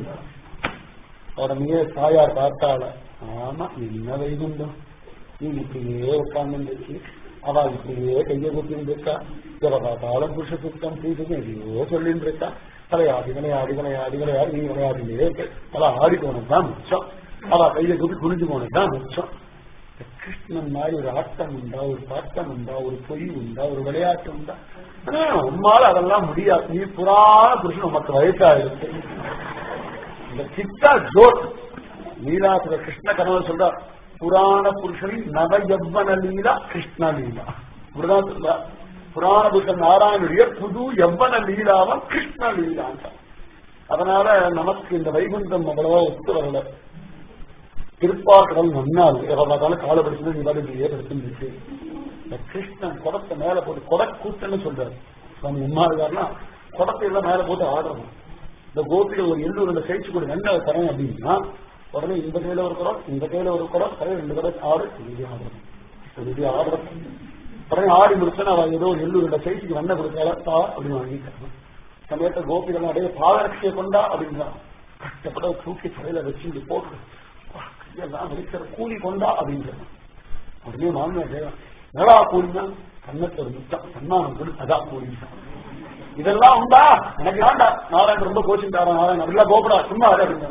உடனே தாயார் பார்த்தால ஆமா என்ன வைகுண்டம் நீ இப்படியே உட்கார்ந்து அவ இப்படியே கையை குத்தின்னு இருக்கா எதை பார்த்தாலும் புருஷ சுத்தம் செய்து எதையோ சொல்லிட்டு இருக்கா விளையாடி விளையாடி விளையாடி விளையாடி நீ விளையாடினே இருக்க அவ ஆடி போனதுதான் மிச்சம் அவ கையை குத்தி குனிஞ்சு போனதுதான் மிச்சம் கிருஷ்ணன் மாதிரி ஒரு ஆட்டம் உண்டா ஒரு பாட்டம் உண்டா ஒரு பொய் உண்டா ஒரு விளையாட்டு உண்டா ஆனா, உம்மால அதெல்லாம் முடியாது நீ புராண புருஷன் உமக்கு வயசாயிருக்கு இந்த சித்தா ஜோட் லீலாசுர கிருஷ்ண கணவன் சொல்றார் புராண புருஷனின் நவ யவ்வன லீலா கிருஷ்ண லீலா இப்படிதான் சொல்றார் புராண புருஷன் நாராயணுடைய புது யவ்வன லீலாவன் கிருஷ்ண லீலான் அதனால நமக்கு இந்த வைகுண்டம் அவ்வளவா ஒத்து வரல திருப்பாக்கடல் நன்னாள் எதை பார்த்தாலும் காலை படிச்சு நீ பாட்டு இப்படியே படிச்சுட்டு இந்த கிருஷ்ணன் குடத்தை மேல போட்டு கொடை கூட்டன்னு சொல்றாரு சுவாமி உமாருக்காருனா குடத்தை எல்லாம் மேல போட்டு ஆடுறோம் இந்த கோபிகள் ஒரு எள்ளு ரெண்டு கழிச்சு கூட என்ன தரேன் அப்படின்னா உடனே இந்த கையில ஒரு குடம் இந்த கையில ஒரு குடம் தலையில ரெண்டு குடம் ஆடு இப்படி ஆடுறோம் இப்படி ஆடுறோம் உடனே ஆடி முடிச்சா அவ ஏதோ ஒரு எள்ளு ரெண்டு சைஸுக்கு வெண்ணெய் கொடுத்தால தா அப்படின்னு வாங்கிக்கிறான் சமயத்தை கோபிகள் அப்படியே பாதரட்சியை கொண்டா அப்படின்னா கஷ்டப்பட தூக்கி தலையில வச்சு இப்படி போட்டு எல்லாம் வலிக்கிற கூலி கொண்டா அப்படின்றான் உடனே மாமியார் கேட்கலாம் என்னடா கூலினா கண்ணத்துல ஒரு முத்தம் சன்மானம் கொடு அதான் கூலினா இதெல்லாம் உண்டா எனக்கு வேண்டா நாராயணன் ரொம்ப கோச்சிட்டாரா நாராயணன் அப்படிலாம் கோபடா சும்மா வர அப்படின்னா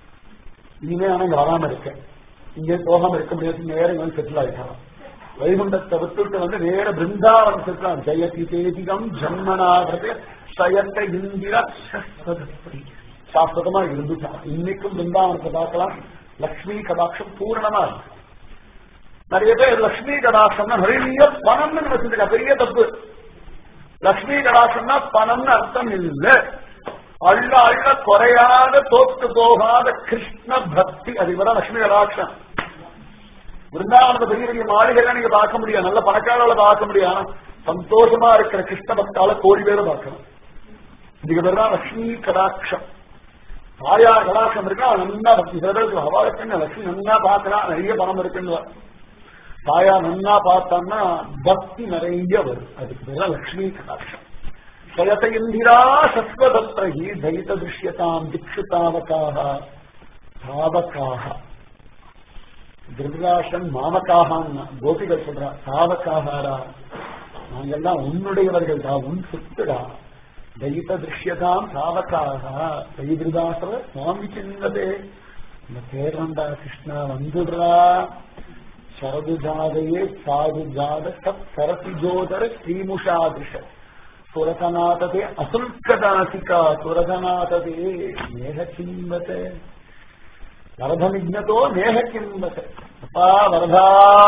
இனிமே ஆனா இங்க வராம இருக்க இங்கே போகாம இருக்க முடியாது நேரம் இங்க வந்து செட்டில் ஆயிட்டாராம் வைகுண்டத்தை விட்டுட்டு வந்து நேர பிருந்தாவனம் செட்டில் ஜெயதி தேதிகம் ஜன்மனாகிறது சயத்த இந்திர சஸ்வதப்படி சாஸ்வதமா இருந்துச்சா இன்னைக்கும் பிருந்தாவனத்தை பார்க்கலாம் லக்ஷ்மி கடாட்சம் பூரணமா இருக்கு நிறைய பேர் லக்ஷ்மி கடாட்சம்னா நிறைய பணம்னு நினைச்சிருக்கா பெரிய தப்பு லக்ஷ்மி கடாட்சம்னா பணம்னு அர்த்தம் இல்லை அள்ள அள்ள குறையாத தோத்து போகாத கிருஷ்ண பக்தி அது இவதான் லட்சுமி கடாட்சம் பிருந்தாவனத்தை பெரிய பெரிய மாளிகைலாம் நீங்க பார்க்க முடியாது நல்ல பணக்காரர்களை பார்க்க முடியாது ஆனா சந்தோஷமா இருக்கிற கிருஷ்ண பக்தால கோடி பேரை பார்க்கணும் இதுக்கு பேர் தான் லட்சுமி கடாட்சம் தாயார் கடாட்சம் இருக்கா அவன் நல்லா பக்தி சிலருக்கு அவளுக்கு லட்சுமி நல்லா பார்க்கறான் நிறைய பணம் இருக்குன்னு தாயா நன்னா பார்த்தான்னா பக்தி நிறைய வரும் அதுக்கு பேர் தான் லட்சுமி கடாட்சம் சயத இந்திரா சஸ்வதத்ரஹி தைத திருஷ்யதாம் திக்ஷுதாவகாக தாவகாக திருதராஷன் மாமக்காகான்னா கோபிகள் சொல்றா தாவக்காகாரா நாங்கெல்லாம் உன்னுடையவர்கள் தான் உன் சொத்துடா தைத திருஷ்யதாம் தாவக்காக தைதிருதாசர சுவாமி சின்னதே இந்த பேரண்டா கிருஷ்ணா வந்துடுறா சரது ஜாதையே சாது ஜாத சத் சரசி ஜோதர ஸ்ரீமுஷாதிஷ சுரதநாததே அசுல்கதாசிகா சுரதநாததே மேக சிம்மதே வரதமிஜ்னதோ மேக கிம்பதே அப்பா வரதா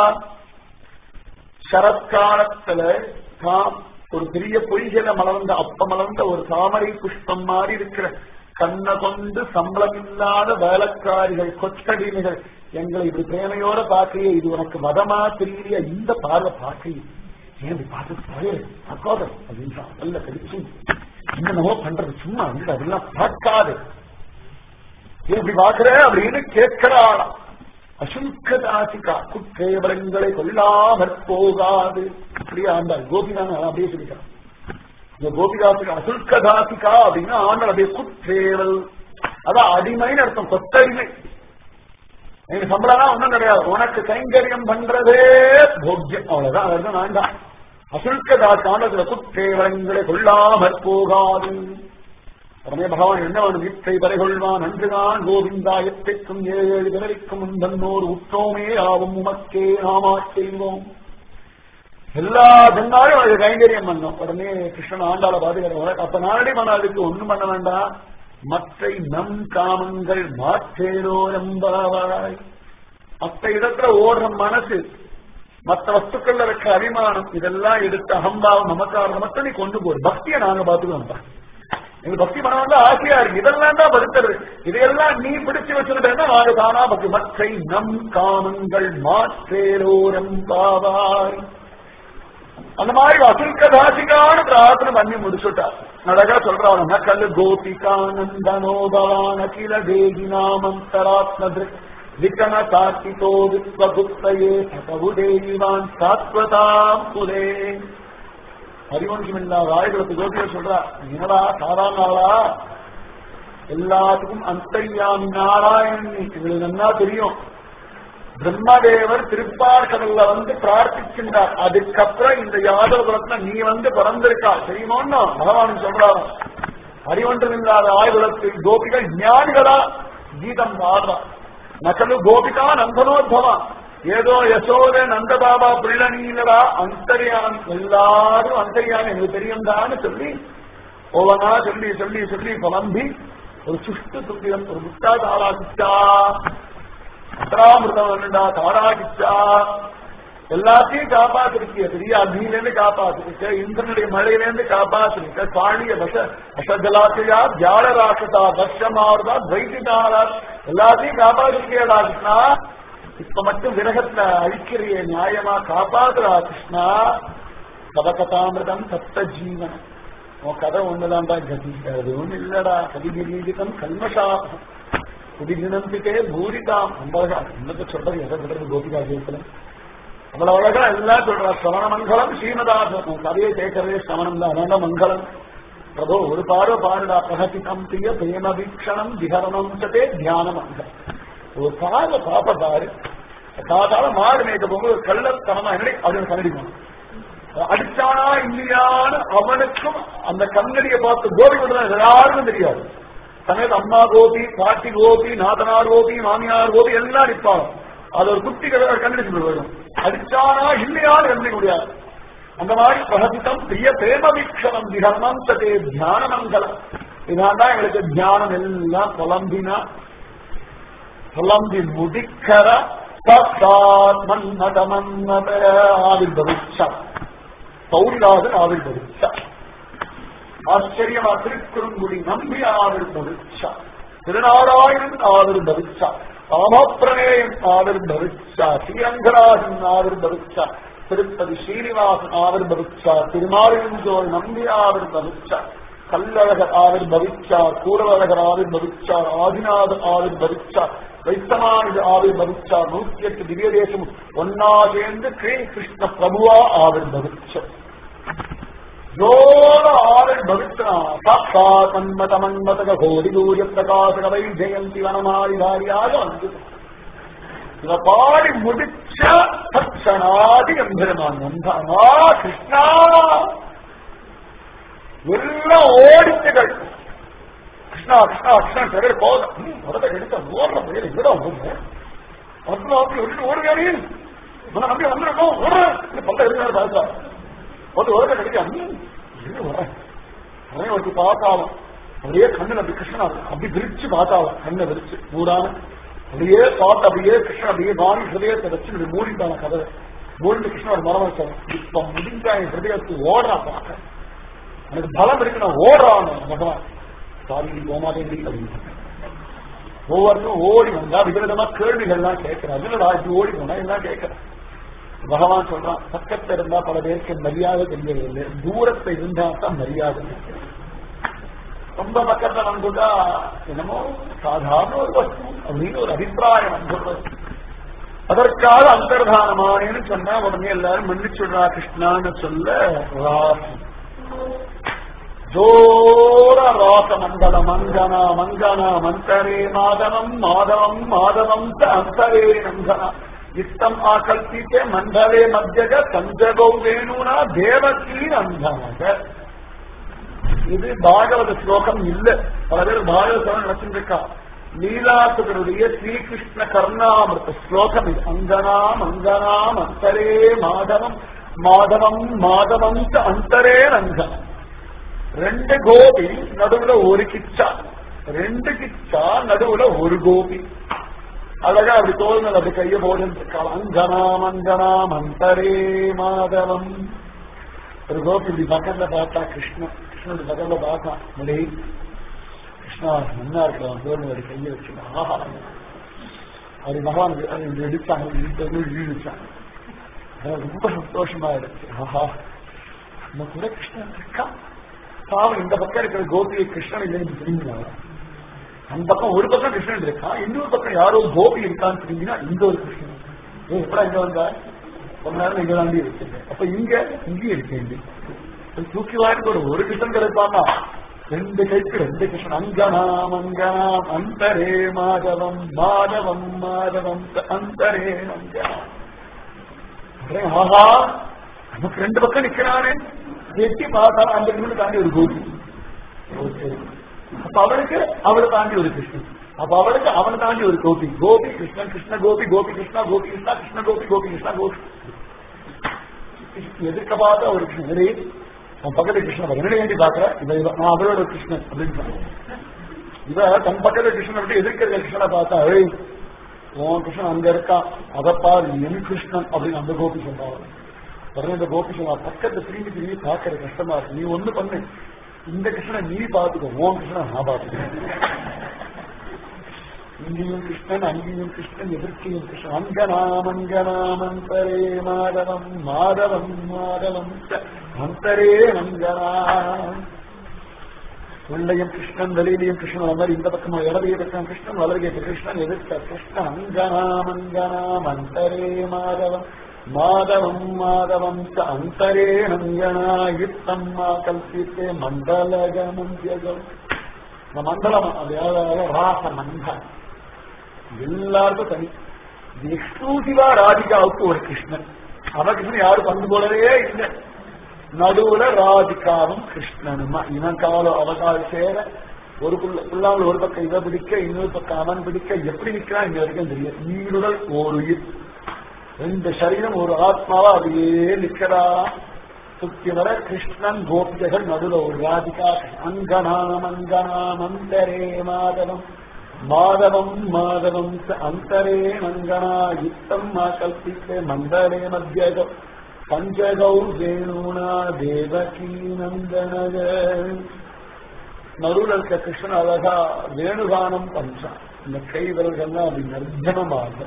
சரத்காலத்துல தாம் ஒரு பெரிய பொய்களை மலர்ந்த அப்ப மலர்ந்த ஒரு தாமரை புஷ்பம் மாதிரி இருக்கிற கண்ண கொண்டு சம்பளம் இல்லாத வேலைக்காரிகள் கொச்சடிமைகள் எங்களை இப்படி பிரேமையோட பார்க்கையே இது உனக்கு மதமா தெரியலையா இந்த பார்வை பார்க்கையே ஏன் இப்படி பார்த்து பழைய அக்கோதம் அப்படின்னு நல்ல கடிச்சு என்னென்னவோ பண்றது சும்மா வந்து அதெல்லாம் பார்க்காது ஏன் இப்படி பார்க்கிற அப்படின்னு கேட்கிறாளாம் அசுல்கதாசிகா குற்றேவரங்களை கொல்லாமற் போகாது அப்படியே ஆண்டாள் கோபிதான அப்படியே சொல்லிக்கிறான் இந்த கோபிதாசிகா அசுல்கதாசிகா அப்படின்னா ஆண்டாள் அப்படியே குற்றேவல் அதான் அடிமைன்னு அர்த்தம் கொத்தடிமை எனக்கு சம்பளம் ஒண்ணும் கிடையாது உனக்கு கைங்கரியம் பண்றதே போக்கியம் அவ்வளவுதான் அதான் வேண்டாம் அசுல்கதாசான குற்றேவரங்களை கொல்லாமற் போகாது உடனே பகவான் என்ன வேணும் இத்தை வரைகொள்வான் அன்றுதான் கோவிந்தா எத்தைக்கும் ஏழு பிறவிக்கும் முன்பன்னோர் உற்றோமே ஆவும் உமக்கே நாமா செய்வோம் எல்லா ஜென்மாலும் அவளுக்கு கைங்கரியம் பண்ணும் உடனே கிருஷ்ணன் ஆண்டாள பாதுகாப்பு அப்ப நாளடி மனாளுக்கு ஒண்ணும் பண்ண வேண்டாம் மற்ற நம் காமங்கள் மாற்றேரோ நம்பாவாய் மற்ற இடத்துல ஓடுற மனசு மற்ற வஸ்துக்கள்ல இருக்க அபிமானம் இதெல்லாம் எடுத்து அகம்பாவம் நமக்காரத மட்டும் நீ கொண்டு போடு பக்தியை நாங்க பார்த்துக்கோம் எங்க பக்தி மனம் வந்து ஆசையா இருக்கு இதெல்லாம் தான் படுத்துறது இதையெல்லாம் நீ பிடிச்சு வச்சுக்கிட்டேன்னா நாங்க தானா பக்தி மற்றை நம் காமங்கள் மாற்றேரோரம் பாவாய் அந்த மாதிரி வசூல்கதாசிகான பிரார்த்தனை பண்ணி முடிச்சுட்டா அழகா சொல்றாங்க நகல் கோபிகானந்தனோ பவான் அகில தேகி நாமந்தராத்ம விகன சாத்திதோ விஸ்வகுப்தயே சதவுதேவான் சாத்வதாம் புரே அறிவனுக்கும் இல்லாத ஆயுதத்தை கோபியர் சொல்றா என்னடா சாதாரண ஆளா எல்லாத்துக்கும் அந்தர்யாமி நாராயணன் எங்களுக்கு நல்லா தெரியும் பிரம்மதேவர் திருப்பார்கடல்ல வந்து பிரார்த்திக்கின்றார் அதுக்கப்புறம் இந்த யாதவ குலத்துல நீ வந்து பிறந்திருக்கா தெரியுமோன்னு பகவான் சொல்றாரு அறிவொன்றும் இல்லாத ஆயுதத்தில் கோபிகள் ஞானிகளா கீதம் ஆடுறா நகலு கோபிகா நந்தனோத்பவா ஏதோ யசோத நந்தபாபா பிள்ளனீலரா அந்தரியான் எல்லாரும் அந்தரியான் எனக்கு தெரியும்தான்னு சொல்லி ஒவ்வொன்னா சொல்லி சொல்லி சொல்லி புலம்பி ஒரு சுஷ்டு துப்பியம் ஒரு முட்டா தாளாகிச்சா அத்தராமிருதம் வேணுண்டா தாராகிச்சா எல்லாத்தையும் காப்பாத்திருக்கிய பெரிய அக்னியிலேருந்து காப்பாத்திருக்க இந்திரனுடைய மழையிலேருந்து காப்பாத்திருக்க சாணிய வச வசஜலாத்தையா ஜால ராசதா தர்ஷமாவதா துவைதிதாரா எல்லாத்தையும் காப்பாத்திருக்கியடா கிருஷ்ணா இப்ப மட்டும் விரகத்துல அழிக்கிறிய நியாயமா காப்பாத்துறா கிருஷ்ணா கதகதாமிரதம் சப்த ஜீவன் உன் கதை ஒண்ணுதான்டா கதி அது ஒண்ணு இல்லடா கதிகிரீதிகம் கல்மஷாபம் குடிகிணந்திட்டே பூரிதாம் ரொம்ப அழகா இன்னத்தை சொல்றது எதை சொல்றது கோபிகா ஜெயத்துல அவ்வளவு அழகா எல்லாம் சொல்றா சவண மங்கலம் ஸ்ரீமதாசம் கதையை கேட்கறதே சவணம் தான் அதான் மங்களம் பிரபோ ஒரு பார்வை பாருடா பிரகதிகம் பிரிய பிரேம வீக்ஷணம் விஹரணம் சதே தியானம் அங்க ஒரு பார்வை பாப்ப பாரு சாதாரண மாடு மேய்க்க போகும்போது ஒரு கள்ளத்தனமா என்னடி அவன் கண்ணடிக்கணும் அடிச்சானா இல்லையான்னு அவனுக்கும் அந்த கண்ணடியை பார்த்து கோபி கொண்டு யாருக்கும் தெரியாது சமயத்து அம்மா கோபி பாட்டி கோபி நாதனார் கோபி மாமியார் கோபி எல்லாம் நிற்பாங்க அது ஒரு குட்டி கதை கண்டுபிடிச்சு வரும் அடிச்சானா இல்லையான்னு கண்டுபிடிக்க முடியாது அந்த மாதிரி பிரகதித்தம் பிரிய பிரேம வீக்ஷணம் திகர்மம் சதே தியான மங்கலம் இதான் தான் எங்களுக்கு தியானம் எல்லாம் புலம்பினா புலம்பி முடிக்கிற மன்மத மன்மத ஆவிர்பவிச்சா பௌரிலாதன் ஆவிர்பவிச்சா ஆச்சரியமா திருக்குறுங்குடி நம்பி ஆவிர்பவிச்சா திருநாராயணன் ஆவிர்பவிச்சா ராமப்பிரணேயன் ஆவிர்பவிச்சா ஸ்ரீரங்கராஜன் ஆவிர்பவிச்சா திருப்பதி ஸ்ரீனிவாசன் ஆவிர்பவிச்சா திருமாலிருஞ்சோர் நம்பி ஆவிர்பவிச்சா கல்லழகர் ஆவிர்பவிச்சார் கூரவழகர் ஆவிர்பவிச்சார் ஆதிநாதன் ஆவிர்பவிச்சார் வைத்தமானித ஆவிர்பவிச்சார் நூத்தி எட்டு திவ்ய தேசம் ஒன்னா சேர்ந்து ஸ்ரீ கிருஷ்ண பிரபுவா ஆவிர்பவிச்சார் ஜோர ஆவிர்பவிச்சனா சாட்சா மன்மத மன்மதக கோடி சூரிய பிரகாசக வை ஜெயந்தி வனமாரிதாரியாக வந்து இத பாடி முடிச்ச தட்சணாதி எம்பெருமான் வந்தானா கிருஷ்ணா எல்லாம் ஓடிச்சுகள் கிருஷ்ணா கிருஷ்ணா கிருஷ்ணா பேர் போதும் வரத எடுத்த ஓடுற பேர் எங்கட ஓடுங்க அப்படி அப்படி விட்டுட்டு ஓடுகாரி உன்னை நம்பி வந்துருக்கோம் ஓடுற பல்ல இருந்தாரு பார்த்தா வந்து உரத்தை கிடைக்காம வரேன் அவன் வச்சு பார்த்தாலும் அப்படியே கண்ணு அப்படி கிருஷ்ணன் அப்படி விரிச்சு பார்த்தாலும் கண்ணை விரிச்சு மூடான அப்படியே பார்த்து அப்படியே கிருஷ்ணன் அப்படியே வாணி ஹிருதயத்தை வச்சு இப்படி மூடிட்டான கதை மூடிட்டு கிருஷ்ணன் ஒரு மரம் வச்சான் இப்ப முடிஞ்சா என் ஹிருதயத்துக்கு ஓடுறா பார்க்க எனக்கு பலம் இருக்கு நான் ஓடுறான் பகவான் சாரி போமாட்டேன் அப்படின்னு ஒவ்வொருத்தரும் ஓடி வந்தா விதவிதமா கேள்விகள்லாம் கேட்கிறேன் அதுல இப்படி ஓடி போனா எல்லாம் கேட்கிறேன் பகவான் சொல்றான் பக்கத்துல இருந்தா பல பேருக்கு மரியாதை தெரியவில்லை தூரத்துல இருந்தா தான் மரியாதை ரொம்ப பக்கத்துல வந்துட்டா என்னமோ சாதாரண ஒரு வஸ்து அப்படின்னு ஒரு அபிப்பிராயம் வந்துடுறது அதற்காக அந்தர்தானமானேன்னு சொன்னா உடனே எல்லாரும் மன்னிச்சுடுறா கிருஷ்ணான்னு சொல்ல ராசி ஜோர ராச மண்டல மங்கன மங்கன மந்தரே மாதவம் மாதவம் மாதவம் அந்தரே நந்தன இஷ்டம் ஆகல்பித்தே மண்டலே மத்தியக சஞ்சகௌ வேணுனா தேவகீ நந்தனக இது பாகவத ஸ்லோகம் இல்ல பல பேர் பாகவத நினைச்சிருக்கா லீலாசுகருடைய ஸ்ரீகிருஷ்ண கர்ணாமிருத்த ஸ்லோகம் இது அங்கனாம் அங்கனாம் அந்தரே மாதவம் மாதவம் மாதவம் ச அந்தரே ரங்கம் ரெண்டு கோபி நடுவுல ஒரு கிச்சா ரெண்டு கிச்சா நடுவுல ஒரு கோபி அழகா அப்படி தோல்கள் அப்படி கைய போட்டு அங்கனாம் அங்கனாம் அந்தரே மாதவம் ஒரு கோபி இப்படி பக்கத்துல பார்த்தா கிருஷ்ணன் கிருஷ்ணன் பக்கத்துல பார்த்தா முடி கிருஷ்ணா நல்லா இருக்கலாம் தோல்வி அப்படி கைய வச்சு ஆஹா அது பகவான் இப்படி இடிச்சாங்க இடிச்சாங்க ரொம்ப சந்தோஷமா இருக்கு ஆஹா நம்ம கூட கிருஷ்ணன் இருக்கா பாவம் இந்த பக்கம் இருக்கிற கோபியை கிருஷ்ணன் இல்லைன்னு தெரியுங்களா அந்த பக்கம் ஒரு பக்கம் கிருஷ்ணன் இருக்கான் இன்னொரு பக்கம் யாரோ கோபி இருக்கான்னு தெரியுங்கன்னா இங்க ஒரு கிருஷ்ணன் ஏ எப்படா இங்க வந்தா கொஞ்ச நேரம் இங்க தாண்டி இருக்கு அப்ப இங்க இங்கேயும் இருக்கேன் தூக்கி வாரிட்டு ஒரு ஒரு கிருஷ்ணன் கிடைப்பானா ரெண்டு கைக்கு ரெண்டு கிருஷ்ணன் அங்கனாம் அங்கனாம் அந்தரே மாதவம் மாதவம் மாதவம் அந்தரே அங்கனாம் ஆஹா நமக்கு ரெண்டு பக்கம் நிக்கிறானே எட்டி பார்த்தா அந்த கிருஷ்ணன் தாண்டி ஒரு கோபி அப்ப அவளுக்கு அவளை தாண்டி ஒரு கிருஷ்ணன் அப்ப அவளுக்கு அவனை தாண்டி ஒரு கோபி கோபி கிருஷ்ணன் கிருஷ்ண கோபி கோபி கிருஷ்ணா கோபி கிருஷ்ணா கிருஷ்ண கோபி கோபி கிருஷ்ணா கோபி எதிர்க்க பார்த்த ஒரு கிருஷ்ணன் உன் பக்கத்து கிருஷ்ணன் என்னடி வேண்டி பாக்குற இவ இவ நான் அவளோட கிருஷ்ணன் அப்படின்னு சொன்னேன் இவ தன் பக்கத்து கிருஷ்ணன் விட்டு எதிர்க்கிற கிருஷ்ணனை பார்த்தா ஏய் உன் கிருஷ்ணன் அங்க இருக்கான் அதப்பா என் கிருஷ்ணன் அப்படின்னு அந்த கோபி சொல்றாங்க உடனே இந்த கோபி சொன்னா பக்கத்தை திரும்பி திரும்பி பாக்குற கஷ்டமா இருக்கு நீ ஒண்ணு பண்ணு இந்த கிருஷ்ணனை நீ பாத்துக்கோ உன் கிருஷ்ணன் நான் பாத்துக்கேன் இங்கேயும் கிருஷ்ணன் அங்கேயும் கிருஷ்ணன் எதிர்க்கையும் கிருஷ்ணன் அங்கனாம் அங்கனாம் அந்தரே மாதவம் மாதவம் மாதவம் அந்தரே அங்கனாம் உள்ளையும் கிருஷ்ணன் வெளியிலையும் கிருஷ்ணன் அந்த மாதிரி இந்த பக்கம் இடதைய பக்கம் கிருஷ்ணன் வலதைய கிருஷ்ணன் எதிர்க்க கிருஷ்ணன் அங்கனாம் அங்கனாம் அந்தரே மாதவம் மாதவம் மாதவம் ச அந்தரே அங்கனா யுத்தம்மா கல்பித்தே மண்டலகமம் ஜெகம் இந்த மண்டலம் அது ராச மண்டலம் எல்லாருக்கும் தனி எக்ஸ்க்ளூசிவா ராதிகாவுக்கு ஒரு கிருஷ்ணன் அவ கிருஷ்ணன் யாரும் பங்கு போலவே இல்லை நடுவுல ராதிகாவும் கிருஷ்ணனுமா இவன் காலம் அவகால சேர ஒரு புள்ள புள்ளாமல் ஒரு பக்கம் இவ பிடிக்க இன்னொரு பக்கம் அவன் பிடிக்க எப்படி நிக்கிறான் இங்க வரைக்கும் தெரியும் ஈருடல் ஓர் உயிர் ரெண்டு சரீரம் ஒரு ஆத்மாவா அப்படியே நிக்கிறா சுத்தி வர கிருஷ்ணன் கோபிகைகள் நடுவில் ஒரு ராதிகா அங்கனாம் அங்கனாம் அந்தரே மாதவம் மாதவம் மாதவம் அந்தரே மங்கனா யுத்தம் மா கல்பித்தே மந்தரே மத்தியகம் பஞ்சகௌ வேணுனா தேவகீ நந்தனக நடுவில் இருக்க கிருஷ்ணன் அழகா வேணுகானம் பண்றான் இந்த கை விரல்கள்லாம் அப்படி நர்த்தனமாக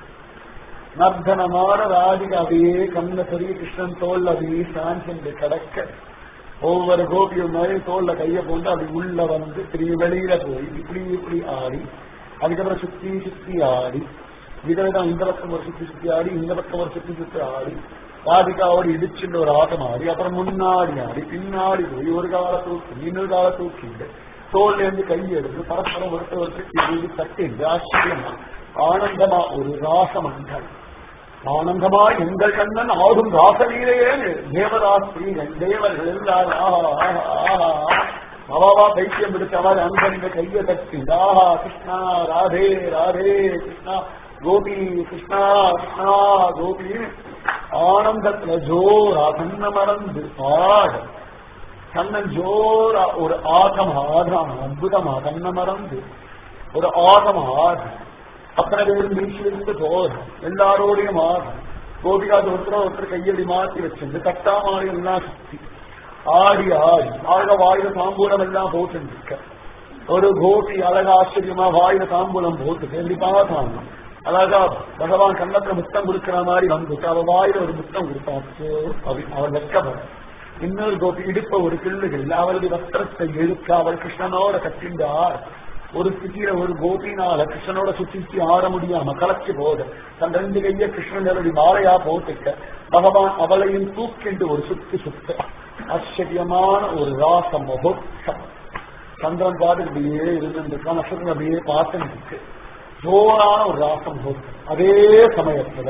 நர்த்தனமான ராதிக அப்படியே கண்ண பெரிய கிருஷ்ணன் தோல் அப்படியே சாஞ்சு கடக்க ஒவ்வொரு கோபியும் மாதிரி தோல்ல கைய போட்டு அப்படி உள்ள வந்து திரும்பி வெளியில போய் இப்படி இப்படி ஆடி அதுக்கப்புறம் சுத்தி சுத்தி ஆடி விதவிதம் இந்த பக்கம் ஒரு சுத்தி சுத்தி ஆடி இந்த பக்கம் ஒரு சுத்தி சுத்தி ஆடி ராதிகாவோடு இடிச்சுட்டு ஒரு ஆட்டம் ஆடி அப்புறம் முன்னாடி ஆடி பின்னாடி போய் ஒரு கால தூக்கி இன்னொரு கால தூக்கிட்டு தோல்ல இருந்து கை எடுத்து பரஸ்பரம் ஒருத்தர் ஒருத்தர் தட்டி ஆச்சரியமா ஆனந்தமா ஒரு ராசமண்டல் ஆனந்தமா எங்கள் கண்ணன் ஆடும் ராசலீலையே தேவதாஸ்ரீ தேவர்கள் எல்லாரும் ஆஹா ஆஹா ஆஹா அவாவா பைத்தியம் பிடிச்சவாறு அங்க கையை தட்டி ஆஹா கிருஷ்ணா ராதே ராதே கிருஷ்ணா கோபி கிருஷ்ணா கிருஷ்ணா கோபி ஆனந்தத்துல ஜோரா கண்ண மறந்து ஆட கண்ணன் ஜோரா ஒரு ஆகம் ஆதாம் அற்புதமா கண்ண மறந்து ஒரு ஆகம் ஆடம் அத்தனை பேரும் பீச்சிலிருந்து போதும் எல்லாரோடையும் ஆடும் கோபிகா ஒருத்தர ஒருத்தர் கையடி மாற்றி வச்சிருந்து கட்டாமாடி எல்லாம் சுத்தி ஆடி ஆடி அழக வாயில தாம்பூலம் எல்லாம் போட்டு ஒரு கோபி அழக ஆச்சரியமா வாயில தாம்பூலம் போட்டுட்டு எப்படி பார்த்தாங்க அழகா பகவான் கண்ணத்துல முத்தம் கொடுக்கிற மாதிரி வந்துட்டு அவ வாயில ஒரு முத்தம் கொடுத்தாச்சு அவள் வெக்கப்பட இன்னொரு கோபி இடுப்ப ஒரு கிள்ளுகள் அவளது வஸ்திரத்தை இழுக்க அவள் கிருஷ்ணனோட கட்டிண்டார் ஒரு ஸ்திதியில ஒரு கோபினால கிருஷ்ணனோட சுத்தி சுத்தி ஆட முடியாம கலச்சு போது தன் ரெண்டு கைய கிருஷ்ணனோட மாலையா போட்டுக்க பகவான் அவளையும் தூக்கிண்டு ஒரு சுத்தி சுத்த ஆச்சரியமான ஒரு ராச மகோத்சவம் சந்திரன் பார்த்து அப்படியே இருந்துருக்கான் நட்சத்திரம் அப்படியே பார்த்துட்டு இருக்கு ஜோரான ஒரு ராச மகோத்சவம் அதே சமயத்துல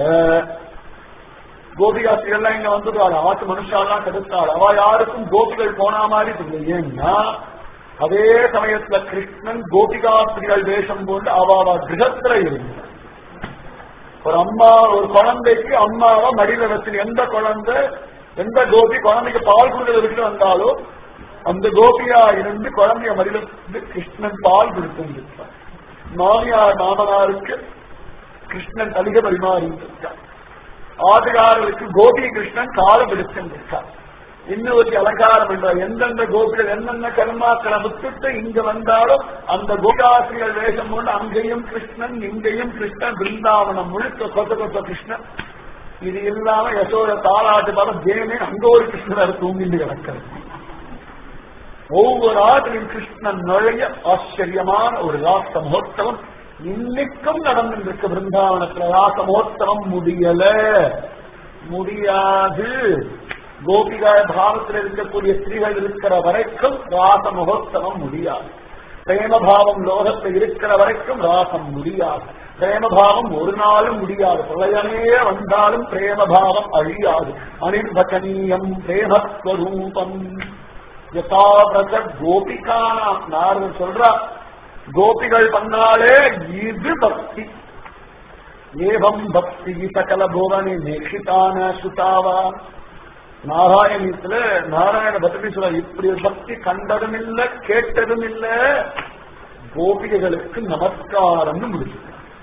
கோபிகாசிகள்லாம் இங்க வந்துடுவாள் ஆட்டு மனுஷாலாம் கெடுத்தாள் அவ யாருக்கும் கோபிகள் போனா மாதிரி தெரியல ஏன்னா அதே சமயத்துல கிருஷ்ணன் கோபிகாஸ்திரிகள் வேஷம் கொண்டு அவாவா கிரகத்துல இருந்தார் ஒரு அம்மா ஒரு குழந்தைக்கு அம்மாவை மடியில வச்சு எந்த குழந்தை எந்த கோபி குழந்தைக்கு பால் கொடுக்கறத விட்டு வந்தாலோ அந்த கோபியா இருந்து குழந்தைய மடியில இருந்து கிருஷ்ணன் பால் கொடுத்து மாமியார் மாமனாருக்கு கிருஷ்ணன் தலிக பரிமாறி இருக்கார் ஆதிகாரருக்கு கோபி கிருஷ்ணன் காலம் எடுத்திருக்கார் இன்னும் ஒரு அலங்காரம் என்றார் எந்தெந்த கோபிகள் என்னென்ன கர்மாக்களை விட்டுட்டு இங்க வந்தாலும் அந்த கோகாசிரியர் வேஷம் கொண்டு அங்கேயும் கிருஷ்ணன் இங்கேயும் கிருஷ்ணன் பிருந்தாவனம் முழுக்க கொத்த கொத்த கிருஷ்ணன் இது இல்லாம யசோட தாளாட்டு பாடம் தேனே அங்க ஒரு கிருஷ்ணர் தூங்கிட்டு கிடக்கிறது ஒவ்வொரு ஆட்டிலும் கிருஷ்ணன் நுழைய ஆச்சரியமான ஒரு ராச மகோத்சவம் இன்னைக்கும் நடந்துருக்கு பிருந்தாவனத்துல ராச மகோத்சவம் முடியல முடியாது கோபிகாய பாவத்தில் இருக்கக்கூடிய ஸ்திரீகள் இருக்கிற வரைக்கும் ராச மகோத்சவம் முடியாது பிரேமபாவம் லோகத்தில் இருக்கிற வரைக்கும் ராசம் முடியாது பிரேமபாவம் ஒரு நாளும் முடியாது பிரளயமே வந்தாலும் பிரேமபாவம் அழியாது அனிர்வச்சனீயம் பிரேமஸ்வரூபம் யதாபிரத கோபிகானா நாரதன் சொல்றா கோபிகள் பண்ணாலே இது பக்தி ஏவம் பக்தி சகல புவனி நேஷிதான சுதாவா நாராயணத்துல நாராயண பக்தி சொல்ற இப்படி ஒரு பக்தி கண்டதும் இல்ல கேட்டதும் இல்ல கோபிகைகளுக்கு நமஸ்காரம்னு முடிச்சு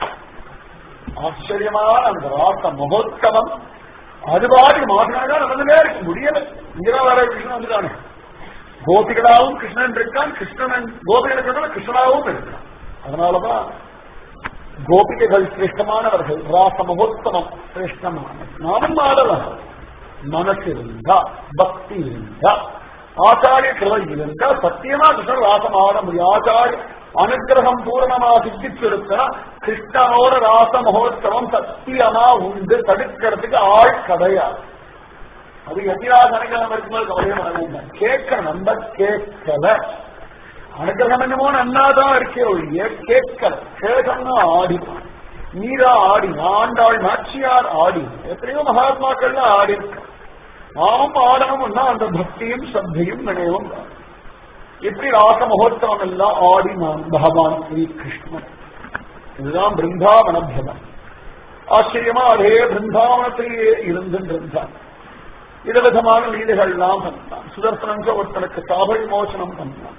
ஆச்சரியமான அந்த ராச மகோத்சவம் அது பாட்டுக்கு மாசனாக நடந்துட்டே இருக்கு முடியல இங்கதான் வர கிருஷ்ணன் வந்துட்டானே கோபிகளாவும் கிருஷ்ணன் இருக்கான் கிருஷ்ணன் கோபிகளுக்கு கிருஷ்ணனாவும் இருக்கான் அதனாலதான் கோபிகைகள் சிரேஷ்டமானவர்கள் ராச மகோத்சவம் சிரேஷ்டமானது நானும் ஆடலாம் மனசு இருந்தா பக்தி இருந்தா ஆச்சாரிய கிருவை இருந்தா சத்தியமா கிருஷ்ணன் ராசம் ஆட முடியும் ஆச்சாரிய அனுகிரகம் பூரணமா சித்திச்சிருக்கா கிருஷ்ணனோட ராச மகோத்சவம் சத்தியமா உண்டு தடுக்கிறதுக்கு ஆள் கிடையாது அது எதிராக அனுகிரகம் இருக்கும்போது கவலையே பண்ண கேட்க நம்ம கேட்கல அனுகிரகம் என்னமோ நன்னாதான் இருக்கே ஒழிய கேட்கல கேட்கணும்னா ஆடி மீரா ஆடி ஆண்டாள் நாச்சியார் ஆடி எத்தனையோ மகாத்மாக்கள்லாம் ஆடி இருக்க நாமும் ஆடணும்னா அந்த பக்தியும் சத்தையும் நினைவும் எப்படி ராச மகோத்சவம் எல்லாம் ஆடி நான் பகவான் ஸ்ரீ கிருஷ்ணன் இதுதான் பிருந்தாவன பவன் ஆச்சரியமா அதே பிருந்தாவனத்திலேயே இருந்துன்றிருந்தான் விதவிதமான லீலைகள்லாம் பண்ணான் சுதர்சனன் ஒருத்தனுக்கு தாபை மோசனம் பண்ணான்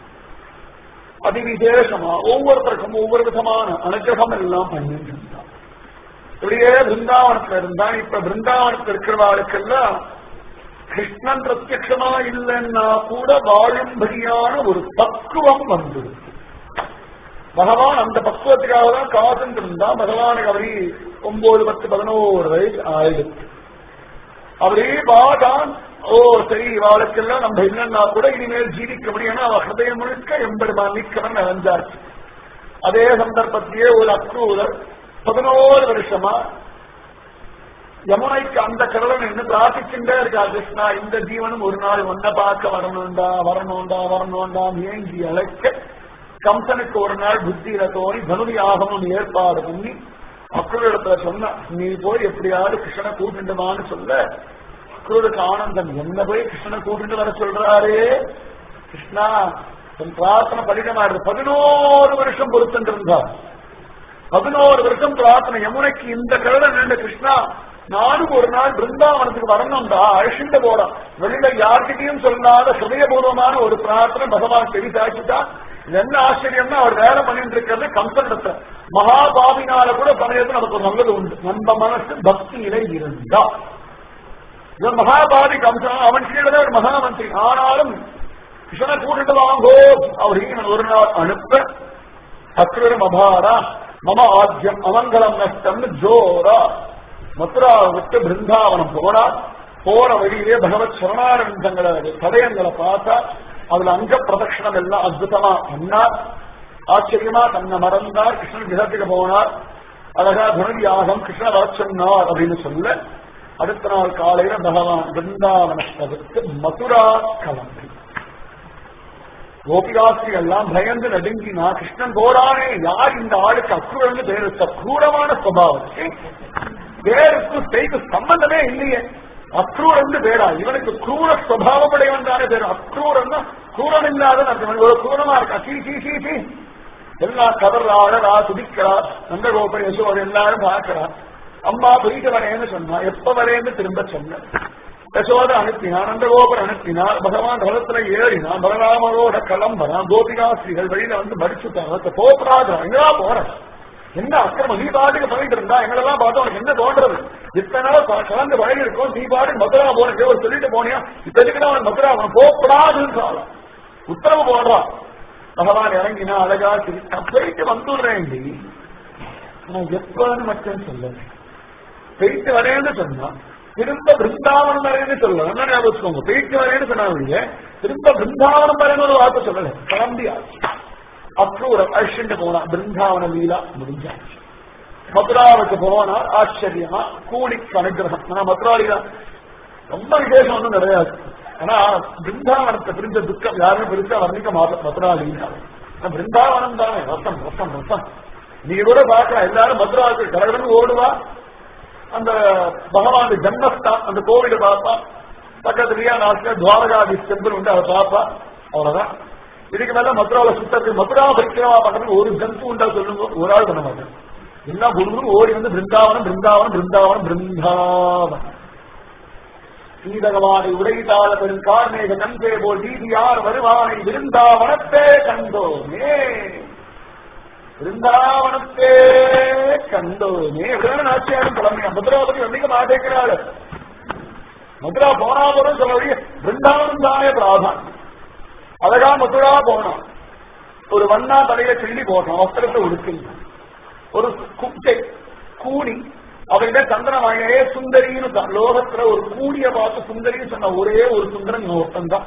அதிவிசேஷமா ஒவ்வொருத்தருக்கும் ஒவ்வொரு விதமான அனுகிரகம் எல்லாம் பண்ணிட்டு இருந்தான் இப்படியே பிருந்தாவனத்துல இருந்தான் இப்ப பிருந்தாவனத்துல இருக்கிறவாளுக்கெல்லாம் கிருஷ்ணன் பிரத்யட்சமா இல்லைன்னா கூட வாழும்படியான ஒரு பக்குவம் வந்துருக்கு பகவான் அந்த பக்குவத்துக்காக தான் காத்துட்டு இருந்தா பகவானுக்கு அவரி ஒன்பது பத்து பதினோரு வயசு ஆயிடுச்சு அவரே பாதான் ஓ சரி இவாளுக்கெல்லாம் நம்ம இல்லைன்னா கூட இனிமேல் ஜீவிக்க முடியும் அவ ஹிருதயம் முழுக்க எம்பெருமான் நிற்கவன் அறிஞ்சாச்சு அதே சந்தர்ப்பத்திலேயே ஒரு அக்ரூரர் பதினோரு வருஷமா யமுனைக்கு அந்த கடவுள் என்று பிரார்த்திச்சுட்டே இருக்கா கிருஷ்ணா இந்த ஜீவனும் ஒரு நாள் ஒன்ன பார்க்க வரணும்டா வரணும்டா வரணும்டா ஏங்கி அழைக்க கம்சனுக்கு ஒரு நாள் புத்தியில தோணி தனுதி ஆகணும் ஏற்பாடு பண்ணி அக்ரூரிடத்துல சொன்ன நீ போய் எப்படியாவது கிருஷ்ணனை கூட்டுண்டுமான்னு சொல்ல அக்ரூருக்கு ஆனந்தம் என்ன போய் கிருஷ்ணனை கூட்டிட்டு வர சொல்றாரே கிருஷ்ணா என் பிரார்த்தனை படிக்கமாடுது பதினோரு வருஷம் பொறுத்துட்டு இருந்தார் பதினோரு வருஷம் பிரார்த்தனை யமுனைக்கு இந்த கருடன் நின்ற கிருஷ்ணா நானும் ஒரு நாள் பிருந்தாவனத்துக்கு வரணும்டா அழிச்சுட்டு போறோம் வெளியில யார்கிட்டையும் சொல்லாத ஹிருதயபூர்வமான ஒரு பிரார்த்தனை பகவான் தெரிவித்தாச்சுட்டா இது என்ன ஆச்சரியம்னா அவர் வேலை பண்ணிட்டு இருக்கிறது கம்சனிடத்துல மகாபாவினால கூட சமயத்தில் நமக்கு ஒரு நல்லது உண்டு நம்ம மனசு பக்தி நிலை இருந்தா இவன் மகாபாவி கம்சன் அவன் கீழே ஒரு மகாமந்திரி ஆனாலும் கிருஷ்ணனை கூட்டிட்டு வாங்கோ அவர் ஒரு நாள் அனுப்ப அக்ரூரம் அபாரா மம ஆத்தியம் அமங்கலம் நஷ்டம்னு ஜோரா மதுரா விட்டு பிருந்தாவனம் போனார் போற வழியிலே பகவத் சரணாரந்தங்களை தடயங்களை பார்த்தா அதுல அங்க பிரதட்சணம் எல்லாம் அற்புதமா பண்ணார் ஆச்சரியமா தன்னை மறந்தார் கிருஷ்ணன் கிரகத்துக்கு போனார் அழகா துணவியாகம் கிருஷ்ண வர சொன்னார் அப்படின்னு சொல்ல அடுத்த நாள் காலையில பகவான் பிருந்தாவனத்தவிற்கு மதுரா கலந்து கோபிகாஸ்திரி எல்லாம் பயந்து நடுங்கினா கிருஷ்ணன் போறானே யார் இந்த ஆளுக்கு அக்ரூரன்னு பேரு அக்ரூரமான சுவாவம் பேருக்கு செய்து சம்பந்தமே இல்லையே அக்ரூரன் பேரா இவனுக்கு கிரூர சுவாவமுடையவன் தானே பேரு அக்ரூரன் கிரூரம் இல்லாத ஒரு கிரூரமா இருக்கா சீ சீ சீ சீ எல்லாம் கதறா அழறா துடிக்கிறா நந்தகோபர் யசோர் எல்லாரும் பார்க்கிறா அம்மா போயிட்டு வரேன்னு சொன்னா எப்ப வரேன்னு திரும்ப சொன்ன யசோத அனுப்பினான் நந்தகோபர் அனுப்பினார் பகவான் ரதத்துல ஏறினான் பலராமரோட கிளம்புறான் கோபிகாஸ்திரிகள் வெளியில வந்து மடிச்சுட்டாங்க போகப்படாத எங்கடா போற என்ன அக்கிரமம் நீ பாட்டுக்கு பண்ணிட்டு இருந்தா எங்களெல்லாம் பார்த்து உனக்கு என்ன தோன்றது இத்தனை நாள் ப- கலந்து பழகி இருக்கோம் நீ பாட்டுக்கு மதுரா போன ஒரு சொல்லிட்டு போனியா இப்ப எதுக்கு அவன் மதுரா அவன் போகப்படாதுன்னு சொல்லலாம் உத்தரவு போடுறான் பகவான் இறங்கினா அழகா சரி நான் போயிட்டு வந்துடுறேன் நான் எப்பன்னு மட்டும் சொல்ல போயிட்டு வரேன்னு சொன்னா திரும்ப பிருந்தாவனம் வரேன்னு சொல்லல என்ன ஞாபகம் வச்சுக்கோங்க போயிட்டு வரேன்னு சொன்னாங்க திரும்ப பிருந்தாவனம் வரேன்னு ஒரு வார்த்தை சொல்லல கிளம்பி ஆச்சு அக்ரூரம் அழிச்சுட்டு போனா பிருந்தாவன லீலா முடிஞ்சாச்சு மதுராவுக்கு போனா ஆச்சரியமா கூலிக்கு அனுகிரகம் ஆனா மதுரா லீலா ரொம்ப விசேஷம் ஒன்றும் கிடையாது ஆனா பிருந்தாவனத்தை பிரிஞ்ச துக்கம் யாருமே பெருசா வர்ணிக்க மாட்டோம் மதுரா லீலா ஆனா பிருந்தாவனம் தானே ரசம் ரசம் ரசம் நீ கூட பார்க்கலாம் எல்லாரும் மதுராவுக்கு கடகடன்னு ஓடுவா அந்த பகவான் ஜன்மஸ்தான் அந்த கோவிலை பார்ப்பா பக்கத்துலயே நாட்டுல துவாரகாதி டெம்பிள் உண்டு அதை பார்ப்பா அவ்வளவுதான் இதுக்கு மேல மதுராவில சுத்தத்துக்கு மதுரா பரிக்கிரமா பண்றதுக்கு ஒரு ஜந்து உண்டா சொல்லுங்க ஒரு ஆள் பண்ண மாட்டேன் எல்லாம் குரு ஓடி வந்து பிருந்தாவனம் பிருந்தாவனம் பிருந்தாவனம் பிருந்தாவனம் சீதகவானை உடைத்தாள பெரும் கார்மேக கண்பே போல் நீதியார் வருவானை விருந்தாவனத்தே கண்டோமே பிருந்தாவனத்தே கண்டோமே எப்படியான நாச்சியாரும் கிளம்பியா மதுரா பத்தி வந்திக்க மாட்டேங்கிறாள் மதுரா போனா போதும் சொல்ல வழிய பிருந்தாவனம் தானே பிராதான் அழகா மதுரா போனான் ஒரு வண்ணா தலையில கிள்ளி போட்டான் வஸ்திரத்தை உடுக்கின்றான் ஒரு குட்டை கூணி அவர்கிட்ட சந்தன வாங்கினே சுந்தரின்னு தான் லோகத்துல ஒரு கூடிய பார்த்து சுந்தரின்னு சொன்ன ஒரே ஒரு சுந்தரன் ஒருத்தன் தான்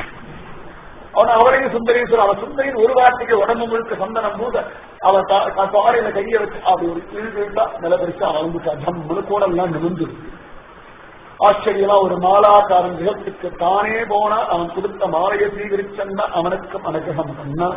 அவன் அவரையும் சுந்தரின்னு சொல்ல அவன் சுந்தரின் ஒரு வார்த்தைக்கு உடம்பு முழுக்க சந்தனம் மூத அவன் பாறையில கைய வச்சு அப்படி ஒரு இழுத்தா நிலப்பரிசா வளர்ந்துட்டா ஜம்முனு கூட எல்லாம் நிமிந்து ஆச்சரியமா ஒரு மாலாக்காரன் கிரகத்துக்கு தானே போனா அவன் கொடுத்த மாலையை சீகரிச்சன்னா அவனுக்கு அனுகிரகம் பண்ணான்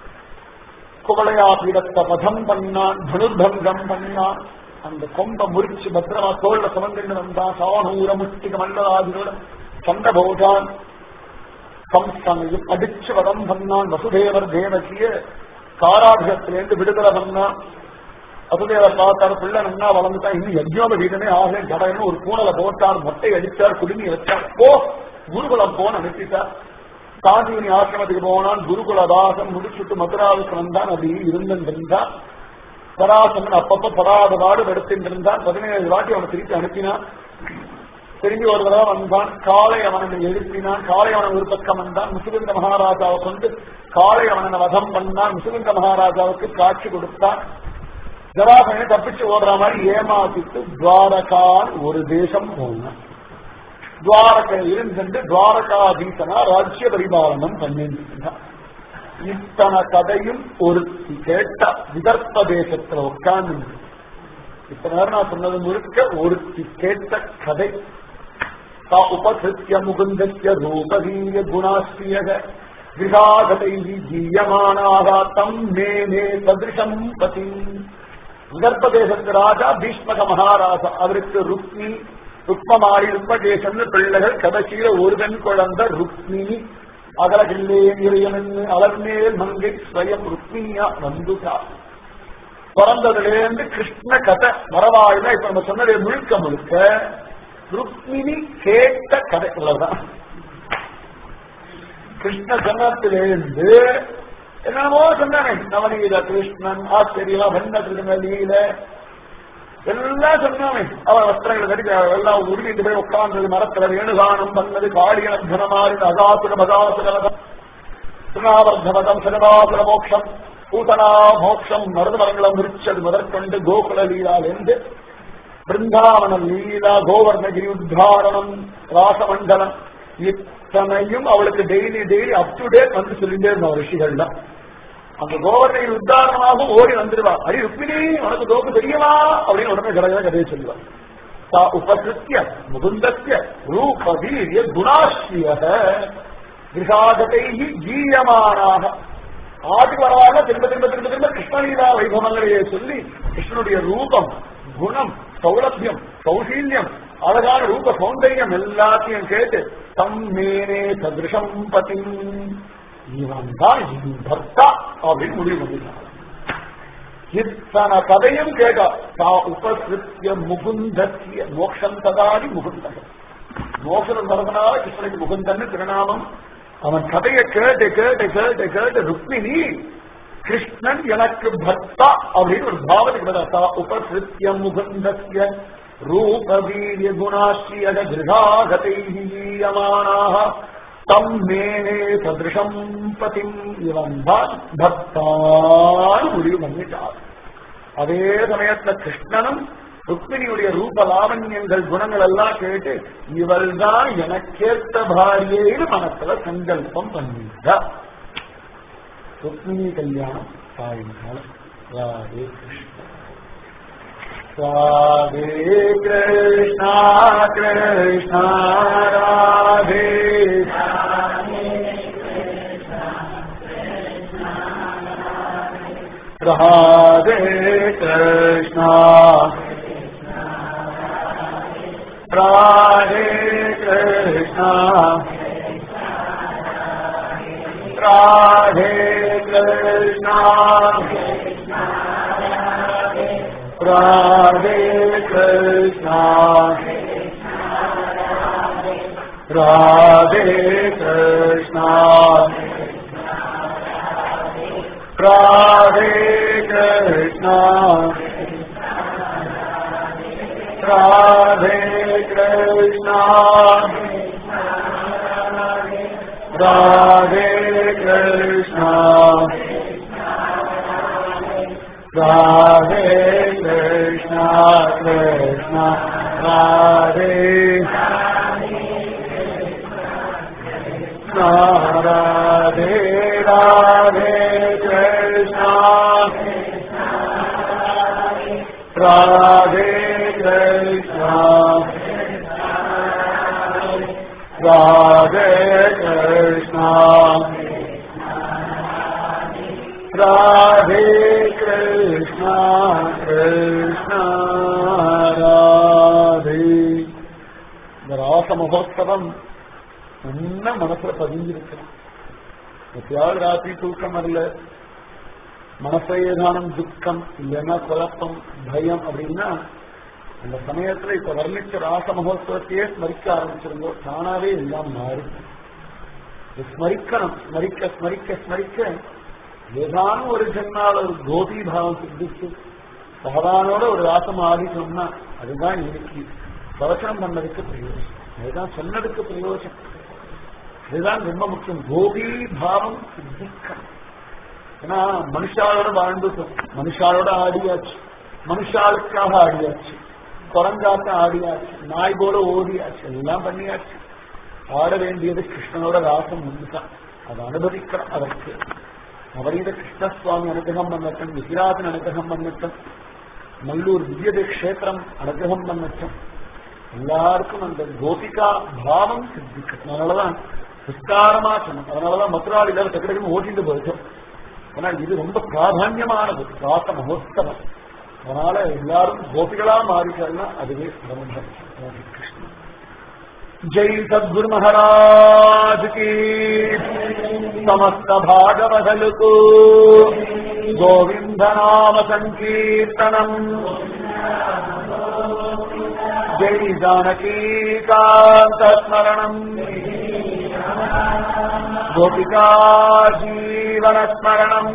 குவளையா பீடத்தை பதம் பண்ணான் தனுர்பங்கம் பண்ணான் அந்த கொம்ப முறிச்சு பத்திரமா தோல்ல சுமந்துட்டு வந்தான் சானூர முஷ்டிக மல்லராஜனோட சண்டை போட்டான் கம்சனையும் அடிச்சு வதம் பண்ணான் வசுதேவர் தேவகிய காராகிரத்திலேருந்து விடுதலை பண்ணான் வசுதேவர் பார்த்தாரு பிள்ளை நன்னா வளர்ந்துட்டான் இன்னும் யஜ்யோப வீதமே ஆக கடன்னு ஒரு பூனலை போட்டார் மொட்டை அடிச்சார் குடுமி வச்சார் போ குருகுலம் போன அனுப்பிட்டார் காந்தியுனி ஆசிரமத்துக்கு போனான் குருகுலதாசன் முடிச்சுட்டு மதுராவுக்கு வந்தான் அப்படி இருந்திருந்தான் பராசமன் அப்பப்ப படாத பாடு படுத்திட்டு இருந்தான் பதினேழு வாட்டி அவனை திருப்பி அனுப்பினான் திரும்பி ஒரு தடவை வந்தான் காளை அவனை எழுப்பினான் காளை அவன் ஒரு பக்கம் வந்தான் முசுகுந்த மகாராஜாவை கொண்டு காளை அவனை வதம் பண்ணான் முசுகுந்த மகாராஜாவுக்கு காட்சி கொடுத்தான் ஜராசனை தப்பிச்சு ஓடுற மாதிரி ஏமாத்திட்டு துவாரகான் ஒரு தேசம் போனான் துவாரகை இருந்துட்டு துவாரகாதீசனா ராஜ்ய பரிபாலனம் பண்ணிட்டு இத்தனை கதையும் ஒரு கேட்ட விதர்ப்ப தேசத்துல உட்கார்ந்து இப்ப நேரம் நான் சொன்னது முழுக்க ஒருத்தி கேட்ட கதை சா உபகிருத்திய முகுந்தஸ்ய ரூபவீய குணாஸ்தியக விகாகதை ஜீயமானாக தம் மே மே சதிருஷம் பதி விதர்ப்ப தேசத்து ராஜா பீஷ்மக மகாராஜா அவருக்கு ருக்மி ருக்மமாரி ருக்மகேசன் பிள்ளைகள் கடைசியில ஒரு பெண் குழந்தை ருக்மிணி அகலகில்லே இறையனு அலர்மேல் மங்கை ஸ்வயம் ருக்மிணியா வந்துட்டா பிறந்ததுலேருந்து கிருஷ்ண கதை மரவாயில இப்ப நம்ம சொன்னதே முழுக்க முழுக்க ருக்மிணி கேட்ட கதை உள்ளதான் கிருஷ்ண ஜனத்திலிருந்து என்னமோ சொன்னானே நவநீத கிருஷ்ணன் ஆச்சரியமா வண்ண திருநெல்லியில எல்லாம் சொன்னாமே அவன் வஸ்திரங்களை கடிக்க எல்லாம் உருவிட்டு போய் உட்கார்ந்தது மரத்துல வேணுகானம் பண்ணது காளியனத்தனமாறி அகாசுர மகாசுரவதம் சுனாவர்தவதம் சகதாசுர மோட்சம் பூதனா மோட்சம் மருது மரங்களை முறிச்சது முதற்கொண்டு கோகுல லீலாலேருந்து பிருந்தாவன லீலா கோவர்ணகிரி உத்தாரணம் ராசமண்டலம் இத்தனையும் அவளுக்கு daily daily up to date வந்து சொல்லிட்டே இருந்த ரிஷிகள்லாம் அந்த கோவர்ணகிரி உத்தாரணமாகவும் ஓடி வந்துடுவா அடி ருக்மிணி உனக்கு தோப்பு தெரியுமா அப்படின்னு உடனே கடக கதையை சொல்லுவா சா உபகிருத்திய முகுந்தத்திய ரூப வீரிய குணாஸ்திய கிருஷாகத்தை ஜீயமானாக ஆட்டுக்கு வரவாக திரும்ப திரும்ப திரும்ப திரும்ப கிருஷ்ணலீலா வைபவங்களையே சொல்லி கிருஷ்ணனுடைய ரூபம் குணம் சௌலபியம் சௌசீல்யம் அழகான ரூப சௌந்தரியம் எல்லாத்தையும் கேட்டு தம் மேனே சதிருஷம் பதி இவன் தான் என் பர்த்தா அப்படின்னு முடிவு பண்ணிட்டான் இத்தனை கதையும் கேட்டா தா உபசிருத்திய முகுந்தத்திய மோக்ஷம் ததாதி முகுந்தன் மோக்ஷம் தரதுனால கிருஷ்ணனுக்கு முகுந்தன்னு திருநாமம் அவன் கதையை கேட்டு கேட்டு கேட்டு கேட்டு ருக்மிணி கிருஷ்ணன் எனக்கு பக்தா அப்படின்னு ஒரு பாவனை தா உபசிருத்திய முகுந்தத்திய ரூபவீரிய குணாஸ்ரீயக கிருகாகதையமானாக தம் மேனே சதிருஷம் பதிம் இவன் தான் பக்தான் முடிவு பண்ணிட்டார் அதே சமயத்துல கிருஷ்ணனும் ருக்மிணியுடைய ரூப லாவண்யங்கள் குணங்கள் எல்லாம் கேட்டு இவள் தான் எனக்கேற்ற பாரியேன்னு மனசுல சங்கல்பம் பண்ணிட்டார் ருக்மிணி கல்யாணம் சாயங்காலம் ராதே கிருஷ்ண ராதே கிருஷ்ணா கிருஷ்ணா ராதே ராதே கிருஷ்ணா ராதே கிருஷ்ணா ராதே கிருஷ்ணா ராதே கிருஷ்ணா ராதே கிருஷ்ணா ராதே கிருஷ்ணா ராதே கிருஷ்ணா ராதே கிருஷ்ணா ராதே கிருஷ்ணா கிருஷ்ணா ராதே ராதே ராதே கிருஷ்ணா ராதே கிருஷ்ணா ராதே கிருஷ்ணா ராதே கிருஷ்ணா கிருஷ்ணா ராதே இந்த ராச மகோத்சவம் என்ன மனசுல பதிஞ்சிருக்கணும் எப்பயாவது ராத்திரி தூக்கம் வரல மனசை ஏதானும் துக்கம் இல்லைன்னா குழப்பம் பயம் அப்படின்னா அந்த சமயத்துல இப்ப வர்ணிச்ச ராச மகோத்சவத்தையே ஸ்மரிக்க ஆரம்பிச்சிருந்தோம் தானாவே எல்லாம் மாறி ஸ்மரிக்கணும் ஸ்மரிக்க ஸ்மரிக்க ஸ்மரிக்க ஏதானும் ஒரு ஜென்மால ஒரு கோபி பாவம் சித்திச்சு பகவானோட ஒரு ராசம் ஆடிட்டோம்னா அதுதான் இன்னைக்கு பிரவச்சனம் பண்ணதுக்கு பிரயோஜனம் அதுதான் சொன்னதுக்கு பிரயோஜனம் இதுதான் ரொம்ப முக்கியம் கோபி பாவம் சித்திக்கணும் ஏன்னா மனுஷாலோட வாழ்ந்துட்டோம் மனுஷாலோட ஆடியாச்சு மனுஷாளுக்காக ஆடியாச்சு குரங்காக்க ஆடியாச்சு நாய் போல ஓடியாச்சு எல்லாம் பண்ணியாச்சு ஆட வேண்டியது கிருஷ்ணனோட ராசம் ஒன்றுதான் அதை அனுபவிக்கணும் அதற்கு அவரீத கிருஷ்ணசுவாமி அனுகிரகம் பண்ணட்டும் விசிராஜன் அனுகிரகம் பண்ணட்டும் நல்லூர் திவ்யதே கஷேத்திரம் அனுகிரகம் பண்ணட்டும் எல்லாருக்கும் அந்த கோபிகா பாவம் சித்திக்கணும் அதனாலதான் விஸ்தாரமா சொன்னோம் அதனாலதான் மதுராளில டக்கு ஓட்டிட்டு போயிட்டோம் ஏன்னா இது ரொம்ப பிராதான்யமானது ராச மகோத்சவம் அதனால எல்லாரும் கோபிகளா மாறிட்டாங்கன்னா அதுவே பரமபக்தி கிருஷ்ணன் जय सद्गुरु महाराज की समस्त भागवदल को गोविंद नाम संकीर्तनम जय जानकी कांत स्मरणम गोपिका जीवन स्मरणम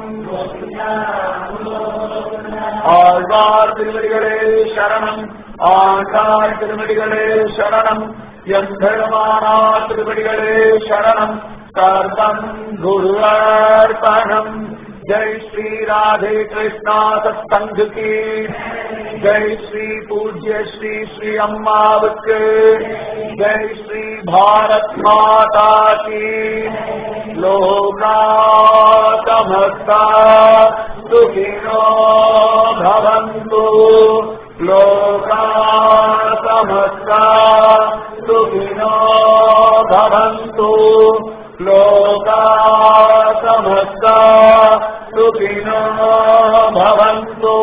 ஆழ்வார் திருவடிகளே சரணம் ஆண்டாள் திருவடிகளே சரணம் எம்பெருமானா திருவடிகளே சரணம் சர்வம் குருவார்ப்பணம் ஜெய் ஸ்ரீ ராதே கிருஷ்ணா சத்சங்க கி ஜெய் ஸ்ரீ பூஜ்ய ஸ்ரீ ஸ்ரீ அம்மாவுக்கு ஜெய் ஸ்ரீ பாரத் மாதா கி லோகா சமஸ்தா சுகினோ भवन्तु लोका समस्ता सुखिनो भवन्तु लोका समस्ता सुखिनो भवन्तु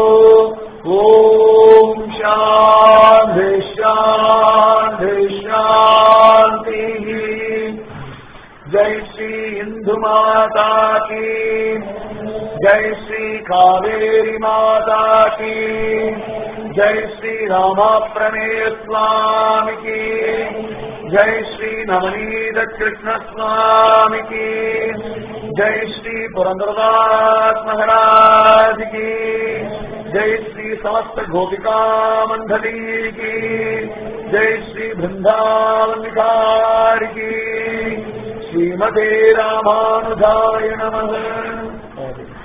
ॐ शान्ति शान्ति शान्तिः जय श्री हिन्दु माता की जय श्री कावेरी माता की जय श्री रामा प्रमेय स्वामी की जय श्री नवनीत कृष्ण स्वामी की जय श्री पुरंदरदास महाराज की जय श्री समस्त गोपिका मंडली की जय श्री वृंदावन निकार की श्रीमते रामानुजाय नमः